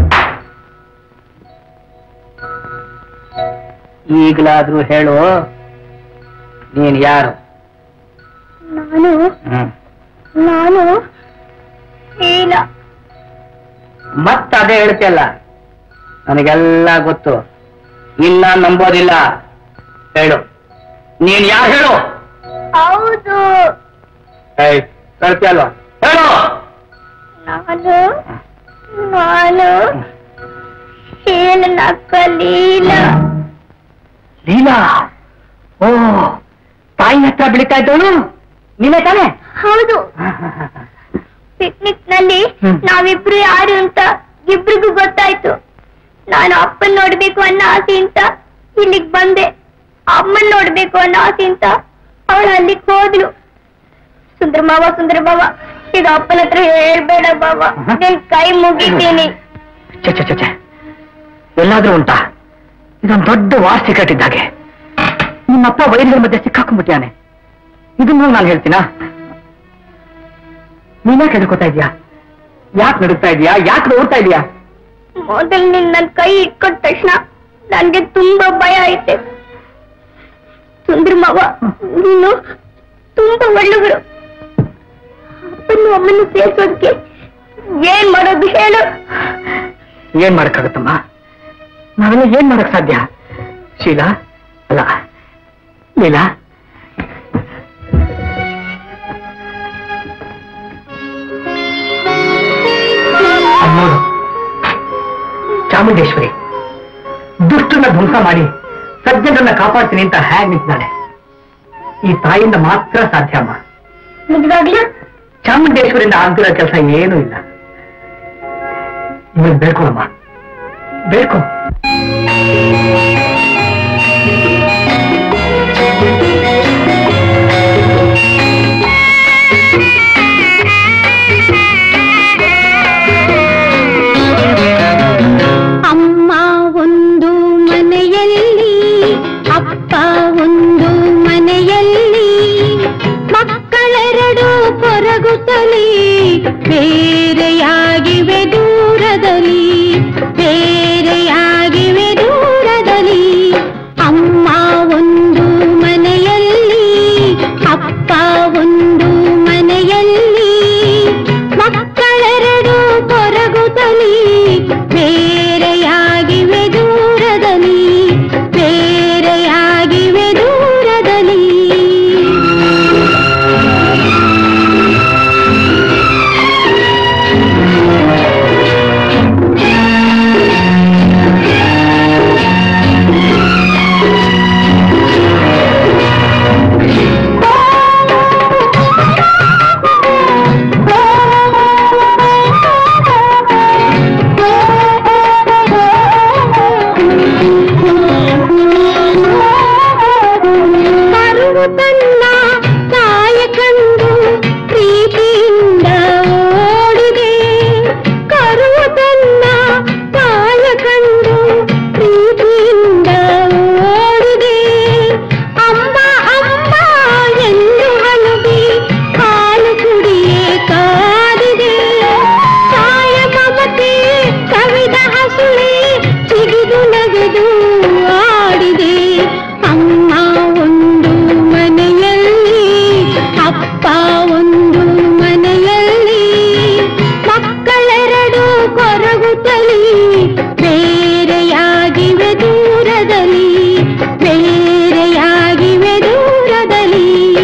ಈಗಲಾದ್ರೂ ಹೇಳು ನೀನ್ ಯಾರು ನಾನು ಹ್ಮ್ ನಾನು ಇಲ್ಲ ಮತ್ತ ಅದೇ ಹೇಳ್ತಿಯಲ್ಲ ನನಗೆಲ್ಲ ಗೊತ್ತು ಇಲ್ಲ ನಂಬೋದಿಲ್ಲ ಹೇಳು ನೀನ್ ಯಾರು ಹೇಳು ಹೌದು ಏಯ್ ಹೇಳ್ತಿಯಲ್ವಾ ಹೇಳು ನಾನು ನಾನು ಏನು ನಕ್ಕಲಿಲ್ಲ ಲೀಲಾ ಓ ತಾಯಿ ಹತ್ರ ಬೆಳಿತಾ ಇದ್ದವಳು ನೀನೇ ತಾನೆ ಹೌದು ಪಿಕ್ನಿಕ್ ನಲ್ಲಿ ಹ್ಮ್. ನಾವಿಬ್ರು ಯಾರು ಅಂತ ಇಬ್ರಿಗೂ ಗೊತ್ತಾಯ್ತು ನಾನು ಅಪ್ಪನ್ ನೋಡ್ಬೇಕು ಅನ್ನೋ ಆಸೆಯಿಂದ ಇಲ್ಲಿಗ್ ಬಂದೆ ಅಮ್ಮನ್ ನೋಡ್ಬೇಕು ಅನ್ನೋ ಆಸೆಯಿಂದ ಅವಳು ಅಲ್ಲಿಗ್ ಹೋದ್ಲು ಸುಂದರ ಮಾವ ಸುಂದರ ಮಾವ ಈಗ ಅಪ್ಪನ ಹತ್ರ ಹೇಳ್ಬೇಡ ಬಾವ ನಿನ್ ಕೈ ಮುಗಿತೀನಿ ಚೆ ಚೆ ಚೆ ಚೆ ಎಲ್ಲಾದ್ರೂ ಉಂಟಾ ಇದೊಂದು ದೊಡ್ಡ ವಾರ್ ಸೀಕ್ರೆಟ್ ಇದ್ದಾಗೆ ನಿಮ್ಮಪ್ಪ ವೈದ್ಯರ ಮಧ್ಯೆ ಸಿಕ್ಕಾಕೊಂಡ್ಬಿಟ್ಟಿಯಾನೆ ಇದನ್ನು ನಾನು ಹೇಳ್ತೀನಾ ನೀನ್ಯಾಕೆ ಹೆದರ್ಕೋತಾ ಇದೀಯಾ ಯಾಕೆ ನಡುಗ್ತಾ ಇದೀಯಾ ಯಾಕೆ ಓಡ್ತಾ ಇದೀಯಾ ಮೊದಲ್ ನಿನ್ ನನ್ ಕೈ ಇಟ್ಕೊಂಡ ತಕ್ಷಣ ನನ್ಗೆ ತುಂಬಾ ಭಯ ಐತೆ ಸುಂದರ ಮಾವ ನೀನು ತುಂಬಾ ಒಳ್ಳೆಗಳು ಅಪ್ಪನ್ನು ಅಮ್ಮನ್ನು ಸೇರ್ಸೋದಕ್ಕೆ ಏನ್ ಮಾಡೋದು ಹೇಳು ಏನ್ ಮಾಡಕ್ಕಾಗತ್ತಮ್ಮ ನಾವೆಲ್ಲ ಏನ್ ಮಾಡಕ್ ಸಾಧ್ಯ ಶೀಲಾ ಅಲ್ಲ ಲೀಲಾ ಅಲ್ಲ್ ನೋಡು ಚಾಮುಂಡೇಶ್ವರಿ ದುಷ್ಟನ್ನ ಧ್ವಂಸ ಮಾಡಿ ಸಜ್ಜನರನ್ನ ಕಾಪಾಡ್ತೀನಿ ಅಂತ ಹ್ಯಾಗ್ ನಿಂತಿದ್ದಾಳೆ ಈ ತಾಯಿಯಿಂದ ಮಾತ್ರ ಸಾಧ್ಯ ಅಮ್ಮ ನಿಜವಾಗ್ಲೂ ಚಾಮುಂಡೇಶ್ವರಿಂದ ಆಗ್ತಿರೋ ಕೆಲಸ ಏನೂ ಇಲ್ಲ ಇವಳು ಬೇಡ್ಕೊಳಮ್ಮ ಬೇಡ್ಕೊ ಅಮ್ಮ ಒಂದು ಮನೆಯಲ್ಲಿ ಅಪ್ಪ ಒಂದು ಮನೆಯಲ್ಲಿ ಮಕ್ಕಳೆರಡು ಕೊರಗುತ್ತಲೇ ಬೇರೆಯಾಗಿವೆ ದೂರದಲ್ಲಿ ಬೇರೆಯಾಗಿವೆ ದೂರದಲ್ಲಿ ಅಮ್ಮ ಒಂದು ಮನೆಯಲ್ಲಿ ಅಪ್ಪ ಒಂದು ಮನೆಯಲ್ಲಿ ಮಕ್ಕಳೆರಡು ಕೊರಗುತ್ತಲೇ ಬೇರೆಯಾಗಿವೆ ದೂರದಲ್ಲಿ ಬೇರೆಯಾಗಿವೆ ದೂರದಲ್ಲಿ ಕರು ತನ್ನ ತಾಯ ಕಂಡು ಪ್ರೀತಿಯಿಂದ ಓಡಿದೆ ಕರು ತನ್ನ ತಾಯ ಕಂಡು ಪ್ರೀತಿಯಿಂದ ಓಡಿದೆ ಅಮ್ಮ ಅಮ್ಮ ಎಂದು ಹಲುಬಿ ಹಾಲು ಕುಡಿಯೇ ಕಾದಿದೆ ತಾಯ ಮಮತೆ ಕವಿದ ಹಸುಳೆ ಚಿಗಿದು ನಗೆದು ಆಡಿದೆ ಅಮ್ಮ ಒಂದು ಮನೆಯಲ್ಲಿ ಅಪ್ಪ ಒಂದು ಮನೆಯಲ್ಲಿ ಮಕ್ಕಳೆರಡು ಕೊರಗುತ್ತಲಿ ಬೇರೆಯಾಗಿವೆ ದೂರದಲ್ಲಿ ಬೇರೆಯಾಗಿವೆ ದೂರದಲ್ಲಿ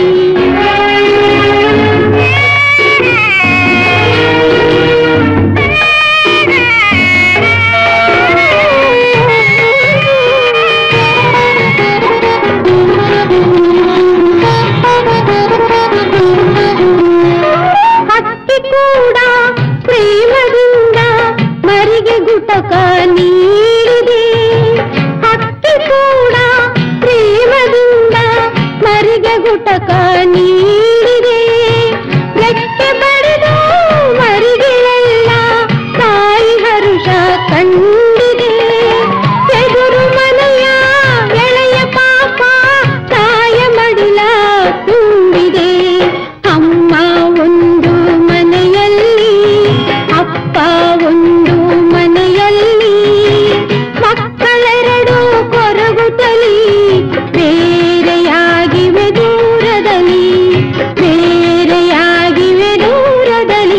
ಹಕ್ಕಿ ಕೂಡ ಪ್ರೇಮದಿಂದ ಮರಿಗೆ ಗುಟಕ ನೀಡಿದೆ ಹಕ್ಕಿ ಕೂಡ ಪ್ರೇಮದಿಂದ ಮರಿಗೆ ಗುಟಕ ನೀಡಿದೆ ರೆಕ್ಕೆ ಬಡಿದು ಮರಿಗಳೆಲ್ಲ ತಾಯಿ ಹರುಷ ಕಂಡಿದೆ ಎದುರು ಮನೆಯ ಎಳೆಯ ಪಾಪ ತಾಯ ಮಡಿಲ ತುಂಬಿದೆ ಅಮ್ಮ ಒಂದು ಮನೆಯಲ್ಲಿ ಅಪ್ಪ ಒಂದು ಮನೆಯಲ್ಲಿ ಮಕ್ಕಳೆರಡು ಕೊರಗುತ್ತಲಿ ಬೇರೆಯಾಗಿವೆ ದೂರದಲ್ಲಿ ಬೇರೆಯಾಗಿವೆ ದೂರದಲ್ಲಿ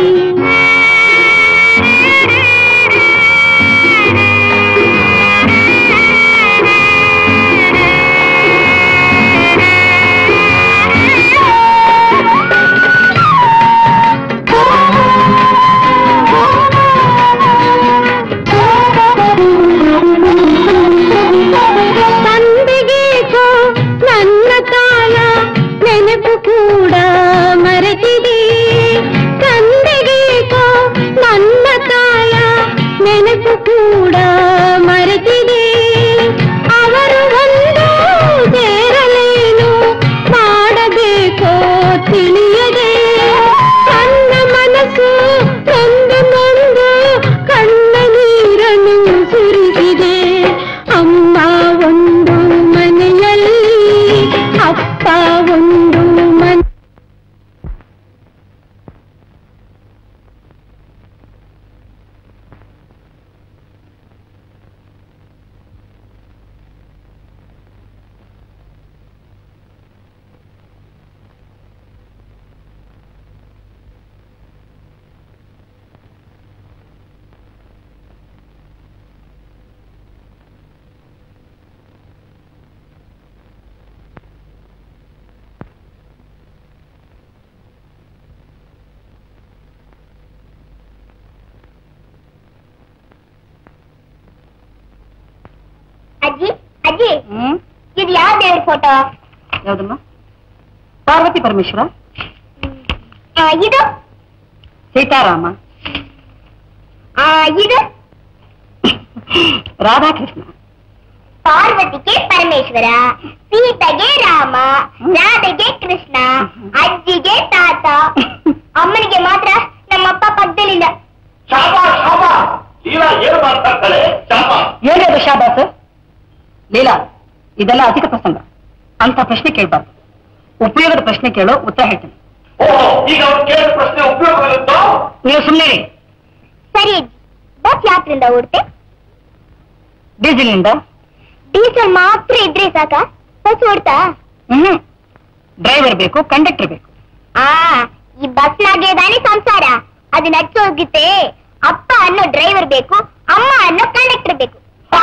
ತಂದೆಗೇಕೋ ನನ್ನ ತಾಯ ನೆನಪು ಕೂಡ ಮರೆತಿದೆ ತಂದೆಗೇಕೋ ನನ್ನ ತಾಯ ನೆನಪು ಕೂಡ ಮರೆತಿದೆ ಅವರು ಒಂದು ಸೇರಲೇನು ಮಾಡಬೇಕೋ ತಿಳಿಯದೆ ನನ್ನ ಮನಸ್ಸು ನೊಂದು ನೊಂದು ಕಣ್ಣ ನೀರನ್ನು ಸುರಿಸಿದೆ ಅಮ್ಮ ಒಂದು ಮನೆಯಲ್ಲಿ ಅಪ್ಪ ಒಂದು ಮನೆ ಅಜ್ಜಿ ಅಜ್ಜಿ ಇದು ಯಾವ ದೇವ್ರ ಫೋಟೋ ಯಾವ್ದಮ್ಮ ಪಾರ್ವತಿ ಪರಮೇಶ್ವರ ಇದು ಸೀತಾರಾಮ ಆ, ಇದು ರಾಧಾಕೃಷ್ಣ ಪಾರ್ವತಿಗೆ ಪರಮೇಶ್ವರ ಸೀತೆಗೆ ರಾಮ ರಾಧೆಗೆ ಕೃಷ್ಣ ಅಜ್ಜಿಗೆ ತಾತ ಅಮ್ಮನಿಗೆ ಮಾತ್ರ ನಮ್ಮಪ್ಪ ಪಕ್ಕದಲ್ಲಿಲ್ಲ ಏನು ಮಾತಾಡ್ತಾಳೆ ಏನಿದೆ ಶಾಬಾಸ್ ಲೀಲಾ ಇದೆಲ್ಲ ಅಧಿಕ ಪ್ರಸಂಗ ಅಂತ ಪ್ರಶ್ನೆ ಕೇಳ್ಬಾರ್ದು ಉಪಯೋಗದ ಪ್ರಶ್ನೆ ಕೇಳೋ ಉತ್ತರ ಹೇಳ್ತೀನಿ ಈಗ ಅವ್ರು ಕೇಳಿದ ಪ್ರಶ್ನೆ ಉಪಯೋಗ ಆಗುತ್ತೋ ನೀವು ಸುಮ್ಮನೆ ಸರಿ ಅಜ್ಜಿ ಬಸ್ ಯಾತ್ರಿಂದ ಓಡುತ್ತೆ ಡೀಸೆಲ್ನಿಂದ ಡೀಸೆಲ್ ಮಾತ್ರ ಇದ್ರೆ ಸಾಕ ಬಸ್ ಓಡ್ತಾ ಹ್ಮ್ ಡ್ರೈವರ್ ಬೇಕು ಕಂಡಕ್ಟರ್ ಬೇಕು ಆ ಈ ಬಸ್ನಾಗೆ ತಾನೇ ಸಂಸಾರ ಅದು ನಡ್ಸೋ ಹೋಗುತ್ತೆ ಅಪ್ಪ ಅನ್ನೋ ಡ್ರೈವರ್ ಬೇಕು ಅಮ್ಮ ಅನ್ನೋ ಕಂಡಕ್ಟರ್ ಬೇಕು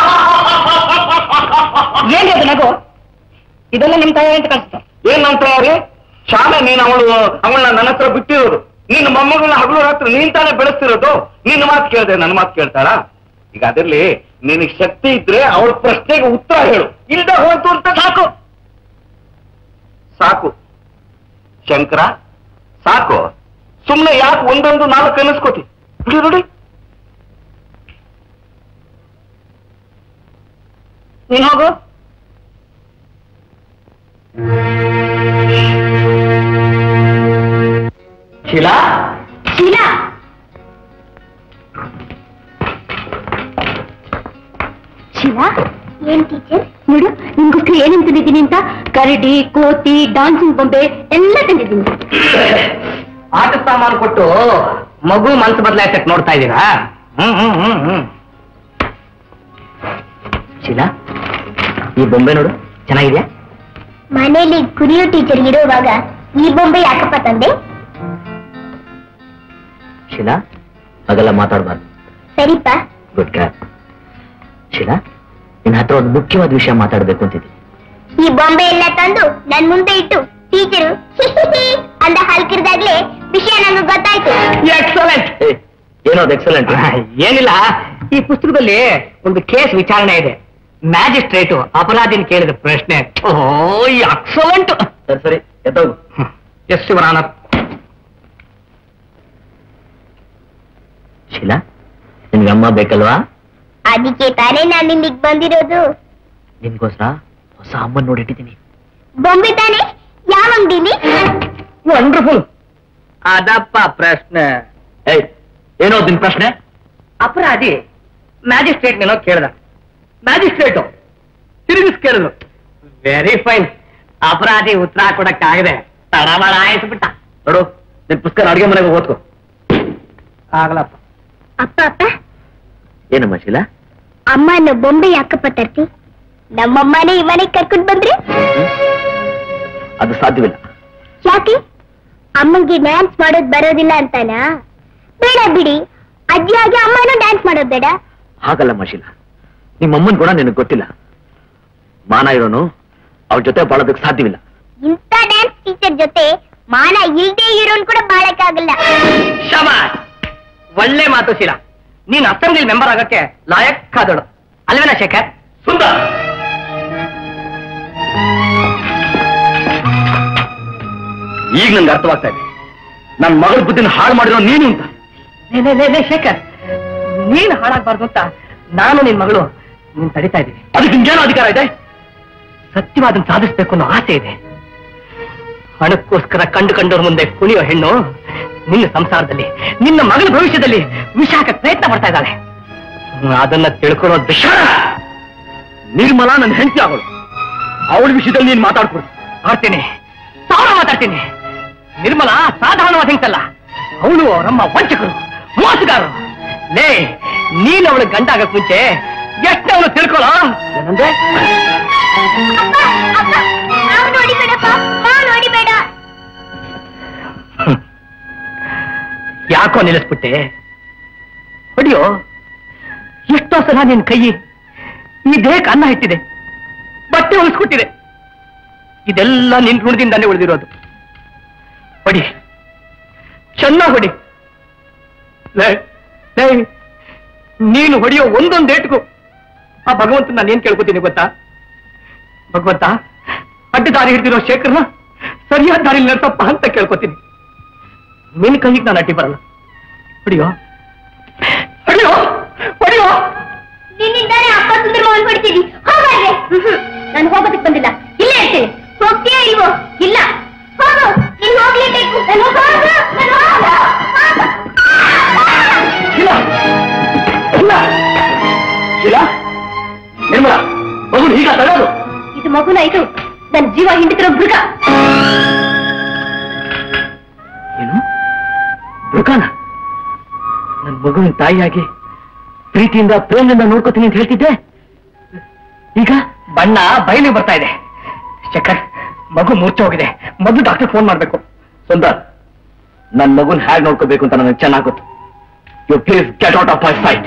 ಏನ್ರಿ ಅದು ನಗು ಇದೆಲ್ಲ ನಿಮ್ ತಾಯಿ ಅಂತ ಕಳಿಸ್ತಾರೆ ಏನ್ ನಮ್ಮ ತಯಾರಿ ಶಾಲೆ ನೀನ್ ಅವಳು ಅವಳನ್ನ ನನ್ನ ಹತ್ರ ಬಿಟ್ಟಿರೋದು ನಿನ್ನ ಮೊಮ್ಮಗಳನ್ನ ಹಗಲು ರಾತ್ರಿ ನೀನ್ ತಾನೇ ಬೆಳೆಸ್ತಿರೋದು ನಿನ್ನ ಮಾತು ಕೇಳ್ದೆ ನನ್ನ ಮಾತು ಕೇಳ್ತಾಳ ಈಗ ಅದಿರ್ಲಿ ನಿನಗೆ ಶಕ್ತಿ ಇದ್ರೆ ಅವಳ ಪ್ರಶ್ನೆಗೆ ಉತ್ತರ ಹೇಳು ಇಲ್ದ ಹೋಯ್ತು ಅಂತ ಸಾಕು ಸಾಕು ಶಂಕರ ಸಾಕು ಸುಮ್ನೆ ಯಾಕೆ ಒಂದೊಂದು ನಾಲ್ಕು ಅನ್ನಿಸ್ಕೋತಿ ನೋಡಿ ನೋಡಿ ನೀನ್ ಹೋಗು ಶೀಲಾ ಶೀಲಾ ಶೀಲಾ ಏನ್ ಟೀಚರ್ ನೋಡು ನಿಮ್ಗೋಸ್ಕರ ಏನೇನ್ ತಂದಿದ್ದೀನಿ ಅಂತ ಕರಡಿ ಕೋತಿ ಡಾನ್ಸಿಂಗ್ ಬೊಂಬೆ ಎಲ್ಲ ತಂದಿದ್ದೀನಿ ಆಟ ಸಾಮಾನು ಕೊಟ್ಟು ಮಗು ಮನ್ಸು ಬದಲಾಯಿಸಕ್ ನೋಡ್ತಾ ಇದ್ದೀರಾ ಹ್ಮ್ ಹ್ಮ್ ಹ್ಮ್ ಹ್ಮ್ ಶೀಲಾ ಈ ಬೊಂಬೆ ನೋಡು ಚೆನ್ನಾಗಿದ್ಯಾ ಮನೇಲಿ ಕುರಿಯೋ ಟೀಚರ್ ಇರುವಾಗ ಈ ಬೊಂಬೆ ಯಾಕಪ್ಪ ತಂದೆ ಶೀಲಾ ಹಾಗೆಲ್ಲ ಮಾತಾಡಬಾರ್ದು ಸರಿಪ್ಪ ಗುಡ್ ಕ್ಯಾಪ್ ಶೀಲಾ ನಿನ್ನ ಹತ್ರ ಒಂದು ಮುಖ್ಯವಾದ ವಿಷಯ ಮಾತಾಡಬೇಕು ಅಂತಿದ್ದೀನಿ ಈ ಬೊಂಬೆ ಎಲ್ಲ ತಂದು ನನ್ ಮುಂದೆ ಇಟ್ಟು ಟೀಚರು ಅಂದ ಹಲ್ಕಿರ್ದಾಗ್ಲೇ ವಿಷಯ ನಂಗೆ ಗೊತ್ತಾಯ್ತು ಎಕ್ಸಲೆಂಟ್ ಏ, ಏನೋ ಅದು ಎಕ್ಸಲೆಂಟ್ ಏನಿಲ್ಲ ಈ ಪುಸ್ತಕದಲ್ಲಿ ಒಂದು ಕೇಸ್ ವಿಚಾರಣೆ ಇದೆ ಮ್ಯಾಜಿಸ್ಟ್ರೇಟು ಅಪರಾಧಿನ ಕೇಳಿದ ಪ್ರಶ್ನೆ ಓ ಎಕ್ಸಲೆಂಟ್ ಸರಿ ಸರಿ ಎತ್ತೋಗು ಎಸ್ ಶಿವರಾನ ಶೀಲಾ ನಿನ್ಗೆ ಅಮ್ಮ ಬೇಕಲ್ವಾ ಅದಕ್ಕೆ ತಾನೇ ನಾನು ಇಲ್ಲಿಗೆ ಬಂದಿರೋದು ನಿನ್ಗೋಸ್ಕರ ಹೊಸ ಅಮ್ಮನ್ ನೋಡಿಟ್ಟಿದ್ದೀನಿ ಬೊಂಬೆ ತಾನೇ ಯಾವ ಅಂಗಡಿಲಿ ವಂಡರ್ಫುಲ್ ಅದಪ್ಪ ಪ್ರಶ್ನೆ ಏಯ್ ಏನೋ ನಿನ್ ಪ್ರಶ್ನೆ ಅಪರಾಧಿ ಮ್ಯಾಜಿಸ್ಟ್ರೇಟ್ ಏನೋ ಕೇಳ್ದ ಮ್ಯಾಜಿಸ್ಟ್ರೇಟು ತಿರುಗಿಸ್ ಕೇಳಿದ್ರು ವೆರಿ ಫೈನ್ ಅಪರಾಧಿ ಉತ್ತರ ಕೊಡಕ್ಕಾಗದೆ ತಡಬಡ ಆಯಿಸ್ಬಿಟ್ಟ ನೋಡು ನಿನ್ ಪುಸ್ತಕ ಅಡಿಗೆ ಮನೆಗೆ ಓದ್ಕೋ ಆಗ್ಲಪ್ಪ ಅಪ್ಪ ಅಪ್ಪ ಏನಮ್ಮ ಶೀಲಾ ಅಮ್ಮ ಅನ್ನೋ ಬೊಂಬೆ ಯಾಕಪ್ಪ ತರ್ತಿ ನಮ್ಮಮ್ಮನೇ ಈ ಮನೆಗೆ ಕರ್ಕೊಂಡ್ ಬಂದ್ರೆ ಅದು ಸಾಧ್ಯವಿಲ್ಲ ಯಾಕೆ ಅಮ್ಮಂಗೆ ಡ್ಯಾನ್ಸ್ ಮಾಡೋದ್ ಬರೋದಿಲ್ಲ ಅಂತಾನಾ ಬೇಡ ಬಿಡಿ ಅಜ್ಜಿಯಾಗಿ ಅಮ್ಮನೂ ಡ್ಯಾನ್ಸ್ ಮಾಡೋದ್ ಬೇಡ ಹಾಗಲ್ಲಮ್ಮ ಶೀಲಾ ನಿಮ್ಮ ಅಮ್ಮನ್ ಗುಣ ನಿನಗೆ ಗೊತ್ತಿಲ್ಲ ಮಾನ ಇರೋನು ಅವ್ರ ಜೊತೆ ಬಾಳೋದಕ್ಕೆ ಸಾಧ್ಯವಿಲ್ಲ ಇಂಥ ಡ್ಯಾನ್ಸ್ ಟೀಚರ್ ಜೊತೆ ಮಾನ ಇಲ್ದೇ ಇರೋನ್ ಕೂಡ ಬಾಳಕ್ಕಾಗಲ್ಲ ಶಬಾಸ್ ಒಳ್ಳೆ ಮಾತು ಶೀಲಾ ನೀನ್ ಅಸೆಂಬ್ಲಿ ಮೆಂಬರ್ ಆಗಕ್ಕೆ ಲಾಯಕ್ಕಾದಳು ಅಲ್ವೇನಾ ಶೇಖರ್ ಸುಂದರ್ ಈಗ ನನ್ಗೆ ಅರ್ಥವಾಗ್ತಾ ಇದೆ ನನ್ನ ಮಗಳ ಬುದ್ಧಿನ ಹಾಳು ಮಾಡಿರೋ ನೀನು ಅಂತ ಲೇ, ಲೇ, ಲೇ, ಲೇ, ಶೇಖರ್ ನೀನ್ ಹಾಳಾಗ್ಬಾರ್ದು ಅಂತ ನಾನು ನಿನ್ ಮಗಳು ನೀನ್ ತಡಿತಾ ಇದ್ದೀನಿ ಅದಕ್ಕೆ ನಿಮ್ಗೇನೋ ಅಧಿಕಾರ ಇದೆ ಸತ್ಯವಾದನ್ ಸಾಧಿಸ್ಬೇಕು ಅನ್ನೋ ಆಸೆ ಇದೆ ಹಣಕ್ಕೋಸ್ಕರ ಕಂಡು ಕಂಡವ್ರ ಮುಂದೆ ಕುಣಿಯೋ ಹೆಣ್ಣು ನಿನ್ನ ಸಂಸಾರದಲ್ಲಿ ನಿನ್ನ ಮಗನ ಭವಿಷ್ಯದಲ್ಲಿ ವಿಷಾಕ ಪ್ರಯತ್ನ ಪಡ್ತಾ ಇದ್ದಾಳೆ ಅದನ್ನ ತಿಳ್ಕೊಳ್ಳೋದು ವಿಷ ನಿರ್ಮಲಾ ನನ್ನ ಹೆಂಡತಿ ಅವಳು ಅವಳ ವಿಷಯದಲ್ಲಿ ನೀನು ಮಾತಾಡ್ಕೊಡು ಆಡ್ತೀನಿ ಸಾವಿರ ಮಾತಾಡ್ತೀನಿ ನಿರ್ಮಲಾ ಸಾಧಾರಣವಾದ ಹೆಂಗಲ್ಲ ಅವಳು ನಮ್ಮ ವಂಚಕರು ಮೋಸಗಾರರು ಲೇ ನೀನ್ ಅವಳ ಗಂಡ ಆಗಕ್ ಮುಂಚೆ ಎಷ್ಟೇ ಅವಳು ತಿಳ್ಕೊಳ್ಳೋ ಏನಂದ್ರೆ ನಾವು ನೋಡಿಬೇಡಪ್ಪ ನಾವು ನೋಡಿಬೇಡ ಹ್ಮ್. ಯಾಕೋ ನಿಲ್ಲಿಸ್ಬಿಟ್ಟೆ ಹೊಡಿಯೋ ಎಷ್ಟೋ ಸಲ ನಿನ್ ಕೈ ಈ ದೇಹಕ್ಕೆ ಅನ್ನ ಇಟ್ಟಿದೆ ಬಟ್ಟೆ ಹೊಲಿಸ್ಕೊಟ್ಟಿದೆ ಇದೆಲ್ಲ ನಿನ್ ಋಣದಿಂದಾನೇ ಉಳಿದಿರೋದು ಹೊಡಿ ಚೆನ್ನಾಗಿ ಹೊಡಿ ಲೇ, ಲೇ, ನೀನು ಹೊಡೆಯೋ ಒಂದೊಂದು ಏಟ್ಗೂ ಆ ಭಗವಂತ ನಾನು ಏನ್ ಕೇಳ್ಕೊತೀನಿ ಗೊತ್ತಾ ಭಗವಂತ ಅಡ್ಡ ದಾರಿ ಹಿಡಿದಿರೋ ಶೇಖರ್ನ ಸರಿಯಾದ ದಾರಿ ನಡ್ಸಪ್ಪ ಅಂತ ಕೇಳ್ಕೊತೀನಿ ನಿನ್ ಕೈಗೆ ನಾನು ಅಡ್ಡಿ ಬರಲ್ಲ ಹೊಡಿಯೋ ಹೊಡಿಯೋ ಹೊಡಿಯೋ ನಿನ್ನಿಂದಾನೆ ಅಪ್ಪ ಸುಂದರ ಮೋಹನ್ ಹೊಡಿತೀವಿ ಹೋಗಾದ್ರೆ ನಾನು ಹೋಗೋದಕ್ಕೆ ಬಂದಿಲ್ಲ ಇಲ್ಲೇ ಇರ್ತೇನೆ ಹೋಗ್ತೀಯಾ ಇಲ್ವೋ ಇಲ್ಲ ಹೋಗು ನೀನ್ ಹೋಗ್ಲೇಬೇಕು ನಾನು ಹೋಗು, ನಾನು ಹೋಗು. ಇಲ್ಲ ಇಲ್ಲ ಇಲ್ಲ ನಿರ್ಮಲಾ ಮಗು ಈಗ ತಗೋದು ಇದು ಮಗುನ ಇದು ನನ್ನ ಜೀವ ಹಿಂಡಿತಿರೋ ಮೃಗ ಏನು ಮೃಗಾನ ನನ್ನ ಮಗುವಿನ ತಾಯಿಯಾಗಿ ಪ್ರೀತಿಯಿಂದ ಪ್ರೇಮದಿಂದ ನೋಡ್ಕೋತೀನಿ ಅಂತ ಹೇಳ್ತಿದ್ದೆ ಈಗ ಬಣ್ಣ ಬಯಲಿಗೆ ಬರ್ತಾ ಇದೆ ಶೇಖರ್ ಮಗು ಮೂರ್ಛೆ ಹೋಗಿದೆ ಮೊದಲು ಡಾಕ್ಟರ್ ಫೋನ್ ಮಾಡ್ಬೇಕು ಸುಂದರ್ ನನ್ನ ಮಗುನ್ ಹ್ಯಾಗ್ ನೋಡ್ಕೋಬೇಕು ಅಂತ ನನಗೆ ಚೆನ್ನಾಗ್ ಗೊತ್ತು you please get out of my sight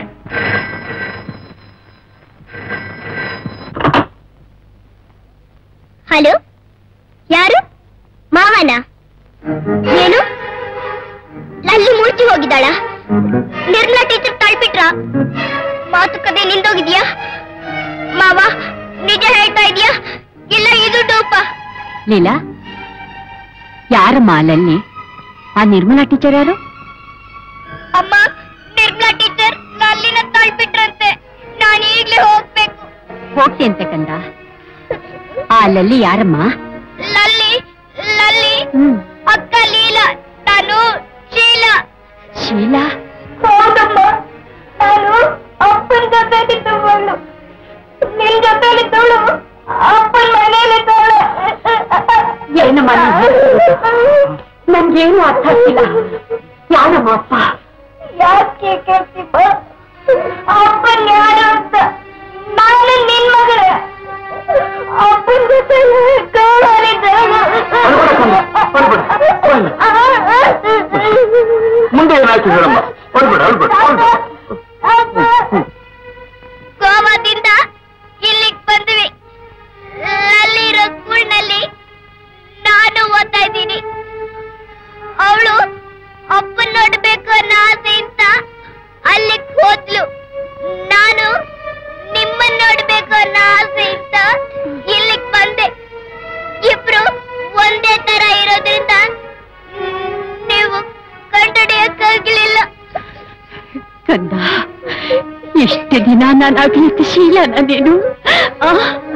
hello ಯಾರು ಮಾವನ ಏನು ಲಲ್ಲಿ ಮೂರ್ತಿ ಹೋಗಿದ್ದಾಳ ನಿರ್ಮಲಾ ಟೀಚರ್ ತಳ್ಬಿಟ್ರ ಮಾತುಕತೆ ನಿಂದೋಗಿದ್ಯಾ ಮಾವ ನಿಜ ಹೇಳ್ತಾ ಇದೀಯಾ ಇಲ್ಲ ಇದು ಡೋಪ ಲೀಲಾ ಯಾರಮ್ಮ ಅಲ್ಲಲ್ಲಿ ಆ ನಿರ್ಮಲಾ ಟೀಚರ್ ಯಾರು ಅಮ್ಮ ನಿರ್ಮಲಾ ಟೀಚರ್ ಲಲ್ಲಿನ ತಳ್ಬಿಟ್ರಂತೆ ನಾನು ಈಗ್ಲೇ ಹೋಗ್ಬೇಕು ಹೋಗ್ತಿ ಅಂತ ಕಂದ ಆ ಲಲ್ಲಿ ಯಾರಮ್ಮ ಲಲ್ಲಿ ಲಲ್ಲಿ ಹ್ಮ್ ಅಕ್ಕ ಲೀಲಾ ನಾನು ಶೀಲಾ ಹೌದಮ್ಮ ನಾನು ಅಪ್ಪನ ಜೊತೆಲಿದ್ದವಳು ನಿನ್ ಜೊತೆಲಿದ್ದವಳು ಅಪ್ಪನ ಮನೇಲಿದ್ದವಳು ಏನಮ್ಮ ನನ್ಗೇನು ಅರ್ಥ ಆಗ್ತಿಲ್ಲ ಯಾರಮ್ಮ ಅಪ್ಪ ಯಾಕೆ ಕೇಳ್ತಿಪ್ಪ ಅಪ್ಪನ್ ಯಾರು ಅಂತ ನಾನು ನಿನ್ ಮಗಳ ಅಪ್ಪನ ಜೊತೆ ಮುಂದೆ ಏನಾಯ್ತು ಹೇಳಮ್ಮ ಹೊರಬೇಡ ಹೊರಬೇಡ ಗೋವಾದಿಂದ ಇಲ್ಲಿಗೆ ಬಂದ್ವಿ ಅಲ್ಲಿರೋ ಸ್ಕೂಲ್ನಲ್ಲಿ ನಾನು ಓದ್ತಾ ಇದ್ದೀನಿ ಅವಳು ಅಪ್ಪನ್ ನೋಡ್ಬೇಕು ಅನ್ನೋ ಆಸೆಯಿಂದ ಅಲ್ಲಿಗೆ ಹೋದ್ಲು ನಾನು ನಿಮ್ಮನ್ನ ನೋಡ್ಬೇಕು ಅನ್ನೋ ಆಸೆಯಿಂದ ಇಲ್ಲಿಗೆ ಬಂದೆ ಇಬ್ರು ಒಂದೇ ತರ ಇರೋದ್ರಿಂದ ಮ್, ನೀವು ಕಂಡುಹಿಡಿಯಕ್ಕಾಗ್ಲಿಲ್ಲ ಕಂದ ಎಷ್ಟು ದಿನ ನಾನು ಅಭಿಲಿತ ಶೀಲನ ನೀನು ಆ,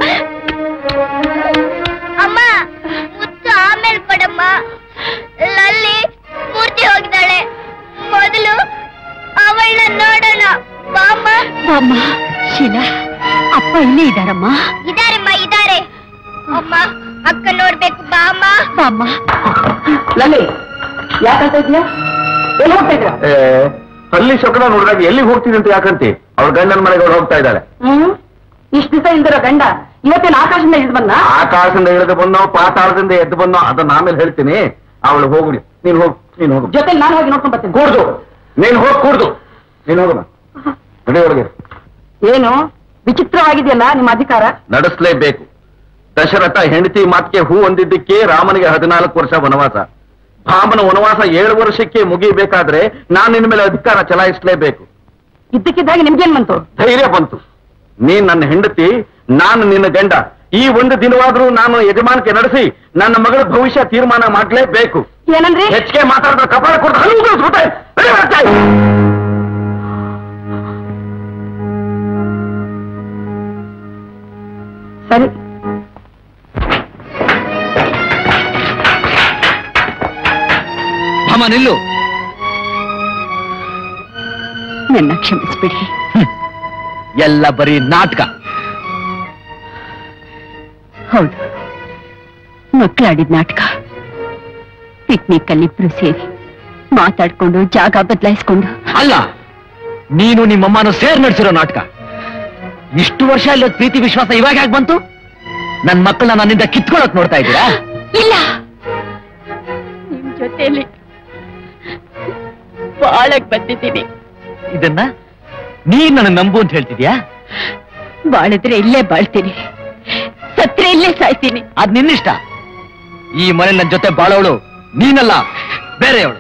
ಅಮ್ಮ ಮುತ್ತು ಆಮೇಲೆ ಕೊಡಮ್ಮ ಲಲ್ಲಿ ಪೂರ್ತಿ ಹೋಗಿದ್ದಾಳೆ ಮೊದಲು ಅವಳನ್ನ ನೋಡೋಣ ಬಾಮ್ಮ ಬಾಮ್ಮ ಶೀಲಾ ಅಪ್ಪ ಇಲ್ಲೇ ಇದ್ದಾರಮ್ಮ ಇದಾರಮ್ಮ ಇದಾರೆ ಅಮ್ಮ ಅಕ್ಕ ನೋಡ್ಬೇಕು ಬಾಮ್ಮ ಬಾಮ್ಮ ಲಲ್ಲಿ ಯಾಕಂತ ಇದೆಯಾ ಎಲ್ಲಿ ಹೋಗ್ತಾ ಇದ್ರ ಅಲ್ಲಿ ಶಕನ ನೋಡಿದಾಗ ಎಲ್ಲಿಗೆ ಹೋಗ್ತಿದೆ ಅಂತ ಯಾಕಂತಿ ಅವ್ರ ಗಂಡನ ಮನೆಗೆ ಅವ್ರು ಹೋಗ್ತಾ ಇದ್ದಾಳೆ ಹ್ಮ್ ಇಷ್ಟ ದಿವಸ ಇಲ್ದಿರೋ ಗಂಡ ಇವತ್ತೇನು ಆಕಾಶದಿಂದ ಇಳಿದು ಬಂದ ಆಕಾಶದಿಂದ ಇಳಿದು ಬಂದೋ ಪಾತಾಳದಿಂದ ಎದ್ದು ಬಂದೋ ಅದನ್ನ ಆಮೇಲೆ ಹೇಳ್ತೀನಿ ಅವಳು ಹೋಗುಡಿ ನೀನ್ ಹೋಗು ನೀನ್ ಹೋಗು ಜೊತೆ ನಾನು ಹೋಗಿ ನೋಡ್ಕೊಂಡ್ ಬರ್ತೀನಿ ಕೂಡ್ದು ನೀನ್ ಹೋಗ್ ಕೂಡ್ದು ನೀನ್ ಹೋಗಮ್ಮ ನಡಿ ಒಳಗೆ ಏನು ವಿಚಿತ್ರವಾಗಿದೆಯಲ್ಲ ನಿಮ್ಮ ಅಧಿಕಾರ ನಡೆಸಲೇಬೇಕು ದಶರಥ ಹೆಂಡತಿ ಮಾತಿಗೆ ಹೂ ಹೊಂದಿದ್ದಕ್ಕೆ ರಾಮನಿಗೆ ಹದಿನಾಲ್ಕು ವರ್ಷ ವನವಾಸ ಭಾಮನ ವನವಾಸ ಏಳು ವರ್ಷಕ್ಕೆ ಮುಗಿಬೇಕಾದ್ರೆ ನಾನು ನಿನ್ನ ಮೇಲೆ ಅಧಿಕಾರ ಚಲಾಯಿಸಲೇಬೇಕು ಇದ್ದಕ್ಕಿದ್ದಾಗೆ ನಿಮ್ಗೇನ್ ಬಂತು ಧೈರ್ಯ ಬಂತು ನೀನ್ ನನ್ನ ಹೆಂಡತಿ ನಾನು ನಿನ್ನ ಗಂಡ ಈ ಒಂದು ದಿನವಾದ್ರೂ ನಾನು ಯಜಮಾನಿಕೆ ನಡೆಸಿ ನನ್ನ ಮಗಳ ಭವಿಷ್ಯ ತೀರ್ಮಾನ ಮಾಡಲೇಬೇಕು ಏನಂದ್ರಿ ಹೆಚ್ಚಿಗೆ ಮಾತಾಡಿದ್ರೆ ಕಪಾಳ ಕೊಟ್ಟು ಹಲ್ಲು ಉದುರಿಸ್ಬಿಟ್ಟೆ. ನಡಿ ಹೊರಗೆ. ಸರಿ ಭಾಮ ನಿಲ್ಲು ನನ್ನ ಕ್ಷಮಿಸ್ಬಿಡಿ ಎಲ್ಲ ಬರೀ ನಾಟಕ ಹೌದು ಮಕ್ಕಳಾಡಿದ ನಾಟಕ ಪಿಕ್ನಿಕ್ ಅಲ್ಲಿ ಇಬ್ರು ಸೇರಿ ಮಾತಾಡ್ಕೊಂಡು ಜಾಗ ಬದಲಾಯಿಸ್ಕೊಂಡು ಅಲ್ಲ ನೀನು ನಿಮ್ಮಮ್ಮನು ಸೇರ್ ನಡೆಸಿರೋ ನಾಟಕ ಇಷ್ಟು ವರ್ಷ ಇಲ್ಲದ ಪ್ರೀತಿ ವಿಶ್ವಾಸ ಇವಾಗ ಯಾಕೆ ಬಂತು ನನ್ ಮಕ್ಕಳನ್ನ ನನ್ನಿಂದ ಕಿತ್ಕೊಳ್ಳೋಕ್ ನೋಡ್ತಾ ಇದ್ದೀರಾ ಇಲ್ಲ ನಿಮ್ ಜೊತೆಲಿ ಬಾಳಕ್ ಬಂದಿದ್ದೀನಿ ಇದನ್ನ ನೀನ್ ನನ್ನ ನಂಬು ಅಂತ ಹೇಳ್ತಿದ್ಯಾ ಬಾಳಿದ್ರೆ ಇಲ್ಲೇ ಬಾಳ್ತೀನಿ ಸತ್ರೆ ಇಲ್ಲೇ ಸಾಯ್ತೀನಿ ಅದ್ ನಿನ್ನಿಷ್ಟ ಈ ಮನೆ ನನ್ ಜೊತೆ ಬಾಳೋಳು ನೀನಲ್ಲ ಬೇರೆಯವಳು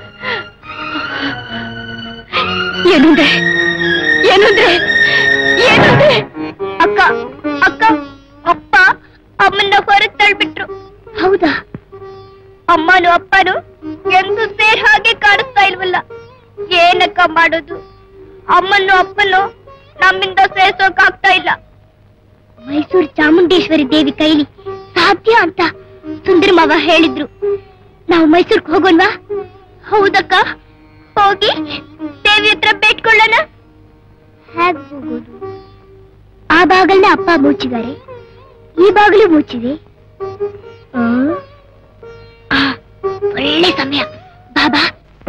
ಏನಂದ್ರೆ ಏನಂದ್ರೆ ಏನಂದ್ರೆ ಅಕ್ಕ ಅಕ್ಕ ಅಪ್ಪ ಅಮ್ಮನ್ನ ಹೊರಗ್ ತಳ್ಬಿಟ್ರು ಹೌದಾ ಅಮ್ಮನು ಅಪ್ಪನು ಎಂದು ಸೇರ್ ಹಾಗೆ ಕಾಣಿಸ್ತಾ ಇಲ್ವಲ್ಲ ಏನಕ್ಕ ಮಾಡೋದು ಅಮ್ಮನ್ನು ಅಪ್ಪನು ನಮ್ಮಿಂದ ಸೇರ್ಸೋಕ್ ಆಗ್ತಾ ಇಲ್ಲ ಮೈಸೂರು ಚಾಮುಂಡೇಶ್ವರಿ ದೇವಿ ಕೈಲಿ ಸಾಧ್ಯ ಅಂತ ಸುಂದರ ಮಾವ ಹೇಳಿದ್ರು ನಾವು ಮೈಸೂರ್ಗೆ ಹೋಗೋಣವಾ ಹೌದಕ್ಕ ಹೋಗಿ ದೇವಿ ಹತ್ರ ಬೇಡ್ಕೊಳ್ಳೋಣ ಹೇಗ್ ಹೋಗೋದು ಆ ಬಾಗಲ್ನ ಅಪ್ಪ ಮುಚ್ಚಿದ್ದಾರೆ ಈ ಬಾಗಿಲು ಮುಚ್ಚಿದೆ ಆ, ಆ, ಒಳ್ಳೆ ಸಮಯ ಬಾಬಾ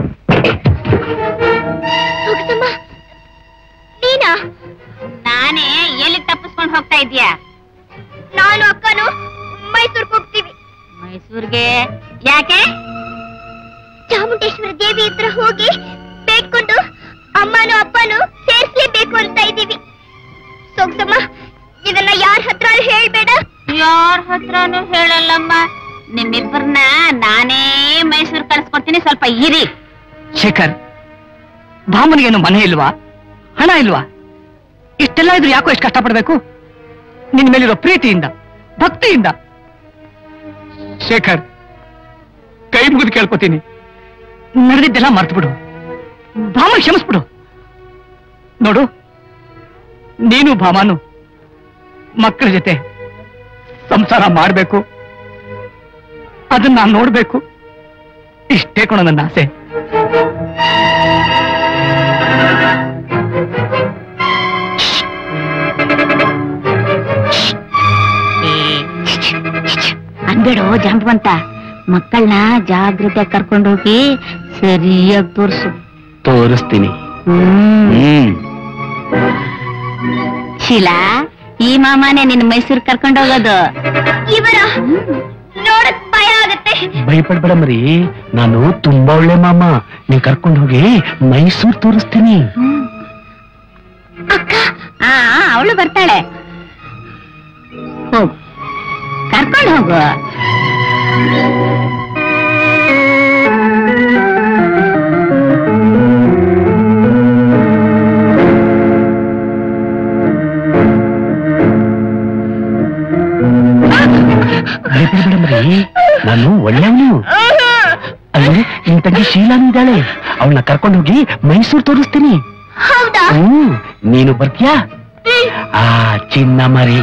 ಸೊಗಸಮ್ಮ, ನೀನಾ ನಾನೇ ಎಲ್ಲಿ ತಪ್ಪಿಸ್ಕೊಂಡು ಹೋಗ್ತಾ ಇದೀಯಾ ನಾನು ಅಕ್ಕನು ಮೈಸೂರ್ಗೆ ಹೋಗ್ತೀವಿ ಮೈಸೂರ್ಗೆ ಯಾಕೆ ಚಾಮುಂಡೇಶ್ವರ ದೇವಿ ಹತ್ರ ಹೋಗಿ ಬೇಡ್ಕೊಂಡು ಅಮ್ಮನು ಅಪ್ಪನು ಸೇರ್ಸ್ಲೇಬೇಕು ಅಂತ ಇದ್ದೀವಿ ಸೊಗ್ಸಮ್ಮ ಇದನ್ನ ಯಾರ ಹತ್ರ ಹೇಳ್ಬೇಡ ಯಾರ ಹತ್ರನೂ ಹೇಳಲ್ಲಮ್ಮ ನಿಮ್ಮಿಬ್ಬರನ್ನ ನಾನೇ ಮೈಸೂರು ಕಳಿಸ್ಕೊಡ್ತೀನಿ ಸ್ವಲ್ಪ ಇರಿ ಶೇಖರ್ ಭಾಮನಿಗೇನು ಮನೆ ಇಲ್ವಾ ಹಣ ಇಲ್ವಾ ಇಷ್ಟೆಲ್ಲ ಇದ್ರು ಯಾಕೋ ಎಷ್ಟು ಕಷ್ಟಪಡ್ಬೇಕು ನಿನ್ ಮೇಲಿರೋ ಪ್ರೀತಿಯಿಂದ ಭಕ್ತಿಯಿಂದ ಶೇಖರ್ ಕೈ ಮುಗಿದು ಕೇಳ್ಕೊತೀನಿ ನಡೆದಿದ್ದೆಲ್ಲ ಮರ್ತು ಬಿಡು ಭಾಮ ಕ್ಷಮಿಸ್ಬಿಡು ನೋಡು ನೀನು ಭಾಮನು ಮಕ್ಕಳ ಜೊತೆ ಸಂಸಾರ ಮಾಡಬೇಕು ಅದನ್ನ ನಾನು ನೋಡ್ಬೇಕು ಇಷ್ಟೇ ಕೊಡ ನನ್ನ ಆಸೆ ಅನ್ಬೇಡು ಜಾಂಬವಂತ ಮಕ್ಕಳನ್ನ ಜಾಗ್ರತೆ ಕರ್ಕೊಂಡೋಗಿ ಸರಿಯಾಗಿ ತೋರ್ಸು ತೋರಿಸ್ತೀನಿ ಹ್ಮ್ ಹ್ಮ್ ಶೀಲಾ ಈ ಮಾಮನೇ ನಿನ್ನ ಮೈಸೂರು ಕರ್ಕೊಂಡೋಗೋದು ಇವರ ನೋಡಕ್ ಭಯ ಆಗುತ್ತೆ ಭಯಪಡ್ಬೇಡ ಮರಿ ನಾನು ತುಂಬಾ ಒಳ್ಳೆ ಮಾಮ ನೀನ್ ಕರ್ಕೊಂಡು ಹೋಗಿ ಮೈಸೂರ್ ತೋರಿಸ್ತೀನಿ ಆ ಅವಳು ಬರ್ತಾಳೆ ಹೋಗು ಕರ್ಕೊಂಡು ಹೋಗು ಭಯಪಡ್ಬೇಡ ಮರಿ ನಾನು ಒಳ್ಳೆಯವನು ಅಲ್ಲೇ ನಿನ್ ತಂಗಿ ಶೀಲಾನು ಇದ್ದಾಳೆ ಅವಳನ್ನ ಕರ್ಕೊಂಡು ಹೋಗಿ ಮೈಸೂರ್ ತೋರಿಸ್ತೀನಿ ಹೌದಾ ಹ್ಮ್ ನೀನು ಬರ್ತೀಯಾ ಆ ಚಿನ್ನ ಮರಿ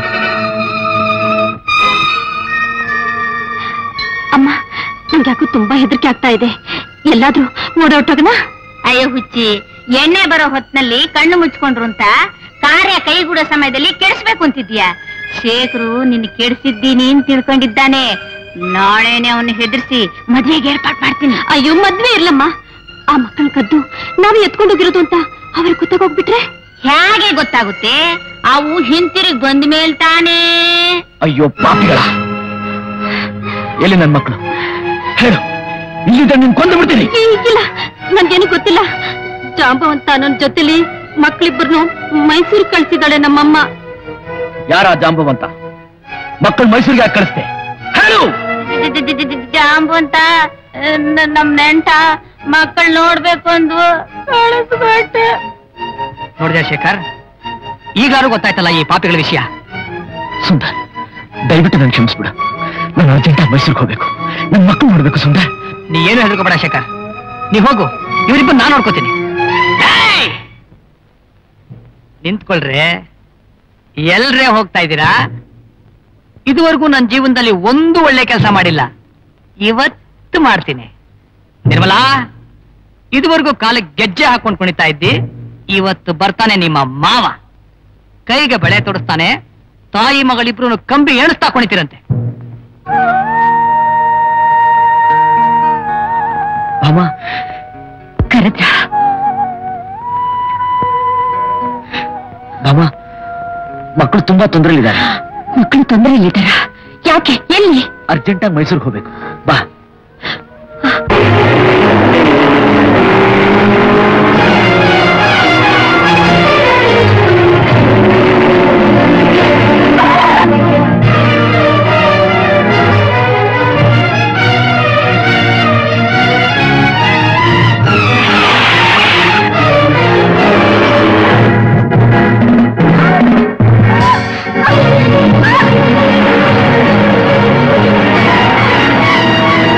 ಅಮ್ಮ ನಂಗೆ ಯಾಕೋ ತುಂಬಾ ಹೆದರಿಕೆ ಆಗ್ತಾ ಇದೆ ಎಲ್ಲಾದ್ರೂ ಓಡಾಟೋಗನ ಅಯ್ಯೋ ಹುಚ್ಚಿ ಎಣ್ಣೆ ಬರೋ ಹೊತ್ನಲ್ಲಿ ಕಣ್ಣು ಮುಚ್ಕೊಂಡ್ರು ಅಂತ ಕಾರ್ಯ ಕೈಗೂಡೋ ಸಮಯದಲ್ಲಿ ಕೆಡಿಸ್ಬೇಕು ಅಂತಿದ್ಯಾ ಶೇಖರು ನಿನ್ನ ಕೆಡಿಸಿದ್ದೀನಿ ಅಂತ ತಿಳ್ಕೊಂಡಿದ್ದಾನೆ ನಾಳೆನೆ ಅವನ್ನ ಹೆದರ್ಸಿ ಮದ್ವೆಗೆ ಏರ್ಪಾಟ್ ಮಾಡ್ತೀನಿ ಅಯ್ಯೋ ಮದ್ವೆ ಇರ್ಲಮ್ಮ ಆ ಮಕ್ಕಳ ಕದ್ದು ನಾವು ಎತ್ಕೊಂಡೋಗಿರೋದು ಅಂತ ಅವ್ರಿಗೆ ಗೊತ್ತಾಗೋಗ್ಬಿಟ್ರೆ ಹೇಗೆ ಗೊತ್ತಾಗುತ್ತೆ ಅವು ಹಿಂತಿರುಗಿ ಬಂದ ಮೇಲ್ ತಾನೇ ಅಯ್ಯೋ ಪಾಪಿಗಳ ಎಲ್ಲಿ ನನ್ ಮಕ್ಕಳು ಹೇಳು ಇಲ್ಲಿದ್ದ ನೀನ್ ಕೊಂದು ಬಿಡ್ತೀನಿ ಇಲ್ಲ ನನ್ಗೇನು ಗೊತ್ತಿಲ್ಲ ಜಾಂಬವಂತ ನನ್ನ ಜೊತೆಲಿ ಮಕ್ಳಿಬ್ಬರನ್ನು ಮೈಸೂರು ಕಳ್ಸಿದಾಳೆ ನಮ್ಮಮ್ಮ ಯಾರ ಜಾಂಬವಂತ ಮಕ್ಕಳು ಮೈಸೂರಿಗೆ ಯಾಕೆ ಕಳಿಸ್ದೆ ಹೇಳು ಜಾಂಬವಂತ ನಮ್ ನೆಂಟ ಮಕ್ಕಳು ನೋಡ್ಬೇಕು ಅಂದು ಕಳಿಸ್ಬಿಟ್ಟೆ ನೋಡಿದೆ ಶೇಖರ್ ಈಗಾರು ಗೊತ್ತಾಯ್ತಲ್ಲ ಈ ಪಾಪಿಗಳ ವಿಷಯ ಸುಂದರ್ ದಯವಿಟ್ಟು ನನ್ ಕ್ಷಮಿಸ್ಬಿಡು ನಾನು ಅರ್ಜೆಂಟಾಗಿ ಮೈಸೂರಿಗೆ ಹೋಗ್ಬೇಕು ನನ್ ಮಕ್ಕಳು ನೋಡ್ಬೇಕು ಸುಂದರ್ ನೀ ಏನು ಹೆದರ್ಕೋಬೇಡ ಶೇಖರ್ ನೀ ಹೋಗು ಇವರಿಬ್ಬರು ನಾನು ನೋಡ್ಕೋತೀನಿ ಏಯ್! ನಿಂತ್ಕೊಳ್ರೆ ಎಲ್ರೇ ಹೋಗ್ತಾ ಇದ್ದೀರಾ ಇದುವರೆಗೂ ನನ್ನ ಜೀವನದಲ್ಲಿ ಒಂದು ಒಳ್ಳೆ ಕೆಲಸ ಮಾಡಿಲ್ಲ ಇವತ್ತು ಮಾಡ್ತೀನಿ ನಿರ್ಮಲಾ ಇದುವರೆಗೂ ಕಾಲಿಗೆ ಗೆಜ್ಜೆ ಹಾಕೊಂಡು ಕುಣಿತಾ ಇದ್ದಿ ಇವತ್ತು ಬರ್ತಾನೆ ನಿಮ್ಮ ಮಾವ ಕೈಗೆ ಬೆಳೆ ತೊಡಿಸ್ತಾನೆ ತಾಯಿ ಮಗಳಿಬ್ರು ಕಂಬಿ ಎಣಿಸ್ತಾ ಕುಣಿತೀರಂತೆ ಅಮ್ಮ ಕರೆದ್ರ ಅಮ್ಮ ಮಕ್ಕಳು ತುಂಬಾ ತೊಂದರೆಲಿದ್ದಾರೆ ಮಕ್ಕಳು ತೊಂದರೆಯಲ್ಲಿದ್ದಾರ ಯಾಕೆ ಎಲ್ಲಿ ಅರ್ಜೆಂಟಾಗಿ ಮೈಸೂರಿಗೆ ಹೋಗ್ಬೇಕು ಬಾ ಆ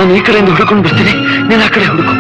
ನಾನು ಈ ಕಡೆಯಿಂದ ಹುಡ್ಕೊಂಡು ಬರ್ತೀನಿ ನೀನು ಆ ಕಡೆ ಹುಡುಕು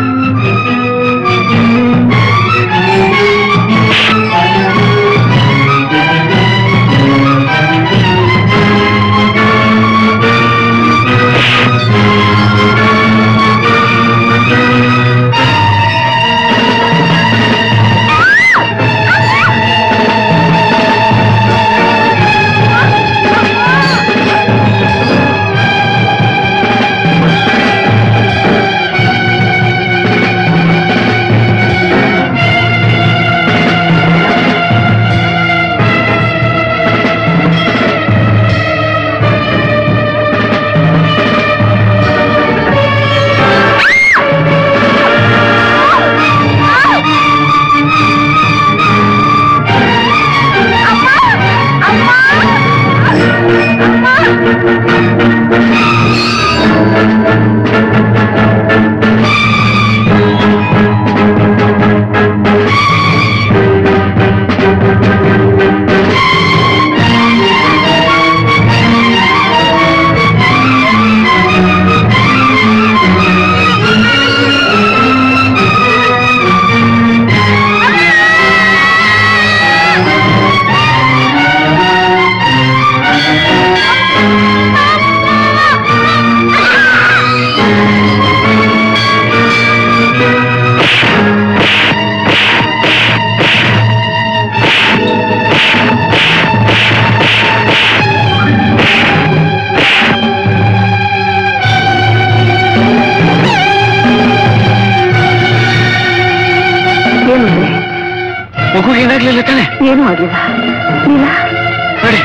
ಏನು ಅಂದ್ರೆ ಮಗು ಏನಾಗ್ಲಿಲ್ಲ ತಾನೆ ಏನೂ ಆಗಿಲ್ಲ ನೀಲಾ ನೋಡಿ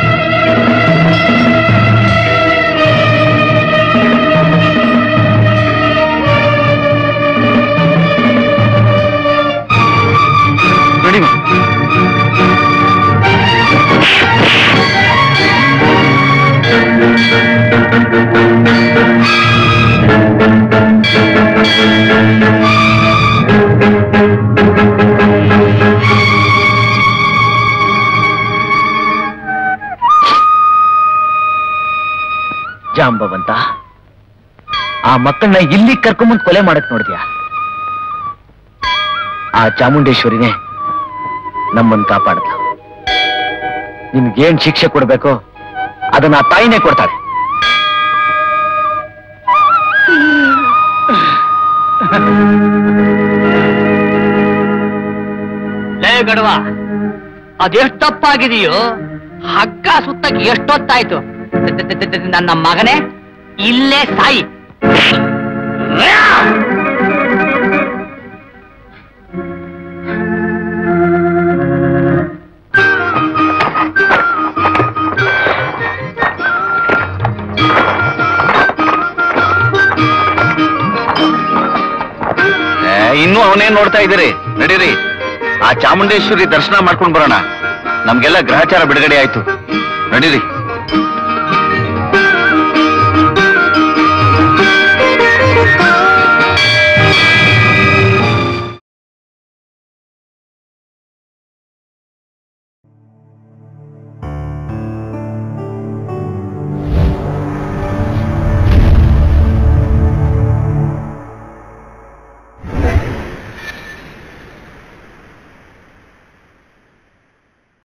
ನೋಡಿ ಮಾ. ಜಾಂಬವಂತ ಆ ಮಕ್ಕಳನ್ನ ಇಲ್ಲಿ ಕರ್ಕೊಂಬಂದ್ ಕೊಲೆ ಮಾಡಕ್ ನೋಡಿದ್ಯಾ ಆ ಚಾಮುಂಡೇಶ್ವರಿನೇ ನಮ್ಮನ್ ಕಾಪಾಡಿದ್ಲು ನಿಮ್ಗೇನ್ ಶಿಕ್ಷೆ ಕೊಡ್ಬೇಕೋ ಅದನ್ನ ಆ ತಾಯಿನೇ ಕೊಡ್ತಾಳೆ ಲೇ ಗಡವ ಅದೆಷ್ಟು ತಪ್ಪಾಗಿದೆಯೋ ಹಗ್ಗ ಸುತ್ತಕ್ಕೆ ಎಷ್ಟೊತ್ತಾಯ್ತು ದ- ದ- ದ- ದ- ನನ್ನ ಮಗನೇ ಇಲ್ಲೇ ಸಾಯಿ ಏ, ಇನ್ನೂ ಅವನೇನ್ ನೋಡ್ತಾ ಇದ್ದೀರಿ ನಡೀರಿ ಆ ಚಾಮುಂಡೇಶ್ವರಿ ದರ್ಶನ ಮಾಡ್ಕೊಂಡ್ ಬರೋಣ ನಮ್ಗೆಲ್ಲ ಗ್ರಹಚಾರ ಬಿಡುಗಡೆ ಆಯ್ತು ನಡೀರಿ